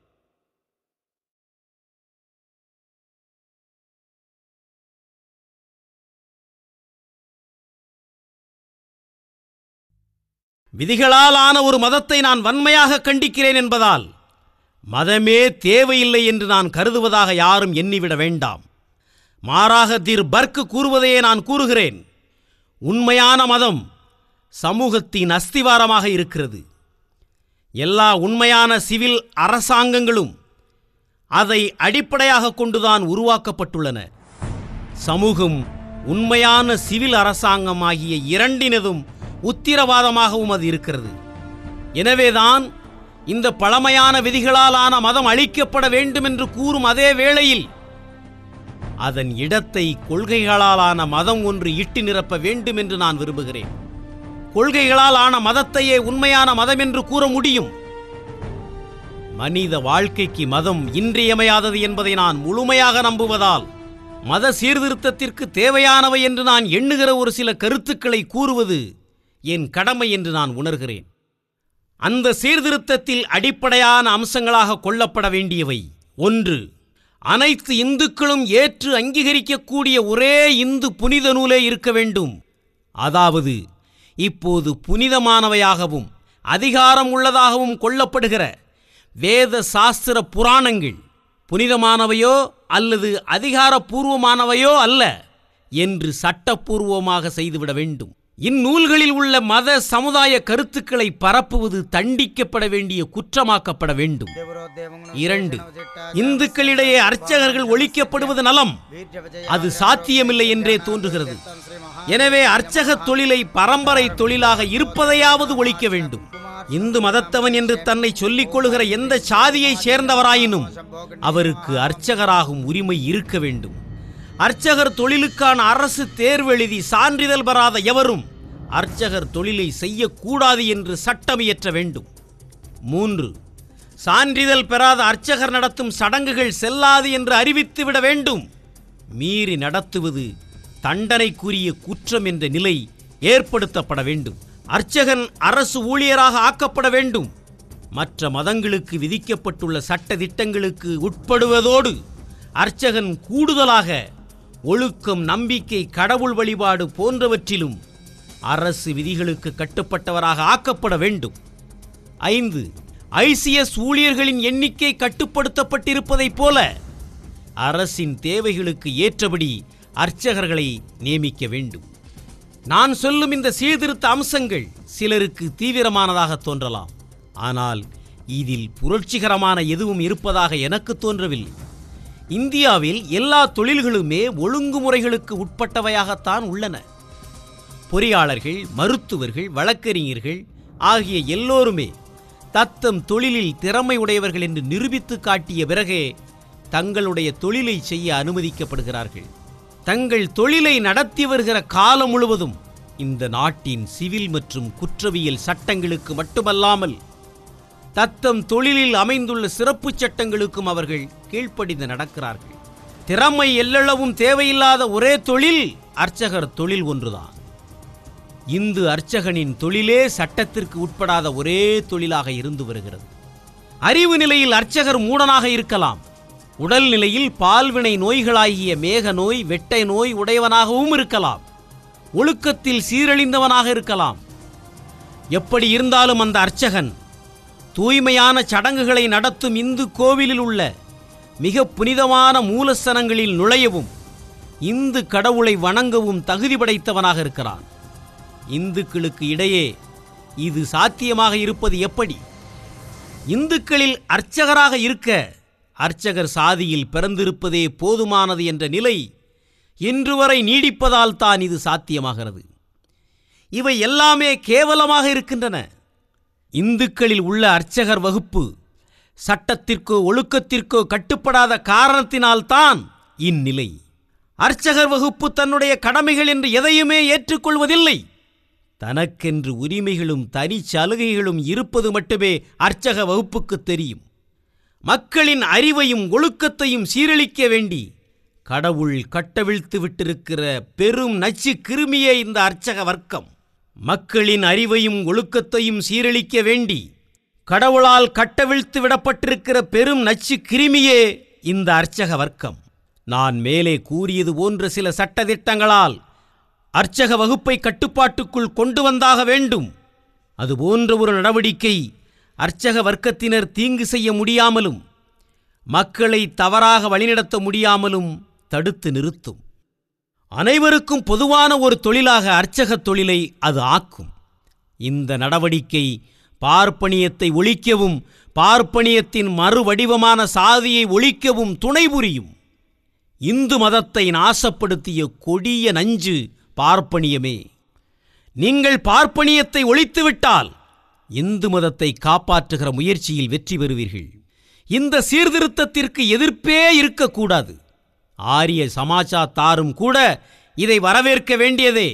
விதிகளால் ஆன ஒரு மதத்தை நான் வன்மையாக கண்டிக்கிறேன் என்பதால் மதமே தேவையில்லை என்று நான் கருதுவதாக யாரும் எண்ணிவிட வேண்டாம் மாறாக திர் பர்க் கூறுவதையே நான் கூறுகிறேன் உண்மையான மதம் சமூகத்தின் அஸ்திவாரமாக இருக்கிறது எல்லா உண்மையான சிவில் அரசாங்கங்களும் அதை அடிப்படையாக கொண்டுதான் உருவாக்கப்பட்டுள்ளன சமூகம் உண்மையான சிவில் அரசாங்கம் ஆகிய இரண்டினதும் உத்திரவாதமாகவும் அது இருக்கிறது எனவேதான் இந்த பழமையான விதிகளால் ஆன மதம் அழிக்கப்பட வேண்டும் என்று கூறும் அதே வேளையில் அதன் இடத்தை கொள்கைகளால் ஆன மதம் ஒன்று இட்டு நிரப்ப வேண்டும் என்று நான் விரும்புகிறேன் கொள்கைகளால் ஆன மதத்தையே உண்மையான மதம் என்று கூற முடியும் மனித வாழ்க்கைக்கு மதம் இன்றியமையாதது என்பதை நான் முழுமையாக நம்புவதால் மத சீர்திருத்தத்திற்கு தேவையானவை என்று நான் எண்ணுகிற ஒரு சில கருத்துக்களை கூறுவது என் கடமை என்று நான் உணர்கிறேன் அந்த சீர்திருத்தத்தில் அடிப்படையான அம்சங்களாக கொள்ளப்பட வேண்டியவை ஒன்று அனைத்து இந்துக்களும் ஏற்று அங்கீகரிக்கக்கூடிய ஒரே இந்து புனித நூலே இருக்க வேண்டும் அதாவது இப்போது புனிதமானவையாகவும் அதிகாரம் உள்ளதாகவும் கொள்ளப்படுகிற வேத சாஸ்திர புராணங்கள் புனிதமானவையோ அல்லது அதிகாரப்பூர்வமானவையோ அல்ல என்று சட்டப்பூர்வமாக செய்துவிட வேண்டும் இந்நூல்களில் உள்ள மத சமுதாய கருத்துக்களை பரப்புவது தண்டிக்கப்பட வேண்டிய குற்றமாக்கப்பட வேண்டும் இரண்டு இந்துக்களிடையே அர்ச்சகர்கள் ஒழிக்கப்படுவது நலம் அது சாத்தியமில்லை என்றே தோன்றுகிறது எனவே அர்ச்சக தொழிலை பரம்பரை தொழிலாக இருப்பதையாவது ஒழிக்க வேண்டும் இந்து மதத்தவன் என்று தன்னை சொல்லிக் கொள்கிற எந்த சாதியை சேர்ந்தவராயினும் அவருக்கு அர்ச்சகராகும் உரிமை இருக்க வேண்டும் அர்ச்சகர் தொழிலுக்கான அரசு தேர்வு எழுதி சான்றிதழ் பெறாத எவரும் அர்ச்சகர் தொழிலை செய்யக்கூடாது என்று சட்டம் இயற்ற வேண்டும் மூன்று சான்றிதழ் பெறாத அர்ச்சகர் நடத்தும் சடங்குகள் செல்லாது என்று அறிவித்துவிட வேண்டும் மீறி நடத்துவது தண்டனைக்குரிய குற்றம் என்ற நிலை ஏற்படுத்தப்பட வேண்டும் அர்ச்சகன் அரசு ஊழியராக ஆக்கப்பட வேண்டும் மற்ற மதங்களுக்கு விதிக்கப்பட்டுள்ள சட்ட திட்டங்களுக்கு உட்படுவதோடு அர்ச்சகன் கூடுதலாக ஒழுக்கம் நம்பிக்கை கடவுள் வழிபாடு போன்றவற்றிலும் அரசு விதிகளுக்கு கட்டுப்பட்டவராக ஆக்கப்பட வேண்டும் ஐந்து ஐசிஎஸ் ஊழியர்களின் எண்ணிக்கை கட்டுப்படுத்தப்பட்டிருப்பதைப் போல அரசின் தேவைகளுக்கு ஏற்றபடி அர்ச்சகர்களை நியமிக்க வேண்டும் நான் சொல்லும் இந்த சீர்திருத்த அம்சங்கள் சிலருக்கு தீவிரமானதாக தோன்றலாம் ஆனால் இதில் புரட்சிகரமான எதுவும் இருப்பதாக எனக்கு தோன்றவில்லை இந்தியாவில் எல்லா தொழில்களுமே ஒழுங்குமுறைகளுக்கு உட்பட்டவையாகத்தான் உள்ளன பொறியாளர்கள் மருத்துவர்கள் வழக்கறிஞர்கள் ஆகிய எல்லோருமே தத்தம் தொழிலில் திறமை உடையவர்கள் என்று நிரூபித்து காட்டிய பிறகே தங்களுடைய தொழிலை செய்ய அனுமதிக்கப்படுகிறார்கள் தங்கள் தொழிலை நடத்தி வருகிற காலம் முழுவதும் இந்த நாட்டின் சிவில் மற்றும் குற்றவியல் சட்டங்களுக்கு மட்டுமல்லாமல் தத்தம் தொழிலில் அமைந்துள்ள சிறப்பு சட்டங்களுக்கும் அவர்கள் கீழ்ப்படிந்து நடக்கிறார்கள் திறமை எல்லளவும் தேவையில்லாத ஒரே தொழில் அர்ச்சகர் தொழில் ஒன்றுதான் இந்து அர்ச்சகனின் தொழிலே சட்டத்திற்கு உட்படாத ஒரே தொழிலாக இருந்து வருகிறது அறிவு நிலையில் அர்ச்சகர் மூடனாக இருக்கலாம் உடல் நிலையில் பால்வினை நோய்களாகிய மேக நோய் வெட்டை நோய் உடையவனாகவும் இருக்கலாம் ஒழுக்கத்தில் சீரழிந்தவனாக இருக்கலாம் எப்படி இருந்தாலும் அந்த அர்ச்சகன் தூய்மையான சடங்குகளை நடத்தும் இந்து கோவிலில் உள்ள மிக புனிதமான மூலஸ்தனங்களில் நுழையவும் இந்து கடவுளை வணங்கவும் தகுதி படைத்தவனாக இருக்கிறான் இந்துக்களுக்கு இடையே இது சாத்தியமாக இருப்பது எப்படி இந்துக்களில் அர்ச்சகராக இருக்க அர்ச்சகர் சாதியில் பிறந்திருப்பதே போதுமானது என்ற நிலை இன்று வரை நீடிப்பதால் தான் இது சாத்தியமாகிறது இவை எல்லாமே கேவலமாக இருக்கின்றன இந்துக்களில் உள்ள அர்ச்சகர் வகுப்பு சட்டத்திற்கோ ஒழுக்கத்திற்கோ கட்டுப்படாத காரணத்தினால்தான் இந்நிலை அர்ச்சகர் வகுப்பு தன்னுடைய கடமைகள் என்று எதையுமே ஏற்றுக்கொள்வதில்லை தனக்கென்று உரிமைகளும் தனி சலுகைகளும் இருப்பது மட்டுமே அர்ச்சக வகுப்புக்கு தெரியும் மக்களின் அறிவையும் ஒழுக்கத்தையும் சீரழிக்க வேண்டி கடவுள் கட்டவிழ்த்து விட்டிருக்கிற பெரும் நச்சு கிருமியே இந்த அர்ச்சக வர்க்கம் மக்களின் அறிவையும் ஒழுக்கத்தையும் சீரழிக்க வேண்டி கடவுளால் கட்டவிழ்த்து விடப்பட்டிருக்கிற பெரும் நச்சு கிருமியே இந்த அர்ச்சக வர்க்கம் நான் மேலே கூறியது போன்ற சில சட்டதிட்டங்களால் அர்ச்சக வகுப்பை கட்டுப்பாட்டுக்குள் கொண்டு வந்தாக வேண்டும் அதுபோன்ற ஒரு நடவடிக்கை அர்ச்சக வர்க்கத்தினர் தீங்கு செய்ய முடியாமலும் மக்களை தவறாக வழிநடத்த முடியாமலும் தடுத்து நிறுத்தும் அனைவருக்கும் பொதுவான ஒரு தொழிலாக அர்ச்சகத் தொழிலை அது ஆக்கும் இந்த நடவடிக்கை பார்ப்பனியத்தை ஒழிக்கவும் பார்ப்பனியத்தின் மறுவடிவமான சாதியை ஒழிக்கவும் துணை புரியும் இந்து மதத்தை நாசப்படுத்திய கொடிய நஞ்சு பார்ப்பனியமே நீங்கள் பார்ப்பனியத்தை ஒழித்துவிட்டால் இந்து மதத்தை காப்பாற்றுகிற முயற்சியில் வெற்றி பெறுவீர்கள் இந்த சீர்திருத்தத்திற்கு எதிர்ப்பே இருக்கக்கூடாது ஆரிய சமாஜாத்தாரும் கூட இதை வரவேற்க வேண்டியதே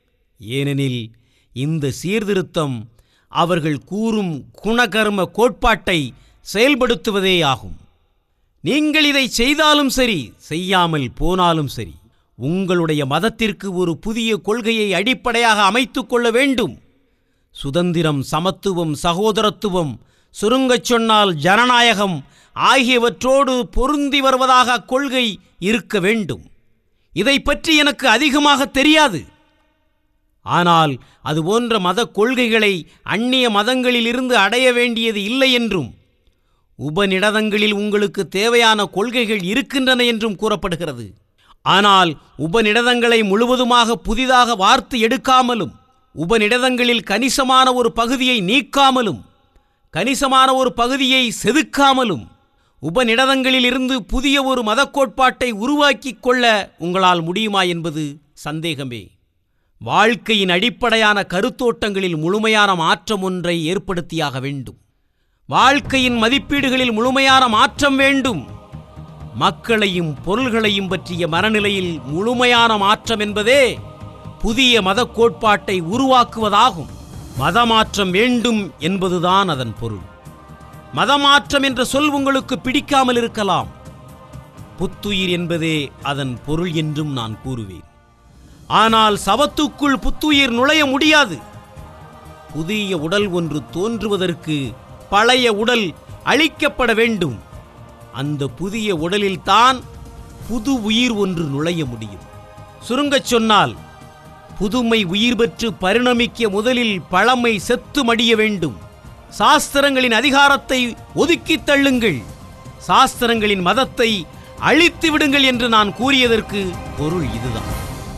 ஏனெனில் இந்த சீர்திருத்தம் அவர்கள் கூறும் குணகர்ம கோட்பாட்டை செயல்படுத்துவதே ஆகும் நீங்கள் இதை செய்தாலும் சரி செய்யாமல் போனாலும் சரி உங்களுடைய மதத்திற்கு ஒரு புதிய கொள்கையை அடிப்படையாக அமைத்துக் கொள்ள வேண்டும் சுதந்திரம் சமத்துவம் சகோதரத்துவம் சுருங்கச் சொன்னால் ஜனநாயகம் ஆகியவற்றோடு பொருந்தி வருவதாக அக்கொள்கை இருக்க வேண்டும் இதை பற்றி எனக்கு அதிகமாக தெரியாது ஆனால் அதுபோன்ற மதக் கொள்கைகளை அந்நிய மதங்களிலிருந்து அடைய வேண்டியது இல்லை என்றும் உபநிடதங்களில் உங்களுக்கு தேவையான கொள்கைகள் இருக்கின்றன என்றும் கூறப்படுகிறது ஆனால் உபநிடதங்களை முழுவதுமாக புதிதாக வார்த்து எடுக்காமலும் உபநிடதங்களில் கணிசமான ஒரு பகுதியை நீக்காமலும் கணிசமான ஒரு பகுதியை செதுக்காமலும் உபநிடதங்களில் இருந்து புதிய ஒரு மதக் கோட்பாட்டை உருவாக்கிக் கொள்ள உங்களால் முடியுமா என்பது சந்தேகமே வாழ்க்கையின் அடிப்படையான கருத்தோட்டங்களில் முழுமையான மாற்றம் ஒன்றை ஏற்படுத்தியாக வேண்டும் வாழ்க்கையின் மதிப்பீடுகளில் முழுமையான மாற்றம் வேண்டும் மக்களையும் பொருள்களையும் பற்றிய மனநிலையில் முழுமையான மாற்றம் என்பதே புதிய மதக் கோட்பாட்டை உருவாக்குவதாகும் மதமாற்றம் வேண்டும் என்பதுதான் அதன் பொருள் மதமாற்றம் என்ற சொல் உங்களுக்கு பிடிக்காமல் இருக்கலாம் புத்துயிர் என்பதே அதன் பொருள் என்றும் நான் கூறுவேன் ஆனால் சவத்துக்குள் புத்துயிர் நுழைய முடியாது புதிய உடல் ஒன்று தோன்றுவதற்கு பழைய உடல் அழிக்கப்பட வேண்டும் அந்த புதிய உடலில்தான் புது உயிர் ஒன்று நுழைய முடியும் சுருங்கச் சொன்னால் புதுமை உயிர் பெற்று பரிணமிக்க முதலில் பழமை செத்து மடிய வேண்டும் சாஸ்திரங்களின் அதிகாரத்தை ஒதுக்கித் தள்ளுங்கள் சாஸ்திரங்களின் மதத்தை அழித்து விடுங்கள் என்று நான் கூறியதற்கு பொருள் இதுதான்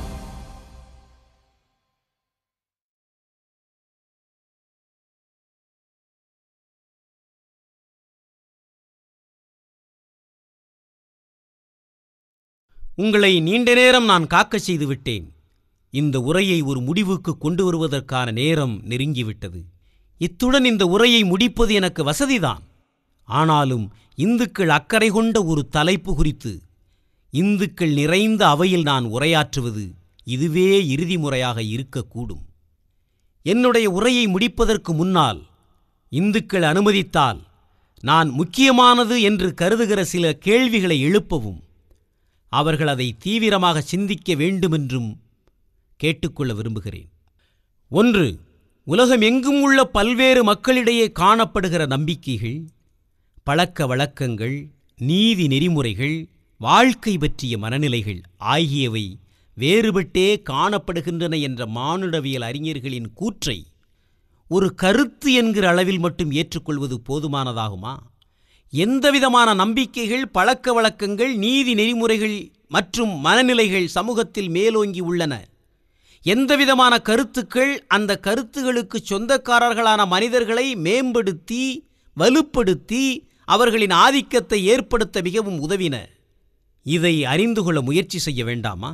உங்களை நீண்ட நேரம் நான் காக்கச் செய்து விட்டேன் இந்த உரையை ஒரு முடிவுக்கு கொண்டு வருவதற்கான நேரம் நெருங்கிவிட்டது இத்துடன் இந்த உரையை முடிப்பது எனக்கு வசதிதான் ஆனாலும் இந்துக்கள் அக்கறை கொண்ட ஒரு தலைப்பு குறித்து இந்துக்கள் நிறைந்த அவையில் நான் உரையாற்றுவது இதுவே இறுதி முறையாக இருக்கக்கூடும் என்னுடைய உரையை முடிப்பதற்கு முன்னால் இந்துக்கள் அனுமதித்தால் நான் முக்கியமானது என்று கருதுகிற சில கேள்விகளை எழுப்பவும் அவர்கள் அதை தீவிரமாக சிந்திக்க வேண்டுமென்றும் கேட்டுக்கொள்ள விரும்புகிறேன் ஒன்று உலகம் எங்கும் உள்ள பல்வேறு மக்களிடையே காணப்படுகிற நம்பிக்கைகள் பழக்க வழக்கங்கள் நீதி நெறிமுறைகள் வாழ்க்கை பற்றிய மனநிலைகள் ஆகியவை வேறுபட்டே காணப்படுகின்றன என்ற மானுடவியல் அறிஞர்களின் கூற்றை ஒரு கருத்து என்கிற அளவில் மட்டும் ஏற்றுக்கொள்வது போதுமானதாகுமா எந்தவிதமான நம்பிக்கைகள் பழக்க வழக்கங்கள் நீதி நெறிமுறைகள் மற்றும் மனநிலைகள் சமூகத்தில் மேலோங்கி உள்ளன எந்தவிதமான கருத்துக்கள் அந்த கருத்துகளுக்கு சொந்தக்காரர்களான மனிதர்களை மேம்படுத்தி வலுப்படுத்தி அவர்களின் ஆதிக்கத்தை ஏற்படுத்த மிகவும் உதவின இதை அறிந்து கொள்ள முயற்சி செய்ய வேண்டாமா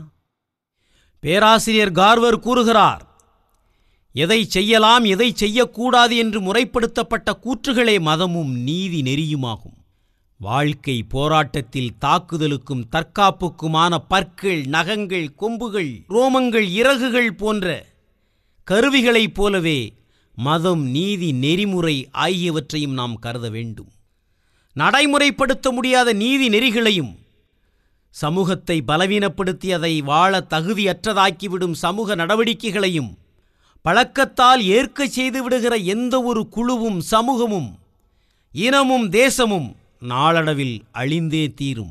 பேராசிரியர் கார்வர் கூறுகிறார் எதை செய்யலாம் எதை செய்யக்கூடாது என்று முறைப்படுத்தப்பட்ட கூற்றுகளே மதமும் நீதி நெறியுமாகும் வாழ்க்கை போராட்டத்தில் தாக்குதலுக்கும் தற்காப்புக்குமான பற்கள் நகங்கள் கொம்புகள் ரோமங்கள் இறகுகள் போன்ற கருவிகளைப் போலவே மதம் நீதி நெறிமுறை ஆகியவற்றையும் நாம் கருத வேண்டும் நடைமுறைப்படுத்த முடியாத நீதி நெறிகளையும் சமூகத்தை பலவீனப்படுத்தி அதை வாழ தகுதியற்றதாக்கிவிடும் சமூக நடவடிக்கைகளையும் பழக்கத்தால் ஏற்க செய்து விடுகிற எந்த ஒரு குழுவும் சமூகமும் இனமும் தேசமும் நாளடைவில் அழிந்தே தீரும்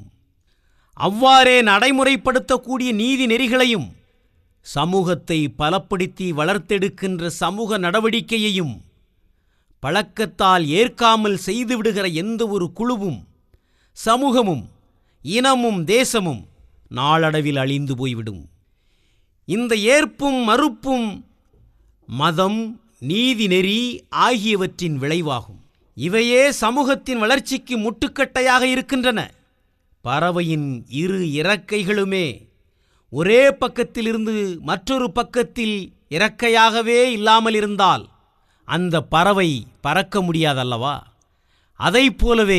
அவ்வாறே நடைமுறைப்படுத்தக்கூடிய நீதி நெறிகளையும் சமூகத்தை பலப்படுத்தி வளர்த்தெடுக்கின்ற சமூக நடவடிக்கையையும் பழக்கத்தால் ஏற்காமல் செய்துவிடுகிற எந்த ஒரு குழுவும் சமூகமும் இனமும் தேசமும் நாளடைவில் அழிந்து போய்விடும் இந்த ஏற்பும் மறுப்பும் மதம் நீதிநெறி ஆகியவற்றின் விளைவாகும் இவையே சமூகத்தின் வளர்ச்சிக்கு முட்டுக்கட்டையாக இருக்கின்றன பறவையின் இரு இறக்கைகளுமே ஒரே பக்கத்திலிருந்து மற்றொரு பக்கத்தில் இறக்கையாகவே இல்லாமல் இருந்தால் அந்த பறவை பறக்க முடியாதல்லவா அதைப் போலவே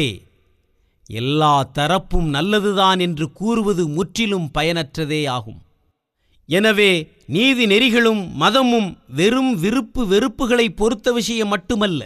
எல்லா தரப்பும் நல்லதுதான் என்று கூறுவது முற்றிலும் பயனற்றதே ஆகும் எனவே நீதி நெறிகளும் மதமும் வெறும் விருப்பு வெறுப்புகளை பொறுத்த விஷயம் மட்டுமல்ல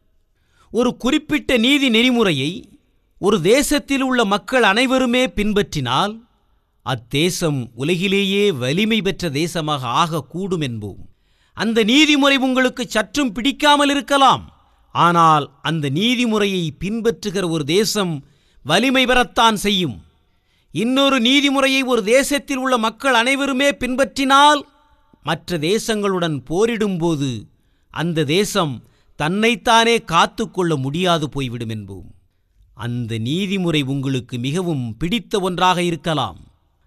ஒரு குறிப்பிட்ட நீதி நெறிமுறையை ஒரு தேசத்தில் உள்ள மக்கள் அனைவருமே பின்பற்றினால் அத்தேசம் உலகிலேயே வலிமை பெற்ற தேசமாக ஆகக்கூடும் என்போம் அந்த நீதிமுறை உங்களுக்கு சற்றும் பிடிக்காமல் இருக்கலாம் ஆனால் அந்த நீதிமுறையை பின்பற்றுகிற ஒரு தேசம் வலிமை பெறத்தான் செய்யும் இன்னொரு நீதிமுறையை ஒரு தேசத்தில் உள்ள மக்கள் அனைவருமே பின்பற்றினால் மற்ற தேசங்களுடன் போரிடும்போது அந்த தேசம் தன்னைத்தானே காத்துக்கொள்ள முடியாது போய்விடும் என்போம் அந்த நீதிமுறை உங்களுக்கு மிகவும் பிடித்த ஒன்றாக இருக்கலாம்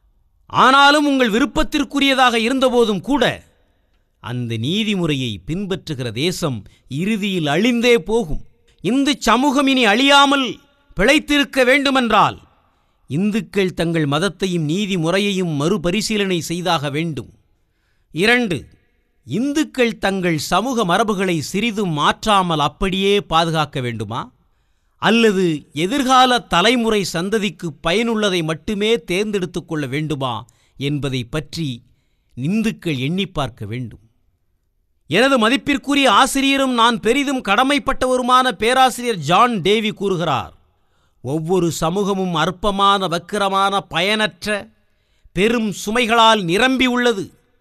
ஆனாலும் உங்கள் விருப்பத்திற்குரியதாக இருந்தபோதும் கூட அந்த நீதிமுறையை பின்பற்றுகிற தேசம் இறுதியில் அழிந்தே போகும் இந்து சமூகம் இனி அழியாமல் பிழைத்திருக்க வேண்டுமென்றால் இந்துக்கள் தங்கள் மதத்தையும் நீதிமுறையையும் மறுபரிசீலனை செய்தாக வேண்டும் இரண்டு இந்துக்கள் தங்கள் சமூக மரபுகளை சிறிதும் மாற்றாமல் அப்படியே பாதுகாக்க வேண்டுமா அல்லது எதிர்கால தலைமுறை சந்ததிக்கு பயனுள்ளதை மட்டுமே தேர்ந்தெடுத்துக் கொள்ள வேண்டுமா என்பதை பற்றி இந்துக்கள் எண்ணி பார்க்க வேண்டும் எனது மதிப்பிற்குரிய ஆசிரியரும் நான் பெரிதும் கடமைப்பட்டவருமான பேராசிரியர் ஜான் டேவி கூறுகிறார் ஒவ்வொரு சமூகமும் அற்பமான வக்கிரமான பயனற்ற பெரும் சுமைகளால் நிரம்பி உள்ளது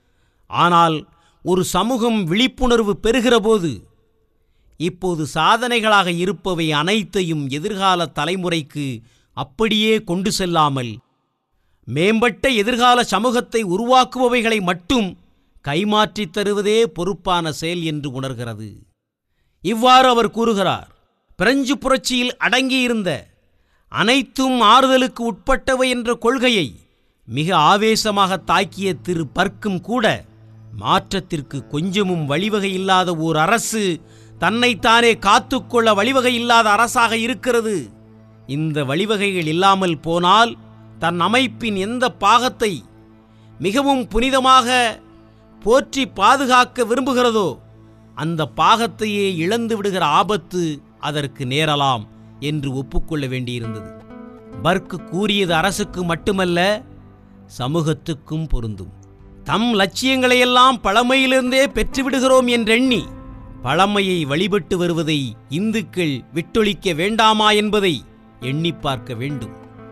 ஆனால் ஒரு சமூகம் விழிப்புணர்வு பெறுகிறபோது இப்போது சாதனைகளாக இருப்பவை அனைத்தையும் எதிர்கால தலைமுறைக்கு அப்படியே கொண்டு செல்லாமல் மேம்பட்ட எதிர்கால சமூகத்தை உருவாக்குபவைகளை மட்டும் கைமாற்றித் தருவதே பொறுப்பான செயல் என்று உணர்கிறது இவ்வாறு அவர் கூறுகிறார் பிரெஞ்சு புரட்சியில் அடங்கியிருந்த அனைத்தும் ஆறுதலுக்கு உட்பட்டவை என்ற கொள்கையை மிக ஆவேசமாக தாக்கிய திரு பர்க்கும் கூட மாற்றத்திற்கு கொஞ்சமும் வழிவகை இல்லாத ஓர் அரசு தன்னைத்தானே காத்துக்கொள்ள வழிவகை இல்லாத அரசாக இருக்கிறது இந்த வழிவகைகள் இல்லாமல் போனால் தன் அமைப்பின் எந்த பாகத்தை மிகவும் புனிதமாக போற்றி பாதுகாக்க விரும்புகிறதோ அந்த பாகத்தையே இழந்து விடுகிற ஆபத்து அதற்கு நேரலாம் என்று ஒப்புக்கொள்ள வேண்டியிருந்தது பர்க் கூறியது அரசுக்கு மட்டுமல்ல சமூகத்துக்கும் பொருந்தும் தம் லட்சியங்களையெல்லாம் பழமையிலிருந்தே பெற்றுவிடுகிறோம் என்றெண்ணி பழமையை வழிபட்டு வருவதை இந்துக்கள் விட்டொழிக்க வேண்டாமா என்பதை எண்ணி பார்க்க வேண்டும்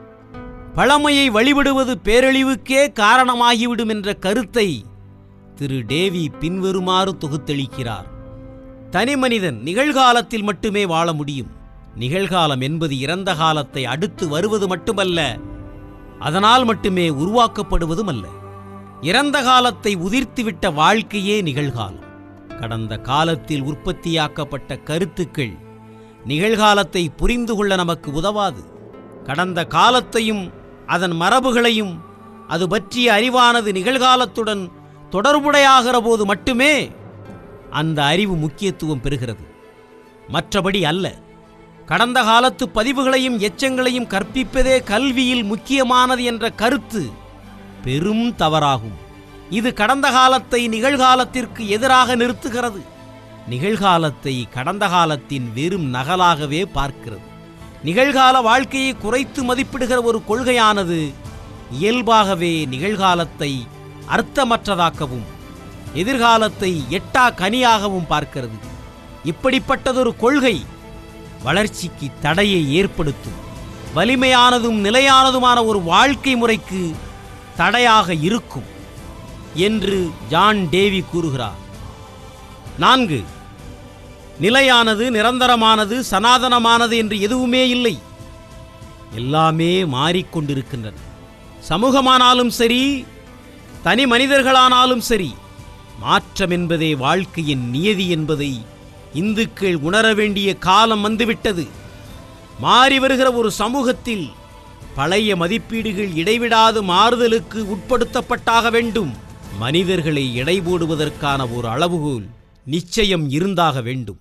பழமையை வழிபடுவது பேரழிவுக்கே காரணமாகிவிடும் என்ற கருத்தை திரு டேவி பின்வருமாறு தொகுத்தளிக்கிறார் தனிமனிதன் நிகழ்காலத்தில் மட்டுமே வாழ முடியும் நிகழ்காலம் என்பது இறந்த காலத்தை அடுத்து வருவது மட்டுமல்ல அதனால் மட்டுமே உருவாக்கப்படுவதும் அல்ல இறந்த காலத்தை உதிர்த்துவிட்ட வாழ்க்கையே நிகழ்காலம் கடந்த காலத்தில் உற்பத்தியாக்கப்பட்ட கருத்துக்கள் நிகழ்காலத்தை புரிந்து கொள்ள நமக்கு உதவாது கடந்த காலத்தையும் அதன் மரபுகளையும் அது பற்றிய அறிவானது நிகழ்காலத்துடன் தொடர்புடையாகிற போது மட்டுமே அந்த அறிவு முக்கியத்துவம் பெறுகிறது மற்றபடி அல்ல கடந்த காலத்து பதிவுகளையும் எச்சங்களையும் கற்பிப்பதே கல்வியில் முக்கியமானது என்ற கருத்து பெரும் தவறாகும் இது கடந்த காலத்தை நிகழ்காலத்திற்கு எதிராக நிறுத்துகிறது நிகழ்காலத்தை கடந்த காலத்தின் வெறும் நகலாகவே பார்க்கிறது நிகழ்கால வாழ்க்கையை குறைத்து மதிப்பிடுகிற ஒரு கொள்கையானது இயல்பாகவே நிகழ்காலத்தை அர்த்தமற்றதாக்கவும் எதிர்காலத்தை எட்டா கனியாகவும் பார்க்கிறது இப்படிப்பட்டதொரு கொள்கை வளர்ச்சிக்கு தடையை ஏற்படுத்தும் வலிமையானதும் நிலையானதுமான ஒரு வாழ்க்கை முறைக்கு தடையாக இருக்கும் என்று ஜான் டேவி கூறுகிறார் நான்கு நிலையானது நிரந்தரமானது சனாதனமானது என்று எதுவுமே இல்லை எல்லாமே மாறிக்கொண்டிருக்கின்றன சமூகமானாலும் சரி தனி மனிதர்களானாலும் சரி மாற்றம் என்பதே வாழ்க்கையின் நியதி என்பதை இந்துக்கள் உணர வேண்டிய காலம் வந்துவிட்டது மாறி வருகிற ஒரு சமூகத்தில் பழைய மதிப்பீடுகள் இடைவிடாது மாறுதலுக்கு உட்படுத்தப்பட்டாக வேண்டும் மனிதர்களை எடை போடுவதற்கான ஒரு அளவுகோல் நிச்சயம் இருந்தாக வேண்டும்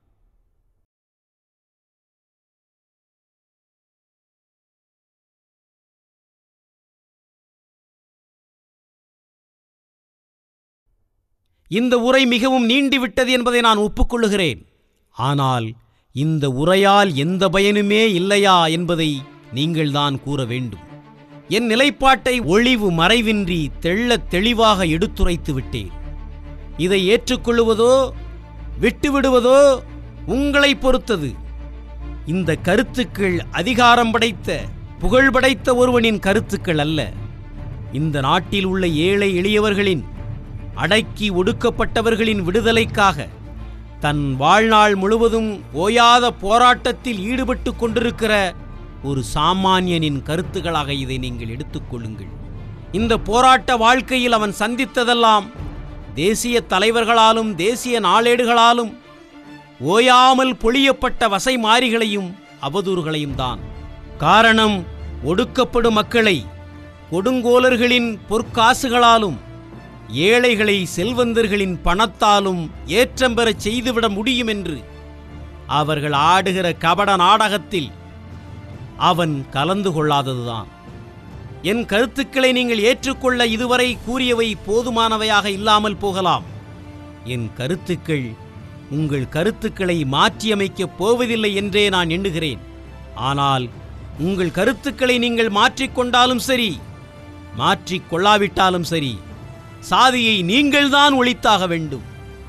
இந்த உரை மிகவும் நீண்டிவிட்டது என்பதை நான் ஒப்புக்கொள்ளுகிறேன் ஆனால் இந்த உரையால் எந்த பயனுமே இல்லையா என்பதை நீங்கள்தான் கூற வேண்டும் என் நிலைப்பாட்டை ஒளிவு மறைவின்றி தெள்ளத் தெளிவாக எடுத்துரைத்து விட்டேன் இதை ஏற்றுக்கொள்ளுவதோ விட்டுவிடுவதோ உங்களை பொறுத்தது இந்த கருத்துக்கள் அதிகாரம் படைத்த புகழ் படைத்த ஒருவனின் கருத்துக்கள் அல்ல இந்த நாட்டில் உள்ள ஏழை எளியவர்களின் அடக்கி ஒடுக்கப்பட்டவர்களின் விடுதலைக்காக தன் வாழ்நாள் முழுவதும் ஓயாத போராட்டத்தில் ஈடுபட்டு கொண்டிருக்கிற ஒரு சாமானியனின் கருத்துக்களாக இதை நீங்கள் எடுத்துக்கொள்ளுங்கள் இந்த போராட்ட வாழ்க்கையில் அவன் சந்தித்ததெல்லாம் தேசிய தலைவர்களாலும் தேசிய நாளேடுகளாலும் ஓயாமல் பொழியப்பட்ட வசை மாறிகளையும் அவதூறுகளையும் தான் காரணம் ஒடுக்கப்படும் மக்களை கொடுங்கோலர்களின் பொற்காசுகளாலும் ஏழைகளை செல்வந்தர்களின் பணத்தாலும் ஏற்றம் பெறச் செய்துவிட முடியும் என்று அவர்கள் ஆடுகிற கபட நாடகத்தில் அவன் கலந்து கொள்ளாததுதான் என் கருத்துக்களை நீங்கள் ஏற்றுக்கொள்ள இதுவரை கூறியவை போதுமானவையாக இல்லாமல் போகலாம் என் கருத்துக்கள் உங்கள் கருத்துக்களை மாற்றியமைக்கப் போவதில்லை என்றே நான் எண்ணுகிறேன் ஆனால் உங்கள் கருத்துக்களை நீங்கள் மாற்றிக்கொண்டாலும் சரி மாற்றிக் கொள்ளாவிட்டாலும் சரி சாதியை நீங்கள்தான் ஒழித்தாக வேண்டும்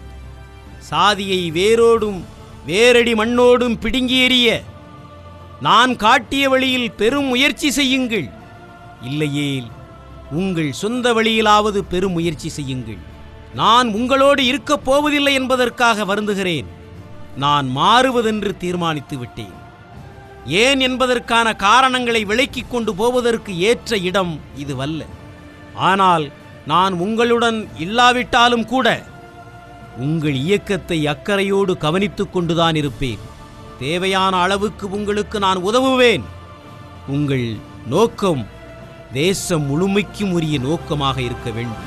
சாதியை வேரோடும் வேரடி மண்ணோடும் பிடுங்கி எறிய நான் காட்டிய வழியில் பெரும் முயற்சி செய்யுங்கள் இல்லையேல் உங்கள் சொந்த வழியிலாவது பெரும் முயற்சி செய்யுங்கள் நான் உங்களோடு இருக்கப் போவதில்லை என்பதற்காக வருந்துகிறேன் நான் மாறுவதென்று தீர்மானித்து விட்டேன் ஏன் என்பதற்கான காரணங்களை விளக்கிக் கொண்டு போவதற்கு ஏற்ற இடம் இதுவல்ல ஆனால் நான் உங்களுடன் இல்லாவிட்டாலும் கூட உங்கள் இயக்கத்தை அக்கறையோடு கவனித்துக் கொண்டுதான் இருப்பேன் தேவையான அளவுக்கு உங்களுக்கு நான் உதவுவேன் உங்கள் நோக்கம் தேசம் முழுமைக்கும் உரிய நோக்கமாக இருக்க வேண்டும்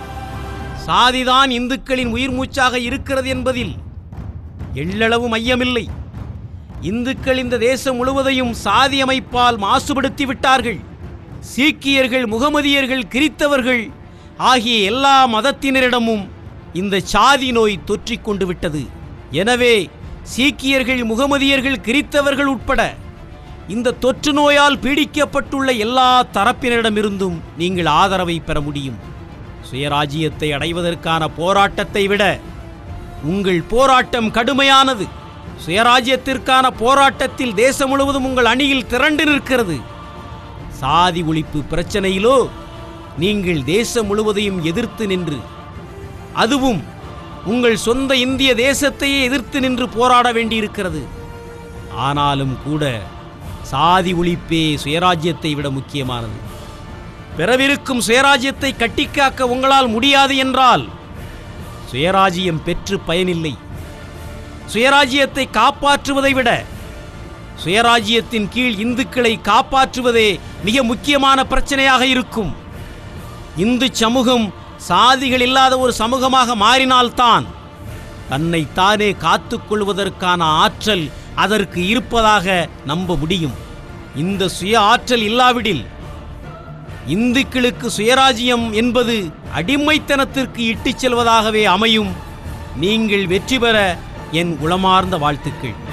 சாதிதான் இந்துக்களின் உயிர் மூச்சாக இருக்கிறது என்பதில் எள்ளளவு மையமில்லை இந்துக்கள் இந்த தேசம் முழுவதையும் சாதி அமைப்பால் மாசுபடுத்தி விட்டார்கள் சீக்கியர்கள் முகமதியர்கள் கிறித்தவர்கள் ஆகிய எல்லா மதத்தினரிடமும் இந்த சாதி நோய் தொற்றிக் கொண்டு விட்டது எனவே சீக்கியர்கள் முகமதியர்கள் கிறித்தவர்கள் உட்பட இந்த தொற்று நோயால் பீடிக்கப்பட்டுள்ள எல்லா தரப்பினரிடமிருந்தும் நீங்கள் ஆதரவை பெற முடியும் சுயராஜ்யத்தை அடைவதற்கான போராட்டத்தை விட உங்கள் போராட்டம் கடுமையானது சுயராஜ்யத்திற்கான போராட்டத்தில் தேசம் முழுவதும் உங்கள் அணியில் திரண்டு நிற்கிறது சாதி ஒழிப்பு பிரச்சனையிலோ நீங்கள் தேசம் முழுவதையும் எதிர்த்து நின்று அதுவும் உங்கள் சொந்த இந்திய தேசத்தையே எதிர்த்து நின்று போராட வேண்டியிருக்கிறது ஆனாலும் கூட சாதி ஒழிப்பே சுயராஜ்யத்தை விட முக்கியமானது பிறவிருக்கும் சுயராஜ்யத்தை கட்டிக்காக்க உங்களால் முடியாது என்றால் சுயராஜ்யம் பெற்று பயனில்லை சுயராஜ்யத்தை காப்பாற்றுவதை விட சுயராஜ்யத்தின் கீழ் இந்துக்களை காப்பாற்றுவதே மிக முக்கியமான பிரச்சனையாக இருக்கும் இந்து சமூகம் சாதிகள் இல்லாத ஒரு சமூகமாக மாறினால்தான் தன்னை தானே காத்துக்கொள்வதற்கான ஆற்றல் அதற்கு இருப்பதாக நம்ப முடியும் இந்த சுய ஆற்றல் இல்லாவிடில் இந்துக்களுக்கு சுயராஜ்யம் என்பது அடிமைத்தனத்திற்கு இட்டுச் செல்வதாகவே அமையும் நீங்கள் வெற்றி பெற என் உளமார்ந்த வாழ்த்துக்கள்